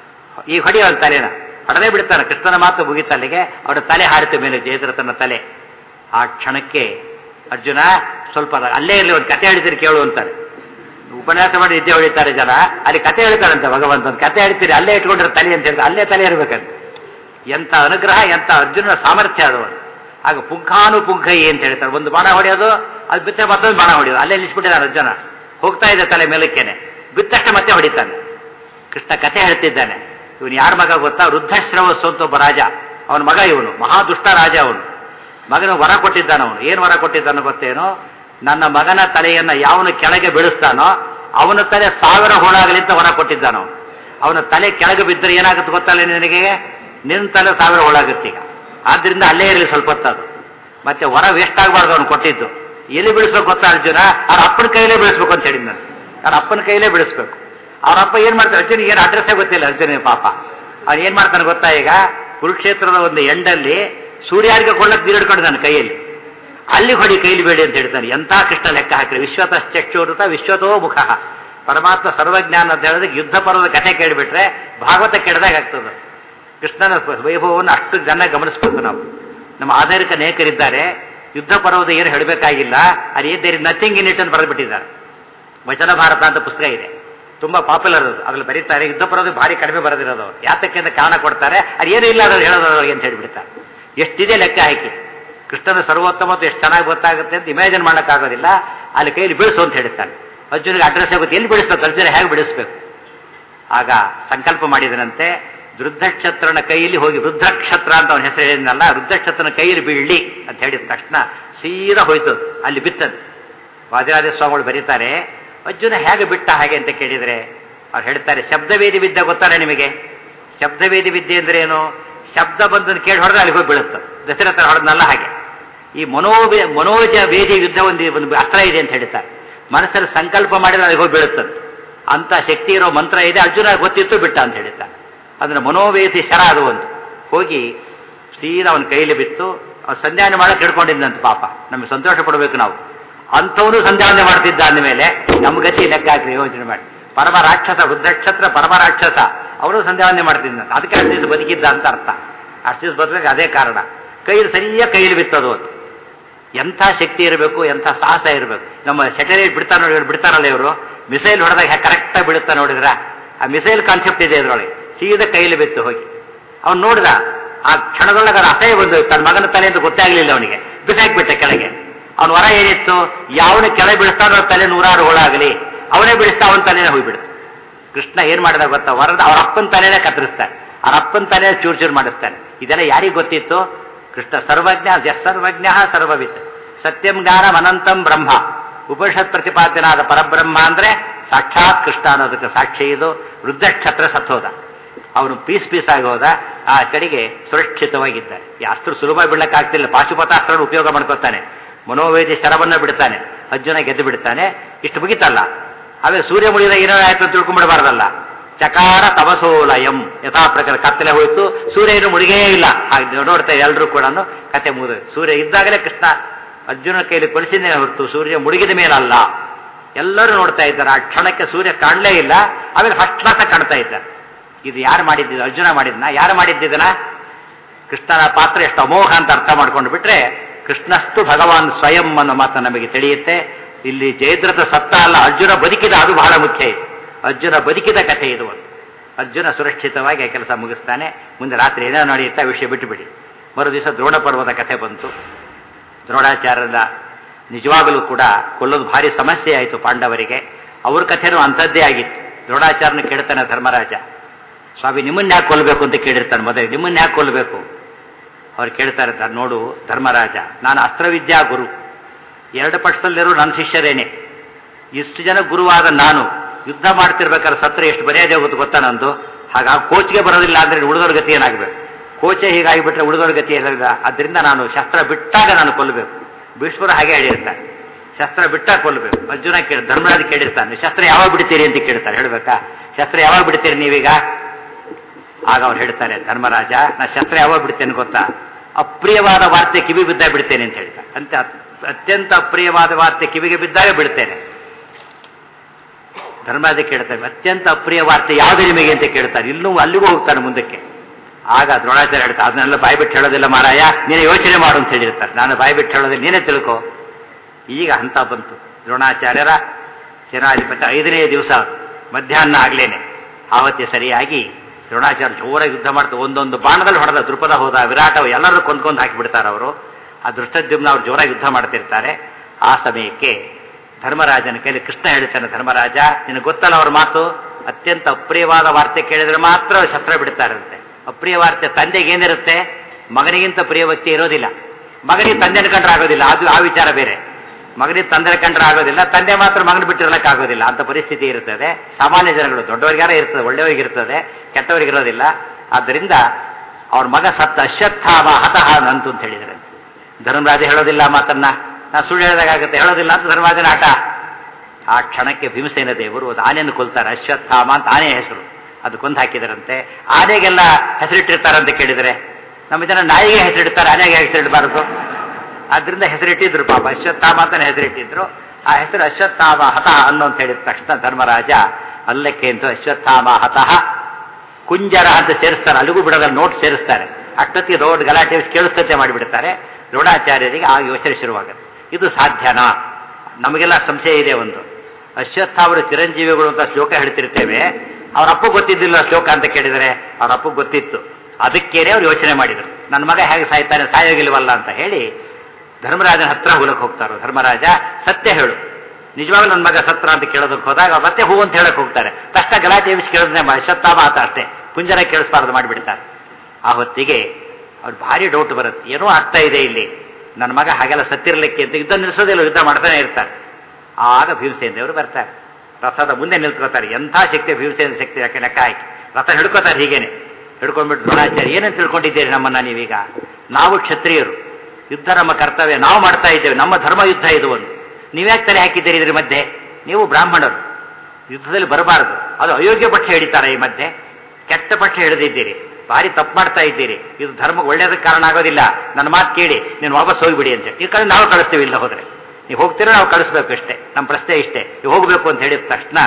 ಈಗ ಹೊಡಿ ಅವನ ತಲೆನ ಹೊಡೆದೇ ಬಿಡ್ತಾನೆ ಕೃಷ್ಣನ ಮಾತು ಮುಗಿತಲ್ಲಿಗೆ ಅವರ ತಲೆ ಹಾರಿತ ಮೇಲೆ ಜಯದ್ರಥನ ತಲೆ ಆ ಕ್ಷಣಕ್ಕೆ ಅರ್ಜುನ ಸ್ವಲ್ಪ ಅಲ್ಲೇ ಇಲ್ಲಿ ಒಂದು ಕತೆ ಹೇಳಿದ್ರೆ ಕೇಳು ಅಂತಾರೆ ಉಪನ್ಯಾಸ ಮಾಡಿ ನಿದ್ದೆ ಹೊಡಿತಾರೆ ಜನ ಅಲ್ಲಿ ಕತೆ ಹೇಳ್ತಾರಂತೆ ಭಗವಂತ ಒಂದು ಕತೆ ಹೇಳ್ತೀರಿ ಅಲ್ಲೇ ಇಟ್ಕೊಂಡಿರೋ ತಲೆ ಅಂತ ಹೇಳ್ತಾರೆ ಅಲ್ಲೇ ತಲೆ ಇರಬೇಕಂತ ಎಂತ ಅನುಗ್ರಹ ಎಂತ ಅರ್ಜುನನ ಸಾಮರ್ಥ್ಯ ಅದು ಆಗ ಪುಂಖಾನುಪುಂಖೈ ಅಂತ ಹೇಳ್ತಾರೆ ಒಂದು ಬಾಣ ಹೊಡೆಯೋದು ಅದು ಬಿಟ್ಟರೆ ಮತ್ತೊಂದು ಬಾಣ ಹೊಡೆಯೋದು ಅಲ್ಲೇ ನಿಲ್ಲಿಸ್ಬಿಟ್ಟಿದ್ದಾರೆ ಅರ್ಜುನ ಹೋಗ್ತಾ ಇದೆ ತಲೆ ಮೇಲಕ್ಕೇನೆ ಬಿತ್ತಷ್ಟೇ ಮತ್ತೆ ಹೊಡಿತಾನೆ ಕೃಷ್ಣ ಕತೆ ಹೇಳ್ತಿದ್ದಾನೆ ಇವನು ಯಾರ ಮಗ ಗೊತ್ತಾ ವೃದ್ಧಶ್ರವಸ್ಸು ಅಂತ ಒಬ್ಬ ರಾಜ ಅವನ ಮಗ ಇವನು ಮಹಾದುಷ್ಟ ರಾಜ ಅವನು ಮಗನ ವರ ಕೊಟ್ಟಿದ್ದಾನ ಅವನು ಏನು ವರ ಕೊಟ್ಟಿದ್ದಾನೋ ಗೊತ್ತೇನೋ ನನ್ನ ಮಗನ ತಲೆಯನ್ನ ಯಾವನು ಕೆಳಗೆ ಬೀಳಿಸ್ತಾನೋ ಅವನ ತಲೆ ಸಾವಿರ ಹೋಳಾಗಲಿ ಅಂತ ವರ ಕೊಟ್ಟಿದ್ದಾನ ಅವನು ಅವನ ತಲೆ ಕೆಳಗೆ ಬಿದ್ದರೆ ಏನಾಗುತ್ತೆ ಗೊತ್ತಲ್ಲ ನಿನಗೆ ನಿನ್ನ ತಲೆ ಸಾವಿರ ಹೋಳಾಗುತ್ತೆ ಈಗ ಆದ್ರಿಂದ ಅಲ್ಲೇ ಇರಲಿ ಸ್ವಲ್ಪ ಹೊತ್ತದು ಮತ್ತೆ ವರ ವೇಸ್ಟ್ ಆಗಬಾರ್ದು ಅವನು ಕೊಟ್ಟಿದ್ದು ಎಲ್ಲಿ ಬೀಳಿಸ್ಬೇಕು ಗೊತ್ತಾ ಅರ್ಜುನ ಅವ್ರ ಅಪ್ಪನ ಕೈಲೇ ಬೀಳಿಸ್ಬೇಕು ಅಂತ ಹೇಳಿದ್ ನಾನು ಅವ್ರ ಅಪ್ಪನ ಕೈಲೇ ಬೀಳಿಸ್ಬೇಕು ಅವ್ರ ಅಪ್ಪ ಏನ್ ಮಾಡ್ತಾರೆ ಅರ್ಜುನಿಗೆ ಏನು ಅಡ್ರೆಸ್ಸೇ ಗೊತ್ತಿಲ್ಲ ಅರ್ಜುನ ಪಾಪ ಅವ್ನು ಏನ್ ಮಾಡ್ತಾನೆ ಗೊತ್ತಾ ಈಗ ಕುರುಕ್ಷೇತ್ರದ ಒಂದು ಎಂಡಲ್ಲಿ ಸೂರ್ಯಾರ್ಗೆ ಕೊಳ್ಳಕ್ ನೀರು ಹಿಡ್ಕೊಂಡು ನನ್ನ ಕೈಯಲ್ಲಿ ಅಲ್ಲಿ ಹೊಡಿ ಕೈಲಿ ಬೇಡಿ ಅಂತ ಹೇಳ್ತಾನೆ ಎಂಥ ಕೃಷ್ಣ ಲೆಕ್ಕ ಹಾಕಿರಿ ವಿಶ್ವತಶ್ಚಕ್ಷುರುತ ವಿಶ್ವತೋ ಮುಖ ಪರಮಾತ್ಮ ಸರ್ವಜ್ಞಾನ ಅಂತ ಹೇಳಿದ್ರೆ ಯುದ್ಧ ಪರ್ವದ ಕಥೆ ಕೇಳಿಬಿಟ್ರೆ ಭಾಗವತ ಕೆಡದಾಗ ಆಗ್ತದೆ ಕೃಷ್ಣನ ವೈಭವವನ್ನು ಅಷ್ಟು ಜನ ಗಮನಿಸ್ಬೇಕು ನಾವು ನಮ್ಮ ಆಧಾರಿಕ ನೇಕರಿದ್ದಾರೆ ಯುದ್ಧ ಪರ್ವದ ಏನು ಹೇಳಬೇಕಾಗಿಲ್ಲ ಅದು ಏರ್ ನಥಿಂಗ್ ಇನ್ ಇಟ್ ಅಂತ ಬರೆದ್ಬಿಟ್ಟಿದ್ದಾರೆ ವಚನ ಭಾರತ ಅಂತ ಪುಸ್ತಕ ಇದೆ ತುಂಬಾ ಪಾಪ್ಯುಲರ್ ಅದು ಅದ್ರಲ್ಲಿ ಬರೀತಾರೆ ಯುದ್ಧ ಪರ್ವದ ಭಾರಿ ಕಡಿಮೆ ಬರೆದಿರೋದು ಅವ್ರು. ಯಾತಕ್ಕೆ ಅಂತ ಕಾರಣ ಕೊಡ್ತಾರೆ ಅದು ಏನೂ ಇಲ್ಲ ಅದ್ರಲ್ಲಿ ಹೇಳೋದು ಅವ್ರಿಗೆ ಅಂತ ಹೇಳಿಬಿಡ್ತಾರೆ ಎಷ್ಟಿದೆ ಲೆಕ್ಕ ಹಾಕಿ ಕೃಷ್ಣನ ಸರ್ವೋತ್ತಮ ಮತ್ತು ಎಷ್ಟು ಚೆನ್ನಾಗಿ ಗೊತ್ತಾಗುತ್ತೆ ಅಂತ ಇಮ್ಯಾಜಿನ್ ಮಾಡೋಕ್ಕಾಗೋದಿಲ್ಲ ಅಲ್ಲಿ ಕೈಯಲ್ಲಿ ಬೀಳಿಸು ಅಂತ ಹೇಳ್ತಾನೆ ಅರ್ಜುನಿಗೆ ಅಡ್ರೆಸ್ ಆಗುತ್ತೆ ಎಲ್ಲಿ ಬಿಡಿಸ್ಬೇಕು ಅರ್ಜುನ ಹೇಗೆ ಬಿಡಿಸ್ಬೇಕು ಆಗ ಸಂಕಲ್ಪ ಮಾಡಿದನಂತೆ ವೃದ್ಧಕ್ಷತ್ರನ ಕೈಯಲ್ಲಿ ಹೋಗಿ ವೃದ್ಧಕ್ಷತ್ರ ಅಂತ ಅವನ ಹೆಸರು ಹೇಳಿದ್ನಲ್ಲ ವೃದ್ಧಕ್ಷತ್ರನ ಕೈಯಲ್ಲಿ ಬೀಳ್ಲಿ ಅಂತ ಹೇಳಿದ ತಕ್ಷಣ ಸೀದಾ ಹೋಯ್ತು ಅದು. ಅಲ್ಲಿ ಬಿತ್ತಂತೆ ವಾದಿರಾಜ ಸ್ವಾಮಿಗಳು ಬರೀತಾರೆ ಅರ್ಜುನ ಹೇಗೆ ಬಿಟ್ಟ ಹಾಗೆ ಅಂತ ಕೇಳಿದರೆ ಅವ್ರು ಹೇಳ್ತಾರೆ ಶಬ್ದವೇದಿ ವಿದ್ಯೆ ಗೊತ್ತಾರೆ ನಿಮಗೆ ಶಬ್ದವೇದಿ ವಿದ್ಯೆ ಅಂದ್ರೆ ಏನು ಶಬ್ದ ಬಂದನ್ನು ಕೇಳಿ ಹೊಡೆದ್ರೆ ಅಲ್ಲಿಗೆ ಹೋಗಿ ಬೀಳುತ್ತೆ ದಶರಥ ಹೊಡೆದ್ನಲ್ಲ ಹಾಗೆ ಈ ಮನೋವೇ ಮನೋಜ ವೇದಿ ಯುದ್ಧ ಒಂದು ಒಂದು ಅಸ್ತ್ರ ಇದೆ ಅಂತ ಹೇಳ್ತಾರೆ ಮನಸ್ಸಲ್ಲಿ ಸಂಕಲ್ಪ ಮಾಡಿದ್ರೆ ಅಲ್ಲಿಗೆ ಹೋಗಿ ಬೀಳುತ್ತಂತೆ ಅಂತ ಶಕ್ತಿ ಇರೋ ಮಂತ್ರ ಇದೆ ಅರ್ಜುನ ಗೊತ್ತಿತ್ತು ಬಿಟ್ಟ ಅಂತ ಹೇಳ್ತಾರೆ ಅಂದ್ರೆ ಮನೋವೇದಿ ಶರ ಅದು ಒಂದು ಹೋಗಿ ಸೀದಾ ಅವನ ಕೈಲಿ ಬಿತ್ತು ಅವ್ನು ಸಂಧ್ಯಾವನೆ ಮಾಡಕ್ಕೆ ಹಿಡ್ಕೊಂಡಿದ್ದಂತ ಪಾಪ ನಮಗೆ ಸಂತೋಷ ಪಡಬೇಕು ನಾವು ಅಂಥವನು ಸಂಧ್ಯಾವನೆ ಮಾಡ್ತಿದ್ದ ಅಂದಮೇಲೆ ನಮ್ಮ ಗತಿ ಲೆಕ್ಕ ಹಾಕಿ ಯೋಚನೆ ಮಾಡಿ ಪರಮ ರಾಕ್ಷಸ ವೃದ್ಧಕ್ಷತ್ರ ಪರಮ ರಾಕ್ಷಸ ಅವನು ಸಂಧ್ಯಾವನೆ ಮಾಡ್ತಿದ್ದ ಅದಕ್ಕೆ ಅಷ್ಟು ದಿವಸ ಬದುಕಿದ್ದ ಅಂತ ಅರ್ಥ ಅಷ್ಟು ದಿವಸ ಬದುಕಕ್ಕೆ ಅದೇ ಕಾರಣ ಕೈಲಿ ಸರಿಯಾಗಿ ಕೈಲಿ ಬಿತ್ತದು ಅಂತ ಎಂಥ ಶಕ್ತಿ ಇರಬೇಕು ಎಂಥ ಸಾಹಸ ಇರಬೇಕು ನಮ್ಮ ಸೆಟಲೈಟ್ ಬಿಡ್ತಾ ನೋಡಿ ಇವ್ರು ಬಿಡ್ತಾರಲ್ಲ ಇವರು ಮಿಸೈಲ್ ಹೊಡೆದಾಗ ಕರೆಕ್ಟಾಗಿ ಬಿಡುತ್ತಾ ನೋಡಿದ್ರ ಆ ಮಿಸೈಲ್ ಕಾನ್ಸೆಪ್ಟ್ ಇದೆ ಇದ್ರೊಳಗೆ ಸೀದಾ ಕೈಲಿ ಬಿತ್ತು ಹೋಗಿ ಅವ್ನು ನೋಡಿದ ಆ ಕ್ಷಣದೊಳಗೆ ಅದು ಅಸಹ್ಯ ಬಂದು ತನ್ನ ಮಗನ ತಲೆ ಅಂತ ಗೊತ್ತಾಗ್ಲಿಲ್ಲ ಅವನಿಗೆ ಬಿಸಾಕ್ಬಿಟ್ಟ ಕೆಳಗೆ ಅವನ ಹೊರ ಏನಿತ್ತು ಯಾವನ ಕೆಳಗೆ ಬಿಡಿಸ್ತಾನೋ ತಲೆ ನೂರಾರು ಹೋಳಾಗಲಿ ಅವನೇ ಬಿಡಿಸ್ತಾ ಅವನ ತಲೆನೇ ಹೋಗ್ಬಿಡುತ್ತೆ ಕೃಷ್ಣ ಏನ್ ಮಾಡಿದ ಗೊತ್ತಾ ವರದ ಅವ್ರ ಅಪ್ಪನ ತಲೆನೇ ಕತ್ತರಿಸ್ತಾನೆ ಅವ್ರ ಅಪ್ಪನ ತಲೆ ಚೂರು ಚೂರು ಮಾಡಿಸ್ತಾನೆ ಇದೆಲ್ಲ ಯಾರಿಗೆ ಗೊತ್ತಿತ್ತು ಕೃಷ್ಣ ಸರ್ವಜ್ಞ ಎಸ್ ಸರ್ವಜ್ಞ ಸರ್ವವಿತ್ ಸತ್ಯಂ ಜ್ಞಾನಂ ಅನಂತಂ ಬ್ರಹ್ಮ ಉಪನಿಷತ್ ಪ್ರತಿಪಾದ್ಯನಾದ ಪರಬ್ರಹ್ಮ ಅಂದ್ರೆ ಸಾಕ್ಷಾತ್ ಕೃಷ್ಣ ಅನ್ನೋದಕ್ಕೆ ಸಾಕ್ಷಿ ಇದು ವೃದ್ಧಕ್ಷತ್ರ ಸತ್ತೋದ ಅವನು ಪೀಸ್ ಪೀಸ್ ಆಗಿ ಹೋದ ಆ ಕಡೆಗೆ ಸುರಕ್ಷಿತವಾಗಿದ್ದಾರೆ ಈ ಅಸ್ತ್ರ ಸುಲಭ ಬಿಡಕ್ಕಾಗ್ತಿಲ್ಲ ಪಾಶುಪತಾಸ್ತ್ರ ಉಪಯೋಗ ಮಾಡ್ಕೊತಾನೆ ಮನೋವೇದಿ ಶರವನ್ನ ಬಿಡ್ತಾನೆ ಅರ್ಜುನ ಗೆದ್ದು ಬಿಡ್ತಾನೆ ಇಷ್ಟು ಮುಗಿತಲ್ಲ ಆಮೇಲೆ ಸೂರ್ಯ ಮುಳಿದ ಏನೋ ಆಯ್ತು ಅಂತ ತಿಳ್ಕೊಂಡ್ಬಿಡಬಾರ್ದಲ್ಲ ಚಕಾರ ತಪಸೋಲಯಂ ಯಥಾ ಪ್ರಕಾರ ಕತ್ತಲೆ ಹೋಯ್ತು ಸೂರ್ಯ ಏನು ಮುಳುಗೇ ಇಲ್ಲ ಹಾಗೆ ನೋಡ್ತಾ ಎಲ್ಲರೂ ಕೂಡ ಕತೆ ಮುಗಿದು ಸೂರ್ಯ ಇದ್ದಾಗಲೇ ಕೃಷ್ಣ ಅರ್ಜುನ ಕೈಲಿ ಕೊಲಿಸಿನೇ ಹೊರತು ಸೂರ್ಯ ಮುಳುಗಿದ ಮೇಲಲ್ಲ ಎಲ್ಲರೂ ನೋಡ್ತಾ ಇದ್ದಾರೆ ಆ ಕ್ಷಣಕ್ಕೆ ಸೂರ್ಯ ಕಾಣಲೇ ಇಲ್ಲ ಆಮೇಲೆ ಫಸ್ಟ್ ಕ್ಲಾಸ ಕಾಣ್ತಾ ಇದ್ದಾರೆ ಇದು ಯಾರು ಮಾಡಿದ್ದ ಅರ್ಜುನ ಮಾಡಿದ್ನ ಯಾರು ಮಾಡಿದ್ದಿದನ ಕೃಷ್ಣನ ಪಾತ್ರ ಎಷ್ಟು ಅಮೋಘ ಅಂತ ಅರ್ಥ ಮಾಡ್ಕೊಂಡು ಬಿಟ್ರೆ ಕೃಷ್ಣಸ್ತು ಭಗವಾನ್ ಸ್ವಯಂ ಅನ್ನೋ ಮಾತು ನಮಗೆ ತಿಳಿಯುತ್ತೆ ಇಲ್ಲಿ ಜಯದ್ರಥ ಸತ್ತ ಅಲ್ಲ ಅರ್ಜುನ ಬದುಕಿದ ಅದು ಬಹಳ ಮುಖ್ಯ ಇದೆ ಅರ್ಜುನ ಬದುಕಿದ ಕಥೆ ಇದು ಒಂದು ಅರ್ಜುನ ಸುರಕ್ಷಿತವಾಗಿ ಆ ಕೆಲಸ ಮುಗಿಸ್ತಾನೆ ಮುಂದೆ ರಾತ್ರಿ ಏನೋ ನಡೆಯುತ್ತಾ ವಿಷಯ ಬಿಟ್ಟುಬಿಡಿ ಮರು ದಿವಸ ದ್ರೋಣ ಪರ್ವದ ಕಥೆ ಬಂತು ದ್ರೋಣಾಚಾರ್ಯದ ನಿಜವಾಗಲೂ ಕೂಡ ಕೊಲ್ಲೋದು ಭಾರಿ ಸಮಸ್ಯೆ ಆಯಿತು ಪಾಂಡವರಿಗೆ ಅವ್ರ ಕಥೆನೂ ಅಂಥದ್ದೇ ಆಗಿತ್ತು ದ್ರೋಣಾಚಾರ್ಯನ ಕೇಳ್ತಾನೆ ಧರ್ಮರಾಜ ಸ್ವಾಮಿ ನಿಮ್ಮನ್ನ ಯಾಕೆ ಕೊಲ್ಲಬೇಕು ಅಂತ ಕೇಳಿರ್ತಾನೆ ಮೊದಲೇ ನಿಮ್ಮನ್ನ ಯಾಕೆ ಕೊಲ್ಲಬೇಕು ಅವ್ರು ಕೇಳ್ತಾರೆ ದ- ನೋಡು ಧರ್ಮರಾಜ ನಾನು ಅಸ್ತ್ರವಿದ್ಯಾ ಗುರು ಎರಡು ಪಕ್ಷದಲ್ಲಿರೋ ನನ್ನ ಶಿಷ್ಯರೇನೆ ಇಷ್ಟು ಜನ ಗುರುವಾದ ನಾನು ಯುದ್ಧ ಮಾಡ್ತಿರ್ಬೇಕಾದ್ರೆ ಸತ್ರ ಎಷ್ಟು ಮರ್ಯಾದೆ ಹೋಗುತ್ತೆ ಗೊತ್ತಾ ನಂದು ಹಾಗಾಗಿ ಕೋಚ್ಗೆ ಬರೋದಿಲ್ಲ ಅಂದ್ರೆ ಉಳಿದವ್ರ ಗತಿ ಏನಾಗಬೇಕು ಕೋಚೆ ಹೀಗಾಗಿಬಿಟ್ರೆ ಉಳಿದವ್ರ ಗತಿ ಏನಾಗಿಲ್ಲ ಅದರಿಂದ ನಾನು ಶಸ್ತ್ರ ಬಿಟ್ಟಾಗ ನಾನು ಕೊಲ್ಲಬೇಕು ಭೀಷ್ಮರು ಹಾಗೆ ಹೇಳಿರ್ತಾರೆ ಶಸ್ತ್ರ ಬಿಟ್ಟಾಗ ಕೊಲ್ಲಬೇಕು ಅರ್ಜುನ ಕೇಳಿ ಧರ್ಮರಾಜ ಕೇಳಿರ್ತಾನೆ ಶಸ್ತ್ರ ಯಾವಾಗ ಬಿಡ್ತೀರಿ ಅಂತ ಕೇಳ್ತಾರೆ ಹೇಳ್ಬೇಕಾ ಶಸ್ತ್ರ ಯಾವಾಗ ಬಿಡ್ತೀರಿ ನೀವೀಗ ಆಗ ಅವ್ರು ಹೇಳ್ತಾರೆ ಧರ್ಮರಾಜ ನಾ ಶಸ್ತ್ರ ಯಾವಾಗ ಬಿಡ್ತೇನೆ ಗೊತ್ತಾ ಅಪ್ರಿಯವಾದ ವಾರ್ತೆ ಕಿವಿ ಬಿದ್ದಾಗ ಬಿಡ್ತೇನೆ ಅಂತ ಹೇಳ್ತಾರೆ ಅಂತ ಅತ್ಯಂತ ಅಪ್ರಿಯವಾದ ವಾರ್ತೆ ಕಿವಿಗೆ ಬಿದ್ದಾಗ ಬಿಡ್ತೇನೆ ಧರ್ಮರಾಜ ಕೇಳ್ತಾರೆ ಅತ್ಯಂತ ಅಪ್ರಿಯ ವಾರ್ತೆ ಯಾವುದು ನಿಮಗೆ ಅಂತ ಕೇಳ್ತಾರೆ ಇಲ್ಲೂ ಅಲ್ಲಿಗೂ ಹೋಗ್ತಾನೆ ಮುಂದಕ್ಕೆ ಆಗ ದ್ರೋಣಾಚಾರ್ಯ ಹೇಳ್ತಾರೆ ಅದನ್ನೆಲ್ಲ ಬಾಯಿ ಬಿಟ್ಟು ಹೇಳೋದಿಲ್ಲ ಮಾರಾಯ ನೀನು ಯೋಚನೆ ಮಾಡು ಅಂತ ಹೇಳಿರ್ತಾರೆ ನಾನು ಬಾಯಿ ಬಿಟ್ಟು ಹೇಳೋದಿಲ್ಲ ನೀನೇ ತಿಳ್ಕೊ ಈಗ ಹಂತ ಬಂತು ದ್ರೋಣಾಚಾರ್ಯರ ಸೇನಾಧಿಪತಿ ಐದನೇ ದಿವಸ ಅದು ಮಧ್ಯಾಹ್ನ ಆಗ್ಲೇನೆ ಆವತ್ತಿ ಸರಿಯಾಗಿ ದ್ರೋಣಾಚಾರ್ಯ ಜೋರಾಗಿ ಯುದ್ಧ ಮಾಡ್ತಾ ಒಂದೊಂದು ಬಾಣದಲ್ಲಿ ಹೊಡೆದ ದೃಪದ ಹೋದ ವಿರಾಟ ಎಲ್ಲರೂ ಕೊಂದ್ಕೊಂಡು ಹಾಕಿಬಿಡ್ತಾರೆ ಅವರು ಆ ದೃಷ್ಟದ್ಯುಮ್ನ ಅವ್ರು ಜೋರಾಗಿ ಯುದ್ಧ ಮಾಡ್ತಿರ್ತಾರೆ ಆ ಸಮಯಕ್ಕೆ ಧರ್ಮರಾಜನ ಕೈಲಿ ಕೃಷ್ಣ ಹೇಳ್ತಾನೆ ಧರ್ಮರಾಜ ನಿನಗೆ ಗೊತ್ತಲ್ಲ ಅವ್ರ ಮಾತು ಅತ್ಯಂತ ಅಪ್ರಿಯವಾದ ವಾರ್ತೆ ಕೇಳಿದ್ರೆ ಮಾತ್ರ ಶಸ್ತ್ರ ಬಿಡ್ತಾರಂತೆ ಅಪ್ರಿಯ ವಾರ್ತೆ ತಂದೆಗೆ ಏನಿರುತ್ತೆ ಮಗನಿಗಿಂತ ಪ್ರಿಯ ವ್ಯಕ್ತಿ ಇರೋದಿಲ್ಲ ಮಗನಿಗೆ ತಂದೆನ ಕಂಡ್ರೆ ಆಗೋದಿಲ್ಲ ಅದು ಆ ವಿಚಾರ ಬೇರೆ ಮಗನಿಗೆ ತಂದೆ ಕಂಡ್ರೆ ಆಗೋದಿಲ್ಲ ತಂದೆ ಮಾತ್ರ ಮಗನ ಬಿಟ್ಟಿರ್ಲಕ್ಕೆ ಆಗೋದಿಲ್ಲ ಅಂತ ಪರಿಸ್ಥಿತಿ ಇರ್ತದೆ ಸಾಮಾನ್ಯ ಜನಗಳು ದೊಡ್ಡವರಿಗಾರ ಇರ್ತದೆ ಒಳ್ಳೆಯವರಿಗೆ ಇರ್ತದೆ ಕೆಟ್ಟವರಿಗೆ ಇರೋದಿಲ್ಲ ಆದ್ದರಿಂದ ಅವ್ರ ಮಗ ಸತ್ತ ಅಶ್ವತ್ಥಾಮ ಹತಃ ನಂತು ಅಂತ ಹೇಳಿದ್ರೆ ಧರ್ಮರಾಜ ಹೇಳೋದಿಲ್ಲ ಆ ಮಾತನ್ನ ನಾ ಸುಳ್ಳು ಹೇಳಿದಾಗುತ್ತೆ ಹೇಳೋದಿಲ್ಲ ಅಂತ ಧರ್ಮರಾಜನ ಆಟ ಆ ಕ್ಷಣಕ್ಕೆ ಭೀಮಸೇನ ದೇವರು ಅದು ಆನೆಯನ್ನು ಕೊಲ್ತಾರೆ ಅಶ್ವತ್ಥಾಮ ಅಂತ ಆನೆ ಹೆಸರು ಅದು ಕೊಂದು ಹಾಕಿದರಂತೆ ಆನೆಗೆಲ್ಲ ಹೆಸರಿಟ್ಟಿರ್ತಾರಂತ ಕೇಳಿದರೆ ನಮ್ಮ ಜನ ನಾಯಿಗೆ ಹೆಸರಿಡ್ತಾರೆ ಆನೆಗೆ ಹೆಸರಿಡಬಾರದು ಆದ್ರಿಂದ ಹೆಸರಿಟ್ಟಿದ್ರು ಪಾಪ ಅಶ್ವತ್ಥಾಮ ಅಂತಾನೆ ಹೆಸರಿಟ್ಟಿದ್ರು ಆ ಹೆಸರು ಅಶ್ವತ್ಥಾಮ ಹತಃ ಅನ್ನೋ ಅಂತ ಹೇಳಿದ ತಕ್ಷಣ ಧರ್ಮರಾಜ ಅಲ್ಲಕ್ಕೆ ಅಂತ ಅಶ್ವತ್ಥಾಮ ಹತಃ ಕುಂಜರ ಅಂತ ಸೇರಿಸ್ತಾರೆ ಅಲ್ಲಿಗೂ ಬಿಡೋದ್ರಲ್ಲಿ ನೋಟ್ ಸೇರಿಸ್ತಾರೆ ಅಷ್ಟೊತ್ತಿಗೆ ರೋಡ್ ಗಲಾಟೆ ಕೇಳಿಸ್ತತೆ ಮಾಡಿಬಿಡ್ತಾರೆ ದ್ರೋಣಾಚಾರ್ಯರಿಗೆ ಆ ಯೋಚನೆ ಶುರುವಾಗುತ್ತೆ ಇದು ಸಾಧ್ಯನಾ ನಮಗೆಲ್ಲ ಸಂಶಯ ಇದೆ ಒಂದು ಅಶ್ವತ್ಥ ಅವರು ಚಿರಂಜೀವಿಗಳು ಅಂತ ಶ್ಲೋಕ ಹೇಳ್ತಿರ್ತೇವೆ ಅವ್ರ ಅಪ್ಪ ಗೊತ್ತಿದ್ದಿಲ್ಲ ಶ್ಲೋಕ ಅಂತ ಕೇಳಿದರೆ ಅವ್ರ ಅಪ್ಪ ಗೊತ್ತಿತ್ತು ಅದಕ್ಕೇನೆ ಅವ್ರು ಯೋಚನೆ ಮಾಡಿದರು ನನ್ನ ಮಗ ಹೇಗೆ ಸಾಯ್ತಾನೆ ಸಾಯೋಗಿಲ್ವಲ್ಲ ಅಂತ ಹೇಳಿ ಧರ್ಮರಾಜನ ಹತ್ರ ಹುಲಕ್ ಹೋಗ್ತಾರೆ ಧರ್ಮರಾಜ ಸತ್ಯ ಹೇಳು ನಿಜವಾಗ್ಲೂ ನನ್ನ ಮಗ ಸತ್ರ ಅಂತ ಕೇಳೋದಕ್ಕೆ ಹೋದಾಗ ಅವ್ರು ಮತ್ತೆ ಹೂ ಅಂತ ಹೇಳಕ್ ಹೋಗ್ತಾರೆ ತಕ್ಷಣ ಗಲಾಟೆ ಎಬ್ಬಿಸಿ ಕೇಳಿದ್ರೆ ಅಶ್ವತ್ಥ ಮಾತ ಅಷ್ಟೇ ಕುಂಜನ ಕೇಳಿಸ್ಬಾರ್ದು ಮಾಡಿಬಿಡ್ತಾರೆ ಆ ಹೊತ್ತಿಗೆ ಅವ್ರು ಭಾರಿ ಡೌಟ್ ಬರುತ್ತೆ ಏನೋ ಆಗ್ತಾ ಇದೆ ಇಲ್ಲಿ ನನ್ನ ಮಗ ಹಾಗೆಲ್ಲ ಸತ್ತಿರ್ಲಿಕ್ಕೆ ಅಂತ ಯುದ್ಧ ನಿಲ್ಲಿಸೋದಿಲ್ಲ ಯುದ್ಧ ಮಾಡ್ತಾನೆ ಇರ್ತಾರೆ ಆಗ ಭೀಮಸೇನ ದೇವರು ಬರ್ತಾರೆ ರಥದ ಮುಂದೆ ನಿಲ್ತ್ಕೋತಾರೆ ಎಂಥ ಶಕ್ತಿ ಭೀಮಸೇನ ಶಕ್ತಿ ಯಾಕೆ ಲೆಕ್ಕ ಹಾಕಿ ರಥ ಹಿಡ್ಕೋತಾರೆ ಹೀಗೇನೆ ಹಿಡ್ಕೊಂಡ್ಬಿಟ್ಟು ದ್ರೋಣಾಚಾರ್ಯ ಏನಂತ ತಿಳ್ಕೊಂಡಿದ್ದೀರಿ ನಮ್ಮನ್ನ ನೀವೀಗ ನಾವು ಕ್ಷತ್ರಿಯರು ಯುದ್ಧ ನಮ್ಮ ಕರ್ತವ್ಯ ನಾವು ಮಾಡ್ತಾ ಇದ್ದೇವೆ ನಮ್ಮ ಧರ್ಮ ಯುದ್ಧ ಇದು ಒಂದು ನೀವ್ಯಾಕೆ ತಲೆ ಹಾಕಿದ್ದೀರಿ ಇದ್ರ ಮಧ್ಯೆ ನೀವು ಬ್ರಾಹ್ಮಣರು ಯುದ್ಧದಲ್ಲಿ ಬರಬಾರದು ಅದು ಅಯೋಗ್ಯ ಪಕ್ಷ ಹಿಡಿತಾರೆ ಈ ಮಧ್ಯೆ ಕೆಟ್ಟ ಪಕ್ಷ ಹಿಡಿದಿದ್ದೀರಿ ಭಾರಿ ತಪ್ಪು ಮಾಡ್ತಾ ಇದ್ದೀರಿ ಇದು ಧರ್ಮ ಒಳ್ಳೇದಕ್ಕೆ ಕಾರಣ ಆಗೋದಿಲ್ಲ ನನ್ನ ಮಾತು ಕೇಳಿ ನೀನು ವಾಪಸ್ ಹೋಗಿಬಿಡಿ ಅಂತ ಈ ಕಡೆ ನಾವು ಕಳಿಸ್ತೀವಿ ಇಲ್ಲ ಹೋದ್ರೆ ನೀವು ಹೋಗ್ತೀರಾ ನಾವು ಕಳಿಸ್ಬೇಕು ಇಷ್ಟೇ ನಮ್ಮ ಪ್ರಶ್ನೆ ಇಷ್ಟೇ ನೀವು ಹೋಗಬೇಕು ಅಂತ ಹೇಳಿದ ತಕ್ಷಣ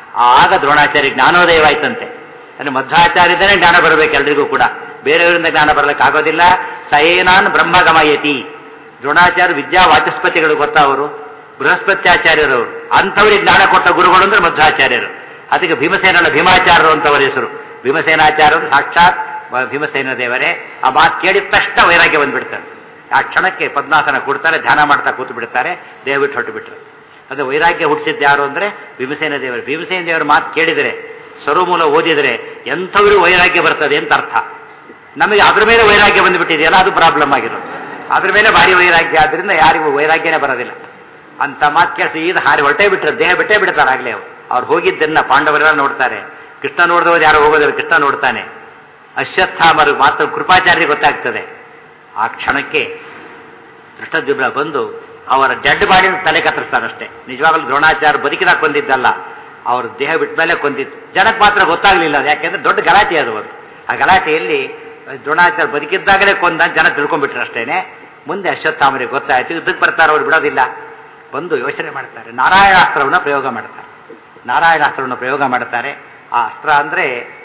ಆಗ ದ್ರೋಣಾಚಾರ್ಯ ಜ್ಞಾನೋದಯವಾಯ್ತಂತೆ ಅಂದ್ರೆ ಮಧ್ವಾಚಾರ್ಯದನೇ ಜ್ಞಾನ ಬರಬೇಕು ಎಲ್ರಿಗೂ ಕೂಡ ಬೇರೆಯವರಿಂದ ಜ್ಞಾನ ಬರಲಿಕ್ಕೆ ಆಗೋದಿಲ್ಲ ಸಯೇನಾನ್ ಬ್ರಹ್ಮಗಮಯತಿ ದ್ರೋಣಾಚಾರ್ಯ ವಿದ್ಯಾ ವಾಚಸ್ಪತಿಗಳು ಗೊತ್ತಾ ಅವರು ಬೃಹಸ್ಪತ್ಯಾಚಾರ್ಯರವರು ಅಂಥವರಿಗೆ ಜ್ಞಾನ ಕೊಟ್ಟ ಗುರುಗಳು ಅಂದ್ರೆ ಮಧ್ವಾಚಾರ್ಯರು ಅದಕ್ಕೆ ಭೀಮಸೇನಲ್ಲ ಭೀಮಾಚಾರ್ಯರು ಅಂತವರ ಹೆಸರು ಭೀಮಸೇನಾಚಾರ್ಯರು ಸಾಕ್ಷಾತ್ ಭೀಮಸೇನ ದೇವರೇ ಆ ಮಾತು ಕೇಳಿದ ತಕ್ಷಣ ವೈರಾಗ್ಯ ಬಂದ್ಬಿಡ್ತಾರೆ ಆ ಕ್ಷಣಕ್ಕೆ ಪದ್ಮಾಸನ ಕೊಡ್ತಾರೆ ಧ್ಯಾನ ಮಾಡ್ತಾ ಕೂತು ಬಿಡ್ತಾರೆ ದೇವ ಬಿಟ್ಟು ಹೊಟ್ಟು ಬಿಟ್ರು ಅದು ವೈರಾಗ್ಯ ಹುಟ್ಟಿಸಿದ್ದು ಯಾರು ಅಂದ್ರೆ ಭೀಮಸೇನ ದೇವರು ಭೀಮಸೇನ ದೇವರ ಮಾತು ಕೇಳಿದರೆ ಸ್ವರಮೂಲ ಓದಿದರೆ ಎಂಥವ್ರಿಗೂ ವೈರಾಗ್ಯ ಬರ್ತದೆ ಅಂತ ಅರ್ಥ ನಮಗೆ ಅದ್ರ ಮೇಲೆ ವೈರಾಗ್ಯ ಬಂದುಬಿಟ್ಟಿದೆಯಲ್ಲ ಅದು ಪ್ರಾಬ್ಲಮ್ ಆಗಿರೋದು ಅದ್ರ ಮೇಲೆ ಭಾರಿ ವೈರಾಗ್ಯ ಆದ್ರಿಂದ ಯಾರಿಗೂ ವೈರಾಗ್ಯನೇ ಬರೋದಿಲ್ಲ ಅಂತ ಮಾತು ಕೇಳಿಸಿ ಈಗ ಹಾರಿ ಹೊರಟೇ ಬಿಟ್ರೆ ದೇಹ ಬಿಟ್ಟೇ ಬಿಡ್ತಾರೆ ಆಗ್ಲೇ ಅವ್ರು ಅವ್ರು ಹೋಗಿದ್ದನ್ನ ಪಾಂಡವರೆಲ್ಲ ನೋಡ್ತಾರೆ ಕೃಷ್ಣ ನೋಡಿದವರು ಯಾರು ಹೋಗೋದಿಲ್ಲ ಕೃಷ್ಣ ನೋಡ್ತಾನೆ ಅಶ್ವತ್ಥಾಮರು ಮಾತ್ರ ಕೃಪಾಚಾರ್ಯ ಗೊತ್ತಾಗ್ತದೆ ಆ ಕ್ಷಣಕ್ಕೆ ದೃಷ್ಟದ್ಯುಮ್ನ ಬಂದು ಅವರ ಡೆಡ್ ಬಾಡಿನ ತಲೆ ಕತ್ತರಿಸ್ತಾನಷ್ಟೇ ನಿಜವಾಗ್ಲೂ ದ್ರೋಣಾಚಾರ್ಯ ಬದುಕಿದಾಗ ಕೊಂದಿದ್ದಲ್ಲ ಅವ್ರ ದೇಹ ಬಿಟ್ಟ ಮೇಲೆ ಕೊಂದಿತ್ತು ಜನಕ್ಕೆ ಮಾತ್ರ ಗೊತ್ತಾಗ್ಲಿಲ್ಲ ಅದು ಯಾಕೆಂದ್ರೆ ದೊಡ್ಡ ಗಲಾಟೆ ಅದು ಒಂದು ಆ ಗಲಾಟೆಯಲ್ಲಿ ದ್ರೋಣಾಚಾರ್ಯ ಬದುಕಿದ್ದಾಗಲೇ ಕೊಂದ ಜನ ತಿಳ್ಕೊಂಡ್ಬಿಟ್ರು ಅಷ್ಟೇನೆ ಮುಂದೆ ಅಶ್ವತ್ಥಾಮರಿಗೆ ಗೊತ್ತಾಯ್ತು ಯುದ್ಧಕ್ಕೆ ಬರ್ತಾರೆ ಅವ್ರು ಬಿಡೋದಿಲ್ಲ ಬಂದು ಯೋಚನೆ ಮಾಡ್ತಾರೆ ನಾರಾಯಣಾಸ್ತ್ರವನ್ನು ಪ್ರಯೋಗ ಮಾಡ್ತಾರೆ ನಾರಾಯಣಾಸ್ತ್ರವನ್ನು ಪ್ರಯೋಗ ಮಾಡ್ತಾರೆ ಆ ಅಸ್ತ್ರ ಅಂದರೆ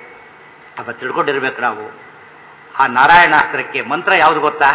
ಅಪ್ಪ ತಿಳ್ಕೊಂಡಿರ್ಬೇಕು ನಾವು ಆ ನಾರಾಯಣಾಸ್ತ್ರಕ್ಕೆ ಮಂತ್ರ ಯಾವುದು ಗೊತ್ತಾ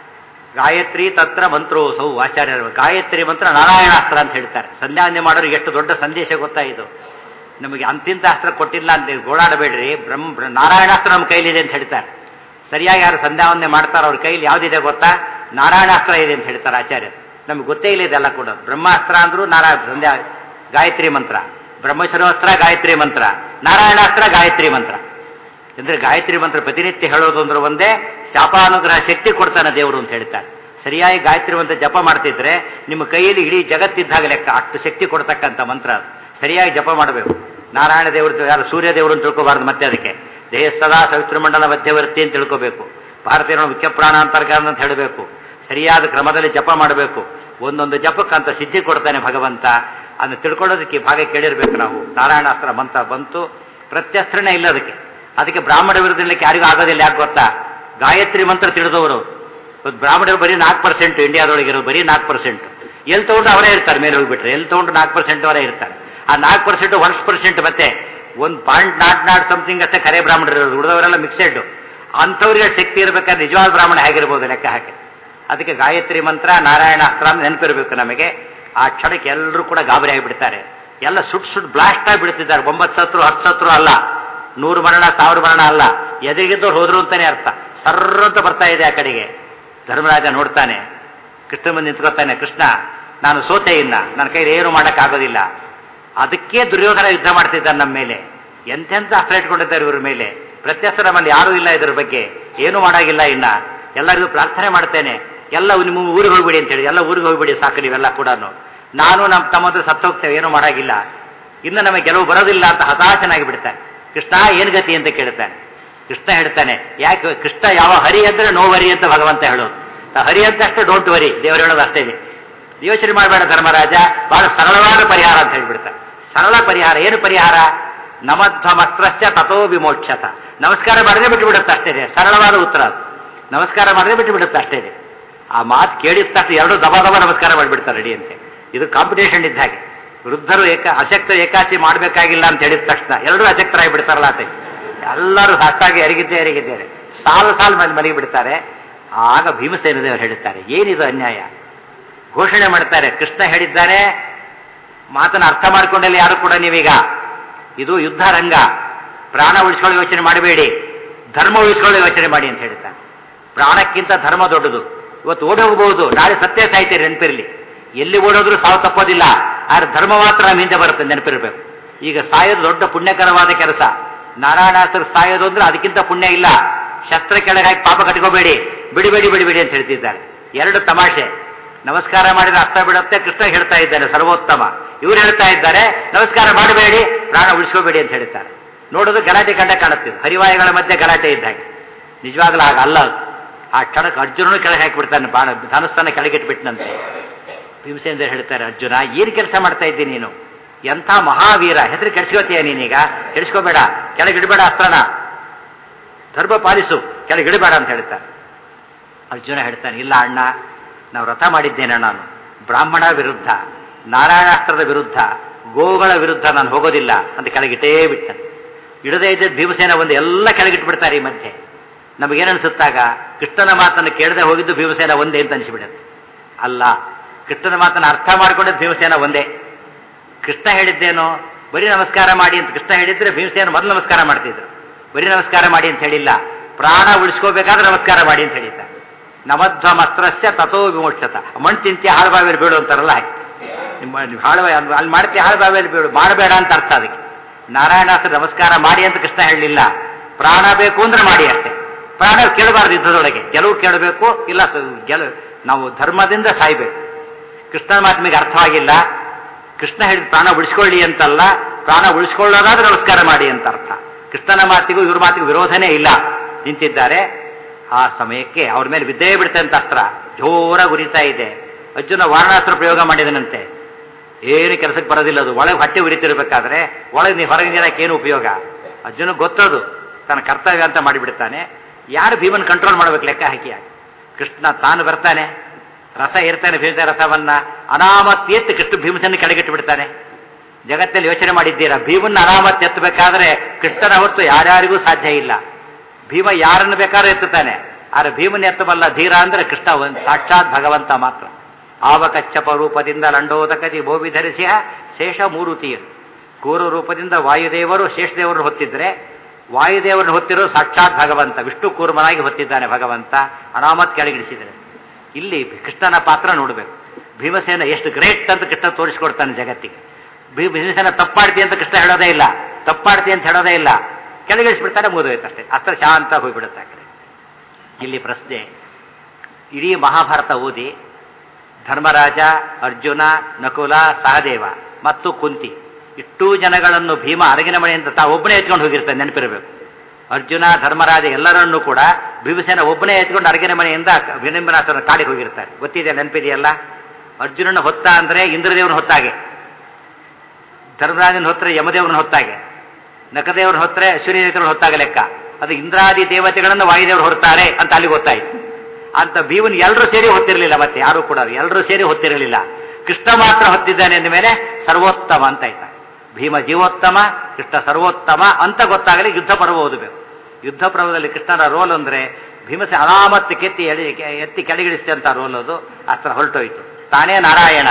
ಗಾಯತ್ರಿ ತತ್ರ ಮಂತ್ರೋಸೌ ಆಚಾರ್ಯರು ಗಾಯತ್ರಿ ಮಂತ್ರ ನಾರಾಯಣಾಸ್ತ್ರ ಅಂತ ಹೇಳ್ತಾರೆ ಸಂಧ್ಯಾವಂದನೆ ಮಾಡೋರಿಗೆ ಎಷ್ಟು ದೊಡ್ಡ ಸಂದೇಶ ಗೊತ್ತಾ ಇದು ನಮಗೆ ಅಂತಿಂತ ಅಸ್ತ್ರ ಕೊಟ್ಟಿಲ್ಲ ಅಂತ ಗೋಳಾಡಬೇಡ್ರಿ ಬ್ರಹ್ಮ ನಾರಾಯಣಾಸ್ತ್ರ ನಮ್ಮ ಕೈಲಿದೆ ಅಂತ ಹೇಳ್ತಾರೆ ಸರಿಯಾಗಿ ಯಾರು ಸಂಧ್ಯಾವಂದನೆ ಮಾಡ್ತಾರೋ ಅವ್ರ ಕೈಲಿ ಯಾವುದಿದೆ ಗೊತ್ತಾ ನಾರಾಯಣಾಸ್ತ್ರ ಇದೆ ಅಂತ ಹೇಳ್ತಾರೆ ಆಚಾರ್ಯರು ನಮ್ಗೆ ಗೊತ್ತೇ ಇಲ್ಲ ಇದೆಲ್ಲ ಕೂಡ ಬ್ರಹ್ಮಾಸ್ತ್ರ ಅಂದ್ರು ನಾರಾಯಣ ಸಂಧ್ಯಾ ಗಾಯತ್ರಿ ಮಂತ್ರ ಬ್ರಹ್ಮಶಿರೋಸ್ತ್ರ ಗಾಯತ್ರಿ ಮಂತ್ರ ನಾರಾಯಣಾಸ್ತ್ರ ಗಾಯತ್ರಿ ಮಂತ್ರ ಅಂದ್ರೆ ಗಾಯತ್ರಿ ಮಂತ್ರ ಪ್ರತಿನಿತ್ಯ ಹೇಳೋದು ಅಂದ್ರೆ ಒಂದೇ ಶಾಪಾನುಗ್ರಹ ಶಕ್ತಿ ಕೊಡ್ತಾನೆ ದೇವರು ಅಂತ ಹೇಳ್ತಾರೆ ಸರಿಯಾಗಿ ಗಾಯತ್ರಿ ಮಂತ್ರ ಜಪ ಮಾಡ್ತಿದ್ರೆ ನಿಮ್ಮ ಕೈಯಲ್ಲಿ ಇಡೀ ಜಗತ್ತಿದ್ದಾಗ ಲೆಕ್ಕ ಅಷ್ಟು ಶಕ್ತಿ ಕೊಡ್ತಕ್ಕಂಥ ಮಂತ್ರ ಅದು ಸರಿಯಾಗಿ ಜಪ ಮಾಡಬೇಕು ನಾರಾಯಣ ದೇವರು ಯಾರು ಸೂರ್ಯ ದೇವರು ಅಂತ ತಿಳ್ಕೋಬಾರ್ದು ಮತ್ತೆ ಅದಕ್ಕೆ ದೇಹ ಸದಾ ಸವಿತೃಮಂಡಲ ಮಧ್ಯವರ್ತಿ ಅಂತ ತಿಳ್ಕೋಬೇಕು ಭಾರತೀಯ ಮುಖ್ಯ ಪ್ರಾಣಾಂತರ್ಗಾರ ಅಂತ ಹೇಳಬೇಕು ಸರಿಯಾದ ಕ್ರಮದಲ್ಲಿ ಜಪ ಮಾಡಬೇಕು ಒಂದೊಂದು ಜಪಕ್ಕಂತ ಸಿದ್ಧಿ ಕೊಡ್ತಾನೆ ಭಗವಂತ ಅದನ್ನು ತಿಳ್ಕೊಳ್ಳೋದಕ್ಕೆ ಭಾಗ ಕೇಳಿರ್ಬೇಕು ನಾವು ನಾರಾಯಣಾಸ್ತ್ರ ಮಂತ್ರ ಬಂತು ಪ್ರತ್ಯಸ್ತ್ರನೇ ಇಲ್ಲ ಅದಕ್ಕೆ ಅದಕ್ಕೆ ಬ್ರಾಹ್ಮಣ ವಿರುದ್ಧಕ್ಕೆ ಯಾರಿಗೂ ಆಗೋದಿಲ್ಲ ಯಾಕೆ ಗೊತ್ತಾ ಗಾಯತ್ರಿ ಮಂತ್ರ ತಿಳಿದವರು ಇವತ್ತು ಬ್ರಾಹ್ಮಣರು ಬರೀ ನಾಲ್ಕು ಪರ್ಸೆಂಟ್ ಇಂಡಿಯಾದೊಳಗಿರೋ ಬರೀ ನಾಲ್ಕು ಪರ್ಸೆಂಟ್ ಎಲ್ಲಿ ತಗೊಂಡು ಅವರೇ ಇರ್ತಾರೆ ಮೇಲೆ ಹೋಗ್ಬಿಟ್ರೆ ಎಲ್ಲಿ ತಗೊಂಡು ನಾಲ್ಕು ಪರ್ಸೆಂಟ್ ಅವರೇ ಇರ್ತಾರೆ ಆ ನಾಲ್ಕು ಪರ್ಸೆಂಟ್ ಒನ್ ಪರ್ಸೆಂಟ್ ಮತ್ತೆ ಒಂದು ಪಾಯಿಂಟ್ ನಾಟ್ ನಾಟ್ ಸಮಥಿಂಗ್ ಅಷ್ಟೇ ಕರೆ ಬ್ರಾಹ್ಮಣರು ಇರೋದು ಉಳಿದವರೆಲ್ಲ ಮಿಕ್ಸೆಡ್ ಅಂಥವ್ರಿಗೆ ಶಕ್ತಿ ಇರಬೇಕಾದ್ರೆ ನಿಜವಾದ ಬ್ರಾಹ್ಮಣ ಹೇಗಿರ್ಬೋದು ಲೆಕ್ಕ ಹಾಕಿ ಅದಕ್ಕೆ ಗಾಯತ್ರಿ ಮಂತ್ರ ನಾರಾಯಣಾಸ್ತ್ರ ಅಂತ ನೆನಪಿರಬೇಕು ನಮಗೆ ಆ ಕ್ಷಣಕ್ಕೆ ಎಲ್ಲರೂ ಕೂಡ ಗಾಬರಿ ಆಗಿಬಿಡ್ತಾರೆ ಎಲ್ಲ ಸುಟ್ ಸುಟ್ ಬ್ಲಾಸ್ಟ್ ಆಗಿ ಬಿಡ್ತಿದ್ದಾರೆ ಒಂಬತ್ತು ಸತ್ರು ಹತ್ತು ಸತ್ರು ಅಲ್ಲ ನೂರು ಮರಣ ಸಾವಿರ ಮರಣ ಅಲ್ಲ ಎದುರಿಗಿದ್ದವ್ರು ಹೋದ್ರು ಅಂತಾನೆ ಅರ್ಥ ಸರ್ರ ಅಂತ ಬರ್ತಾ ಇದೆ ಆ ಕಡೆಗೆ ಧರ್ಮರಾಜ ನೋಡ್ತಾನೆ ಕೃಷ್ಣ ಬಂದು ನಿಂತ್ಕೊತಾನೆ ಕೃಷ್ಣ ನಾನು ಸೋತೆ ಇನ್ನ ನನ್ನ ಕೈಲಿ ಏನು ಮಾಡೋಕ್ಕಾಗೋದಿಲ್ಲ ಅದಕ್ಕೆ ದುರ್ಯೋಧನ ಯುದ್ಧ ಮಾಡ್ತಿದ್ದಾನೆ ನಮ್ಮ ಮೇಲೆ ಎಂತೆಂತ ಅಸ್ತ್ರ ಇಟ್ಕೊಂಡಿದ್ದಾರೆ ಇವ್ರ ಮೇಲೆ ಪ್ರತ್ಯಸ್ತ್ರ ನಮ್ಮಲ್ಲಿ ಯಾರೂ ಇಲ್ಲ ಇದ್ರ ಬಗ್ಗೆ ಏನೂ ಮಾಡಾಗಿಲ್ಲ ಇನ್ನ ಎಲ್ಲರಿಗೂ ಪ್ರಾರ್ಥನೆ ಮಾಡ್ತೇನೆ ಎಲ್ಲ ನಿಮ್ಮ ಊರಿಗೆ ಹೋಗ್ಬಿಡಿ ಅಂತ ಹೇಳಿ ಎಲ್ಲ ಊರಿಗೆ ಹೋಗ್ಬಿಡಿ ಸಾಕು ನೀವೆಲ್ಲ ಕೂಡ ನಾನು ನಮ್ಮ ತಮ್ಮದ್ರು ಸತ್ತು ಹೋಗ್ತೇವೆ ಏನೂ ಮಾಡಾಗಿಲ್ಲ ಇನ್ನು ನಮಗೆ ಗೆಲುವು ಬರೋದಿಲ್ಲ ಅಂತ ಹತಾಶನಾಗಿ ಬಿಡ್ತಾನೆ ಕೃಷ್ಣ ಏನ್ ಗತಿ ಅಂತ ಕೇಳ್ತಾನೆ ಕೃಷ್ಣ ಹೇಳ್ತಾನೆ ಯಾಕೆ ಕೃಷ್ಣ ಯಾವ ಹರಿ ಅಂದ್ರೆ ನೋ ವರಿ ಅಂತ ಭಗವಂತ ಹೇಳೋದು ಹರಿ ಅಂತ ಅಷ್ಟೇ ಡೋಂಟ್ ವರಿ ದೇವರು ಹೇಳೋದು ಅಷ್ಟೇ ಯೋಚನೆ ಮಾಡಬೇಡ ಧರ್ಮರಾಜ ಬಹಳ ಸರಳವಾದ ಪರಿಹಾರ ಅಂತ ಹೇಳ್ಬಿಡ್ತಾರೆ ಸರಳ ಪರಿಹಾರ ಏನು ಪರಿಹಾರ ನಮಧ್ವಮಸ್ತ್ರಶ್ಚ ತಥೋ ವಿಮೋಕ್ಷತ ನಮಸ್ಕಾರ ಮಾಡದೆ ಬಿಟ್ಟು ಬಿಡುತ್ತೆ ಅಷ್ಟೇ ಸರಳವಾದ ಉತ್ತರ ಅದು ನಮಸ್ಕಾರ ಮಾಡದೆ ಬಿಟ್ಟು ಬಿಡುತ್ತೆ ಅಷ್ಟೇ ಆ ಮಾತು ಕೇಳಿದ ತಕ್ಷಣ ಎರಡು ದಬ ದಬ ನಮಸ್ಕಾರ ಮಾಡಿಬಿಡ್ತಾರೆ ರೆಡಿ ಅಂತೆ ಇದು ಕಾಂಪಿಟೇಷನ್ ಇದ್ದ ಹಾಗೆ ವೃದ್ಧರು ಏಕ ಅಶಕ್ತ ಏಕಾಸಿ ಮಾಡಬೇಕಾಗಿಲ್ಲ ಅಂತ ಹೇಳಿದ ತಕ್ಷಣ ಎಲ್ಲರೂ ಅಶಕ್ತರಾಗಿ ಬಿಡ್ತಾರಲ್ಲ ಆತ ಎಲ್ಲರೂ ಹಸ್ತಾಗಿ ಅರಿಗಿದ್ದೇ ಅರಿಗಿದ್ದಾರೆ ಸಾಲು ಸಾಲು ಮೇಲೆ ಮಲಗಿ ಬಿಡ್ತಾರೆ ಆಗ ಭೀಮಸೇನ ದೇವರು ಹೇಳುತ್ತಾರೆ ಏನಿದು ಅನ್ಯಾಯ ಘೋಷಣೆ ಮಾಡ್ತಾರೆ ಕೃಷ್ಣ ಹೇಳಿದ್ದಾರೆ ಮಾತನ್ನು ಅರ್ಥ ಮಾಡಿಕೊಂಡಲ್ಲಿ ಯಾರು ಕೂಡ ನೀವೀಗ ಇದು ಯುದ್ಧ ರಂಗ ಪ್ರಾಣ ಉಳಿಸ್ಕೊಳ್ಳೋ ಯೋಚನೆ ಮಾಡಬೇಡಿ ಧರ್ಮ ಉಳಿಸ್ಕೊಳ್ಳೋ ಯೋಚನೆ ಮಾಡಿ ಅಂತ ಹೇಳ್ತಾನೆ ಪ್ರಾಣಕ್ಕಿಂತ ಧರ್ಮ ದೊಡ್ಡದು ಇವತ್ತು ಓಡಿ ಹೋಗಬಹುದು ನಾಳೆ ಸತ್ಯ ಸಾಯ್ತೀರಿ ನೆನಪಿರಲಿ ಎಲ್ಲಿ ಓಡೋದ್ರೂ ಸಾವು ತಪ್ಪೋದಿಲ್ಲ ಆದ್ರೆ ಧರ್ಮ ಮಾತ್ರ ನಮ್ಮ ಹಿಂದೆ ಬರುತ್ತೆ ನೆನಪಿರಬೇಕು ಈಗ ಸಾಯೋದು ದೊಡ್ಡ ಪುಣ್ಯಕರವಾದ ಕೆಲಸ ನಾರಾಯಣಾಸ್ತ್ರ ಸಾಯೋದು ಅಂದ್ರೆ ಅದಕ್ಕಿಂತ ಪುಣ್ಯ ಇಲ್ಲ ಶಸ್ತ್ರ ಕೆಳಗಾಗಿ ಪಾಪ ಕಟ್ಕೋಬೇಡಿ ಬಿಡಿಬೇಡಿ ಬಿಡಿಬೇಡಿ ಅಂತ ಹೇಳ್ತಿದ್ದಾರೆ ಎರಡು ತಮಾಷೆ ನಮಸ್ಕಾರ ಮಾಡಿದ ಅರ್ಥ ಬಿಡುತ್ತೆ ಕೃಷ್ಣ ಹೇಳ್ತಾ ಇದ್ದಾನೆ ಸರ್ವೋತ್ತಮ ಇವ್ರು ಹೇಳ್ತಾ ಇದ್ದಾರೆ ನಮಸ್ಕಾರ ಮಾಡಬೇಡಿ ಪ್ರಾಣ ಉಳಿಸ್ಕೋಬೇಡಿ ಅಂತ ಹೇಳ್ತಾರೆ ನೋಡೋದು ಗಲಾಟೆ ಕಂಡ ಕಾಣುತ್ತಿದ್ದು ಹರಿವಾಯುಗಳ ಮಧ್ಯೆ ಗಲಾಟೆ ಇದ್ದಾಗ ನಿಜವಾಗ್ಲೂ ಆಗ ಅಲ್ಲ ಅದು. ಆ ಕ್ಷಣಕ್ಕೆ ಅರ್ಜುನನು ಕೆಳಗೆ ಹಾಕಿಬಿಡ್ತಾನೆ ಬಾಣ ಧನುಸ್ಥಾನ ಕೆಳಗಿಟ್ಬಿಟ್ನಂತೆ ಭೀಮಸೇಂದ್ರ ಹೇಳ್ತಾರೆ ಅರ್ಜುನ ಏನು ಕೆಲಸ ಮಾಡ್ತಾ ಇದ್ದೀನಿ ನೀನು ಎಂಥ ಮಹಾವೀರ ಹೆಸರು ಕೆಡಿಸ್ಕೋತೀಯ ನೀನೀಗ ಕೆಡಿಸ್ಕೋಬೇಡ ಕೆಳಗಿಡಬೇಡ ಅಸ್ತ್ರನ ಧರ್ಮ ಪಾಲಿಸು ಕೆಳಗಿಡಬೇಡ ಅಂತ ಹೇಳ್ತಾರೆ ಅರ್ಜುನ ಹೇಳ್ತಾನೆ ಇಲ್ಲ ಅಣ್ಣ ನಾವು ವ್ರತ ಮಾಡಿದ್ದೇನೆ ನಾನು ಬ್ರಾಹ್ಮಣ ವಿರುದ್ಧ ನಾರಾಯಣಾಸ್ತ್ರದ ವಿರುದ್ಧ ಗೋಗಳ ವಿರುದ್ಧ ನಾನು ಹೋಗೋದಿಲ್ಲ ಅಂತ ಕೆಳಗಿಟ್ಟೇ ಬಿಟ್ಟನು ಇಡದೇ ಇದ್ದದ್ದು ಭೀಮಸೇನ ಒಂದು ಎಲ್ಲ ಕೆಳಗಿಟ್ಟು ಬಿಡ್ತಾರೆ ಈ ಮಧ್ಯೆ ನಮಗೇನನ್ಸುತ್ತಾಗ ಕೃಷ್ಣನ ಮಾತನ್ನು ಕೇಳದೆ ಹೋಗಿದ್ದು ಭೀಮಸೇನ ಒಂದೇ ಅಂತ ಅನಿಸಿಬಿಡುತ್ತೆ ಅಲ್ಲ ಕೃಷ್ಣನ ಮಾತನ್ನು ಅರ್ಥ ಮಾಡ್ಕೊಂಡಿದ್ದು ಭೀಮಸೇನ ಒಂದೇ ಕೃಷ್ಣ ಹೇಳಿದ್ದೇನೋ ಬರೀ ನಮಸ್ಕಾರ ಮಾಡಿ ಅಂತ ಕೃಷ್ಣ ಹೇಳಿದ್ರೆ ಭೀಮಸೇನ ಮೊದಲು ನಮಸ್ಕಾರ ಮಾಡ್ತಿದ್ರು ಬರೀ ನಮಸ್ಕಾರ ಮಾಡಿ ಅಂತ ಹೇಳಿಲ್ಲ ಪ್ರಾಣ ಉಳಿಸ್ಕೋಬೇಕಾದ್ರೆ ನಮಸ್ಕಾರ ಮಾಡಿ ಅಂತ ಹೇಳಿದ್ದ ನವಧ್ವಮಸ್ತ್ರಸ್ಯ ತಥೋ ವಿಮೋಕ್ಷತ ಮಣ್ಣು ತಿಂತಿ ಹಾಳುಬಾವಿಯಲ್ಲಿ ಬೀಳು ಅಂತಾರಲ್ಲ ಹಾಗೆ ನಿಮ್ಮ ನೀವು ಹಾಳುವ ಅಲ್ಲಿ ಮಾಡ್ತಿ ಹಾಳುಬಾವಿಯಲ್ಲಿ ಬೀಳು ಮಾಡಬೇಡ ಅಂತ ಅರ್ಥ ಅದಕ್ಕೆ ನಾರಾಯಣಾಸ್ತ್ರ ನಮಸ್ಕಾರ ಮಾಡಿ ಅಂತ ಕೃಷ್ಣ ಹೇಳಲಿಲ್ಲ ಪ್ರಾಣ ಬೇಕು ಅಂದ್ರೆ ಮಾಡಿ ಅಷ್ಟೇ ಪ್ರಾಣ ಕೇಳಬಾರ್ದು ಯುದ್ಧದೊಳಗೆ ಗೆಲುವು ಕೇಳಬೇಕು ಇಲ್ಲ ಗೆಲುವು ನಾವು ಧರ್ಮದಿಂದ ಸಾಯ್ಬೇಕು ಕೃಷ್ಣನ ಮಾತಿಗೆ ಅರ್ಥವಾಗಿಲ್ಲ ಕೃಷ್ಣ ಹೇಳಿದ ಪ್ರಾಣ ಉಳಿಸ್ಕೊಳ್ಳಿ ಅಂತಲ್ಲ ಪ್ರಾಣ ಉಳಿಸ್ಕೊಳ್ಳೋದಾದ್ರೆ ನಮಸ್ಕಾರ ಮಾಡಿ ಅಂತ ಅರ್ಥ ಕೃಷ್ಣನ ಮಾತಿಗೂ ಇವ್ರ ಮಾತಿಗೂ ವಿರೋಧನೇ ಇಲ್ಲ ನಿಂತಿದ್ದಾರೆ ಆ ಸಮಯಕ್ಕೆ ಅವ್ರ ಮೇಲೆ ಬಿದ್ದೇ ಬಿಡುತ್ತೆ ಅಂತ ಅಸ್ತ್ರ ಜೋರಾಗಿ ಉರಿತಾ ಇದೆ ಅರ್ಜುನ ವಾರಣಾಸ್ತ್ರ ಪ್ರಯೋಗ ಮಾಡಿದನಂತೆ ಏನು ಕೆಲಸಕ್ಕೆ ಬರೋದಿಲ್ಲ ಅದು ಒಳಗೆ ಹೊಟ್ಟೆ ಉರಿತಿರ್ಬೇಕಾದ್ರೆ ಒಳಗೆ ನೀವು ಹೊರಗೆ ನೀರಕ್ಕೆ ಏನು ಉಪಯೋಗ ಅರ್ಜುನ ಗೊತ್ತದು ತನ್ನ ಕರ್ತವ್ಯ ಅಂತ ಮಾಡಿಬಿಡ್ತಾನೆ ಯಾರು ಭೀಮನ್ ಕಂಟ್ರೋಲ್ ಮಾಡ್ಬೇಕು ಲೆಕ್ಕ ಹಾಕಿ ಕೃಷ್ಣ ತಾನು ಬರ್ತಾನೆ ರಥ ಇರ್ತಾನೆ ಭೀಮಸ ರಥವನ್ನ ಅನಾಮತ್ ಎತ್ತು ಕೃಷ್ಣ ಭೀಮಸನ್ನ ಕೆಳಗಿಟ್ಟು ಬಿಡ್ತಾನೆ ಜಗತ್ತಲ್ಲಿ ಯೋಚನೆ ಮಾಡಿದ್ದೀರಾ ಭೀಮನ್ನ ಅನಾಮತ್ ಎತ್ತಬೇಕಾದ್ರೆ ಕೃಷ್ಣನ ಹೊತ್ತು ಯಾರ್ಯಾರಿಗೂ ಸಾಧ್ಯ ಇಲ್ಲ ಭೀಮ ಯಾರನ್ನು ಬೇಕಾದ್ರೂ ಎತ್ತುತ್ತಾನೆ ಆದ್ರೆ ಭೀಮನ ಎತ್ತಬಲ್ಲ ಧೀರ ಅಂದ್ರೆ ಕೃಷ್ಣ ಒಂದು ಸಾಕ್ಷಾತ್ ಭಗವಂತ ಮಾತ್ರ ಆವಕಚ್ಚಪ ರೂಪದಿಂದ ಲಂಡೋದಕದಿ ಬೋವಿ ಧರಿಸಿಯ ಶೇಷ ಮೂರುತಿಯರು ಕೂರು ರೂಪದಿಂದ ವಾಯುದೇವರು ಶೇಷದೇವರನ್ನು ಹೊತ್ತಿದ್ರೆ ವಾಯುದೇವರನ್ನು ಹೊತ್ತಿರೋ ಸಾಕ್ಷಾತ್ ಭಗವಂತ ವಿಷ್ಣು ಕೂರ್ಮನಾಗಿ ಹೊತ್ತಿದ್ದಾನೆ ಭಗವಂತ ಅನಾಮತ್ ಕೆಳಗಿಡಿಸಿದರೆ ಇಲ್ಲಿ ಕೃಷ್ಣನ ಪಾತ್ರ ನೋಡಬೇಕು ಭೀಮಸೇನ ಎಷ್ಟು ಗ್ರೇಟ್ ಅಂತ ಕೃಷ್ಣ ತೋರಿಸ್ಕೊಡ್ತಾನೆ ಜಗತ್ತಿಗೆ ಭೀ ಭೀಮಸೇನ ತಪ್ಪಾಡ್ತಿ ಅಂತ ಕೃಷ್ಣ ಹೇಳೋದೇ ಇಲ್ಲ ತಪ್ಪಾಡ್ತಿ ಅಂತ ಹೇಳೋದೇ ಇಲ್ಲ ಕೆಳಗಿಳಿಸ್ಬಿಡ್ತಾನೆ ಮುಗಿದೋಯ್ತಷ್ಟೇ ಅಸ್ತ್ರ ಶಾಂತ ಹೋಗ್ಬಿಡುತ್ತೆ ಆ ಕಡೆ ಇಲ್ಲಿ ಪ್ರಶ್ನೆ ಇಡೀ ಮಹಾಭಾರತ ಓದಿ ಧರ್ಮರಾಜ ಅರ್ಜುನ ನಕುಲ ಸಹದೇವ ಮತ್ತು ಕುಂತಿ ಇಷ್ಟೂ ಜನಗಳನ್ನು ಭೀಮ ಅರಗಿನ ಮನೆಯಿಂದ ತಾ ಒಬ್ಬನೇ ಎತ್ಕೊಂಡು ಹೋಗಿರ್ತಾನೆ ನೆನಪಿರಬೇಕು ಅರ್ಜುನ ಧರ್ಮರಾಜ ಎಲ್ಲರನ್ನೂ ಕೂಡ ಭೀಮಸೇನ ಒಬ್ಬನೇ ಎತ್ಕೊಂಡು ಅರಗಿನ ಮನೆಯಿಂದ ವಿನಿಂಬನಾಸನ ಕಾಡಿಗೆ ಹೋಗಿರ್ತಾರೆ ಗೊತ್ತಿದೆ ನೆನಪಿದೆಯಲ್ಲ ಅರ್ಜುನನ ಹೊತ್ತ ಅಂದ್ರೆ ಇಂದ್ರದೇವನ ಹೊತ್ತಾಗೆ ಧರ್ಮರಾಜನ ಹೊತ್ತರೆ ಯಮದೇವನ ಹೊತ್ತಾಗೆ ನಕದೇವನ ಹೊತ್ತರೆ ಅಶ್ವಿನಿ ದೇವತೆಗಳ ಹೊತ್ತಾಗ ಲೆಕ್ಕ ಅದು ಇಂದ್ರಾದಿ ದೇವತೆಗಳನ್ನು ವಾಯುದೇವರು ಹೊರ್ತಾರೆ ಅಂತ ಅಲ್ಲಿ ಗೊತ್ತಾಯ್ತು ಅಂತ ಭೀಮನ್ ಎಲ್ಲರೂ ಸೇರಿ ಹೊತ್ತಿರಲಿಲ್ಲ ಮತ್ತೆ ಯಾರು ಕೂಡ ಎಲ್ಲರೂ ಸೇರಿ ಹೊತ್ತಿರಲಿಲ್ಲ ಕೃಷ್ಣ ಮಾತ್ರ ಹೊತ್ತಿದ್ದಾನೆ ಅಂದ ಮೇಲೆ ಸರ್ವೋತ್ತಮ ಅಂತ ಆಯ್ತಾ ಭೀಮ ಜೀವೋತ್ತಮ ಕೃಷ್ಣ ಸರ್ವೋತ್ತಮ ಅಂತ ಗೊತ್ತಾಗಲಿ ಯುದ್ಧ ಪರ್ವ ಓದಬೇಕು ಯುದ್ಧ ಪರ್ವದಲ್ಲಿ ಕೃಷ್ಣನ ರೋಲ್ ಅಂದ್ರೆ ಭೀಮಸೆ ಅನಾಮತ್ತು ಕೆತ್ತಿ ಎಳಿ ಎತ್ತಿ ಕೆಳಗಿಳಿಸ್ತೆ ಅಂತ ರೋಲ್ ಅದು ಅಸ್ತ್ರ ಹೊರಟೋಯ್ತು ತಾನೇ ನಾರಾಯಣ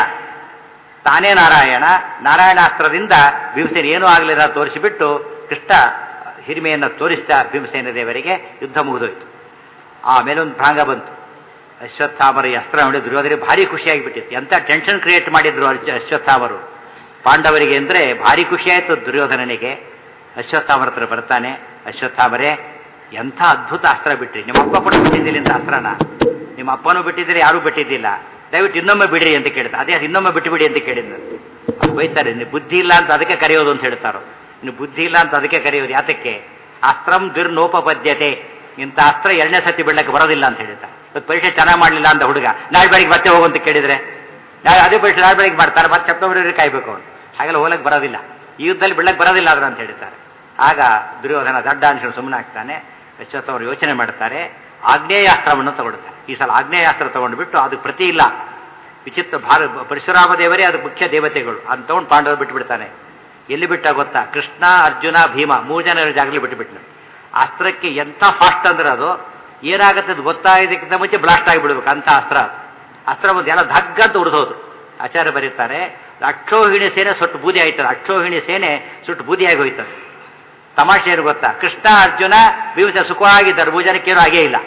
ತಾನೇ ನಾರಾಯಣ ನಾರಾಯಣಾಸ್ತ್ರದಿಂದ ಭೀಮಸೇನ ಏನೂ ಆಗಲಿಲ್ಲ ತೋರಿಸಿಬಿಟ್ಟು ಕೃಷ್ಣ ಹಿರಿಮೆಯನ್ನು ತೋರಿಸಿದ ಭೀಮಸೇನ ದೇವರಿಗೆ ಯುದ್ಧ ಮುಗಿದೋಯ್ತು ಆಮೇಲೆ ಒಂದು ಭಾಂಗ ಬಂತು ಅಶ್ವತ್ಥಾಮರ ಈ ಅಸ್ತ್ರ ನೋಡಿ ದುರ್ಯೋಧನಿಗೆ ಭಾರಿ ಖುಷಿಯಾಗಿಬಿಟ್ಟಿತ್ತು ಎಂಥ ಟೆನ್ಷನ್ ಕ್ರಿಯೇಟ್ ಮಾಡಿದ್ರು ಅರ್ಜ- ಅಶ್ವತ್ಥಾಮರು ಪಾಂಡವರಿಗೆ ಅಂದರೆ ಭಾರಿ ಖುಷಿಯಾಯಿತು ದುರ್ಯೋಧನನಿಗೆ ಅಶ್ವತ್ಥಾಮರ ಹತ್ರ ಬರ್ತಾನೆ ಅಶ್ವತ್ಥಾಮರೇ ಎಂಥ ಅದ್ಭುತ ಅಸ್ತ್ರ ಬಿಟ್ರಿ ನಿಮ್ಮ ಅಪ್ಪ ಕೂಡ ಬಿಟ್ಟಿದ್ದಿಲ್ಲ ಇಂಥ ಅಸ್ತ್ರನ ನಿಮ್ಮ ಅಪ್ಪನೂ ಬಿಟ್ಟಿದ್ದೀರಿ ಯಾರೂ ಬಿಟ್ಟಿದ್ದಿಲ್ಲ ದಯವಿಟ್ಟು ಇನ್ನೊಮ್ಮೆ ಬಿಡ್ರಿ ಅಂತ ಕೇಳ್ತಾರೆ ಅದೇ ಅದು ಇನ್ನೊಮ್ಮೆ ಬಿಟ್ಟುಬಿಡಿ ಅಂತ ಕೇಳಿದ್ರು ಅವ್ರು ಬೈತಾರೆ ನೀವು ಬುದ್ಧಿ ಇಲ್ಲ ಅಂತ ಅದಕ್ಕೆ ಕರೆಯೋದು ಅಂತ ಹೇಳ್ತಾರೋ ಇನ್ನು ಬುದ್ಧಿ ಇಲ್ಲ ಅಂತ ಅದಕ್ಕೆ ಕರೆಯೋದು ಯಾತಕ್ಕೆ ಅಸ್ತ್ರಂ ದುರ್ನೋಪಪದ್ಯತೆ ಇಂಥ ಅಸ್ತ್ರ ಎರಡನೇ ಸತಿ ಬಿಡ್ಲಕ್ಕೆ ಬರೋದಿಲ್ಲ ಅಂತ ಹೇಳ್ತಾರೆ ಇವತ್ತು ಪರೀಕ್ಷೆ ಚೆನ್ನಾಗಿ ಮಾಡಲಿಲ್ಲ ಅಂತ ಹುಡುಗ ನಾಳೆ ಬೆಳಿಗ್ಗೆ ಮತ್ತೆ ಹೋಗು ಅಂತ ಕೇಳಿದ್ರೆ ನಾಳೆ ಅದೇ ಪರೀಕ್ಷೆ ನಾಳೆ ಬೆಳಿಗ್ಗೆ ಮಾಡ್ತಾರೆ ಮತ್ತೆ ಸೆಪ್ಟೆಂಬರ್ ಕಾಯ್ಬೇಕು ಅವನು ಹಾಗೆಲ್ಲ ಹೋಗಕ್ಕೆ ಬರೋದಿಲ್ಲ ಈ ಯುದ್ಧದಲ್ಲಿ ಬಿಡಕ್ಕೆ ಬರೋದಿಲ್ಲ ಅದ್ರ ಅಂತ ಹೇಳ್ತಾರೆ ಆಗ ದುರ್ಯೋಧನ ದಡ್ಡ ಅನ್ಸ್ಕೊಂಡು ಸುಮ್ಮನೆ ಆಗ್ತಾನೆ ಅಶ್ವತ್ಥ ಅವರು ಯೋಚನೆ ಮಾಡ್ತಾರೆ ಆಗ್ನೇಯಾಸ್ತ್ರವನ್ನು ತಗೊಳ್ತಾರೆ ಈ ಸಲ ಆಗ್ನೇಯಾಸ್ತ್ರ ತಗೊಂಡ್ಬಿಟ್ಟು ಅದು ಪ್ರತಿ ಇಲ್ಲ ವಿಚಿತ್ರ ಭಾರ ಪರಶುರಾಮ ದೇವರೇ ಅದು ಮುಖ್ಯ ದೇವತೆಗಳು ಅಂತ ತಗೊಂಡು ಪಾಂಡವರು ಬಿಟ್ಟುಬಿಡ್ತಾನೆ ಎಲ್ಲಿ ಬಿಟ್ಟ ಗೊತ್ತಾ ಕೃಷ್ಣ ಅರ್ಜುನ ಭೀಮ ಮೂರು ಜನ ಇರೋ ಜಾಗದಲ್ಲಿ ಬಿಟ್ಟುಬಿಟ್ನು ಅಸ್ತ್ರಕ್ಕೆ ಎಂಥ ಫಾಸ್ಟ್ ಅಂದ್ರೆ ಅದು ಏನಾಗುತ್ತೆ ಅದು ಗೊತ್ತಾಗೋದಕ್ಕಿಂತ ಮುಂಚೆ ಬ್ಲಾಸ್ಟ್ ಆಗಿಬಿಡ್ಬೇಕು ಅಂತ ಅಸ್ತ್ರ ಅದು ಅಸ್ತ್ರ ಒಂದು ಎಲ್ಲ ಧಗ್ಗಂತ ಉರಿದೋದು ಆಚಾರ್ಯ ಬರೀತಾರೆ ಅಕ್ಷೋಹಿಣಿ ಸೇನೆ ಸುಟ್ಟು ಬೂದಿ ಆಯ್ತದೆ ಅಕ್ಷೋಹಿಣಿ ಸೇನೆ ಸುಟ್ಟು ಬೂದಿಯಾಗಿ ಹೋಯ್ತದೆ ತಮಾಷೆ ಏನು ಗೊತ್ತಾ ಕೃಷ್ಣ ಅರ್ಜುನ ಭೀಮಸ ಸುಖವಾಗಿದ್ದಾರೆ ಮೂರು ಜನಕ್ಕೆ ಏನೂ ಆಗೇ ಇಲ್ಲ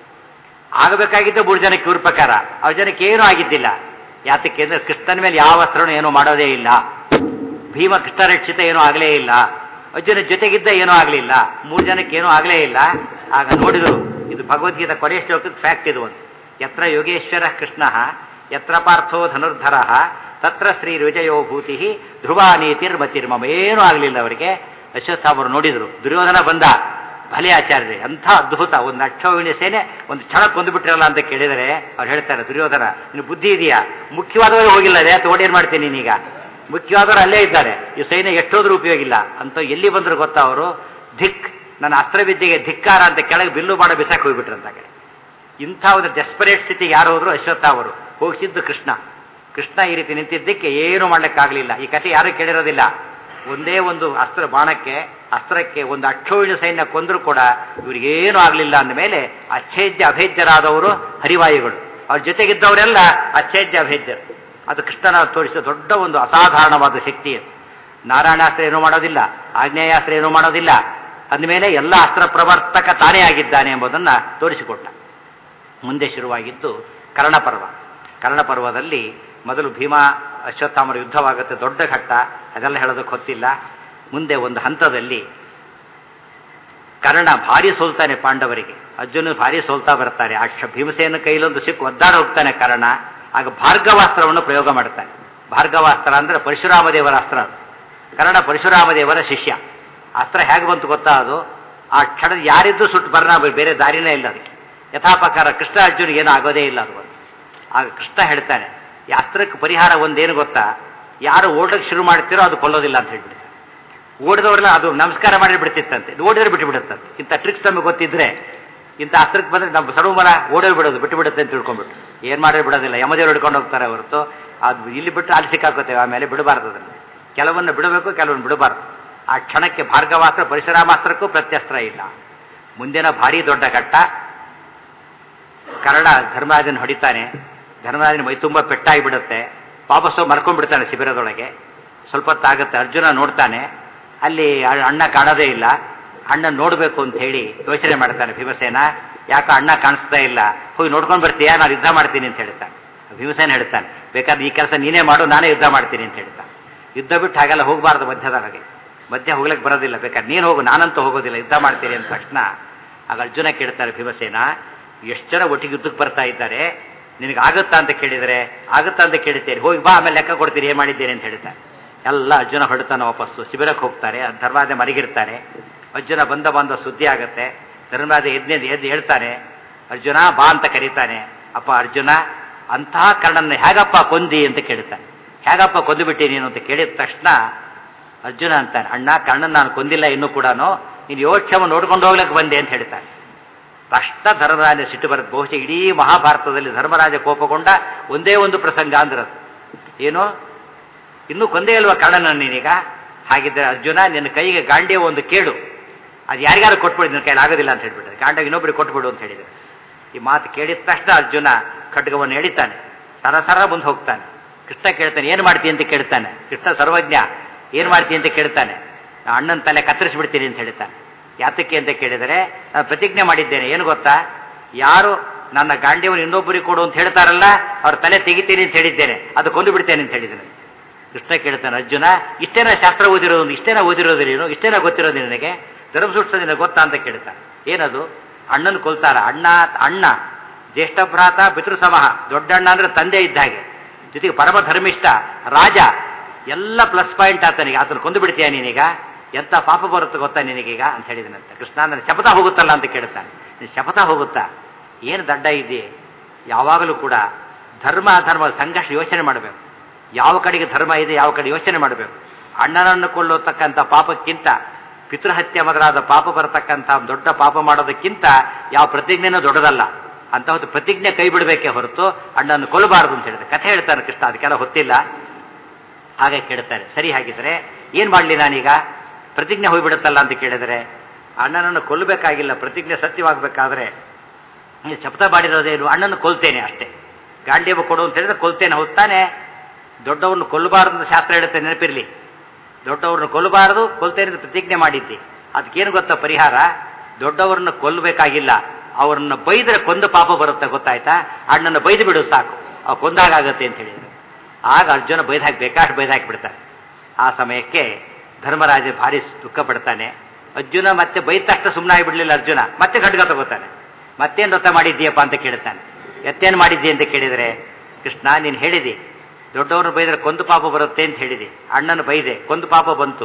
ಆಗಬೇಕಾಗಿದ್ದು ಮೂರು ಜನಕ್ಕೆ ಇವ್ರ ಪ್ರಕಾರ ಅವ್ರ ಜನಕ್ಕೆ ಏನೂ ಆಗಿದ್ದಿಲ್ಲ ಯಾತಕ್ಕೆ ಅಂದ್ರೆ ಕೃಷ್ಣನ ಮೇಲೆ ಯಾವ ಅಸ್ತ್ರನೂ ಏನೂ ಮಾಡೋದೇ ಇಲ್ಲ ಭೀಮ ಕೃಷ್ಣ ರಕ್ಷಿತ ಏನೂ ಆಗಲೇ ಇಲ್ಲ ಅರ್ಜುನ ಜೊತೆಗಿದ್ದ ಏನೂ ಆಗಲಿಲ್ಲ ಮೂರು ಜನಕ್ಕೆ ಏನೂ ಆಗಲೇ ಇಲ್ಲ ಆಗ ನೋಡಿದ್ರು ಇದು ಭಗವದ್ಗೀತಾ ಕೊನೆಯ ಶ್ಲೋಕದ ಫ್ಯಾಕ್ಟ್ ಇದು ಒಂದು ಯತ್ರ ಯೋಗೇಶ್ವರ ಕೃಷ್ಣ ಯತ್ರ ಪಾರ್ಥೋ ಧನುರ್ಧರ ತತ್ರ ಶ್ರೀ ವಿಜಯೋ ಭೂತಿ ಧ್ರುವ ನೀತಿರ್ಮತಿರ್ಮಮ ಏನೂ ಆಗಲಿಲ್ಲ ಅವರಿಗೆ ಅಶ್ವತ್ಥಾಮರು ನೋಡಿದ್ರು ದುರ್ಯೋಧನ ಬಂದ ಭಲೆ ಆಚಾರ್ಯ ಅಂಥ ಅದ್ಭುತ ಒಂದು ಅಕ್ಷೋಹಿಣಿ ಸೇನೆ ಒಂದು ಕ್ಷಣ ಕೊಂದುಬಿಟ್ಟಿರಲ್ಲ ಅಂತ ಕೇಳಿದರೆ ಅವ್ರು ಹೇಳ್ತಾರೆ ದುರ್ಯೋಧನ ನಿನ್ನ ಬುದ್ಧಿ ಇದೆಯಾ ಮುಖ್ಯವಾದವರು ಹೋಗಿಲ್ಲ ಅದೇ ತೋಡಿ ಏನ್ ಮಾಡ್ತೀನಿ ನೀನೀಗ ಮುಖ್ಯವಾದವರು ಅಲ್ಲೇ ಇದ್ದಾರೆ ಈ ಸೈನ್ಯ ಎಷ್ಟೋದ್ರೂ ಉಪಯೋಗ ಇಲ್ಲ ಅಂತ ಎಲ್ಲಿ ಬಂದ್ರು ಗೊತ್ತಾ ಅವರು ಧಿಕ್ ನನ್ನ ಅಸ್ತ್ರವಿದ್ಯೆಗೆ ಧಿಕ್ಕಾರ ಅಂತ ಕೆಳಗೆ ಬಿಲ್ಲು ಮಾಡೋ ಬಿಸಾಕ್ ಹೋಗ್ಬಿಟ್ರಂತ ಕಡೆ ಇಂಥ ಒಂದು ಡೆಸ್ಪರೇಟ್ ಸ್ಥಿತಿಗೆ ಯಾರು ಹೋದ್ರು ಅಶ್ವತ್ಥ ಅವರು ಹೋಗಿಸಿದ್ದು ಕೃಷ್ಣ ಕೃಷ್ಣ ಈ ರೀತಿ ನಿಂತಿದ್ದಕ್ಕೆ ಏನು ಮಾಡ್ಲಿಕ್ಕಾಗಲಿಲ್ಲ ಈ ಕಥೆ ಯಾರು ಕೇಳಿರೋದಿಲ್ಲ ಒಂದೇ ಒಂದು ಅಸ್ತ್ರ ಬಾಣಕ್ಕೆ ಅಸ್ತ್ರಕ್ಕೆ ಒಂದು ಅಕ್ಷೋಹಿಣಿ ಸೈನ್ಯ ಕೊಂದರೂ ಕೂಡ ಇವರಿಗೇನು ಆಗಲಿಲ್ಲ ಅಂದಮೇಲೆ ಅಚ್ಛೇದ್ಯ ಅಭೇದ್ಯರಾದವರು ಹರಿವಾಯುಗಳು ಅವ್ರ ಜೊತೆಗಿದ್ದವರೆಲ್ಲ ಅಚ್ಛೇದ್ಯ ಅಭೇದ್ಯರು ಅದು ಕೃಷ್ಣನ ತೋರಿಸಿದ ದೊಡ್ಡ ಒಂದು ಅಸಾಧಾರಣವಾದ ಶಕ್ತಿ ಅದು ನಾರಾಯಣಾಸ್ತ್ರ ಏನೂ ಮಾಡೋದಿಲ್ಲ ಆಗ್ನೇಯಾಸ್ತ್ರ ಏನೂ ಮಾಡೋದಿಲ್ಲ ಅಂದಮೇಲೆ ಎಲ್ಲ ಅಸ್ತ್ರ ಪ್ರವರ್ತಕ ತಾನೇ ಆಗಿದ್ದಾನೆ ಎಂಬುದನ್ನು ತೋರಿಸಿಕೊಟ್ಟ ಮುಂದೆ ಶುರುವಾಗಿದ್ದು ಕರ್ಣಪರ್ವ ಕರ್ಣಪರ್ವದಲ್ಲಿ ಮೊದಲು ಭೀಮಾ ಅಶ್ವತ್ಥಾಮರ ಯುದ್ಧವಾಗುತ್ತೆ ದೊಡ್ಡ ಘಟ್ಟ ಅದೆಲ್ಲ ಹೇಳೋದಕ್ಕೆ ಹೊತ್ತಿಲ್ಲ ಮುಂದೆ ಒಂದು ಹಂತದಲ್ಲಿ ಕರ್ಣ ಭಾರಿ ಸೋಲ್ತಾನೆ ಪಾಂಡವರಿಗೆ ಅರ್ಜುನ ಭಾರಿ ಸೋಲ್ತಾ ಬರ್ತಾರೆ ಆ ಕ್ಷ ಭೀಮಸೇನ ಕೈಲೊಂದು ಸಿಕ್ಕು ಒದ್ದಾಡ ಹೋಗ್ತಾನೆ ಕರ್ಣ ಆಗ ಭಾರ್ಗವಾಸ್ತ್ರವನ್ನು ಪ್ರಯೋಗ ಮಾಡ್ತಾನೆ ಭಾರ್ಗವಾಸ್ತ್ರ ಅಂದ್ರೆ ಪರಶುರಾಮ ದೇವರ ಅಸ್ತ್ರ ಅದು ಕರ್ಣ ಪರಶುರಾಮ ದೇವರ ಶಿಷ್ಯ ಅಸ್ತ್ರ ಹೇಗೆ ಬಂತು ಗೊತ್ತಾ ಅದು ಆ ಕ್ಷಣ ಯಾರಿದ್ದು ಸುಟ್ಟು ಬರ್ನ ಬೇರೆ ದಾರಿನೇ ಇಲ್ಲ ಅದಕ್ಕೆ ಯಥಾಪಕಾರ ಕೃಷ್ಣ ಅರ್ಜುನಿಗೆ ಏನೂ ಆಗೋದೇ ಇಲ್ಲ ಅದು ಒಂದು ಆಗ ಕೃಷ್ಣ ಹೇಳ್ತಾನೆ ಈ ಅಸ್ತ್ರಕ್ಕೆ ಪರಿಹಾರ ಒಂದೇನು ಗೊತ್ತಾ ಯಾರು ಓಡಕ್ಕೆ ಶುರು ಮಾಡ್ತೀರೋ ಅದು ಕೊಲ್ಲೋದಿಲ್ಲ ಅಂತ ಹೇಳ್ಬಿಡ್ತಾರೆ ಓಡಿದವ್ರಲ್ಲ ಅದು ನಮಸ್ಕಾರ ಮಾಡಿ ಬಿಡ್ತಿತ್ತಂತೆ ಓಡಿದ್ರೆ ಬಿಟ್ಟು ಬಿಡುತ್ತಂತೆ ಇಂಥ ಟ್ರಿಕ್ಸ್ ನಮಗೆ ಗೊತ್ತಿದ್ರೆ ಇಂಥ ಅಸ್ತ್ರಕ್ಕೆ ಬಂದ್ರೆ ನಮ್ಮ ಸರ್ವಮರ ಓಡೇ ಬಿಡೋದು ಬಿಟ್ಟು ಬಿಡುತ್ತೆ ಅಂತ ತಿಳ್ಕೊಂಡ್ಬಿಟ್ಟು ಏನು ಮಾಡಿದ್ರೆ ಬಿಡೋದಿಲ್ಲ ಯಮದೇವ್ರು ಹಿಡ್ಕೊಂಡು ಹೋಗ್ತಾರೆ ಹೊರತು ಅದು ಇಲ್ಲಿ ಬಿಟ್ಟು ಅಲ್ಲಿ ಸಿಕ್ಕಾಕೋತೇವೆ ಆಮೇಲೆ ಬಿಡಬಾರ್ದು ಅದನ್ನು ಕೆಲವನ್ನು ಬಿಡಬೇಕು ಕೆಲವನ್ನು ಬಿಡಬಾರ್ದು ಆ ಕ್ಷಣಕ್ಕೆ ಭಾರ್ಗವಾಸ್ತ್ರ ಪರಿಸರಾಮಾಸ್ತ್ರಕ್ಕೂ ಪ್ರತ್ಯಸ್ತ್ರ ಇಲ್ಲ ಮುಂದಿನ ಭಾರಿ ದೊಡ್ಡ ಘಟ್ಟ ಕನ್ನಡ ಧರ್ಮರಾಜನ ಹೊಡಿತಾನೆ ಧರ್ಮರಾಜನ ಮೈ ತುಂಬ ಪೆಟ್ಟಾಗಿ ಬಿಡುತ್ತೆ ವಾಪಸ್ಸು ಮರ್ಕೊಂಡ್ಬಿಡ್ತಾನೆ ಶಿಬಿರದೊಳಗೆ ಸ್ವಲ್ಪ ಹೊತ್ತಾಗುತ್ತೆ ಅರ್ಜುನ ನೋಡ್ತಾನೆ ಅಲ್ಲಿ ಅಣ್ಣ ಕಾಣೋದೇ ಇಲ್ಲ ಅಣ್ಣ ನೋಡಬೇಕು ಅಂತ ಹೇಳಿ ಯೋಚನೆ ಮಾಡ್ತಾನೆ ಭೀಮಸೇನ ಯಾಕೆ ಅಣ್ಣ ಕಾಣಿಸ್ತಾ ಇಲ್ಲ ಹೋಗಿ ನೋಡ್ಕೊಂಡು ಬರ್ತೀಯಾ ನಾನು ಯುದ್ಧ ಮಾಡ್ತೀನಿ ಅಂತ ಹೇಳ್ತಾನೆ ಭೀಮಸೇನ ಹೇಳ್ತಾನೆ ಬೇಕಾದ್ರೆ ಈ ಕೆಲಸ ನೀನೇ ಮಾಡು ನಾನೇ ಯುದ್ಧ ಮಾಡ್ತೀನಿ ಅಂತ ಹೇಳ್ತಾನೆ ಯುದ್ಧ ಬಿಟ್ಟು ಹಾಗೆಲ್ಲ ಹೋಗಬಾರ್ದು ಮಧ್ಯದೊಳಗೆ ಮಧ್ಯ ಹೋಗ್ಲಿಕ್ಕೆ ಬರೋದಿಲ್ಲ ಬೇಕಾದ್ರೆ ನೀನು ಹೋಗು ನಾನಂತೂ ಹೋಗೋದಿಲ್ಲ ಯುದ್ಧ ಮಾಡ್ತೀನಿ ಅಂದ ತಕ್ಷಣ ಆಗ ಅರ್ಜುನ ಕೇಳ್ತಾರೆ ಭೀಮಸೇನ ಎಷ್ಟು ಜನ ಒಟ್ಟಿಗೆ ಯುದ್ಧಕ್ಕೆ ಬರ್ತಾ ಇದ್ದಾರೆ ನಿನಗೆ ಆಗುತ್ತಾ ಅಂತ ಕೇಳಿದರೆ ಆಗುತ್ತಾ ಅಂತ ಕೇಳಿದ್ದೇನೆ ಹೋಗಿ ಬಾ ಆಮೇಲೆ ಲೆಕ್ಕ ಕೊಡ್ತೀರಿ ಏನು ಮಾಡಿದ್ದೇನೆ ಅಂತ ಹೇಳ್ತಾರೆ ಎಲ್ಲ ಅರ್ಜುನ ಹೊಡ್ತಾನೆ ವಾಪಸ್ಸು ಶಿಬಿರಕ್ಕೆ ಹೋಗ್ತಾರೆ ಧರ್ಮರಾಜ ಮರಿಗಿರ್ತಾನೆ ಅರ್ಜುನ ಬಂದ ಬಂದ ಸುದ್ದಿ ಆಗುತ್ತೆ ಧರ್ಮರಾಜ ಎದ್ನೇದು ಎದ್ದು ಹೇಳ್ತಾನೆ ಅರ್ಜುನ ಬಾ ಅಂತ ಕರೀತಾನೆ ಅಪ್ಪ ಅರ್ಜುನ ಅಂತಹ ಕರ್ಣನ್ನ ಹೇಗಪ್ಪ ಕೊಂದಿ ಅಂತ ಕೇಳ್ತಾನೆ ಹೇಗಪ್ಪ ಕೊಂದು ಬಿಟ್ಟಿ ನೀನು ಅಂತ ಕೇಳಿದ ತಕ್ಷಣ ಅರ್ಜುನ ಅಂತಾನೆ ಅಣ್ಣ ಕರ್ಣನ್ ನಾನು ಕೊಂದಿಲ್ಲ ಇನ್ನೂ ಕೂಡ ನೀನು ಯೋಕ್ಷಮ ನೋಡ್ಕೊಂಡು ಹೋಗ್ಲಿಕ್ಕೆ ಬಂದೆ ಅಂತ ಹೇಳ್ತಾನೆ ತಕ್ಷಣ ಧರ್ಮರಾಜ ಸಿಟ್ಟು ಬರುತ್ತೆ ಬಹುಶಃ ಇಡೀ ಮಹಾಭಾರತದಲ್ಲಿ ಧರ್ಮರಾಜ ಕೋಪಗೊಂಡ ಒಂದೇ ಒಂದು ಪ್ರಸಂಗ ಅಂದ್ರದು ಏನು ಇನ್ನೂ ಕೊಂದೇ ಅಲ್ವಾ ಕರ್ಣನ ನೀನೀಗ ಹಾಗಿದ್ದರೆ ಅರ್ಜುನ ನಿನ್ನ ಕೈಗೆ ಗಾಂಡಿಯ ಒಂದು ಕೇಳು ಅದು ಯಾರಿಗಾರು ಕೊಟ್ಬಿಡಿ ನಿನ್ನ ಕೈಲಿ ಆಗೋದಿಲ್ಲ ಅಂತ ಹೇಳ್ಬಿಟ್ರೆ ಗಾಂಡ ಇನ್ನೊಬ್ಬರಿಗೆ ಕೊಟ್ಬಿಡು ಅಂತ ಹೇಳಿದ್ರು ಈ ಮಾತು ಕೇಳಿದ ತಕ್ಷಣ ಅರ್ಜುನ ಖಡ್ಗವನ್ನು ಎಳಿತಾನೆ ಸರ ಸರ ಮುಂದೆ ಹೋಗ್ತಾನೆ ಕೃಷ್ಣ ಕೇಳ್ತಾನೆ ಏನು ಮಾಡ್ತೀನಿ ಅಂತ ಕೇಳ್ತಾನೆ ಕೃಷ್ಣ ಸರ್ವಜ್ಞ ಏನು ಮಾಡ್ತೀನಿ ಅಂತ ಕೇಳ್ತಾನೆ ಅಣ್ಣನ ತಲೆ ಕತ್ತರಿಸ್ಬಿಡ್ತೀನಿ ಅಂತ ಹೇಳ್ತಾನೆ ಯಾತಕ್ಕೆ ಅಂತ ಕೇಳಿದರೆ ನಾನು ಪ್ರತಿಜ್ಞೆ ಮಾಡಿದ್ದೇನೆ ಏನು ಗೊತ್ತಾ ಯಾರು ನನ್ನ ಗಾಂಡಿಯನ್ನು ಇನ್ನೊಬ್ಬರಿಗೆ ಕೊಡು ಅಂತ ಹೇಳ್ತಾರಲ್ಲ ಅವ್ರ ತಲೆ ತೆಗಿತೀನಿ ಅಂತ ಹೇಳಿದ್ದೇನೆ ಅದು ಕೊಂದು ಬಿಡ್ತೇನೆ ಅಂತ ಹೇಳಿದ್ದೇನೆ ಕೃಷ್ಣ ಕೇಳ್ತಾನೆ ಅರ್ಜುನ ಇಷ್ಟೇನ ಶಾಸ್ತ್ರ ಓದಿರೋದು ಇಷ್ಟೇನ ಓದಿರೋದು ನೀನು ಇಷ್ಟೇನ ಗೊತ್ತಿರೋದು ನಿನಗೆ ಧರ್ಮಸೂತ್ರ ನಿನಗೆ ಗೊತ್ತಾ ಅಂತ ಕೇಳ್ತಾನೆ ಏನದು ಅಣ್ಣನ ಕೊಲ್ತಾರ ಅಣ್ಣ ಅಣ್ಣ ಜ್ಯೇಷ್ಠ ಭ್ರಾತ ಪಿತೃ ಸಮಹ ದೊಡ್ಡಣ್ಣ ಅಂದ್ರೆ ತಂದೆ ಇದ್ದ ಹಾಗೆ ಜೊತೆಗೆ ಪರಮ ಧರ್ಮಿಷ್ಠ ರಾಜ ಎಲ್ಲ ಪ್ಲಸ್ ಪಾಯಿಂಟ್ ಆತನಿಗೆ ಆತನ ಕೊಂದು ಬಿಡ್ತೀಯ ನೀನೀಗ ಎಂಥ ಪಾಪ ಬರುತ್ತೆ ಗೊತ್ತಾ ನಿನಗೀಗ ಅಂತ ಹೇಳಿದನಂತೆ ಕೃಷ್ಣ ನನ್ನ ಶಪಥ ಹೋಗುತ್ತಲ್ಲ ಅಂತ ಕೇಳ್ತಾನೆ ನೀನು ಶಪಥ ಹೋಗುತ್ತಾ ಏನು ದಡ್ಡ ಇದೆ ಯಾವಾಗಲೂ ಕೂಡ ಧರ್ಮ ಅಧರ್ಮ ಸಂಘರ್ಷ ಯೋಚನೆ ಮಾಡಬೇಕು ಯಾವ ಕಡೆಗೆ ಧರ್ಮ ಇದೆ ಯಾವ ಕಡೆ ಯೋಚನೆ ಮಾಡಬೇಕು ಅಣ್ಣನನ್ನು ಕೊಳ್ಳತಕ್ಕಂಥ ಪಾಪಕ್ಕಿಂತ ಪಿತೃಹತ್ಯೆ ಮೊದಲಾದ ಪಾಪ ಬರತಕ್ಕಂಥ ದೊಡ್ಡ ಪಾಪ ಮಾಡೋದಕ್ಕಿಂತ ಯಾವ ಪ್ರತಿಜ್ಞೆನೂ ದೊಡ್ಡದಲ್ಲ ಅಂತ ಹೊತ್ತು ಪ್ರತಿಜ್ಞೆ ಕೈ ಬಿಡಬೇಕೇ ಹೊರತು ಅಣ್ಣನ್ನು ಕೊಲ್ಲಬಾರದು ಅಂತ ಹೇಳಿದೆ ಕಥೆ ಹೇಳ್ತಾನೆ ಕೃಷ್ಣ ಅದಕ್ಕೆಲ್ಲ ಹೊತ್ತಿಲ್ಲ ಹಾಗೆ ಕೇಳ್ತಾರೆ ಸರಿ ಹಾಗಿದ್ರೆ ಏನ್ ಮಾಡಲಿ ನಾನೀಗ ಪ್ರತಿಜ್ಞೆ ಹೋಗ್ಬಿಡುತ್ತಲ್ಲ ಅಂತ ಕೇಳಿದರೆ ಅಣ್ಣನನ್ನು ಕೊಲ್ಲಬೇಕಾಗಿಲ್ಲ ಪ್ರತಿಜ್ಞೆ ಸತ್ಯವಾಗಬೇಕಾದ್ರೆ ನೀನು ಶಪಥ ಮಾಡಿರೋದೇನು ಅಣ್ಣನ ಕೊಲ್ತೇನೆ ಅಷ್ಟೇ ಗಾಂಡೀವ ಕೊಡು ಅಂತ ಹೇಳಿದ್ರೆ ಕೊಲ್ತೇನೆ ಹೊತ್ತಾನೆ ದೊಡ್ಡವ್ರನ್ನ ಕೊಲ್ಲಬಾರದು ಅಂತ ಶಾಸ್ತ್ರ ಹೇಳುತ್ತೆ ನೆನಪಿರಲಿ ದೊಡ್ಡವ್ರನ್ನ ಕೊಲ್ಲಬಾರದು ಕೊಲ್ತೇನೆ ಅಂತ ಪ್ರತಿಜ್ಞೆ ಮಾಡಿದ್ದಿ ಅದಕ್ಕೇನು ಗೊತ್ತಾ ಪರಿಹಾರ ದೊಡ್ಡವ್ರನ್ನ ಕೊಲ್ಲಬೇಕಾಗಿಲ್ಲ ಅವ್ರನ್ನ ಬೈದ್ರೆ ಕೊಂದು ಪಾಪ ಬರುತ್ತೆ ಗೊತ್ತಾಯ್ತಾ ಅಣ್ಣನ ಬೈದು ಬಿಡು ಸಾಕು ಅವ್ ಕೊಂದಾಗತ್ತೆ ಅಂತ ಹೇಳಿದ್ರು ಆಗ ಅರ್ಜುನ ಬೈದು ಹಾಕಿ ಬೇಕಾಷ್ಟು ಬೈದು ಹಾಕಿಬಿಡ್ತಾನೆ ಆ ಸಮಯಕ್ಕೆ ಧರ್ಮರಾಜ ಭಾರಿ ದುಃಖ ಪಡ್ತಾನೆ ಅರ್ಜುನ ಮತ್ತೆ ಬೈದ ತಕ್ಷಣ ಸುಮ್ಮನೆ ಆಗಿಬಿಡ್ಲಿಲ್ಲ ಅರ್ಜುನ ಮತ್ತೆ ಖಡ್ಗ ತಗೋತಾನೆ ಮತ್ತೇನು ವ್ರತ ಮಾಡಿದ್ದೀಯಪ್ಪ ಅಂತ ಕೇಳ್ತಾನೆ ಎತ್ತೇನು ಮಾಡಿದ್ದಿ ಅಂತ ಕೇಳಿದರೆ ಕೃಷ್ಣ ನೀನು ಹೇಳಿದಿ ದೊಡ್ಡವ್ರನ್ನ ಬೈದ್ರೆ ಕೊಂದು ಪಾಪ ಬರುತ್ತೆ ಅಂತ ಹೇಳಿದೆ ಅಣ್ಣನ ಬೈದೆ ಕೊಂದು ಪಾಪ ಬಂತು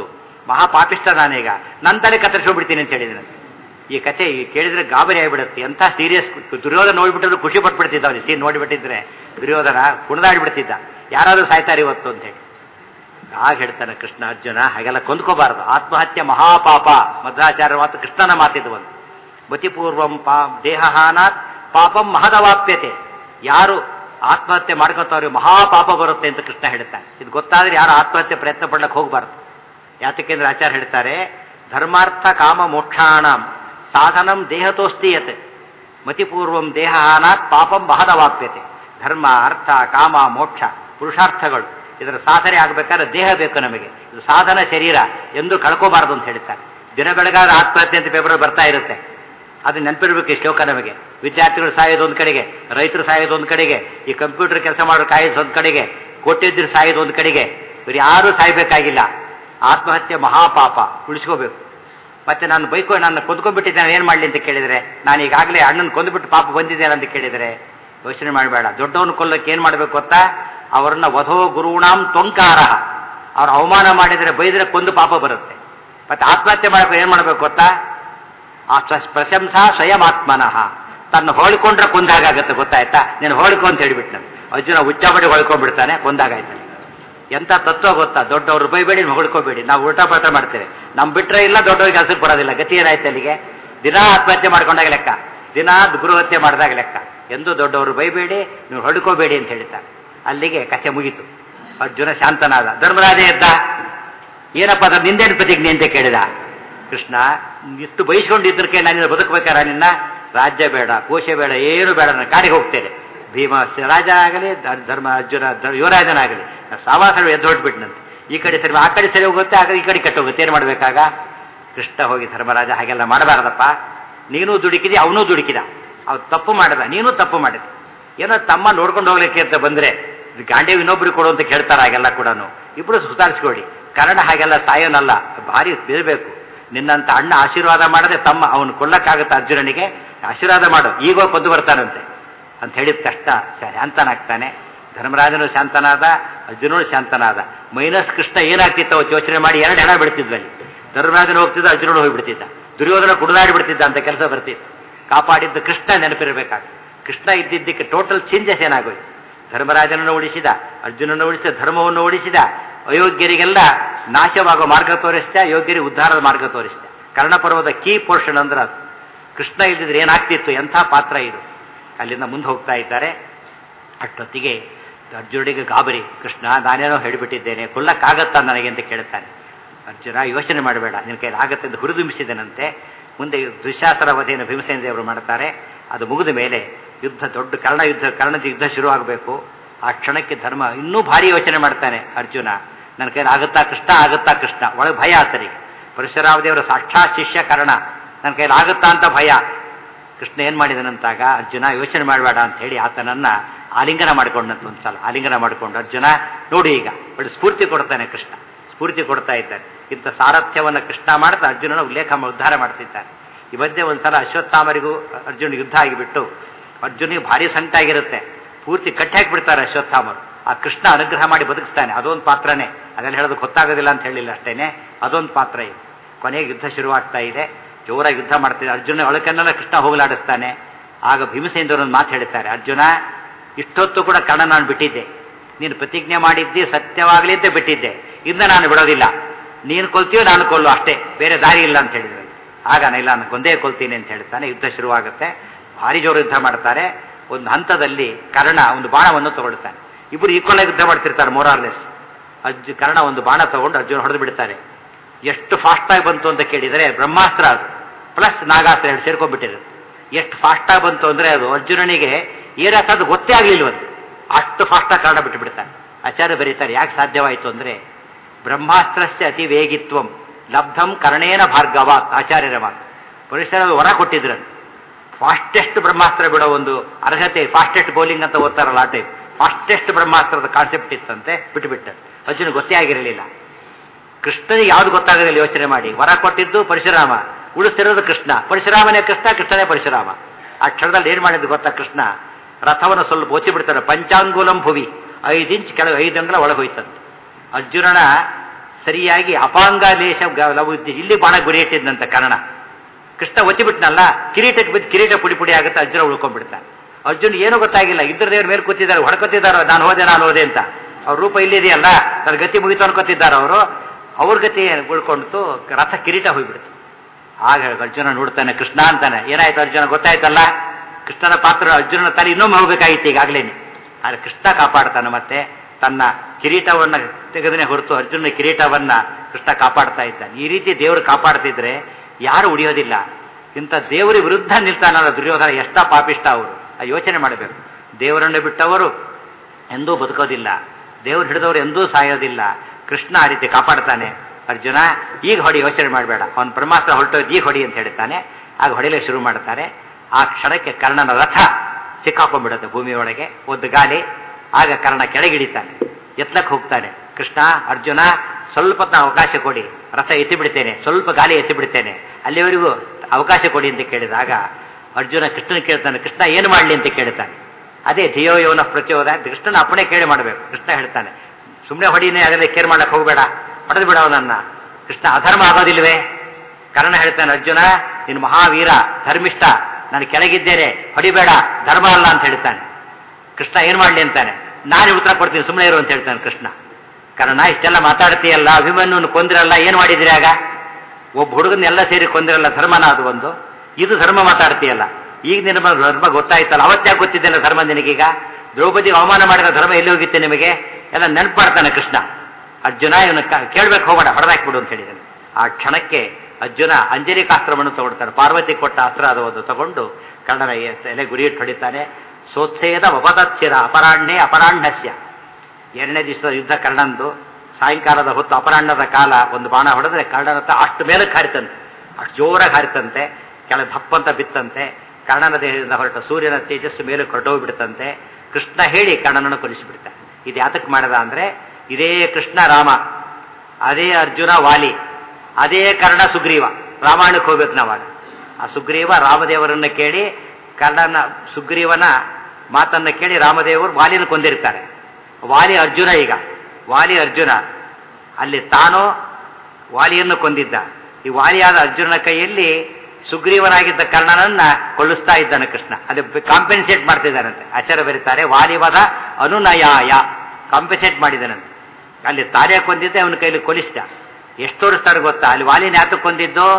ಮಹಾಪಾಪಿಷ್ಟ ನಾನೀಗ ನನ್ನ ತಲೆ ಕತ್ತರಿಸ್ಕೊಂಡ್ಬಿಡ್ತೀನಿ ಅಂತ ಹೇಳಿದ್ರೆ ಈ ಕತೆ ಈ ಕೇಳಿದ್ರೆ ಗಾಬರಿ ಆಗಿಬಿಡುತ್ತೆ ಎಂಥ ಸೀರಿಯಸ್ ದುರ್ಯೋಧನ ನೋಡ್ಬಿಟ್ಟಿದ್ರು ಖುಷಿ ಪಟ್ಬಿಡ್ತಿದ್ದ ಅವನು ಸೀನ್ ನೋಡಿಬಿಟ್ಟಿದ್ರೆ ದುರ್ಯೋಧನ ಕುಣಿದಾಡಿಬಿಡ್ತಿದ್ದ ಯಾರಾದ್ರೂ ಸಾಯ್ತಾರೆ ಇವತ್ತು ಅಂತ ಹೇಳಿ ಆಗ ಹೇಳ್ತಾನೆ ಕೃಷ್ಣ ಅರ್ಜುನ ಹಾಗೆಲ್ಲ ಕೊಂದ್ಕೋಬಾರದು ಆತ್ಮಹತ್ಯೆ ಮಹಾಪಾಪ ಮಧ್ವಾಚಾರ್ಯ ಮಾತು ಕೃಷ್ಣನ ಮಾತಿದ್ದು ಒಂದು ಮತಿಪೂರ್ವಂ ಪಾ ದೇಹಹಾನಾತ್ ಪಾಪಂ ಮಹದವಾಪ್ಯತೆ ಯಾರು ಆತ್ಮಹತ್ಯೆ ಮಾಡ್ಕೊತಾವ್ರಿಗೆ ಮಹಾಪಾಪ ಬರುತ್ತೆ ಅಂತ ಕೃಷ್ಣ ಹೇಳ್ತಾನೆ ಇದು ಗೊತ್ತಾದ್ರೆ ಯಾರು ಆತ್ಮಹತ್ಯೆ ಪ್ರಯತ್ನ ಪಡ್ಲಕ್ಕೆ ಹೋಗಬಾರ್ದು ಯಾತಕ್ಕೆಂದ್ರೆ ಆಚಾರ್ಯ ಹೇಳ್ತಾರೆ ಧರ್ಮಾರ್ಥ ಕಾಮ ಮೋಕ್ಷಾಣಂ ಸಾಧನಂ ದೇಹತೋಸ್ತಿಯತೆ ಮತಿಪೂರ್ವಂ ದೇಹಹಾನಾತ್ ಪಾಪಂ ಮಹದವಾಪ್ಯತೆ ಧರ್ಮ ಅರ್ಥ ಕಾಮ ಮೋಕ್ಷ ಪುರುಷಾರ್ಥಗಳು ಇದರ ಸಾಧನೆ ಆಗಬೇಕಾದ್ರೆ ದೇಹ ಬೇಕು ನಮಗೆ ಇದು ಸಾಧನ ಶರೀರ ಎಂದು ಕಳ್ಕೋಬಾರದು ಅಂತ ಹೇಳ್ತಾರೆ ದಿನ ಬೆಳಗಾದ್ರೆ ಆತ್ಮಹತ್ಯೆ ಅಂತ ಪೇಪರ್ ಬರ್ತಾ ಇರುತ್ತೆ ಅದು ನೆನಪಿರ್ಬೇಕು ಈ ಶ್ಲೋಕ ನಮಗೆ ವಿದ್ಯಾರ್ಥಿಗಳು ಸಾಯೋದು ಒಂದು ಕಡೆಗೆ ರೈತರು ಸಾಯೋದು ಒಂದು ಕಡೆಗೆ ಈ ಕಂಪ್ಯೂಟರ್ ಕೆಲಸ ಮಾಡೋರು ಕಾಯೋದು ಒಂದು ಕಡೆಗೆ ಕೋಟ್ಯದ್ರು ಸಾಯೋದು ಒಂದು ಕಡೆಗೆ ಇವ್ರು ಯಾರೂ ಸಾಯ್ಬೇಕಾಗಿಲ್ಲ ಆತ್ಮಹತ್ಯೆ ಮಹಾಪಾಪ ಉಳಿಸ್ಕೋಬೇಕು ಮತ್ತೆ ನಾನು ಬೈಕೋ ನನ್ನ ಕೊಂದ್ಕೊಂಡ್ಬಿಟ್ಟಿದ್ದೇನೆ ಏನು ಮಾಡಲಿ ಅಂತ ಕೇಳಿದರೆ ನಾನು ಈಗಾಗಲೇ ಅಣ್ಣನ ಕೊಂದುಬಿಟ್ಟು ಪಾಪ ಬಂದಿದ್ದೇನೆ ಅಂತ ಕೇಳಿದರೆ ಯೋಚನೆ ಮಾಡಬೇಡ ದೊಡ್ಡವನು ಕೊಲ್ಲಕ್ಕೆ ಏನು ಮಾಡಬೇಕು ಗೊತ್ತಾ ಅವರನ್ನ ವಧೋ ಗುರುಣಾಂ ತೊಂಕಾರ ಅವ್ರ ಅವಮಾನ ಮಾಡಿದರೆ ಬೈದರೆ ಕೊಂದು ಪಾಪ ಬರುತ್ತೆ ಮತ್ತೆ ಆತ್ಮಹತ್ಯೆ ಮಾಡಬೇಕು ಏನು ಮಾಡಬೇಕು ಗೊತ್ತಾ ಆ ಸ್ವ- ಪ್ರಶಂಸಾ ಸ್ವಯಂ ಆತ್ಮನಃ ತನ್ನ ಹೊಳ್ಕೊಂಡ್ರೆ ಕೊಂದಾಗತ್ತೆ ಗೊತ್ತಾಯ್ತಾ ನೀನು ಹೊಳ್ಕೊ ಅಂತ ಹೇಳ್ಬಿಟ್ಟು ನಾನು ಅರ್ಜುನ ಹುಚ್ಚಾಬಡಿ ಹೊಳ್ಕೊಂಡ್ಬಿಡ್ತಾನೆ ಕೊಂದಾಗಾಯ್ತಾನೆ ಎಂತ ತತ್ವ ಗೊತ್ತಾ ದೊಡ್ಡವ್ರು ಬೈಬೇಡಿ ಹೊಳ್ಕೋಬೇಡಿ ನಾವು ಉಲ್ಟಾ ಪಲ್ಟಾ ಮಾಡ್ತೇವೆ ನಮ್ ಬಿಟ್ರೆ ಇಲ್ಲ ದೊಡ್ಡವ್ರಿಗೆ ಕೆಲಸಕ್ಕೆ ಬರೋದಿಲ್ಲ ಗತಿ ಏನಾಯ್ತು ಅಲ್ಲಿಗೆ ದಿನಾ ಆತ್ಮಹತ್ಯೆ ಮಾಡ್ಕೊಂಡಾಗ ಲೆಕ್ಕ ದಿನಾ ಗೃಹತ್ಯೆ ಮಾಡಿದಾಗ ಲೆಕ್ಕ ಎಂದು ದೊಡ್ಡವರು ಬೈಬೇಡಿ ನೀವು ಹೊಡ್ಕೋಬೇಡಿ ಅಂತ ಹೇಳ್ತಾರೆ ಅಲ್ಲಿಗೆ ಕಥೆ ಮುಗೀತು ಅರ್ಜುನ ಶಾಂತನಾದ ಧರ್ಮರಾಜ ಎದ್ದ ಏನಪ್ಪ ಅದ್ರ ನಿಂದೇನು ಪ್ರತಿಜ್ಞೆ ಅಂತ ಕೇಳಿದ ಕೃಷ್ಣ ಇಷ್ಟು ಬಯಸ್ಕೊಂಡಿದ್ದಕ್ಕೆ ನಾನು ಬದುಕಬೇಕಾರ ನಿನ್ನ ರಾಜ್ಯ ಬೇಡ ಕೋಶ ಬೇಡ ಏನು ಬೇಡ ನಾನು ಕಾಡಿಗೆ ಹೋಗ್ತೇನೆ ಭೀಮ ರಾಜ ಆಗಲಿ ಧ- ಧರ್ಮ ಅರ್ಜುನ ಧ- ಯುವರಾಜನಾಗಲಿ ಸಾವಾಸಗಳು ಎದ್ದು ಹೊಟ್ಬಿಟ್ನಂತೆ ಈ ಕಡೆ ಸರಿ ಆ ಕಡೆ ಸರಿ ಹೋಗುತ್ತೆ ಆಗ ಈ ಕಡೆ ಕೆಟ್ಟು ಹೋಗುತ್ತೆ ಏನು ಮಾಡಬೇಕಾಗ ಕೃಷ್ಣ ಹೋಗಿ ಧರ್ಮರಾಜ ಹಾಗೆಲ್ಲ ಮಾಡಬಾರ್ದಪ್ಪ ನೀನು ದುಡುಕಿದಿ ಅವನೂ ದುಡುಕಿದ ಅವ್ನು ತಪ್ಪು ಮಾಡಿದ ನೀನು ತಪ್ಪು ಮಾಡಿದ ಏನೋ ತಮ್ಮ ನೋಡ್ಕೊಂಡು ಹೋಗ್ಲಿಕ್ಕೆ ಅಂತ ಬಂದ್ರೆ ಇದು ಗಾಂಡೀವ್ ಇನ್ನೊಬ್ರಿಗೆ ಕೊಡು ಅಂತ ಕೇಳ್ತಾರೆ ಹಾಗೆಲ್ಲ ಕೂಡ ಇಬ್ರು ಸುಧಾರಿಸ್ಕೊಡಿ ಕರ್ಣ ಹಾಗೆಲ್ಲ ಸಾಯೋನಲ್ಲ ಭಾರಿ ಬೀಳ್ಬೇಕು ನಿನ್ನಂತ ಅಣ್ಣ ಆಶೀರ್ವಾದ ಮಾಡದೆ ತಮ್ಮ ಅವನು ಕೊಲ್ಲಕ್ಕಾಗತ್ತ ಅರ್ಜುನನಿಗೆ ಆಶೀರ್ವಾದ ಮಾಡು ಈಗ ಪದ್ದು ಬರ್ತಾನಂತೆ ಅಂತ ಹೇಳಿದ ತಕ್ಷಣ ಶಾಂತನಾಗ್ತಾನೆ ಧರ್ಮರಾಜನು ಶಾಂತನಾದ ಅರ್ಜುನನು ಶಾಂತನಾದ ಮೈನಸ್ ಕೃಷ್ಣ ಏನಾಗ್ತಿತ್ತು ಅವತ್ತು ಯೋಚನೆ ಮಾಡಿ ಎರಡು ಹೆಣ ಬಿಡ್ತಿದ್ವಲ್ಲಿ ಧರ್ಮರಾಜನ ಹೋಗ್ತಿದ್ದ ಅರ್ಜುನನು ಹೋಗಿಬಿಡ್ತಿದ್ದ ದುರ್ಯೋಧನ ಕುಡಿದಾಡಿ ಬಿಡ್ತಿದ್ದ ಅಂತ ಕೆಲಸ ಬರ್ತಿತ್ತು ಕಾಪಾಡಿದ್ದು ಕೃಷ್ಣ ನೆನಪಿರಬೇಕಾಗ ಕೃಷ್ಣ ಇದ್ದಿದ್ದಕ್ಕೆ ಟೋಟಲ್ ಚೇಂಜಸ್ ಏನಾಗೋಯ್ತು ಧರ್ಮರಾಜನನ್ನು ಉಳಿಸಿದ ಅರ್ಜುನನ್ನು ಉಳಿಸಿದ ಧರ್ಮವನ್ನು ಉಳಿಸಿದ ಅಯೋಗ್ಯರಿಗೆಲ್ಲ ನಾಶವಾಗೋ ಮಾರ್ಗ ತೋರಿಸಿದ ಯೋಗ್ಯರಿಗೆ ಉದ್ಧಾರದ ಮಾರ್ಗ ತೋರಿಸಿದ ಕರ್ಣಪರ್ವದ ಕೀ ಪೋರ್ಷನ್ ಅಂದ್ರೆ ಅದು ಕೃಷ್ಣ ಇಲ್ದಿದ್ರೆ ಏನಾಗ್ತಿತ್ತು ಎಂಥ ಪಾತ್ರ ಇದು ಅಲ್ಲಿಂದ ಮುಂದೆ ಹೋಗ್ತಾ ಇದ್ದಾರೆ ಅಷ್ಟೊತ್ತಿಗೆ ಅರ್ಜುನಿಗೆ ಗಾಬರಿ ಕೃಷ್ಣ ನಾನೇನೋ ಹೇಳಿಬಿಟ್ಟಿದ್ದೇನೆ ಕೊಲ್ಲಕ್ಕಾಗತ್ತಾ ನನಗೆ ಅಂತ ಕೇಳ್ತಾನೆ ಅರ್ಜುನ ಯೋಚನೆ ಮಾಡಬೇಡ ನಿನ್ನ ಕೈಲಿ ಆಗತ್ತೆ ಅಂತ ಹುರಿದುಂಬಿಸಿದನಂತೆ ಮುಂದೆ ದುಶಾಸರ ವಧೆಯನ್ನು ಭೀಮಸೇನ ದೇವರು ಮಾಡ್ತಾರೆ ಅದು ಮುಗಿದ ಮೇಲೆ ಯುದ್ಧ ದೊಡ್ಡ ಕರ್ಣ ಯುದ್ಧ ಕರ್ಣದ ಯುದ್ಧ ಶುರು ಆಗಬೇಕು ಆ ಕ್ಷಣಕ್ಕೆ ಧರ್ಮ ಇನ್ನೂ ಭಾರಿ ಯೋಚನೆ ಮಾಡ್ತಾನೆ ಅರ್ಜುನ ನನ್ನ ಕೈಲಿ ಆಗುತ್ತಾ ಕೃಷ್ಣ ಆಗುತ್ತಾ ಕೃಷ್ಣ ಒಳಗೆ ಭಯ ಆತನಿಗೆ ಪರಶುರಾಮ ದೇವರ ಸಾಕ್ಷಾತ್ ಶಿಷ್ಯ ಕರ್ಣ ನನ್ನ ಕೈಲಿ ಆಗುತ್ತಾ ಅಂತ ಭಯ ಕೃಷ್ಣ ಏನ್ ಮಾಡಿದನಂತಾಗ ಅರ್ಜುನ ಯೋಚನೆ ಮಾಡಬೇಡ ಅಂತ ಹೇಳಿ ಆತನನ್ನ ಆಲಿಂಗನ ಮಾಡಿಕೊಂಡಂತ ಒಂದ್ಸಲ ಆಲಿಂಗನ ಮಾಡಿಕೊಂಡು ಅರ್ಜುನ ನೋಡಿ ಈಗ ಒಳ್ಳೆ ಸ್ಫೂರ್ತಿ ಕೊಡ್ತಾನೆ ಕೃಷ್ಣ ಸ್ಫೂರ್ತಿ ಕೊಡ್ತಾ ಇದ್ದಾನೆ ಇಂಥ ಸಾರಥ್ಯವನ್ನು ಕೃಷ್ಣ ಮಾಡ್ತಾ ಅರ್ಜುನನ ಉಲ್ಲೇಖ ಮಾ- ಉದ್ಧಾರ ಮಾಡ್ತಿದ್ದಾನೆ ಈ ಮಧ್ಯೆ ಒಂದ್ಸಲ ಅಶ್ವತ್ಥಾಮರಿಗೂ ಅರ್ಜುನ ಯುದ್ಧ ಆಗಿಬಿಟ್ಟು ಅರ್ಜುನಿಗೆ ಭಾರಿ ಸಂಕಟ ಆಗಿರುತ್ತೆ ಪೂರ್ತಿ ಕಟ್ಟಿ ಹಾಕಿಬಿಡ್ತಾರೆ ಅಶ್ವತ್ಥಾಮರು ಆ ಕೃಷ್ಣ ಅನುಗ್ರಹ ಮಾಡಿ ಬದುಕಿಸ್ತಾನೆ ಅದೊಂದು ಪಾತ್ರನೇ ಅದೆಲ್ಲ ಹೇಳೋದು ಗೊತ್ತಾಗೋದಿಲ್ಲ ಅಂತ ಹೇಳಿಲ್ಲ ಅಷ್ಟೇನೆ ಅದೊಂದು ಪಾತ್ರ ಇದೆ ಕೊನೆಗೆ ಯುದ್ಧ ಶುರುವಾಗ್ತಾ ಇದೆ ಜೋರಾಗಿ ಯುದ್ಧ ಮಾಡ್ತಿದ್ದೆ ಅರ್ಜುನ ಒಳಕನ್ನೆಲ್ಲ ಕೃಷ್ಣ ಹೋಗಲಾಡಿಸ್ತಾನೆ ಆಗ ಭೀಮಸೇನದವರು ಒಂದು ಮಾತು ಹೇಳ್ತಾರೆ ಅರ್ಜುನ ಇಷ್ಟೊತ್ತು ಕೂಡ ಕರ್ಣ ನಾನು ಬಿಟ್ಟಿದ್ದೆ ನೀನು ಪ್ರತಿಜ್ಞೆ ಮಾಡಿದ್ದಿ ಸತ್ಯವಾಗಲಿ ಅಂತ ಬಿಟ್ಟಿದ್ದೆ ಇಂದ ನಾನು ಬಿಡೋದಿಲ್ಲ ನೀನು ಕೊಲ್ತೀಯೋ ನಾನು ಕೊಲ್ಲು ಅಷ್ಟೇ ಬೇರೆ ದಾರಿ ಇಲ್ಲ ಅಂತ ಹೇಳಿದ್ರು ಆಗ ನಾನು ಇಲ್ಲ ನಾನು ಕೊಂದೇ ಕೊಲ್ತೀನಿ ಅಂತ ಹೇಳ್ತಾನೆ ಯುದ್ಧ ಶುರುವಾಗುತ್ತೆ ಭಾರಿ ಜೋರು ಯುದ್ಧ ಮಾಡ್ತಾರೆ ಒಂದು ಹಂತದಲ್ಲಿ ಕರ್ಣ ಒಂದು ಬಾಣವನ್ನು ತಗೊಳ್ತಾನೆ ಇಬ್ಬರು ಈಕ್ವಲ್ ಆಗಿ ಯುದ್ಧ ಮಾಡ್ತಿರ್ತಾರೆ ಮೋರಾರ್ಲೆಸ್ ಅರ್ಜು ಕರ್ಣ ಒಂದು ಬಾಣ ತಗೊಂಡು ಅರ್ಜುನ ಹೊಡೆದು ಬಿಡ್ತಾರೆ ಎಷ್ಟು ಫಾಸ್ಟ್ ಆಗಿ ಬಂತು ಅಂತ ಕೇಳಿದರೆ ಬ್ರಹ್ಮಾಸ್ತ್ರ ಅದು ಪ್ಲಸ್ ನಾಗಾಸ್ತ್ರ ಎರಡು ಸೇರ್ಕೊಂಡ್ಬಿಟ್ಟಿರುತ್ತೆ ಎಷ್ಟು ಫಾಸ್ಟ್ ಆಗಿ ಬಂತು ಅಂದ್ರೆ ಅದು ಅರ್ಜುನನಿಗೆ ಏನಾಗ್ತದೆ ಅದು ಗೊತ್ತೇ ಆಗ್ಲಿಲ್ವಂತೆ ಅಷ್ಟು ಫಾಸ್ಟ್ ಆಗಿ ಕರ್ಣ ಬಿಟ್ಟು ಬಿಡ್ತಾನೆ ಆಚಾರ್ಯ ಬರೀತಾರೆ ಯಾಕೆ ಸಾಧ್ಯವಾಯಿತು ಅಂದ್ರೆ ಬ್ರಹ್ಮಾಸ್ತ್ರಸ್ಯ ಅತಿ ವೇಗಿತ್ವಂ ಲಬ್ಧಂ ಕರ್ಣೇನ ಭಾರ್ಗವ ಆಚಾರ್ಯರ ಮಾತು ಪರಿಸರ ವರ ಕೊಟ್ಟಿದ್ರು ಫಾಸ್ಟೆಸ್ಟ್ ಬ್ರಹ್ಮಾಸ್ತ್ರ ಬಿಡೋ ಒಂದು ಅರ್ಹತೆ ಫಾಸ್ಟೆಸ್ಟ್ ಬೌಲಿಂಗ್ ಅಂತ ಓದ್ತಾರಲ್ಲ ಆ ಟೈಪ್ ಫಾಸ್ಟೆಸ್ಟ್ ಬ್ರಹ್ಮಾಸ್ತ್ರದ ಕಾನ್ಸೆಪ್ಟ್ ಇತ್ತಂತೆ ಬಿಟ್ಟುಬಿಟ್ಟ ಅರ್ಜುನ ಗೊತ್ತೇ ಆಗಿರಲಿಲ್ಲ ಕೃಷ್ಣನಿಗೆ ಯಾವ್ದು ಗೊತ್ತಾಗೋದಿಲ್ಲ ಯೋಚನೆ ಮಾಡಿ ವರ ಕೊಟ್ಟಿದ್ದು ಪರಶುರಾಮ ಉಳಿಸ್ತಿರೋದು ಕೃಷ್ಣ ಪರಶುರಾಮನೇ ಕೃಷ್ಣ ಕೃಷ್ಣನೇ ಪರಶುರಾಮ ಆ ಕ್ಷಣದಲ್ಲಿ ಏನ್ ಮಾಡಿದ್ದು ಗೊತ್ತಾ ಕೃಷ್ಣ ರಥವನ್ನು ಸ್ವಲ್ಪ ಒಚ್ಚಿ ಬಿಡ್ತಾರೆ ಪಂಚಾಂಗುಲಂ ಭುವಿ ಐದು ಇಂಚ್ ಕೆಳಗೆ ಐದು ಅಂಗಳ ಒಳಗೆ ಹೋಯ್ತಂತೆ ಅರ್ಜುನನ ಸರಿಯಾಗಿ ಅಪಾಂಗಲೇಶ ಗ- ಲವ ಉದ್ದೇಶ ಇಲ್ಲಿ ಬಾಣ ಗುರಿ ಇಟ್ಟಿದ್ದಂತ ಕರ್ಣ ಕೃಷ್ಣ ಒತ್ತಿಬಿಟ್ನಲ್ಲ ಕಿರೀಟಕ್ಕೆ ಬಿದ್ದು ಕಿರೀಟ ಪುಡಿ ಪುಡಿ ಆಗುತ್ತೆ ಅರ್ಜುನ ಉಳ್ಕೊಂಡ್ಬಿಡ್ತಾನೆ ಅರ್ಜುನ್ ಏನೂ ಗೊತ್ತಾಗಿಲ್ಲ ಇದ್ರ ದೇವ್ರ ಮೇಲೆ ಕೂತಿದ್ದಾರೆ ಹೊಡ್ಕೊತಿದ್ದಾರೆ ನಾನು ಹೋದೆ ನಾನು ಹೋದೆ ಅಂತ ಅವ್ರ ರೂಪ ಇಲ್ಲಿದೆಯಲ್ಲ ನನ್ನ ಗತಿ ಮುಗಿತು ಅನ್ಕೋತಿದ್ದಾರೆ ಅವರು ಅವ್ರ ಗತಿ ಉಳ್ಕೊಂಡಿತು ರಥ ಕಿರೀಟ ಹೋಗ್ಬಿಡ್ತು ಆಗ ಅರ್ಜುನ ನೋಡ್ತಾನೆ ಕೃಷ್ಣ ಅಂತಾನೆ ಏನಾಯ್ತು ಅರ್ಜುನ ಗೊತ್ತಾಯ್ತಲ್ಲ ಕೃಷ್ಣನ ಪಾತ್ರ ಅರ್ಜುನನ ತಲೆ ಇನ್ನೊಮ್ಮೆ ಹೋಗ್ಬೇಕಾಗಿತ್ತು ಈಗಾಗಲೇನೆ ಆದ್ರೆ ಕೃಷ್ಣ ಕಾಪಾಡ್ತಾನೆ ಮತ್ತೆ ತನ್ನ ಕಿರೀಟವನ್ನ ತೆಗೆದನೆ ಹೊರತು ಅರ್ಜುನ ಕಿರೀಟವನ್ನ ಕೃಷ್ಣ ಕಾಪಾಡ್ತಾ ಇದ್ದಾನೆ ಈ ರೀತಿ ದೇವರು ಕಾಪಾಡ್ತಿದ್ರೆ ಯಾರು ಉಳಿಯೋದಿಲ್ಲ ಇಂಥ ದೇವರ ವಿರುದ್ಧ ನಿಲ್ತಾನಲ್ಲ ದುರ್ಯೋಧನ ಎಷ್ಟ ಪಾಪಿಷ್ಟ ಅವರು ಆ ಯೋಚನೆ ಮಾಡಬೇಕು ದೇವರನ್ನು ಬಿಟ್ಟವರು ಎಂದೂ ಬದುಕೋದಿಲ್ಲ ದೇವ್ರು ಹಿಡಿದವರು ಎಂದೂ ಸಾಯೋದಿಲ್ಲ ಕೃಷ್ಣ ಆ ರೀತಿ ಕಾಪಾಡ್ತಾನೆ ಅರ್ಜುನ ಈಗ ಹೊಡಿ ಯೋಚನೆ ಮಾಡಬೇಡ ಅವನ ಬ್ರಹ್ಮಾಸ್ತ್ರ ಹೊರಟೋದು ಈಗ ಹೊಡಿ ಅಂತ ಹೇಳ್ತಾನೆ ಆಗ ಹೊಡಿಲಿಕ್ಕೆ ಶುರು ಮಾಡ್ತಾರೆ ಆ ಕ್ಷಣಕ್ಕೆ ಕರ್ಣನ ರಥ ಸಿಕ್ಕಾಕೊಂಡ್ಬಿಡುತ್ತೆ ಭೂಮಿಯೊಳಗೆ ಒಂದು ಗಾಲಿ ಆಗ ಕರ್ಣ ಕೆಳಗಿಡಿತಾನೆ ಎತ್ತಲಕ್ಕೆ ಹೋಗ್ತಾನೆ ಕೃಷ್ಣ ಅರ್ಜುನ ಸ್ವಲ್ಪ ಹೊತ್ತು ಅವಕಾಶ ಕೊಡಿ ರಥ ಎತ್ತಿ ಬಿಡ್ತೇನೆ ಸ್ವಲ್ಪ ಗಾಲಿ ಎತ್ತಿ ಬಿಡ್ತೇನೆ ಅಲ್ಲಿವರೆಗೂ ಅವಕಾಶ ಕೊಡಿ ಅಂತ ಕೇಳಿದಾಗ ಅರ್ಜುನ ಕೃಷ್ಣನ ಕೇಳ್ತಾನೆ ಕೃಷ್ಣ ಏನು ಮಾಡಲಿ ಅಂತ ಕೇಳ್ತಾನೆ ಅದೇ ಧಿಯೋ ಯೋನ ಪ್ರಚೋದ ಕೃಷ್ಣನ ಅಪ್ಪಣೆ ಕೇಳಿ ಮಾಡಬೇಕು ಕೃಷ್ಣ ಹೇಳ್ತಾನೆ ಸುಮ್ಮನೆ ಹೊಡಿನೇ ಅದರಲ್ಲಿ ಕೇರ್ ಮಾಡಕ್ಕೆ ಹೋಗಬೇಡ ಹೊಡೆದು ಬಿಡ ಅವನನ್ನ ಕೃಷ್ಣ ಅಧರ್ಮ ಆಗೋದಿಲ್ವೇ ಕರ್ಣ ಹೇಳ್ತಾನೆ ಅರ್ಜುನ ನೀನು ಮಹಾವೀರ ಧರ್ಮಿಷ್ಠ ನಾನು ಕೆಳಗಿದ್ದೇನೆ ಹೊಡಿಬೇಡ ಧರ್ಮ ಅಲ್ಲ ಅಂತ ಹೇಳ್ತಾನೆ ಕೃಷ್ಣ ಏನ್ ಮಾಡ್ಲಿ ಅಂತಾನೆ ನಾನು ಉತ್ತರ ಕೊಡ್ತೀನಿ ಸುಮ್ಮನೆ ಇರು ಅಂತ ಹೇಳ್ತಾನೆ ಕೃಷ್ಣ ಕರ್ಣ ಇಷ್ಟೆಲ್ಲ ಮಾತಾಡ್ತೀಯಲ್ಲ ಅಭಿಮನ್ಯನ ಕೊಂದಿರಲ್ಲ ಏನ್ ಮಾಡಿದ್ರಿ ಆಗ ಒಬ್ಬ ಹುಡುಗನ್ನೆಲ್ಲ ಸೇರಿ ಕೊಂದಿರಲ್ಲ ಧರ್ಮನ ಅದು ಒಂದು ಇದು ಧರ್ಮ ಮಾತಾಡ್ತೀಯಲ್ಲ ಈಗ ನಿನ್ನ ಧರ್ಮ ಗೊತ್ತಾಯ್ತಲ್ಲ ಅವತ್ತ್ಯಾಕೆ ಗೊತ್ತಿದ್ದಲ್ಲ ಧರ್ಮ ನಿನಗೀಗ ದ್ರೌಪದಿ ಅವಮಾನ ಮಾಡಿದ ಧರ್ಮ ಎಲ್ಲಿ ಹೋಗಿತ್ತೆ ನಿಮಗೆ ಎಲ್ಲ ನೆನಪು ಮಾಡ್ತಾನೆ ಕೃಷ್ಣ ಅರ್ಜುನ ಇವನು ಕೇಳ್ಬೇಕು ಹೋಗೋಣ ಹೊಡೆದಾಕ್ಬಿಡು ಅಂತ ಹೇಳಿದ್ದಾನೆ ಆ ಕ್ಷಣಕ್ಕೆ ಅರ್ಜುನ ಅಂಜಲಿಕಾಸ್ತ್ರವನ್ನು ತಗೊಳ್ತಾನೆ ಪಾರ್ವತಿ ಕೊಟ್ಟ ಅಸ್ತ್ರ ಅದು ಒಂದು ತಗೊಂಡು ಕರ್ಣನ ಎಲೆ ಗುರಿಯಿಟ್ಟು ಹೊಡಿತಾನೆ ಸೋತ್ಸೇದ ಅಪತಚ್ಚಿರ ಅಪರಾಹ್ಣೆ ಅಪರಾಹ್ಣಸ್ಯ ಎರಡನೇ ದಿವಸದ ಯುದ್ಧ ಕರ್ಣಂದು ಸಾಯಂಕಾಲದ ಹೊತ್ತು ಅಪರಾಹ್ನದ ಕಾಲ ಒಂದು ಬಾಣ ಹೊಡೆದ್ರೆ ಕರ್ಣನ ಹತ್ರ ಅಷ್ಟು ಮೇಲಕ್ಕೆ ಹಾರಿತಂತೆ ಅಷ್ಟು ಜೋರಾಗಿ ಹಾರಿತಂತೆ ಕೆಳಗೆ ದಪ್ಪಂತ ಬಿತ್ತಂತೆ ಕರ್ಣನ ದೇಹದಿಂದ ಹೊರಟ ಸೂರ್ಯನ ತೇಜಸ್ಸು ಮೇಲೆ ಹೊರಟೋಗ್ಬಿಡ್ತಂತೆ ಕೃಷ್ಣ ಹೇಳಿ ಕರ್ಣನನ್ನು ಕೊಲಿಸಿಬಿಡ್ತಾನೆ ಇದು ಯಾತಕ್ಕೆ ಮಾಡದ ಅಂದ್ರೆ ಇದೇ ಕೃಷ್ಣ ರಾಮ ಅದೇ ಅರ್ಜುನ ವಾಲಿ ಅದೇ ಕರ್ಣ ಸುಗ್ರೀವ ರಾಮಾಯಣಕ್ಕೆ ಹೋಗ್ಬೇಕು ನಾವಾಗ ಆ ಸುಗ್ರೀವ ರಾಮದೇವರನ್ನ ಕೇಳಿ ಕರ್ಣನ ಸುಗ್ರೀವನ ಮಾತನ್ನ ಕೇಳಿ ರಾಮದೇವರು ವಾಲಿನ ಕೊಂದಿರ್ತಾರೆ ವಾಲಿ ಅರ್ಜುನ ಈಗ ವಾಲಿ ಅರ್ಜುನ ಅಲ್ಲಿ ತಾನು ವಾಲಿಯನ್ನು ಕೊಂದಿದ್ದ ಈ ವಾಲಿಯಾದ ಅರ್ಜುನನ ಕೈಯಲ್ಲಿ ಸುಗ್ರೀವನಾಗಿದ್ದ ಕರ್ಣನನ್ನ ಕೊಲ್ಲಿಸ್ತಾ ಇದ್ದಾನೆ ಕೃಷ್ಣ ಅದು ಕಾಂಪೆನ್ಸೇಟ್ ಮಾಡ್ತಿದ್ದಾನಂತೆ ಆಚಾರ್ಯ ಬರೀತಾರೆ ವಾಲಿವದ ಅನುನಯಾಯ ಕಾಂಪೆನ್ಸೇಟ್ ಮಾಡಿದ್ದಾನಂತೆ ಅಲ್ಲಿ ತಾನೇ ಕೊಂದಿದ್ದೆ ಅವನ ಕೈಲಿ ಕೊಲಿಸ್ದ ಎಷ್ಟು ತೋರಿಸ್ತಾರೆ ಗೊತ್ತಾ ಅಲ್ಲಿ ವಾಲಿನ ಯಾತಕ್ಕೆ ಕೊಂದಿದ್ದು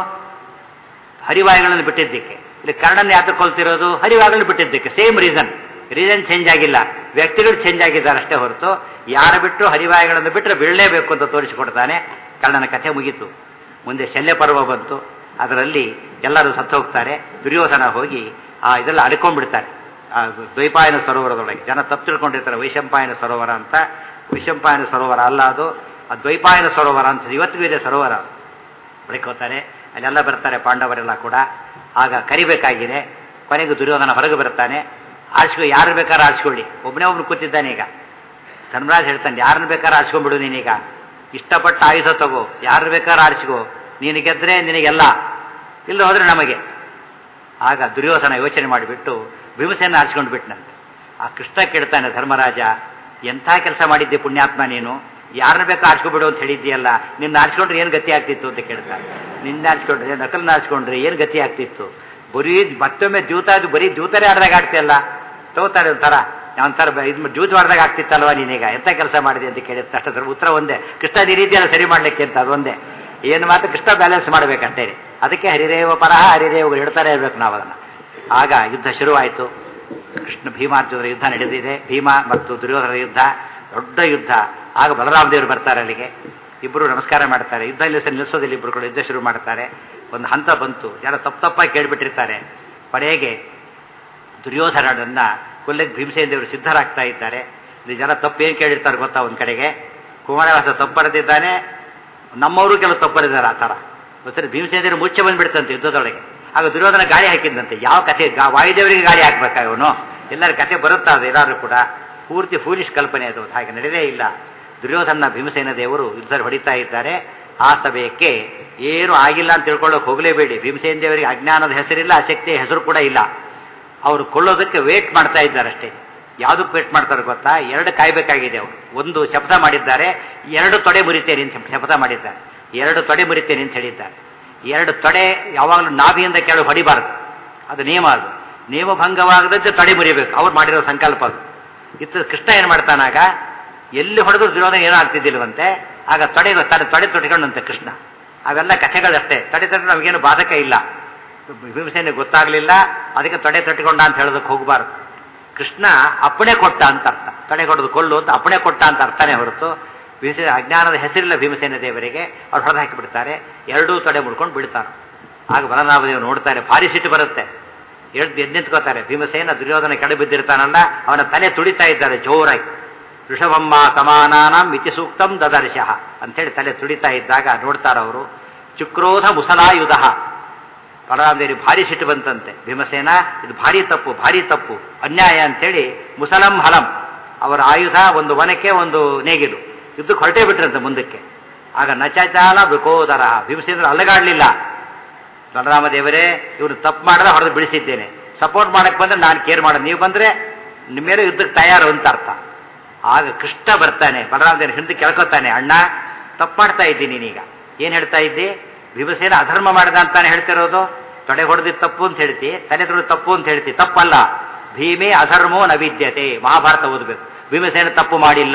ಹರಿವಾಯುಗಳನ್ನು ಬಿಟ್ಟಿದ್ದಕ್ಕೆ ಇಲ್ಲಿ ಕರ್ಣನ ಯಾತಕ್ಕೆ ಕೊಲ್ತಿರೋದು ಹರಿವಾಯುಗಳನ್ನು ಬಿಟ್ಟಿದ್ದಕ್ಕೆ ಸೇಮ್ ರೀಸನ್ ರೀಸನ್ ಚೇಂಜ್ ಆಗಿಲ್ಲ ವ್ಯಕ್ತಿಗಳು ಚೇಂಜ್ ಆಗಿದ್ದಾರೆ ಅಷ್ಟೇ ಹೊರತು ಯಾರು ಬಿಟ್ಟು ಹರಿವಾಯುಗಳನ್ನು ಬಿಟ್ಟರೆ ಬೀಳಲೇಬೇಕು ಅಂತ ತೋರಿಸಿಕೊಡ್ತಾನೆ ಕರ್ಣನ ಕಥೆ ಮುಗೀತು ಮುಂದೆ ಶಲ್ಯ ಪರ್ವ ಬಂತು ಅದರಲ್ಲಿ ಎಲ್ಲರೂ ಸತ್ತು ಹೋಗ್ತಾರೆ ದುರ್ಯೋಧನ ಹೋಗಿ ಆ ಇದೆಲ್ಲ ಅಡ್ಕೊಂಡ್ಬಿಡ್ತಾರೆ ಆ ದ್ವೈಪಾಯನ ಸರೋವರದೊಳಗೆ ಜನ ತಪ್ಪು ತಿಳ್ಕೊಂಡಿರ್ತಾರೆ ವೈಶಂಪಾಯನ ಸರೋವರ ಅಂತ ವೈಶಂಪಾಯನ ಸರೋವರ ಅಲ್ಲ ಅದು ಆ ದ್ವೈಪಾಯನ ಸರೋವರ ಅಂತ ಇವತ್ತಿಗೂ ಇದೆ ಸರೋವರ ಬಳಿಕೋತಾರೆ ಅಲ್ಲೆಲ್ಲ ಬರ್ತಾರೆ ಪಾಂಡವರೆಲ್ಲ ಕೂಡ ಆಗ ಕರಿಬೇಕಾಗಿದೆ ಕೊನೆಗೆ ದುರ್ಯೋಧನ ಹೊರಗೆ ಬರ್ತಾನೆ ಆರಿಸ್ಕೊ ಯಾರು ಬೇಕಾದ್ರೆ ಆರಿಸ್ಕೊಳ್ಳಿ ಒಬ್ಬನೇ ಒಬ್ನು ಕೂತಿದ್ದಾನೆ ಈಗ ಧರ್ಮರಾಜ್ ಹೇಳ್ತಾನೆ ಯಾರನ್ನ ಬೇಕಾದ್ರೆ ಆರಿಸ್ಕೊಂಡ್ಬಿಡು ನೀನೀಗ ಇಷ್ಟಪಟ್ಟ ಆಯುಧ ತಗೋ ಯಾರು ಬೇಕಾದ್ರೆ ಆರಿಸ್ಕೋ ನೀನು ಗೆದ್ರೆ ನಿನಗೆಲ್ಲ ಇಲ್ಲ ಹೋದ್ರೆ ನಮಗೆ ಆಗ ದುರ್ಯೋಧನ ಯೋಚನೆ ಮಾಡಿಬಿಟ್ಟು ಭೀಮಸೇನ ಆರಿಸ್ಕೊಂಡು ಬಿಟ್ನಂತೆ ಆ ಕೃಷ್ಣ ಕೇಳ್ತಾನೆ ಧರ್ಮರಾಜ ಎಂಥ ಕೆಲಸ ಮಾಡಿದ್ದೆ ಪುಣ್ಯಾತ್ಮ ನೀನು ಯಾರನ್ನ ಬೇಕು ಆರಿಸ್ಕೊಬಿಡು ಅಂತ ಹೇಳಿದ್ದೀಯಲ್ಲ ನಿನ್ನ ಆರಿಸ್ಕೊಂಡ್ರೆ ಏನು ಗತಿ ಆಗ್ತಿತ್ತು ಅಂತ ಕೇಳ್ತಾನೆ ನಿನ್ನ ಆರಿಸ್ಕೊಂಡ್ರೆ ನಕಲನ್ನ ಆರಿಸ್ಕೊಂಡ್ರೆ ಏನು ಗತಿ ಆಗ್ತಿತ್ತು ಬರೀ ಮತ್ತೊಮ್ಮೆ ದ್ಯೂತ ಅದು ಬರೀ ದ್ಯೂತರೇ ಆಡ್ದಾಗ ಆಗ್ತಿಯಲ್ಲ ತಗೋತಾರೆ ಒಂಥರ ಒಂಥರ ಇದು ಜೂಜ್ ಮಾಡ್ದಾಗ ಆಗ್ತಿತ್ತಲ್ವಾ ನೀನೀಗ ಎಂಥ ಕೆಲಸ ಮಾಡಿದೆ ಅಂತ ಕೇಳಿದ ತಕ್ಷಣ ಉತ್ತರ ಒಂದೇ ಕೃಷ್ಣ ಈ ರೀತಿಯೆಲ್ಲ ಸರಿ ಮಾಡ್ಲಿಕ್ಕೆ ಅಂತ ಅದೊಂದೇ ಏನು ಮಾತು ಕೃಷ್ಣ ಬ್ಯಾಲೆನ್ಸ್ ಮಾಡ್ಬೇಕಂತೇ ಅದಕ್ಕೆ ಹರಿದೇವ ಪರಹ ಹರಿದೇವ ಹೇಳ್ತಾನೆ ಇರ್ಬೇಕು ನಾವು ಅದನ್ನು ಆಗ ಯುದ್ಧ ಶುರುವಾಯಿತು ಕೃಷ್ಣ ಭೀಮಾರ್ಜುನರ ಯುದ್ಧ ನಡೆದಿದೆ ಭೀಮ ಮತ್ತು ದುರ್ಯೋಧನ ಯುದ್ಧ ದೊಡ್ಡ ಯುದ್ಧ ಆಗ ಬಲರಾಮದೇವರು ಬರ್ತಾರೆ ಅಲ್ಲಿಗೆ ಇಬ್ಬರು ನಮಸ್ಕಾರ ಮಾಡ್ತಾರೆ ಯುದ್ಧ ನಿಲ್ಲಿಸ ನಿಲ್ಲಿಸೋದಿಲ್ಲ ಇಬ್ಬರು ಕೂಡ ಯುದ್ಧ ಶುರು ಮಾಡ್ತಾರೆ ಒಂದು ಹಂತ ಬಂತು ಜನ ತಪ್ಪು ತಪ್ಪಾಗಿ ಕೇಳಿಬಿಟ್ಟಿರ್ತಾರೆ ಕೊನೆಗೆ ದುರ್ಯೋಧನನನ್ನ ಕೊಲ್ಲಿಗೆ ಭೀಮಸೇನ ದೇವರು ಸಿದ್ಧರಾಗ್ತಾ ಇದ್ದಾರೆ ಇಲ್ಲಿ ಜನ ತಪ್ಪು ಏನು ಕೇಳಿರ್ತಾರೆ ಗೊತ್ತಾ ಒಂದು ಕಡೆಗೆ ಕುಮಾರವ್ಯಾಸ ತಪ್ಪು ಬರೆದಿದ್ದಾನೆ ನಮ್ಮವರು ಕೆಲವು ತಪ್ಪು ಬರೆದಿದ್ದಾರೆ ಆ ಥರ ಸರಿ ಭೀಮಸೇನ ದೇವರು ಮುಚ್ಚೆ ಬಂದ್ಬಿಡ್ತಂತೆ ಯುದ್ಧದೊಳಗೆ ಆಗ ದುರ್ಯೋಧನ ಗಾಳಿ ಹಾಕಿದ್ದಂತೆ ಯಾವ ಕಥೆ ಗಾ- ವಾಯುದೇವರಿಗೆ ಗಾಳಿ ಹಾಕ್ಬೇಕಾ ಇವನು ಎಲ್ಲರ ಕಥೆ ಬರುತ್ತಾ ಅದು ಎಲ್ಲರೂ ಕೂಡ ಪೂರ್ತಿ ಫೂಲಿಶ್ ಕಲ್ಪನೆ ಅದು ಹಾಗೆ ನಡೆದೇ ಇಲ್ಲ ದುರ್ಯೋಧನ ಭೀಮಸೇನ ದೇವರು ಯುದ್ಧ ಹೊಡಿತಾ ಇದ್ದಾರೆ ಆ ಸಮಯಕ್ಕೆ ಏನು ಆಗಿಲ್ಲ ಅಂತ ತಿಳ್ಕೊಳ್ಳೋಕೆ ಹೋಗಲೇಬೇಡಿ ಭೀಮಸೇನ ದೇವರಿಗೆ ಅಜ್ಞಾನದ ಹೆಸರಿಲ್ಲ ಅಶಕ್ತಿಯ ಹೆಸರು ಕೂಡ ಇಲ್ಲ ಅವರು ಕೊಳ್ಳೋದಕ್ಕೆ ವೇಟ್ ಮಾಡ್ತಾ ಇದ್ದಾರೆ ಅಷ್ಟೇ ಯಾವುದಕ್ಕೆ ವೇಟ್ ಮಾಡ್ತಾರೆ ಗೊತ್ತಾ ಎರಡು ಕಾಯ್ಬೇಕಾಗಿದೆ ಅವರು ಒಂದು ಶಪಥ ಮಾಡಿದ್ದಾರೆ ಎರಡು ತೊಡೆ ಮುರಿತೇನೆ ಅಂತ ಶಪಥ ಮಾಡಿದ್ದಾರೆ ಎರಡು ತೊಡೆ ಮುರಿತೇನೆ ಅಂತ ಹೇಳಿದ್ದಾರೆ ಎರಡು ತೊಡೆ ಯಾವಾಗಲೂ ನಾಭಿಯಿಂದ ಕೆಳಗೆ ಹೊಡಿಬಾರದು ಅದು ನಿಯಮ ಅದು ನಿಯಮ ಭಂಗವಾಗದಂತೆ ತೊಡೆ ಮುರಿಬೇಕು ಅವ್ರು ಮಾಡಿರೋ ಸಂಕಲ್ಪ ಅದು ಇತ್ತು ಕೃಷ್ಣ ಏನು ಮಾಡ್ತಾನಾಗ ಎಲ್ಲಿ ಹೊಡೆದ್ರು ದುರ್ಯೋಧನ ಏನೂ ಆಗ್ತಿದ್ದಿಲ್ವಂತೆ ಆಗ ತೊಡೆ ತಡೆ ತೊಡೆ ತೊಟ್ಕೊಂಡಂತೆ ಕೃಷ್ಣ ಅವೆಲ್ಲ ಕಥೆಗಳಷ್ಟೇ ತಡೆ ತೊಟ್ಟು ನಮಗೇನು ಬಾಧಕ ಇಲ್ಲ ಭೀಮಸೇನೆ ಗೊತ್ತಾಗ್ಲಿಲ್ಲ ಅದಕ್ಕೆ ತೊಡೆ ತೊಟ್ಟಿಕೊಂಡ ಅಂತ ಹೇಳೋದಕ್ಕೆ ಹೋಗಬಾರ್ದು ಕೃಷ್ಣ ಅಪ್ಪಣೆ ಕೊಟ್ಟ ಅಂತ ಅರ್ಥ ತೊಡೆ ಕೊಡೋದು ಕೊಲ್ಲು ಅಂತ ಅಪ್ಪಣೆ ಕೊಟ್ಟ ಅಂತ ಅರ್ಥನೇ ಹೊರತು ಭೀಮಸೇನ ಅಜ್ಞಾನದ ಹೆಸರಿಲ್ಲ ಭೀಮಸೇನ ದೇವರಿಗೆ ಅವ್ರು ಹೊಡೆದು ಹಾಕಿಬಿಡ್ತಾರೆ ಎರಡೂ ತೊಡೆ ಮುಡ್ಕೊಂಡು ಬಿಡ್ತಾರೆ ಆಗ ಬಲರಾಮದೇವರು ನೋಡ್ತಾರೆ ಭಾರಿ ಸಿಟ್ಟು ಬರುತ್ತೆ ಎದ್ದು ಎದ್ದು ನಿಂತ್ಕೋತಾರೆ ಭೀಮಸೇನ ದುರ್ಯೋಧನ ಕೆಳ ಬಿದ್ದಿರ್ತಾನಲ್ಲ ಅವನ ತಲೆ ತುಳಿತಾ ಇದ್ದಾರೆ ಜೋರಾಗಿ ಋಷಭಮ್ಮ ಸಮಾನಾನಂ ಮಿತಿ ಸೂಕ್ತಂ ದದರ್ಶಃ ಅಂಥೇಳಿ ತಲೆ ತುಳಿತಾ ಇದ್ದಾಗ ನೋಡ್ತಾರವರು ಚುಕ್ರೋಧ ಮುಸಲಾಯುಧ ಬಲರಾಮದೇವಿ ಭಾರಿ ಸಿಟ್ಟು ಬಂತಂತೆ ಭೀಮಸೇನ ಇದು ಭಾರಿ ತಪ್ಪು ಭಾರಿ ತಪ್ಪು ಅನ್ಯಾಯ ಅಂತೇಳಿ ಮುಸಲಂ ಹಲಂ ಅವರ ಆಯುಧ ಒಂದು ವನಕ್ಕೆ ಒಂದು ನೇಗಿಲು ಯುದ್ಧಕ್ಕೆ ಹೊರಟೇ ಬಿಟ್ರಂತೆ ಮುಂದಕ್ಕೆ ಆಗ ನಚಚಾಲ ಬೃಕೋದರ ಭೀಮಸೇಂದ್ರ ಅಲ್ಲಗಾಡ್ಲಿಲ್ಲ ಬಲರಾಮ ದೇವರೇ ಇವರು ತಪ್ಪು ಮಾಡಿದ್ರೆ ಹೊಡೆದು ಬಿಡಿಸಿದ್ದೇನೆ ಸಪೋರ್ಟ್ ಮಾಡಕ್ಕೆ ಬಂದ್ರೆ ನಾನು ಕೇರ್ ಮಾಡೋದು ನೀವು ಬಂದ್ರೆ ನಿಮ್ಮ ಮೇಲೆ ಯುದ್ಧಕ್ಕೆ ತಯಾರು ಅಂತ ಅರ್ಥ ಆಗ ಕೃಷ್ಣ ಬರ್ತಾನೆ ಬಲರಾಮ ದೇವರ ಹಿಂದೆ ಕೇಳ್ಕೊತಾನೆ ಅಣ್ಣ ತಪ್ಪು ಮಾಡ್ತಾ ಇದ್ದೀನಿ ನೀನೀಗ ಏನ್ ಹೇಳ್ತಾ ಇದ್ದಿ ಭೀಮಸೇನ ಅಧರ್ಮ ಮಾಡಿದ ಅಂತಾನೆ ಹೇಳ್ತಿರೋದು ತೊಡೆ ಹೊಡೆದಿದ್ದು ತಪ್ಪು ಅಂತ ಹೇಳ್ತಿ ತಲೆ ತೊಡೆ ತಪ್ಪು ಅಂತ ಹೇಳ್ತಿ ತಪ್ಪಲ್ಲ ಭೀಮೇ ಅಧರ್ಮೋ ನವಿದ್ಯತೆ ಮಹಾಭಾರತ ಓದಬೇಕು ಭೀಮಸೇನ ತಪ್ಪು ಮಾಡಿಲ್ಲ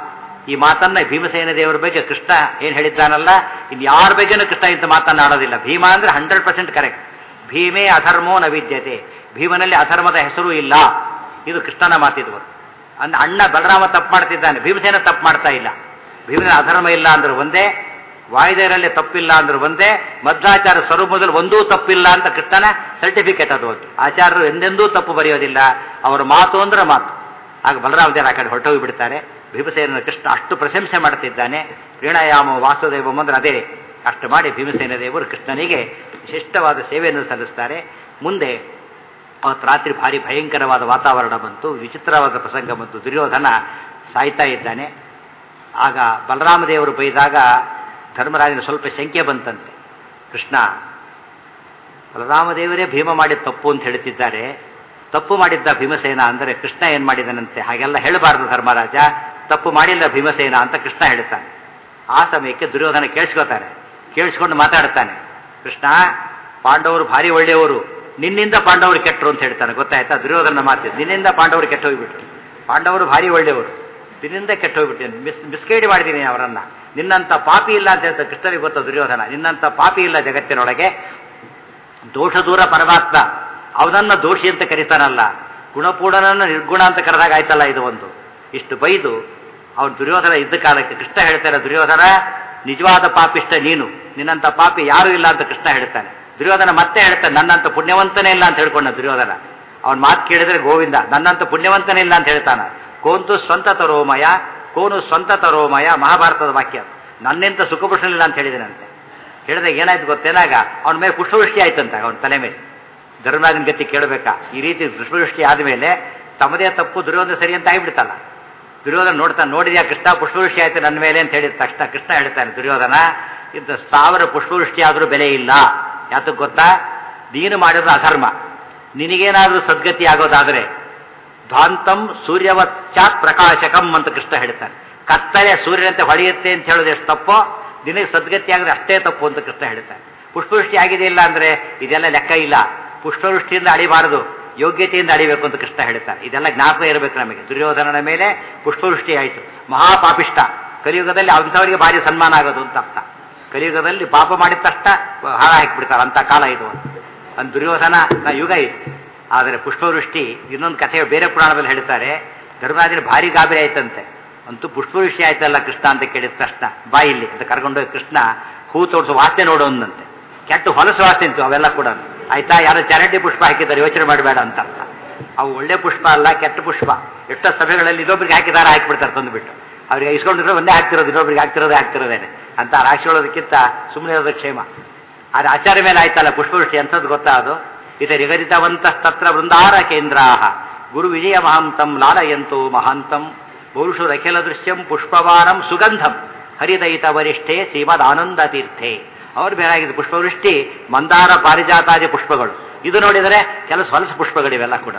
ಈ ಮಾತನ್ನ ಭೀಮಸೇನ ದೇವರ ಬಗ್ಗೆ ಕೃಷ್ಣ ಏನ್ ಹೇಳಿದ್ದಾನಲ್ಲ ಇನ್ ಯಾರ ಬಗ್ಗೆನೂ ಕೃಷ್ಣ ಇಂಥ ಮಾತನ್ನ ಆಡೋದಿಲ್ಲ ಭೀಮ ಅಂದ್ರೆ ಹಂಡ್ರೆಡ್ ಪರ್ಸೆಂಟ್ ಕರೆಕ್ಟ್ ಭೀಮೇ ಅಧರ್ಮೋ ನವಿದ್ಯತೆ ಭೀಮನಲ್ಲಿ ಅಧರ್ಮದ ಹೆಸರು ಇಲ್ಲ ಇದು ಕೃಷ್ಣನ ಮಾತಿದ್ವರು ಅಂದ್ ಅಣ್ಣ ಬಲರಾಮ ತಪ್ಪು ಮಾಡ್ತಿದ್ದಾನೆ ಭೀಮಸೇನ ತಪ್ಪು ಮಾಡ್ತಾ ಇಲ್ಲ ಭೀಮನ ಅಧರ್ಮ ಇಲ್ಲ ಅಂದ್ರೆ ಒಂದೇ ವಾಯುದೇವರಲ್ಲಿ ತಪ್ಪಿಲ್ಲ ಅಂದ್ರೆ ಒಂದೇ ಮಧ್ವಾಚಾರ ಸ್ವರೂಪದಲ್ಲಿ ಒಂದೂ ತಪ್ಪಿಲ್ಲ ಅಂತ ಕೃಷ್ಣನ ಸರ್ಟಿಫಿಕೇಟ್ ಅದು ಒಂದು ಆಚಾರ್ಯರು ಎಂದೆಂದೂ ತಪ್ಪು ಬರೆಯೋದಿಲ್ಲ ಅವರ ಮಾತು ಅಂದ್ರೆ ಮಾತು ಆಗ ಬಲರಾಮ ದೇವರ ಆ ಕಡೆ ಹೊರಟೋಗಿ ಬಿಡ್ತಾರೆ ಭೀಮಸೇನ ಕೃಷ್ಣ ಅಷ್ಟು ಪ್ರಶಂಸೆ ಮಾಡ್ತಿದ್ದಾನೆ ಪ್ರೀಣಾಯಾಮ ವಾಸುದೇವಂ ಅಂದ್ರೆ ಅದೇ ಅಷ್ಟು ಮಾಡಿ ಭೀಮಸೇನ ದೇವರು ಕೃಷ್ಣನಿಗೆ ವಿಶಿಷ್ಟವಾದ ಸೇವೆಯನ್ನು ಸಲ್ಲಿಸ್ತಾರೆ ಮುಂದೆ ಅವತ್ತು ರಾತ್ರಿ ಭಾರಿ ಭಯಂಕರವಾದ ವಾತಾವರಣ ಬಂತು ವಿಚಿತ್ರವಾದ ಪ್ರಸಂಗ ಬಂತು ದುರ್ಯೋಧನ ಸಾಯ್ತಾ ಇದ್ದಾನೆ ಆಗ ಬಲರಾಮ ದೇವರು ಬೈದಾಗ ಧರ್ಮರಾಜನ ಸ್ವಲ್ಪ ಶಂಕೆ ಬಂತಂತೆ ಕೃಷ್ಣ ಬಲರಾಮದೇವರೇ ಭೀಮ ಮಾಡಿದ ತಪ್ಪು ಅಂತ ಹೇಳ್ತಿದ್ದಾರೆ ತಪ್ಪು ಮಾಡಿದ್ದ ಭೀಮಸೇನ ಅಂದರೆ ಕೃಷ್ಣ ಏನ್ ಮಾಡಿದನಂತೆ ಹಾಗೆಲ್ಲ ಹೇಳಬಾರ್ದು ಧರ್ಮರಾಜ ತಪ್ಪು ಮಾಡಿಲ್ಲ ಭೀಮಸೇನ ಅಂತ ಕೃಷ್ಣ ಹೇಳ್ತಾನೆ ಆ ಸಮಯಕ್ಕೆ ದುರ್ಯೋಧನ ಕೇಳಿಸ್ಕೋತಾನೆ ಕೇಳಿಸ್ಕೊಂಡು ಮಾತಾಡ್ತಾನೆ ಕೃಷ್ಣ ಪಾಂಡವರು ಭಾರಿ ಒಳ್ಳೆಯವರು ನಿನ್ನಿಂದ ಪಾಂಡವರು ಕೆಟ್ಟರು ಅಂತ ಹೇಳ್ತಾನೆ ಗೊತ್ತಾಯ್ತಾ ದುರ್ಯೋಧನ ಮಾತು ನಿನ್ನಿಂದ ಪಾಂಡವರು ಕೆಟ್ಟ ಹೋಗ್ಬಿಟ್ರು ಪಾಂಡವರು ಭಾರಿ ಒಳ್ಳೆಯವರು ನಿನ್ನಿಂದ ಕೆಟ್ಟ ಹೋಗ್ಬಿಟ್ಟಿದ್ದೀನಿ ಮಿಸ್ ಮಿಸ್ಗೈಡ್ ಮಾಡಿದ್ದೀನಿ ಅವರನ್ನ ನಿನ್ನಂತ ಪಾಪಿ ಇಲ್ಲ ಅಂತ ಹೇಳ್ತಾರೆ ಕೃಷ್ಣನಿಗೆ ಗೊತ್ತ ದುರ್ಯೋಧನ ನಿನ್ನಂತ ಪಾಪಿ ಇಲ್ಲ ಜಗತ್ತಿನೊಳಗೆ ದೋಷ ದೂರ ಪರಮಾತ್ಮ ಅವನನ್ನ ದೋಷಿ ಅಂತ ಕರೀತಾನಲ್ಲ ಗುಣಪೂರ್ಣನನ್ನು ನಿರ್ಗುಣ ಅಂತ ಕರೆದಾಗ ಆಯ್ತಲ್ಲ ಇದು ಒಂದು ಇಷ್ಟು ಬೈದು ಅವನು ದುರ್ಯೋಧನ ಇದ್ದ ಕಾಲಕ್ಕೆ ಕೃಷ್ಣ ಹೇಳ್ತಾನೆ ದುರ್ಯೋಧನ ನಿಜವಾದ ಪಾಪಿಷ್ಟ ನೀನು ನಿನ್ನಂತ ಪಾಪಿ ಯಾರೂ ಇಲ್ಲ ಅಂತ ಕೃಷ್ಣ ಹೇಳ್ತಾನೆ ದುರ್ಯೋಧನ ಮತ್ತೆ ಹೇಳ್ತಾನೆ ನನ್ನಂತ ಪುಣ್ಯವಂತನೇ ಇಲ್ಲ ಅಂತ ಹೇಳ್ಕೊಂಡ ದುರ್ಯೋಧನ ಅವನ ಮಾತು ಕೇಳಿದ್ರೆ ಗೋವಿಂದ ನನ್ನಂತ ಪುಣ್ಯವಂತನೇ ಇಲ್ಲ ಅಂತ ಹೇಳ್ತಾನ ಕೋಂತು ಸ್ವಂತ ತರೋಮಯ ಕೋನು ಸ್ವಂತ ತರೋಮಯ ಮಹಾಭಾರತದ ವಾಕ್ಯ ನನ್ನಿಂತ ಸುಖಪುರುಷನಿಲ್ಲ ಅಂತ ಹೇಳಿದನಂತೆ ಹೇಳಿದಾಗ ಏನಾಯ್ತು ಗೊತ್ತೇನಾಗ ಅವನ ಮೇಲೆ ಪುಷ್ಪವೃಷ್ಟಿ ಆಯ್ತಂತ ಅವನ ತಲೆ ಮೇಲೆ ಧರ್ಮರಾಜನ ಗತಿ ಕೇಳಬೇಕಾ ಈ ರೀತಿ ಪುಷ್ಪವೃಷ್ಟಿ ಆದಮೇಲೆ ತಮ್ಮದೇ ತಪ್ಪು ದುರ್ಯೋಧನ ಸರಿ ಅಂತ ಆಗಿಬಿಡ್ತಲ್ಲ ದುರ್ಯೋಧನ ನೋಡ್ತಾನೆ ನೋಡಿದ್ಯಾ ಕೃಷ್ಣ ಪುಷ್ಪವೃಷ್ಟಿ ಆಯ್ತು ನನ್ನ ಮೇಲೆ ಅಂತ ಹೇಳಿದ ತಕ್ಷಣ ಕೃಷ್ಣ ಹೇಳ್ತಾನೆ ದುರ್ಯೋಧನ ಇಂಥ ಸಾವಿರ ಪುಷ್ಪವೃಷ್ಟಿ ಆದರೂ ಬೆಲೆ ಇಲ್ಲ ಯಾತಕ್ಕೆ ಗೊತ್ತಾ ನೀನು ಮಾಡಿದ ಅಧರ್ಮ ನಿನಗೇನಾದ್ರೂ ಸದ್ಗತಿ ಆಗೋದಾದ್ರೆ ಧ್ವಾಂತಂ ಸೂರ್ಯವತ್ಸಾತ್ ಪ್ರಕಾಶಕಂ ಅಂತ ಕೃಷ್ಣ ಹೇಳ್ತಾನೆ ಕತ್ತಲೆ ಸೂರ್ಯನಂತೆ ಹೊಳೆಯುತ್ತೆ ಅಂತ ಹೇಳೋದು ಎಷ್ಟು ತಪ್ಪೋ ನಿನಗೆ ಸದ್ಗತಿ ಆಗಿದೆ ಅಷ್ಟೇ ತಪ್ಪು ಅಂತ ಕೃಷ್ಣ ಹೇಳ್ತಾನೆ ಪುಷ್ಪವೃಷ್ಟಿ ಆಗಿದೆ ಇಲ್ಲ ಅಂದ್ರೆ ಇದೆಲ್ಲ ಲೆಕ್ಕ ಇಲ್ಲ ಪುಷ್ಪವೃಷ್ಟಿಯಿಂದ ಅಳಿಬಾರದು ಯೋಗ್ಯತೆಯಿಂದ ಅಳಿಬೇಕು ಅಂತ ಕೃಷ್ಣ ಹೇಳ್ತಾನೆ ಇದೆಲ್ಲ ಜ್ಞಾಪಕ ಇರಬೇಕು ನಮಗೆ ದುರ್ಯೋಧನನ ಮೇಲೆ ಪುಷ್ಪವೃಷ್ಟಿ ಆಯಿತು ಮಹಾಪಾಪಿಷ್ಟ ಕಲಿಯುಗದಲ್ಲಿ ಅಂಥವರಿಗೆ ಭಾರಿ ಸನ್ಮಾನ ಆಗೋದು ಅಂತ ಅರ್ಥ ಕಲಿಯುಗದಲ್ಲಿ ಪಾಪ ಮಾಡಿದ ತಕ್ಷಣ ಹಾರ ಹಾಕಿಬಿಡ್ತಾರೆ ಅಂತ ಕಾಲ ಇದು ಅಂತ ದುರ್ಯೋಧನ ಯುಗ ಇದು ಆದರೆ ಪುಷ್ಪವೃಷ್ಟಿ ಇನ್ನೊಂದು ಕಥೆ ಬೇರೆ ಪುರಾಣದಲ್ಲಿ ಹೇಳ್ತಾರೆ ಧರ್ಮರಾಜನ ಭಾರಿ ಗಾಬರಿ ಆಯ್ತಂತೆ ಅಂತೂ ಪುಷ್ಪವೃಷ್ಟಿ ಆಯ್ತಲ್ಲ ಕೃಷ್ಣ ಅಂತ ಕೇಳಿದ ತಕ್ಷಣ ಬಾ ಇಲ್ಲಿ ಅಂತ ಕರ್ಕೊಂಡೋಗಿ ಕೃಷ್ಣ ಹೂ ತೋರಿಸೋ ವಾಸನೆ ನೋಡೋದಂತೆ ಕೆಟ್ಟ ಹೊಲಸು ವಾಸನೆ ಇತ್ತು ಅವೆಲ್ಲ ಕೂಡ ಆಯ್ತಾ ಯಾರೋ ಚರಂಡಿ ಪುಷ್ಪ ಹಾಕಿದ್ದಾರೆ ಯೋಚನೆ ಮಾಡಬೇಡ ಅಂತ ಅರ್ಥ ಅವು ಒಳ್ಳೆ ಪುಷ್ಪ ಅಲ್ಲ ಕೆಟ್ಟ ಪುಷ್ಪ ಎಷ್ಟೋ ಸಭೆಗಳಲ್ಲಿ ಇನ್ನೊಬ್ರಿಗೆ ಹಾಕಿದಾರ ಹಾಕಿಬಿಡ್ತಾರೆ ತಂದುಬಿಟ್ಟು ಅವ್ರಿಗೆ ಇಸ್ಕೊಂಡಿರೋ ಒಂದೇ ಹಾಕ್ತಿರೋದು ಇನ್ನೊಬ್ರಿಗೆ ಹಾಕ್ತಿರೋದೇ ಹಾಕ್ತಿರೋದೇನೆ ಅಂತ ರಾಶಿ ಹೇಳೋದಕ್ಕಿಂತ ಸುಮ್ಮನೆ ಇರೋದು ಕ್ಷೇಮ ಆದ್ರೆ ಆಚಾರ್ಯ ಮೇಲೆ ಆಯ್ತಲ್ಲ ಪುಷ್ಪವೃಷ್ಟಿ ಅಂತದ್ದು ಗೊತ್ತಾ ಅದು ಇತ ನಿಗದಿತವಂತ ತತ್ರ ವೃಂದಾರ ಕೇಂದ್ರಾಹ ಗುರು ವಿಜಯ ಮಹಾಂತಂ ಲಾಲಯಂತು ಮಹಾಂತಂ ಪುರುಷುರಖಿಲ ದೃಶ್ಯಂ ಪುಷ್ಪವಾನಂ ಸುಗಂಧಂ ಹರಿದಯಿತ ವರಿಷ್ಠೆ ಶ್ರೀಮದ್ ಆನಂದ ತೀರ್ಥೆ ಅವ್ರ ಬೇರಾಗಿದೆ ಪುಷ್ಪವೃಷ್ಟಿ ಮಂದಾರ ಪಾರಿಜಾತಾದಿ ಪುಷ್ಪಗಳು ಇದು ನೋಡಿದರೆ ಕೆಲಸ ಹೊಲಸು ಪುಷ್ಪಗಳಿವೆಲ್ಲ ಕೂಡ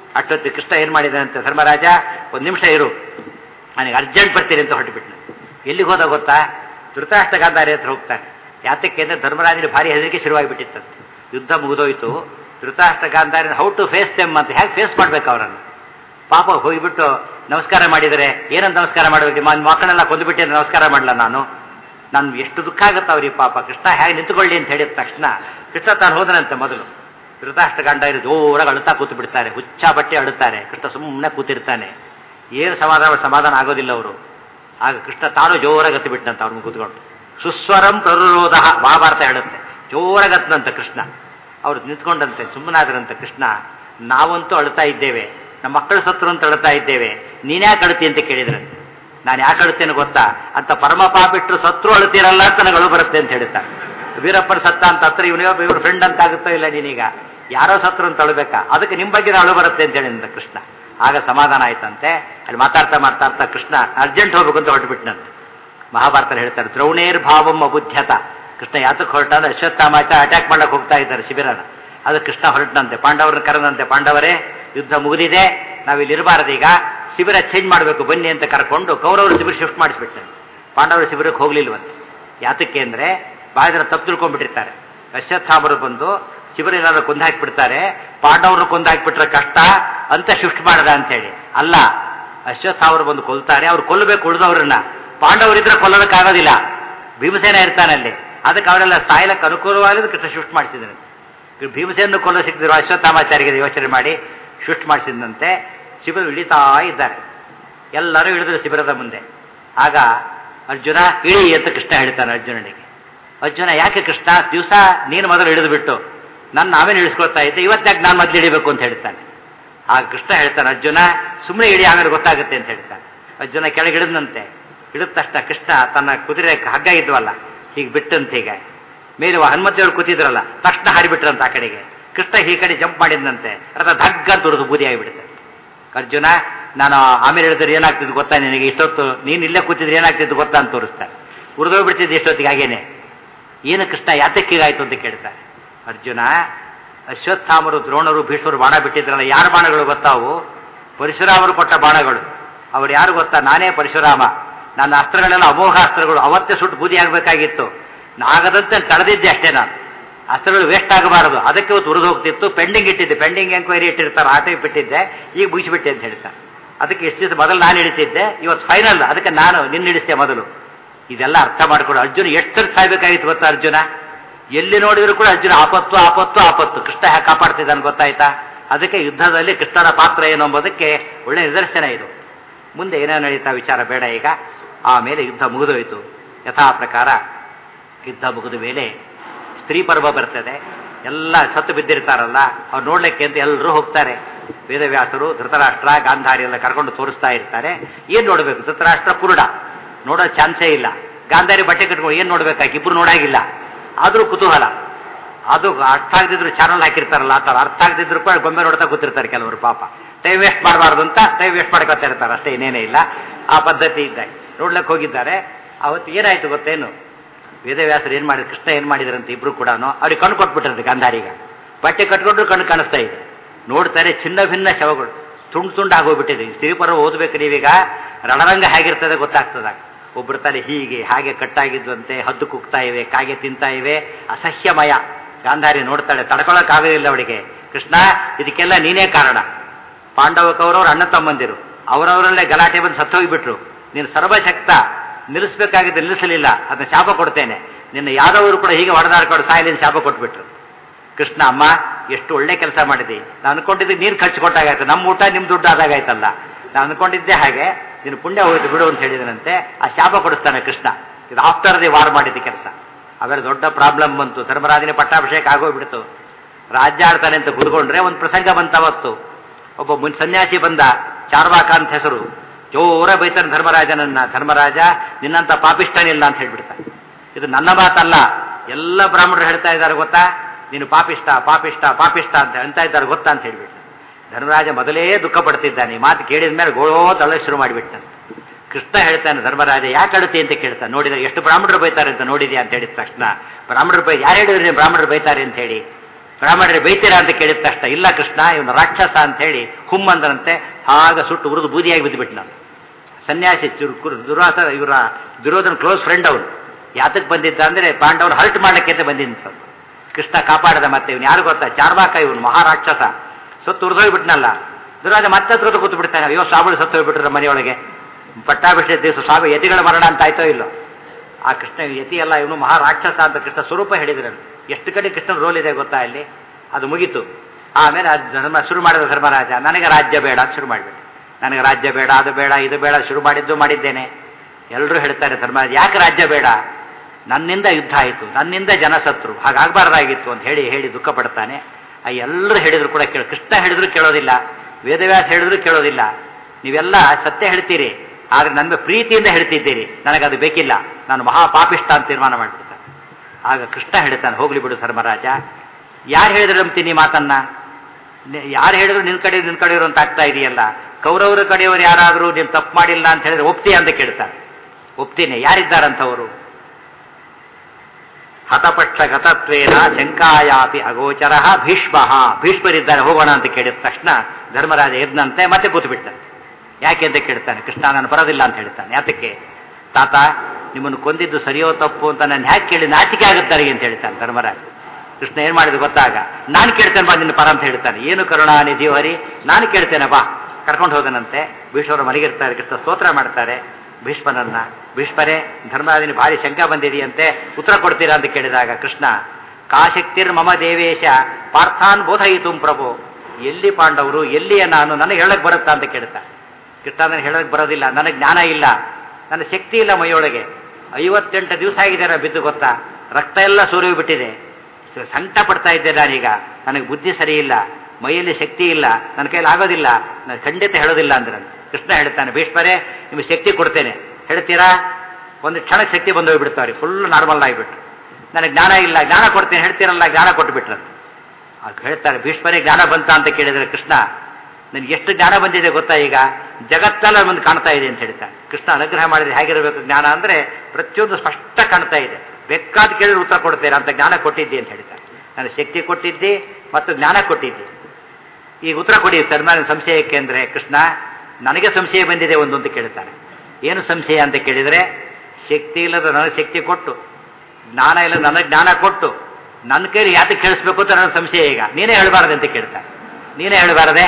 ಅಷ್ಟೊತ್ತು ಕೃಷ್ಣ ಏನು ಮಾಡಿದಂತೆ ಧರ್ಮರಾಜ ಒಂದು ನಿಮಿಷ ಇರು ನನಗೆ ಅರ್ಜೆಂಟ್ ಬರ್ತೀನಿ ಅಂತ ಹೊರಟುಬಿಟ್ನು ಎಲ್ಲಿಗೆ ಹೋದ ಗೊತ್ತಾ ಧೃತರಾಷ್ಟ್ರ ಗಾಂಧಾರಿ ಹತ್ರ ಹೋಗ್ತಾನೆ ಯಾತಕ್ಕೆ ಅಂದರೆ ಧರ್ಮರಾಜನ ಭಾರಿ ಹೆದರಿಕೆ ಶುರುವಾಗಿಬಿಟ್ಟಿತ್ತಂತೆ ಯುದ್ಧ ಮುಗಿದೋಯ್ತು ಧೃತರಾಷ್ಟ್ರ ಗಾಂಧಾರಿನ ಹೌ ಟು ಫೇಸ್ ದೆಮ್ ಅಂತ ಹೇಗೆ ಫೇಸ್ ಮಾಡ್ಬೇಕು ಅವರನ್ನು ಪಾಪ ಹೋಗಿಬಿಟ್ಟು ನಮಸ್ಕಾರ ಮಾಡಿದರೆ ಏನಂತ ನಮಸ್ಕಾರ ಮಾಡಬೇಕು ನಿಮ್ಮ ಮಕ್ಕಳೆಲ್ಲ ಕೊಂದುಬಿಟ್ಟೆ ನಮಸ್ಕಾರ ಮಾಡಲ್ಲ ನಾನು ನಾನು ಎಷ್ಟು ದುಃಖ ಆಗುತ್ತೆ ಅವ್ರಿಗೆ ಪಾಪ ಕೃಷ್ಣ ಹೇಗೆ ನಿಂತುಕೊಳ್ಳಿ ಅಂತ ಹೇಳಿದ ತಕ್ಷಣ ಕೃಷ್ಣ ತಾನು ಹೋದನಂತೆ ಮೊದಲು ಧೃತರಾಷ್ಟ್ರ ಗಂಡ ಇರು ಜೋರಾಗಿ ಅಳುತ್ತಾ ಕೂತು ಬಿಡ್ತಾರೆ ಹುಚ್ಚ ಬಟ್ಟೆ ಅಳುತ್ತಾರೆ ಕೃಷ್ಣ ಸುಮ್ಮನೆ ಕೂತಿರ್ತಾನೆ ಏನು ಸಮಾಧಾನ ಸಮಾಧಾನ ಆಗೋದಿಲ್ಲ ಅವರು ಆಗ ಕೃಷ್ಣ ತಾನು ಜೋರಾಗಿ ಹತ್ತು ಬಿಟ್ಟಂತ ಅವ್ರನ್ನ ಕೂತ್ಕೊಂಡು ಸುಸ್ವರಂ ಪ್ರರುರೋಧ ಮಹಾಭಾರತ ಹೇಳುತ್ತೆ ಜೋರಾಗಿ ಹತ್ತನಂತ ಕೃಷ್ಣ ಅವ್ರು ನಿಂತ್ಕೊಂಡಂತೆ ಸುಮ್ಮನಾದ್ರಂತೆ ಕೃಷ್ಣ ನಾವಂತೂ ಅಳ್ತಾ ಇದ್ದೇವೆ ನಮ್ಮ ಮಕ್ಕಳು ಸತ್ರು ಅಂತ ಅಳ್ತಾ ಇದ್ದೇವೆ ನೀನ್ಯಾಕೆ ಅಳ್ತಿ ಅಂತ ಕೇಳಿದ್ರಂತೆ ನಾನು ಯಾಕೆ ಅಳ್ತೇನೆ ಗೊತ್ತಾ ಅಂತ ಪರಮ ಪಾಪಿಟ್ರು ಸತ್ರು ಅಳ್ತೀರಲ್ಲ ಅಂತ ನನಗೆ ಅಳು ಬರುತ್ತೆ ಅಂತ ಹೇಳ್ತಾರೆ ವೀರಪ್ಪನ ಸತ್ತ ಅಂತ ಹತ್ರ ಇವನೇ ಇವ್ರ ಫ್ರೆಂಡ್ ಅಂತ ಆಗುತ್ತೋ ಇಲ್ಲ ನೀನೀಗ ಯಾರೋ ಸತ್ರು ಅಂತ ಅಳಬೇಕಾ ಅದಕ್ಕೆ ನಿಮ್ಮ ಬಗ್ಗೆ ಅಳು ಬರುತ್ತೆ ಅಂತ ಹೇಳಿದಂತ ಕೃಷ್ಣ ಆಗ ಸಮಾಧಾನ ಆಯ್ತಂತೆ ಅಲ್ಲಿ ಮಾತಾಡ್ತಾ ಮಾತಾಡ್ತಾ ಕೃಷ್ಣ ಅರ್ಜೆಂಟ್ ಹೋಗ್ಬೇಕು ಅಂತ ಹೊರಟುಬಿಟ್ನಂತೆ ಮಹಾಭಾರತ ಹೇಳ್ತಾರೆ ದ್ರೌಣೇರ್ ಭಾವಂ ಅಬುದ್ಧ್ಯತ ಕೃಷ್ಣ ಯಾತಕ್ಕೆ ಹೊರಟ ಅಂದ್ರೆ ಅಶ್ವತ್ಥಾಮಾಚ ಅಟ್ಯಾಕ್ ಮಾಡಕ್ಕೆ ಹೋಗ್ತಾ ಇದ್ದಾರೆ ಶಿಬಿರನ ಅದು ಕೃಷ್ಣ ಹೊರಟನಂತೆ ಪಾಂಡವರನ್ನ ಕರೆದಂತೆ ಪಾಂಡವರೇ ಯುದ್ಧ ಮುಗಿದಿದೆ ನಾವಿಲ್ಲಿ ಇರಬಾರದು ಈಗ ಶಿಬಿರ ಚೇಂಜ್ ಮಾಡಬೇಕು ಬನ್ನಿ ಅಂತ ಕರ್ಕೊಂಡು ಕೌರವರು ಶಿಬಿರ ಶಿಫ್ಟ್ ಮಾಡಿಸ್ಬಿಟ್ಟೆ ಪಾಂಡವರ ಶಿಬಿರಕ್ಕೆ ಹೋಗ್ಲಿಲ್ವಂತೆ ಯಾತಕ್ಕೆ ಅಂದ್ರೆ ಬಹಳ ಜನ ತಪ್ಪು ತಿಳ್ಕೊಂಡ್ಬಿಟ್ಟಿರ್ತಾರೆ ಅಶ್ವತ್ಥಾಮರು ಬಂದು ಶಿಬಿರ ಏನಾದ್ರು ಕೊಂದು ಹಾಕಿಬಿಡ್ತಾರೆ ಪಾಂಡವ್ರನ್ನ ಕೊಂದು ಹಾಕಿಬಿಟ್ರೆ ಕಷ್ಟ ಅಂತ ಶಿಫ್ಟ್ ಮಾಡದ ಅಂತ ಹೇಳಿ ಅಲ್ಲ ಅಶ್ವತ್ಥಾಮರು ಬಂದು ಕೊಲ್ತಾರೆ ಅವ್ರು ಕೊಲ್ಲಬೇಕು ಉಳಿದವ್ರನ್ನ ಪಾಂಡವರಿದ್ರೆ ಕೊಲ್ಲೋದಕ್ಕಾಗೋದಿಲ್ಲ ಭೀಮಸೇನ ಇರ್ತಾನಲ್ಲಿ ಅದಕ್ಕೆ ಅವರೆಲ್ಲ ಸಾಯಲಕ್ಕೆ ಅನುಕೂಲವಾಗಲಿದ್ದು ಕೃಷ್ಣ ಶಿಫ್ಟ್ ಮಾಡಿಸಿದ್ರು ಭೀಮಸೇನ ಕೊಲ್ಲ ಸಿಕ್ಕಿದ್ರು ಅಶ್ವತ್ಥಾಮಾಚಾರ್ಯಗೆ ಯೋಚನೆ ಮಾಡಿ ಶಿಫ್ಟ್ ಮಾಡಿಸಿದಂತೆ ಶಿಬಿರ ಇಳಿತಾ ಇದ್ದಾರೆ ಎಲ್ಲರೂ ಇಳಿದ್ರು ಶಿಬಿರದ ಮುಂದೆ ಆಗ ಅರ್ಜುನ ಇಳಿ ಅಂತ ಕೃಷ್ಣ ಹೇಳ್ತಾನೆ ಅರ್ಜುನನಿಗೆ ಅರ್ಜುನ ಯಾಕೆ ಕೃಷ್ಣ ದಿವಸ ನೀನು ಮೊದಲು ಇಳಿದು ಬಿಟ್ಟು ನನ್ನ ನಾವೇನು ಇಳಿಸ್ಕೊಳ್ತಾ ಇದ್ದೆ ಇವತ್ತಾಗ ನಾನು ಮೊದಲು ಇಳಿಬೇಕು ಅಂತ ಹೇಳ್ತಾನೆ ಆಗ ಕೃಷ್ಣ ಹೇಳ್ತಾನೆ ಅರ್ಜುನ ಸುಮ್ಮನೆ ಇಳಿ ಆಮೇಲೆ ಗೊತ್ತಾಗುತ್ತೆ ಅಂತ ಹೇಳ್ತಾನೆ ಅರ್ಜುನ ಕೆಳಗಿಳಿದಂತೆ ಇಳಿದ ತಕ್ಷಣ ಕೃಷ್ಣ ತನ್ನ ಕುದುರೆ ಹಗ್ಗ ಇದ್ವಲ್ಲ ಹೀಗೆ ಬಿಟ್ಟಂತೆ ಹೀಗೆ ಮೇಲೆ ಹನುಮಂತೇವರು ಕೂತಿದ್ರಲ್ಲ ತಕ್ಷಣ ಹಾರಿಬಿಟ್ರಂತ ಆ ಕಡೆಗೆ ಕೃಷ್ಣ ಈ ಕಡೆ ಜಂಪ್ ಮಾಡಿದಂತೆ ರಥ ಧಗ್ಗ ಅಂತ ದುಡಿದು ಬೂದಿ ಆಗಿಬಿಡುತ್ತೆ ಅರ್ಜುನ ನಾನು ಆಮೇಲೆ ಹೇಳಿದ್ರೆ ಏನಾಗ್ತಿದ್ದು ಗೊತ್ತಾ ನಿನಗೆ ಇಷ್ಟೊತ್ತು ನೀನು ಇಲ್ಲೇ ಕೂತಿದ್ರೆ ಏನಾಗ್ತಿದ್ದು ಗೊತ್ತಾ ಅಂತ ತೋರಿಸ್ತಾರೆ ಉರಿದೋಗ್ಬಿಡ್ತಿದ್ದು ಇಷ್ಟೊತ್ತಿಗೆ ಹಾಗೇನೆ ಏನು ಕೃಷ್ಣ ಯಾತಕ್ಕಿಗಾಯ್ತು ಅಂತ ಕೇಳ್ತಾರೆ ಅರ್ಜುನ ಅಶ್ವತ್ಥಾಮರು ದ್ರೋಣರು ಭೀಷ್ಮರು ಬಾಣ ಬಿಟ್ಟಿದ್ರಲ್ಲ ಯಾರ ಬಾಣಗಳು ಗೊತ್ತಾವು ಪರಶುರಾಮರು ಕೊಟ್ಟ ಬಾಣಗಳು ಅವ್ರು ಯಾರು ಗೊತ್ತಾ ನಾನೇ ಪರಶುರಾಮ ನನ್ನ ಅಸ್ತ್ರಗಳೆಲ್ಲ ಅಮೋಘ ಅಸ್ತ್ರಗಳು ಅವತ್ತೇ ಸುಟ್ಟು ಬೂದಿ ಆಗಬೇಕಾಗಿತ್ತು ಆಗದಂತೆ ತಡೆದಿದ್ದೆ ಅಷ್ಟೇ ನಾನು ಅಸ್ತ್ರಗಳು ವೇಸ್ಟ್ ಆಗಬಾರದು ಅದಕ್ಕೆ ಇವತ್ತು ಉರಿದು ಹೋಗ್ತಿತ್ತು ಪೆಂಡಿಂಗ್ ಇಟ್ಟಿದ್ದೆ ಪೆಂಡಿಂಗ್ ಎಂಕ್ವೈರಿ ಇಟ್ಟಿರ್ತಾರೆ ಆ ಟೈಪ್ ಇಟ್ಟಿದ್ದೆ ಈಗ ಮುಗಿಸಿಬಿಟ್ಟೆ ಅಂತ ಹೇಳ್ತಾರೆ ಅದಕ್ಕೆ ಎಷ್ಟು ದಿವಸ ಮೊದಲು ನಾನು ಹಿಡಿತಿದ್ದೆ ಇವತ್ತು ಫೈನಲ್ ಅದಕ್ಕೆ ನಾನು ನಿನ್ನ ಹಿಡಿಸ್ತೆ ಮೊದಲು ಇದೆಲ್ಲ ಅರ್ಥ ಮಾಡ್ಕೊಂಡು ಅರ್ಜುನ ಎಷ್ಟು ಸರಿ ಸಾಯ್ಬೇಕಾಗಿತ್ತು ಗೊತ್ತಾ ಅರ್ಜುನ ಎಲ್ಲಿ ನೋಡಿದ್ರು ಕೂಡ ಅರ್ಜುನ ಆಪತ್ತು ಆಪತ್ತು ಆಪತ್ತು ಕೃಷ್ಣ ಯಾಕೆ ಕಾಪಾಡ್ತಿದ್ದಾನೆ ಗೊತ್ತಾಯ್ತಾ ಅದಕ್ಕೆ ಯುದ್ಧದಲ್ಲಿ ಕೃಷ್ಣನ ಪಾತ್ರ ಏನು ಎಂಬುದಕ್ಕೆ ಒಳ್ಳೆ ನಿದರ್ಶನ ಇದು ಮುಂದೆ ಏನೇನು ನಡೀತಾ ವಿಚಾರ ಬೇಡ ಈಗ ಆಮೇಲೆ ಯುದ್ಧ ಮುಗಿದೋಯ್ತು ಯಥಾ ಪ್ರಕಾರ ಯುದ್ಧ ಮುಗಿದ ಮೇಲೆ ಸ್ತ್ರೀ ಪರ್ವ ಬರ್ತದೆ ಎಲ್ಲ ಸತ್ತು ಬಿದ್ದಿರ್ತಾರಲ್ಲ ಅವ್ರು ನೋಡ್ಲಿಕ್ಕೆ ಅಂತ ಎಲ್ಲರೂ ಹೋಗ್ತಾರೆ ವೇದವ್ಯಾಸರು ಧೃತರಾಷ್ಟ್ರ ಗಾಂಧಾರಿ ಎಲ್ಲ ಕರ್ಕೊಂಡು ತೋರಿಸ್ತಾ ಇರ್ತಾರೆ ಏನ್ ನೋಡಬೇಕು ಧೃತರಾಷ್ಟ್ರ ಕುರುಡ ನೋಡೋ ಚಾನ್ಸೇ ಇಲ್ಲ ಗಾಂಧಾರಿ ಬಟ್ಟೆ ಕಟ್ಕೊಂಡು ಏನ್ ನೋಡ್ಬೇಕಾಗಿ ಇಬ್ರು ನೋಡಾಗಿಲ್ಲ ಆದ್ರೂ ಕುತೂಹಲ ಅದು ಅರ್ಥ ಆಗದಿದ್ರು ಚಾನಲ್ ಹಾಕಿರ್ತಾರಲ್ಲ ಆ ಥರ ಅರ್ಥ ಆಗದಿದ್ರು ಕೂಡ ಗೊಂಬೆ ನೋಡ್ತಾ ಕೂತಿರ್ತಾರೆ ಕೆಲವರು ಪಾಪ ಟೈಮ್ ವೇಸ್ಟ್ ಮಾಡಬಾರ್ದು ಅಂತ ಟೈಮ್ ವೇಸ್ಟ್ ಮಾಡ್ಕೊತಾ ಇರ್ತಾರೆ ಅಷ್ಟೇ ಇನ್ನೇನೇ ಇಲ್ಲ ಆ ಪದ್ಧತಿ ಇದ್ದಾಗ ನೋಡ್ಲಿಕ್ಕೆ ಹೋಗಿದ್ದಾರೆ ಅವತ್ತು ಏನಾಯ್ತು ಗೊತ್ತೇನು ವೇದವ್ಯಾಸರು ಏನ್ ಮಾಡಿದ್ರು ಕೃಷ್ಣ ಏನ್ ಮಾಡಿದ್ರಂತೆ ಇಬ್ರು ಕೂಡ ಅವ್ರಿಗೆ ಕಣ್ಣು ಕೊಟ್ಬಿಟ್ರಂತೆ ಗಾಂಧಾರಿಗ ಬಟ್ಟೆ ಕಟ್ಕೊಂಡ್ರು ಕಣ್ಣು ಕಾಣಿಸ್ತಾ ಇದೆ ನೋಡ್ತಾರೆ ಚಿನ್ನ ಭಿನ್ನ ಶವಗಳು ತುಂಡು ತುಂಡು ಆಗೋಗ್ಬಿಟ್ಟಿದೆ ಸ್ತ್ರೀಪರ ಓದ್ಬೇಕು ನೀವೀಗ ರಣರಂಗ ಹೇಗಿರ್ತದೆ ಗೊತ್ತಾಗ್ತದಾಗ ಒಬ್ಬರ ತಲೆ ಹೀಗೆ ಹಾಗೆ ಕಟ್ಟಾಗಿದ್ವಂತೆ ಹದ್ದು ಕುಗ್ತಾ ಇವೆ ಕಾಗೆ ತಿಂತಾ ಇವೆ ಅಸಹ್ಯಮಯ ಗಾಂಧಾರಿ ನೋಡ್ತಾಳೆ ತಡ್ಕೊಳಕ್ಕಾಗೋದಿಲ್ಲ ಅವಳಿಗೆ ಕೃಷ್ಣ ಇದಕ್ಕೆಲ್ಲ ನೀನೇ ಕಾರಣ ಪಾಂಡವ ಕೌರವರು ಅಣ್ಣ ತಮ್ಮಂದಿರು ಅವರವರಲ್ಲೇ ಗಲಾಟೆ ಬಂದು ಸತ್ತೋಗ್ಬಿಟ್ರು ನೀನು ಸರ್ವಶಕ್ತ ನಿಲ್ಲಿಸ್ಬೇಕಾಗಿದ್ದು ನಿಲ್ಲಿಸಲಿಲ್ಲ ಅದನ್ನ ಶಾಪ ಕೊಡ್ತೇನೆ ನಿನ್ನ ಯಾದವರು ಕೂಡ ಹೀಗೆ ಹೊಡೆದಾಡ್ಕೊಂಡು ಸಾಯಲಿನ ಶಾಪ ಕೊಟ್ಬಿಟ್ರು ಕೃಷ್ಣ ಅಮ್ಮ ಎಷ್ಟು ಒಳ್ಳೆ ಕೆಲಸ ಮಾಡಿದಿ ನಾನು ಅನ್ಕೊಂಡಿದ್ದೆ ನೀರು ಖರ್ಚು ಕೊಟ್ಟಾಗಾಯ್ತು ನಮ್ಮ ಊಟ ನಿಮ್ಮ ದುಡ್ಡು ಆದಾಗಾಯ್ತಲ್ಲ ನಾನು ಅನ್ಕೊಂಡಿದ್ದೆ ಹಾಗೆ ನೀನು ಪುಣ್ಯ ಹೋಯ್ತು ಬಿಡು ಅಂತ ಹೇಳಿದನಂತೆ ಆ ಶಾಪ ಕೊಡಿಸ್ತಾನೆ ಕೃಷ್ಣ ಇದು ಆಫ್ಟರ್ ದಿ ವಾರ್ ಮಾಡಿದ ಕೆಲಸ ಅವೆಲ್ಲ ದೊಡ್ಡ ಪ್ರಾಬ್ಲಮ್ ಬಂತು ಧರ್ಮರಾಜನೇ ಪಟ್ಟಾಭಿಷೇಕ ಆಗೋಗ್ಬಿಡ್ತು ರಾಜ್ಯ ಆಡ್ತಾನೆ ಅಂತ ಕುದ್ಕೊಂಡ್ರೆ ಒಂದು ಪ್ರಸಂಗ ಬಂತವತ್ತು ಒಬ್ಬ ಮುನ್ ಸನ್ಯಾಸಿ ಬಂದ ಚಾರ್ವಾಕ ಅಂತ ಹೆಸರು ಜೋರ ಬೈತಾನೆ ಧರ್ಮರಾಜನನ್ನ ಧರ್ಮರಾಜ ನಿನ್ನಂತ ಪಾಪಿಷ್ಟನಿಲ್ಲ ಅಂತ ಹೇಳ್ಬಿಡ್ತಾನೆ ಇದು ನನ್ನ ಮಾತಲ್ಲ ಎಲ್ಲ ಬ್ರಾಹ್ಮಣರು ಹೇಳ್ತಾ ಇದ್ದಾರೆ ಗೊತ್ತಾ ನೀನು ಪಾಪಿಷ್ಟ ಪಾಪಿಷ್ಟ ಪಾಪಿಷ್ಟ ಅಂತ ಹೇಳ್ತಾ ಇದ್ದಾರೆ ಗೊತ್ತಾ ಅಂತ ಹೇಳ್ಬಿಟ್ಟು ಧರ್ಮರಾಜ ಮೊದಲೇ ದುಃಖ ಪಡ್ತಿದ್ದಾನೆ ಈ ಮಾತು ಕೇಳಿದ ಮೇಲೆ ಗೋಳೋ ತಳ ಶುರು ಮಾಡಿಬಿಟ್ಟಂತೆ ಕೃಷ್ಣ ಹೇಳ್ತಾನೆ ಧರ್ಮರಾಜ ಯಾಕೆ ಅಳುತ್ತಿ ಅಂತ ಕೇಳ್ತಾನೆ ನೋಡಿದ್ರೆ ಎಷ್ಟು ಬ್ರಾಹ್ಮಣರು ಬೈತಾರೆ ಅಂತ ನೋಡಿದ್ಯಾ ಅಂತ ಹೇಳಿದ ತಕ್ಷಣ ಬ್ರಾಹ್ಮಣರು ಬೈ ಯಾರು ಹೇಳಿದ್ರು ನೀವು ಬ್ರಾಹ್ಮಣರು ಬೈತಾರೆ ಅಂತ ಹೇಳಿ ಬ್ರಾಹ್ಮಣರೇ ಬೈತೀರಾ ಅಂತ ಕೇಳಿದ ತಕ್ಷಣ ಇಲ್ಲ ಕೃಷ್ಣ ಇವನು ರಾಕ್ಷಸ ಅಂತ ಹೇಳಿ ಹುಮ್ ಅಂದ್ರಂತೆ ಆಗ ಸುಟ್ಟು ಉರಿದು ಬೂದಿಯಾಗಿ ಬಿದ್ದುಬಿಟ್ಟು ನಾನು ಸನ್ಯಾಸಿ ಚುರು- ಕುರು- ದುರ್ವಾಸ ಇವರ ದುರ್ಯೋಧನ ಕ್ಲೋಸ್ ಫ್ರೆಂಡ್ ಅವನು ಯಾತಕ್ಕೆ ಬಂದಿದ್ದ ಅಂದ್ರೆ ಪಾಂಡವನು ಹರ್ಟ್ ಮಾಡಕ್ಕೆ ಅಂತ ಬಂದಿದ್ದ ಸರ್ ಕೃಷ್ಣ ಕಾಪಾಡದ ಮತ್ತೆ ಇವನು ಯಾರು ಗೊತ್ತಾ ಚಾರ್ವಾಕ ಇವನು ಮಹಾರಾಕ್ಷಸ ಸತ್ತು ಉರಿದೋಗ್ಬಿಟ್ನಲ್ಲ ದುರಾಜ ಮತ್ತೆ ಹತ್ರ ಕೂತು ಬಿಡ್ತಾನೆ ಅಯ್ಯೋ ಸ್ವಾಮಿಗಳು ಸತ್ತು ಹೋಗ್ಬಿಟ್ರೆ ಮನೆಯೊಳಗೆ ಪಟ್ಟಾಭಿಷೇಕ ದಿವಸ ಸ್ವಾಮಿ ಯತಿಗಳ ಮರಣ ಅಂತ ಆಯ್ತೋ ಇಲ್ಲೋ ಆ ಕೃಷ್ಣ ಯತಿ ಅಲ್ಲ ಇವನು ಮಹಾರಾಕ್ಷಸ ಅಂತ ಕೃಷ್ಣ ಸ್ವರೂಪ ಹೇಳಿದ್ರು ಎಷ್ಟು ಕಡೆ ಕೃಷ್ಣನ ರೋಲ್ ಇದೆ ಗೊತ್ತಾ ಇಲ್ಲಿ ಅದು ಮುಗೀತು ಆಮೇಲೆ ಅದು ಧರ್ಮ ಶುರು ಮಾಡಿದ ಧರ್ಮರಾಜ ನನಗೆ ರಾಜ್ಯ ಬೇಡ ಅಂತ ಶುರು ಮಾಡಿಬಿಟ್ಟು ನನಗೆ ರಾಜ್ಯ ಬೇಡ ಅದು ಬೇಡ ಇದು ಬೇಡ ಶುರು ಮಾಡಿದ್ದು ಮಾಡಿದ್ದೇನೆ ಎಲ್ಲರೂ ಹೇಳ್ತಾರೆ ಧರ್ಮರಾಜ ಯಾಕೆ ರಾಜ್ಯ ಬೇಡ ನನ್ನಿಂದ ಯುದ್ಧ ಆಯಿತು ನನ್ನಿಂದ ಜನ ಸತ್ರು ಹಾಗಾಗಬಾರ್ದಾಗಿತ್ತು ಅಂತ ಹೇಳಿ ಹೇಳಿ ದುಃಖ ಪಡ್ತಾನೆ ಆ ಎಲ್ಲರೂ ಹೇಳಿದ್ರು ಕೂಡ ಕೇಳ ಕೃಷ್ಣ ಹೇಳಿದ್ರು ಕೇಳೋದಿಲ್ಲ ವೇದವ್ಯಾಸ ಹೇಳಿದ್ರು ಕೇಳೋದಿಲ್ಲ ನೀವೆಲ್ಲ ಸತ್ಯ ಹೇಳ್ತೀರಿ ಆದ್ರೆ ನನ್ನ ಪ್ರೀತಿಯಿಂದ ಹೇಳ್ತಿದ್ದೀರಿ ನನಗದು ಬೇಕಿಲ್ಲ ನಾನು ಮಹಾಪಾಪಿಷ್ಟ ಅಂತ ತೀರ್ಮಾನ ಮಾಡಿಬಿಡ್ತಾನೆ ಆಗ ಕೃಷ್ಣ ಹೇಳ್ತಾನೆ ಹೋಗ್ಲಿ ಬಿಡು ಧರ್ಮರಾಜ ಯಾರು ಹೇಳಿದ್ರು ನಂಬ್ತೀನಿ ಈ ಮಾತನ್ನ ನೆ- ಯಾರು ಹೇಳಿದ್ರು ನಿನ್ ಕಡೆ ನಿನ್ ಕಡೆಯವರು ಅಂತ ಆಗ್ತಾ ಇದೆಯಲ್ಲ ಕೌರವರ ಕಡೆಯವರು ಯಾರಾದರೂ ನೀನು ತಪ್ಪು ಮಾಡಿಲ್ಲ ಅಂತ ಹೇಳಿದ್ರೆ ಒಪ್ತಿ ಅಂತ ಕೇಳ್ತಾರೆ ಒಪ್ತೀನಿ ಯಾರಿದ್ದಾರಂಥವರು ಹತಪಕ್ಷ ಗತತ್ವೇನ ಶಂಕಾಯಾಪಿ ಅಗೋಚರ ಭೀಷ್ಮ ಭೀಷ್ಮರಿದ್ದಾರೆ ಹೋಗೋಣ ಅಂತ ಕೇಳಿದ ತಕ್ಷಣ ಧರ್ಮರಾಜ ಎದ್ನಂತೆ ಮತ್ತೆ ಕೂತ್ಬಿಡ್ತಾನೆ ಯಾಕೆ ಅಂತ ಕೇಳ್ತಾನೆ ಕೃಷ್ಣ ನಾನು ಬರೋದಿಲ್ಲ ಅಂತ ಹೇಳ್ತಾನೆ ಯಾತಕ್ಕೆ ತಾತ ನಿಮ್ಮನ್ನು ಕೊಂದಿದ್ದು ಸರಿಯೋ ತಪ್ಪು ಅಂತ ನಾನು ಹ್ಯಾಕೆ ಕೇಳಿ ನಾಚಿಕೆ ಆಗುತ್ತಾರೆ ಅಂತ ಹೇಳ್ತಾನೆ ಧರ್ಮರಾಜ ಕೃಷ್ಣ ಏನ್ ಮಾಡಿದ ಗೊತ್ತಾಗ ನಾನು ಕೇಳ್ತೇನೆ ಬಾ ನಿನ್ನ ಪರ ಅಂತ ಹೇಳ್ತಾನೆ ಏನು ಕರುಣಾನಿಧಿ ಹರಿ ನಾನು ಕೇಳ್ತೇನೆ ಬಾ ಕರ್ಕೊಂಡು ಹೋದನಂತೆ ಭೀಷ್ಮರು ಮಲಗಿರ್ತಾರೆ ಕೃಷ್ಣ ಸ್ತೋತ್ರ ಮಾಡ್ತಾರೆ ಭೀಷ್ಮನನ್ನ ಭೀಷ್ಮರೇ ಧರ್ಮರಾಜನಿಗೆ ಭಾರಿ ಶಂಕ ಬಂದಿದೆಯಂತೆ ಉತ್ತರ ಕೊಡ್ತೀರಾ ಅಂತ ಕೇಳಿದಾಗ ಕೃಷ್ಣ ಕಾಶಕ್ತಿರ್ ಮಮ ದೇವೇಶ ಪಾರ್ಥಾನ್ ಬೋಧಯಿತು ಪ್ರಭು ಎಲ್ಲಿ ಪಾಂಡವರು ಎಲ್ಲಿಯ ನಾನು ನನಗೆ ಹೇಳಕ್ ಬರುತ್ತಾ ಅಂತ ಕೇಳ್ತಾ ಕೃಷ್ಣ ನನಗೆ ಹೇಳಕ್ ಬರೋದಿಲ್ಲ ನನಗೆ ಜ್ಞಾನ ಇಲ್ಲ ನನ್ನ ಶಕ್ತಿ ಇಲ್ಲ ಮೈಯೊಳಗೆ ಐವತ್ತೆಂಟು ದಿವಸ ಆಗಿದೆ ನಾನು ಬಿದ್ದು ಗೊತ್ತಾ ರಕ್ತ ಎಲ್ಲ ಸೂರ್ಯ ಬಿಟ್ಟಿದೆ ಸಂಕಟ ಪಡ್ತಾ ಇದ್ದೆ ನಾನೀಗ ನನಗೆ ಬುದ್ಧಿ ಸರಿ ಇಲ್ಲ ಮೈಯಲ್ಲಿ ಶಕ್ತಿ ಇಲ್ಲ ನನ್ನ ಕೈಲಿ ಆಗೋದಿಲ್ಲ ನಾನು ಖಂಡಿತ ಹೇಳೋದಿಲ್ಲ ಅಂದ್ರೆ ಕೃಷ್ಣ ಹೇಳ್ತಾನೆ ಭೀಷ್ಮರೇ ನಿಮಗೆ ಶಕ್ತಿ ಕೊಡ್ತೇನೆ ಹೇಳ್ತೀರಾ ಒಂದು ಕ್ಷಣಕ್ಕೆ ಶಕ್ತಿ ಬಂದು ಹೋಗ್ಬಿಡ್ತಾವ್ರಿ ಫುಲ್ ನಾರ್ಮಲ್ ಆಗಿಬಿಟ್ಟು ನನಗೆ ಜ್ಞಾನ ಇಲ್ಲ ಜ್ಞಾನ ಕೊಡ್ತೇನೆ ಹೇಳ್ತೀರಲ್ಲ ಜ್ಞಾನ ಕೊಟ್ಟು ಬಿಟ್ರಂತೆ ಆಗ ಹೇಳ್ತಾರೆ ಭೀಷ್ಮರೇ ಜ್ಞಾನ ಬಂತ ಅಂತ ಕೇಳಿದ್ರೆ ಕೃಷ್ಣ ನನಗೆ ಎಷ್ಟು ಜ್ಞಾನ ಬಂದಿದೆ ಗೊತ್ತಾ ಈಗ ಜಗತ್ತೆಲ್ಲ ಒಂದು ಕಾಣ್ತಾ ಇದೆ ಅಂತ ಹೇಳ್ತಾನೆ ಕೃಷ್ಣ ಅನುಗ್ರಹ ಮಾಡಿದ್ರೆ ಹೇಗಿರಬೇಕು ಜ್ಞಾನ ಅಂದ್ರೆ ಪ್ರತಿಯೊಂದು ಸ್ಪಷ್ಟ ಕಾಣ್ತಾ ಇದೆ ಬೇಕಾದ ಕೇಳಿದ್ರೆ ಉತ್ತರ ಕೊಡ್ತೇನೆ ಅಂತ ಜ್ಞಾನ ಕೊಟ್ಟಿದ್ದೆ ಅಂತ ಹೇಳ್ತಾನೆ ನಾನು ಶಕ್ತಿ ಕೊಟ್ಟಿದ್ದೆ ಮತ್ತು ಜ್ಞಾನ ಕೊಟ್ಟಿದ್ದೆ ಈಗ ಉತ್ತರ ಕೊಡಿ ಸನ್ಮಾನ ಸಂಶಯಕ್ಕೆ ಅಂದ್ರೆ ಕೃಷ್ಣ ನನಗೆ ಸಂಶಯ ಬಂದಿದೆ ಒಂದು ಅಂತ ಕೇಳ್ತಾನೆ ಏನು ಸಂಶಯ ಅಂತ ಕೇಳಿದರೆ ಶಕ್ತಿ ಇಲ್ಲದ ನನಗೆ ಶಕ್ತಿ ಕೊಟ್ಟು ಜ್ಞಾನ ಇಲ್ಲ ನನಗೆ ಜ್ಞಾನ ಕೊಟ್ಟು ನನ್ನ ಕೈಲಿ ಯಾತಕ್ಕೆ ಕೇಳಿಸ್ಬೇಕು ಅಂತ ನನ್ನ ಸಂಶಯ ಈಗ ನೀನೇ ಹೇಳಬಾರದೆ ಅಂತ ಕೇಳ್ತಾನೆ ನೀನೇ ಹೇಳಬಾರದೆ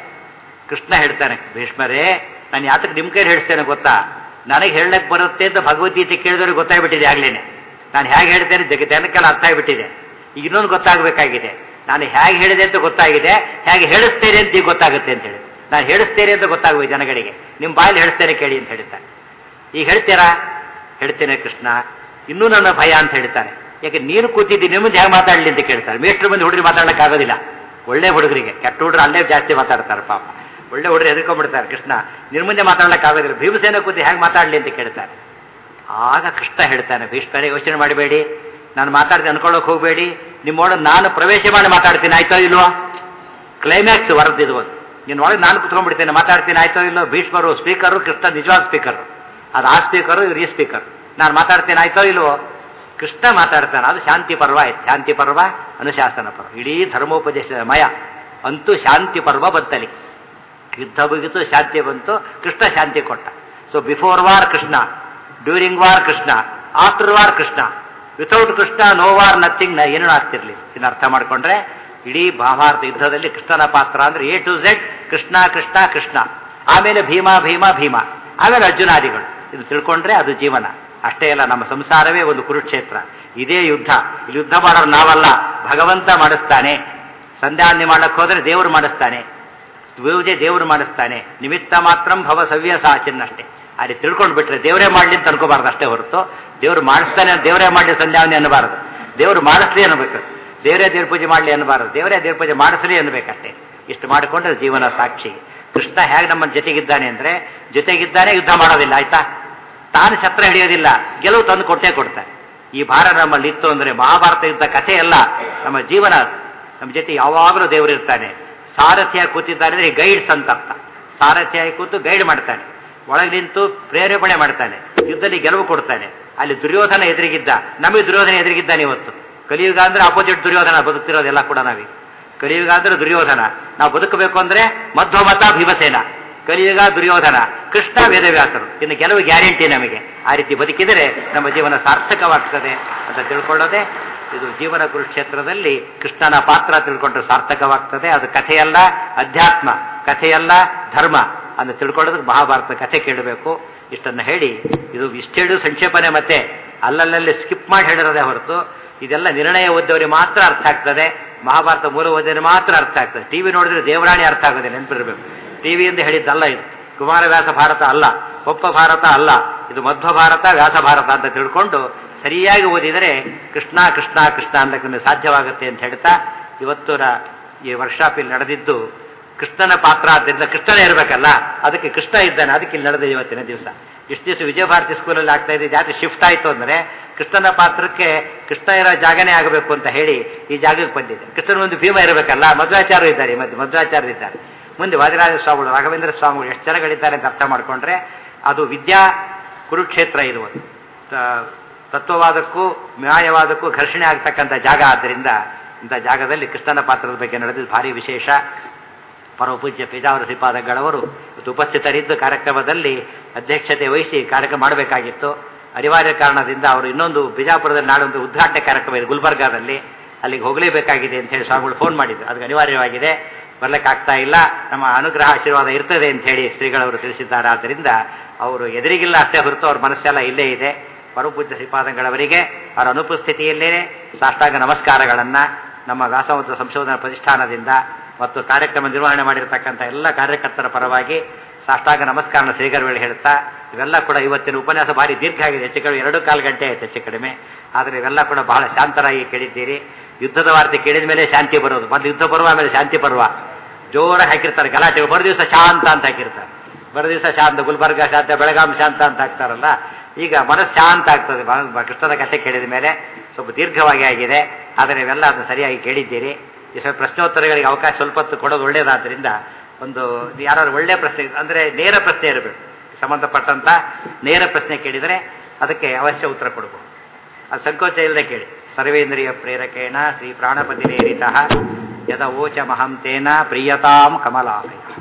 ಕೃಷ್ಣ ಹೇಳ್ತಾನೆ ಭೀಷ್ಮರೇ ನಾನು ಯಾತಕ್ಕೆ ನಿಮ್ಮ ಕೈಲಿ ಹೇಳಿಸ್ತೇನೆ ಗೊತ್ತಾ ನನಗೆ ಹೇಳಕ್ ಬರುತ್ತೆ ಅಂತ ಭಗವದ್ಗೀತೆ ಕೇಳಿದವ್ರಿಗೆ ಗೊತ್ತಾಗ್ಬಿಟ್ಟಿದೆ ಆಗ್ಲೇನೆ ನಾನು ಹೇಗೆ ಹೇಳ್ತೇನೆ ಜಗ ಜನಕ್ಕೆಲ್ಲ ಅರ್ಥ ಆಗಿಬಿಟ್ಟಿದೆ ಈಗ ಇನ್ನೊಂದು ಗೊತ್ತಾಗಬೇಕಾಗಿದೆ ನಾನು ಹೇಗೆ ಹೇಳಿದೆ ಅಂತ ಗೊತ್ತಾಗಿದೆ ಹೇಗೆ ಹೇಳಿಸ್ತೇನೆ ಅಂತ ಈಗ ಗೊತ್ತಾಗುತ್ತೆ ಅಂತ ಹೇಳಿ ನಾನು ಹೇಳಿಸ್ತೇನೆ ಅಂತ ಗೊತ್ತಾಗುವ ಜನಗಳಿಗೆ ನಿಮ್ಮ ಬಾಯಲ್ಲಿ ಹೇಳಿಸ್ತೇನೆ ಕೇಳಿ ಅಂತ ಹೇಳ್ತಾನೆ ಈಗ ಹೇಳ್ತೀರಾ ಹೇಳ್ತೇನೆ ಕೃಷ್ಣ ಇನ್ನೂ ನನ್ನ ಭಯ ಅಂತ ಹೇಳ್ತಾನೆ ಯಾಕೆ ನೀನು ಕೂತಿದ್ದಿ ನಿಮ್ಮ ಮುಂದೆ ಹೇಗೆ ಮಾತಾಡಲಿ ಅಂತ ಕೇಳ್ತಾರೆ ಮೇಷ್ಟ್ರ ಮುಂದೆ ಹುಡುಗರು ಮಾತಾಡೋಕ್ಕಾಗೋದಿಲ್ಲ ಒಳ್ಳೆ ಹುಡುಗರಿಗೆ ಕೆಟ್ಟ ಹುಡುಗರು ಅಲ್ಲೇ ಜಾಸ್ತಿ ಮಾತಾಡ್ತಾರೆ ಪಾಪ ಒಳ್ಳೆ ಹುಡುಗರು ಹೆದರ್ಕೊಂಡ್ಬಿಡ್ತಾರೆ ಕೃಷ್ಣ ನಿನ್ನ ಮುಂದೆ ಮಾತಾಡೋಕ್ಕಾಗೋದಿಲ್ಲ ಭೀಮಸೇನ ಕೂತಿ ಹೇಗೆ ಮಾತಾಡಲಿ ಅಂತ ಕೇಳ್ತಾರೆ ಆಗ ಕೃಷ್ಣ ಹೇಳ್ತಾನೆ ಭೀಷ್ಮರೇ ಯೋಚನೆ ಮಾಡಬೇಡಿ ನಾನು ಮಾತಾಡ್ತೀನಿ ಅನ್ಕೊಳ್ಳೋಕೆ ಹೋಗಬೇಡಿ ನಿಮ್ಮೊಳಗೆ ನಾನು ಪ್ರವೇಶ ಮಾಡಿ ಮಾತಾಡ್ತೀನಿ ಆಯ್ತೋ ಇಲ್ವೋ ಕ್ಲೈಮ್ಯಾಕ್ಸ್ ವರದಿದು ಒಂದು ನಿನ್ನೊಳಗೆ ನಾನು ಕುತ್ಕೊಂಡ್ಬಿಡ್ತೇನೆ ಮಾತಾಡ್ತೀನಿ ಆಯ್ತೋ ಇಲ್ಲೋ ಭೀಷ್ಮರು ಸ್ಪೀಕರು ಕೃಷ್ಣ ನಿಜವಾದ ಸ್ಪೀಕರ್ ಅದು ಆ ಸ್ಪೀಕರು ಇವ್ರು ಈ ಸ್ಪೀಕರ್ ನಾನು ಮಾತಾಡ್ತೀನಿ ಆಯ್ತೋ ಇಲ್ವೋ ಕೃಷ್ಣ ಮಾತಾಡ್ತಾನೆ ಅದು ಶಾಂತಿ ಪರ್ವ ಆಯ್ತು ಶಾಂತಿ ಪರ್ವ ಅನುಶಾಸನ ಪರ್ವ ಇಡೀ ಧರ್ಮೋಪದೇಶ ಮಯ ಅಂತೂ ಶಾಂತಿ ಪರ್ವ ಬಂತಲಿ ಯುದ್ಧ ಮುಗಿತು ಶಾಂತಿ ಬಂತು ಕೃಷ್ಣ ಶಾಂತಿ ಕೊಟ್ಟ so before war Krishna during war Krishna after war Krishna without Krishna no war nothing ಏನೂ ಆಗ್ತಿರ್ಲಿ ಇದನ್ನ ಅರ್ಥ ಮಾಡ್ಕೊಂಡ್ರೆ ಇಡೀ ಮಹಾಭಾರತ ಯುದ್ಧದಲ್ಲಿ ಕೃಷ್ಣನ ಪಾತ್ರ ಅಂದ್ರೆ A to Z Krishna Krishna Krishna ಆಮೇಲೆ ಭೀಮ ಭೀಮ ಭೀಮ ಆಮೇಲೆ ಅರ್ಜುನಾದಿಗಳು ಇದು ತಿಳ್ಕೊಂಡ್ರೆ ಅದು ಜೀವನ ಅಷ್ಟೇ ಅಲ್ಲ ನಮ್ಮ ಸಂಸಾರವೇ ಒಂದು ಕುರುಕ್ಷೇತ್ರ ಇದೇ ಯುದ್ಧ ಇಲ್ಲಿ ಯುದ್ಧ ಮಾಡೋರು ನಾವಲ್ಲ ಭಗವಂತ ಮಾಡಿಸ್ತಾನೆ ಸಂಧ್ಯಾನ್ಯ ಮಾಡಕ್ ಹೋದ್ರೆ ದೇವರು ಮಾಡಿಸ್ತಾನೆ ಪೂಜೆ ದೇವರು ಮಾಡಿಸ್ತಾನೆ ನಿಮಿತ್ತ ಮಾತ್ರ ಭವ ಸವ್ಯ ಸಾಚಿನ್ನಷ್ಟೇ ಅಲ್ಲಿ ತಿಳ್ಕೊಂಡು ಬಿಟ್ರೆ ದೇವರೇ ಮಾಡ್ಲಿ ಅಂತ ಅನ್ಕೋಬಾರ್ದು ಅಷ್ಟೇ ಹೊರತು ದೇವ್ರು ಮಾಡಿಸ್ತಾನೆ ದೇವರೇ ಮಾಡಲಿ ಸಂಧ್ಯಾವನೆ ಅನ್ನಬಾರದು ದೇವರು ಮಾಡಿಸ್ಲಿ ಅನ್ನಬೇಕು ದೇವರೇ ದೇವ್ರ ಪೂಜೆ ಮಾಡಲಿ ಅನ್ನಬಾರದು ದೇವರೇ ದೇವ್ರ ಪೂಜೆ ಮಾಡಿಸಲಿ ಅನ್ಬೇಕಷ್ಟೇ ಇಷ್ಟು ಮಾಡಿಕೊಂಡ್ರೆ ಜೀವನ ಸಾಕ್ಷಿ ಕೃಷ್ಣ ಹೇಗೆ ನಮ್ಮ ಜೊತೆಗಿದ್ದಾನೆ ಅಂದ್ರೆ ಜೊತೆಗಿದ್ದಾನೆ ಯುದ್ಧ ಮಾಡೋದಿಲ್ಲ ಆಯ್ತಾ ತಾನು ಶಸ್ತ್ರ ಹಿಡಿಯೋದಿಲ್ಲ ಗೆಲುವು ತಂದು ಕೊಟ್ಟೇ ಕೊಡ್ತಾನೆ ಈ ಭಾರ ನಮ್ಮಲ್ಲಿ ಇತ್ತು ಅಂದ್ರೆ ಮಹಾಭಾರತ ಯುದ್ಧ ಕಥೆ ಅಲ್ಲ ನಮ್ಮ ಜೀವನ ಅದು. ನಮ್ಮ ಜೊತೆ ಯಾವಾಗಲೂ ದೇವರು ಇರ್ತಾನೆ ಸಾರಥಿಯಾಗಿ ಕೂತಿದ್ದಾನೆ ಅಂದ್ರೆ ಗೈಡ್ಸ್ ಅಂತ ಅರ್ಥ ಸಾರಥಿಯಾಗಿ ಕೂತು ಗೈಡ್ ಮಾಡ್ತಾನೆ ಒಳಗೆ ನಿಂತು ಪ್ರೇರೇಪಣೆ ಮಾಡ್ತಾನೆ ಯುದ್ಧದಲ್ಲಿ ಗೆಲುವು ಕೊಡ್ತಾನೆ ಅಲ್ಲಿ ದುರ್ಯೋಧನ ಎದುರಿಗಿದ್ದ ನಮಗೆ ದುರ್ಯೋಧನ ಎದುರಿಗಿದ್ದಾನೆ ಇವತ್ತು ಕಲಿಯುಗ ಅಂದ್ರೆ ಅಪೋಸಿಟ್ ದುರ್ಯೋಧನ ಬದುಕ್ತಿರೋದೆಲ್ಲ ಕೂಡ ನಾವೀಗ ಕಲಿಯುಗ ಅಂದ್ರೆ ದುರ್ಯೋಧನ ನಾವು ಬದುಕಬೇಕು ಅಂದ್ರೆ ಮಧ್ವಮತ ಭೀಮಸೇನ ಕಲಿಯುಗ ದುರ್ಯೋಧನ ಕೃಷ್ಣ ವೇದವ್ಯಾಸರು ಇನ್ನು ಕೆಲವು ಗ್ಯಾರಂಟಿ ನಮಗೆ ಆ ರೀತಿ ಬದುಕಿದರೆ ನಮ್ಮ ಜೀವನ ಸಾರ್ಥಕವಾಗ್ತದೆ ಅಂತ ತಿಳ್ಕೊಳ್ಳೋದೆ ಇದು ಜೀವನ ಕುರುಕ್ಷೇತ್ರದಲ್ಲಿ ಕೃಷ್ಣನ ಪಾತ್ರ ತಿಳ್ಕೊಂಡ್ರೆ ಸಾರ್ಥಕವಾಗ್ತದೆ ಅದು ಕಥೆಯಲ್ಲ ಅಧ್ಯಾತ್ಮ ಕಥೆಯಲ್ಲ ಧರ್ಮ ಅಂತ ತಿಳ್ಕೊಳ್ಳೋದಕ್ಕೆ ಮಹಾಭಾರತ ಕಥೆ ಕೇಳಬೇಕು ಇಷ್ಟನ್ನು ಹೇಳಿ ಇದು ಇಷ್ಟೇಳು ಸಂಕ್ಷೇಪನೆ ಮತ್ತೆ ಅಲ್ಲಲ್ಲಲ್ಲಿ ಸ್ಕಿಪ್ ಮಾಡಿ ಹೇಳಿರೋದೇ ಹೊರತು ಇದೆಲ್ಲ ನಿರ್ಣಯ ಓದ್ದವರಿಗೆ ಮಾತ್ರ ಅರ್ಥ ಆಗ್ತದೆ ಮಹಾಭಾರತ ಮೂಲ ಓದಿದ್ರೆ ಮಾತ್ರ ಅರ್ಥ ಆಗ್ತದೆ ಟಿವಿ ನೋಡಿದ್ರೆ ದೇವರಾಣಿ ಅರ್ಥ ಆಗೋದೆ ನೆನಪಿರಬೇಕು ಟಿವಿಯಿಂದ ಹೇಳಿದ್ದಲ್ಲ ಇದು ಕುಮಾರವ್ಯಾಸ ಭಾರತ ಅಲ್ಲ ಒಪ್ಪ ಭಾರತ ಅಲ್ಲ ಇದು ಮಧ್ವ ಭಾರತ ವ್ಯಾಸ ಭಾರತ ಅಂತ ತಿಳ್ಕೊಂಡು ಸರಿಯಾಗಿ ಓದಿದರೆ ಕೃಷ್ಣ ಕೃಷ್ಣ ಕೃಷ್ಣ ಅಂತಕ್ಕೂ ಸಾಧ್ಯವಾಗುತ್ತೆ ಅಂತ ಹೇಳ್ತಾ ಇವತ್ತು ಈ ವರ್ಕ್ಶಾಪ್ ಇಲ್ಲಿ ನಡೆದಿದ್ದು ಕೃಷ್ಣನ ಪಾತ್ರ ಆದ್ದರಿಂದ ಕೃಷ್ಣನೇ ಇರಬೇಕಲ್ಲ ಅದಕ್ಕೆ ಕೃಷ್ಣ ಇದ್ದಾನೆ ಅದಕ್ಕೆ ಇಲ್ಲಿ ನಡೆದ ಇವತ್ತಿನ ದಿವಸ ಇಷ್ಟು ದಿವಸ ವಿಜಯ ಭಾರತಿ ಸ್ಕೂಲಲ್ಲಿ ಆಗ್ತಾ ಇದೆ ಜಾತಿ ಶಿಫ್ಟ್ ಆಯಿತು ಅಂದರೆ ಕೃಷ್ಣನ ಪಾತ್ರಕ್ಕೆ ಕೃಷ್ಣ ಇರೋ ಜಾಗನೇ ಆಗಬೇಕು ಅಂತ ಹೇಳಿ ಈ ಜಾಗಕ್ಕೆ ಬಂದಿದೆ ಕೃಷ್ಣನ ಒಂದು ಭೀಮ ಇರಬೇಕಲ್ಲ ಮಧ್ವಾಚಾರ್ಯ ಇದ್ದಾರೆ ಮತ್ತೆ ಮಧ್ವಾಚಾರ್ಯ ಇದ್ದಾರೆ ಮುಂದೆ ವಾದಿರಾಜ ಸ್ವಾಮಿಗಳು ರಾಘವೇಂದ್ರ ಸ್ವಾಮಿಗಳು ಎಷ್ಟು ಜನಗಳಿದ್ದಾರೆ ಅಂತ ಅರ್ಥ ಮಾಡಿಕೊಂಡ್ರೆ ಅದು ವಿದ್ಯಾ ಕುರುಕ್ಷೇತ್ರ ಇರುವುದು ತತ್ವವಾದಕ್ಕೂ ನ್ಯಾಯವಾದಕ್ಕೂ ಘರ್ಷಣೆ ಆಗ್ತಕ್ಕಂಥ ಜಾಗ ಆದ್ದರಿಂದ ಇಂಥ ಜಾಗದಲ್ಲಿ ಕೃಷ್ಣನ ಪಾತ್ರದ ಬಗ್ಗೆ ನಡೆದಿದ್ದು ಭಾರಿ ವಿಶೇಷ ಪರಮಪೂಜ್ಯ ಪೇಜಾವರ ಶ್ರೀಪಾದಗಳವರು ಇವತ್ತು ಉಪಸ್ಥಿತರಿದ್ದು ಕಾರ್ಯಕ್ರಮದಲ್ಲಿ ಅಧ್ಯಕ್ಷತೆ ವಹಿಸಿ ಕಾರ್ಯಕ್ರಮ ಮಾಡಬೇಕಾಗಿತ್ತು ಅನಿವಾರ್ಯ ಕಾರಣದಿಂದ ಅವರು ಇನ್ನೊಂದು ಬಿಜಾಪುರದಲ್ಲಿ ನಾಡೊಂದು ಉದ್ಘಾಟನೆ ಕಾರ್ಯಕ್ರಮ ಇದೆ ಗುಲ್ಬರ್ಗಾದಲ್ಲಿ ಅಲ್ಲಿಗೆ ಹೋಗಲೇಬೇಕಾಗಿದೆ ಅಂತ ಹೇಳಿ ಸ್ವಾಮಿಗಳು ಫೋನ್ ಮಾಡಿದ್ರು ಅದಕ್ಕೆ ಅನಿವಾರ್ಯವಾಗಿದೆ ಬರ್ಲಿಕ್ಕಾಗ್ತಾ ಇಲ್ಲ ನಮ್ಮ ಅನುಗ್ರಹ ಆಶೀರ್ವಾದ ಇರ್ತದೆ ಅಂತ ಹೇಳಿ ಶ್ರೀಗಳವರು ತಿಳಿಸಿದ್ದಾರೆ ಆದ್ದರಿಂದ ಅವರು ಎದುರಿಗಿಲ್ಲ ಅಷ್ಟೇ ಹೊರತು ಅವ್ರ ಮನಸ್ಸೆಲ್ಲ ಇಲ್ಲೇ ಇದೆ ಪರಮಪೂಜ್ಯ ಶ್ರೀಪಾದಂಗಳವರಿಗೆ ಅವರ ಅನುಪಸ್ಥಿತಿಯಲ್ಲೇ ಸಾಷ್ಟಾಂಗ ನಮಸ್ಕಾರಗಳನ್ನು ನಮ್ಮ ವ್ಯಾಸವಂತ ಸಂಶೋಧನಾ ಪ್ರತಿಷ್ಠಾನದಿಂದ ಮತ್ತು ಕಾರ್ಯಕ್ರಮ ನಿರ್ವಹಣೆ ಮಾಡಿರತಕ್ಕಂಥ ಎಲ್ಲ ಕಾರ್ಯಕರ್ತರ ಪರವಾಗಿ ಸಾಷ್ಟಾಂಗ ನಮಸ್ಕಾರ ಶ್ರೀಗರ್ವೇಳಿ ಹೇಳ್ತಾ ಇವೆಲ್ಲ ಕೂಡ ಇವತ್ತಿನ ಉಪನ್ಯಾಸ ಭಾರಿ ದೀರ್ಘ ಆಗಿದೆ ಹೆಚ್ಚು ಕಡಿಮೆ ಎರಡು ಕಾಲು ಗಂಟೆ ಆಯ್ತು ಹೆಚ್ಚು ಕಡಿಮೆ ಆದರೆ ಇವೆಲ್ಲ ಕೂಡ ಬಹಳ ಶಾಂತರಾಗಿ ಕೇಳಿದ್ದೀರಿ ಯುದ್ಧದ ವಾರ್ತೆ ಕೇಳಿದ ಮೇಲೆ ಶಾಂತಿ ಬರೋದು ಮೊದಲು ಯುದ್ಧ ಪರ್ವ ಆಮೇಲೆ ಶಾಂತಿ ಪರ್ವ ಜೋರಾಗಿ ಹಾಕಿರ್ತಾರೆ ಗಲಾಟೆ ಬರೋ ದಿವಸ ಶಾಂತ ಅಂತ ಹಾಕಿರ್ತಾರೆ ಬರೋ ದಿವಸ ಶಾಂತ ಗುಲ್ಬರ್ಗ ಶಾಂತ ಬೆಳಗಾಂ ಶಾಂತ ಅಂತ ಹಾಕ್ತಾರಲ್ಲ ಈಗ ಮನಸ್ಸು ಶಾಂತ ಆಗ್ತದೆ ಕೃಷ್ಣದ ಕಥೆ ಕೇಳಿದ ಮೇಲೆ ಸ್ವಲ್ಪ ದೀರ್ಘವಾಗಿ ಆಗಿದೆ ಆದರೆ ಇವೆಲ್ಲ ಅದನ್ನು ಸರಿಯಾಗಿ ಕೇಳಿದ್ದೀರಿ ಈ ಸ್ವಲ್ಪ ಪ್ರಶ್ನೋತ್ತರಗಳಿಗೆ ಅವಕಾಶ ಸ್ವಲ್ಪ ಹೊತ್ತು ಕೊಡೋದು ಒಳ್ಳೆಯದಾದ್ದರಿಂದ ಒಂದು ಯಾರು ಒಳ್ಳೆಯ ಪ್ರಶ್ನೆ ಅಂದರೆ ನೇರ ಪ್ರಶ್ನೆ ಇರಬೇಕು ಸಂಬಂಧಪಟ್ಟಂತ ನೇರ ಪ್ರಶ್ನೆ ಕೇಳಿದರೆ ಅದಕ್ಕೆ ಅವಶ್ಯ ಉತ್ತರ ಕೊಡಬಹುದು ಅದು ಸಂಕೋಚ ಇಲ್ಲದೆ ಕೇಳಿ ಸರ್ವೇಂದ್ರಿಯ ಪ್ರೇರಕೇಣ ಶ್ರೀ ಪ್ರಾಣಪತಿ ನೇರಿತ ಯದ ಓಚ ಮಹಂತೇನ ಪ್ರಿಯತಾಂ ಕಮಲಾಲಯ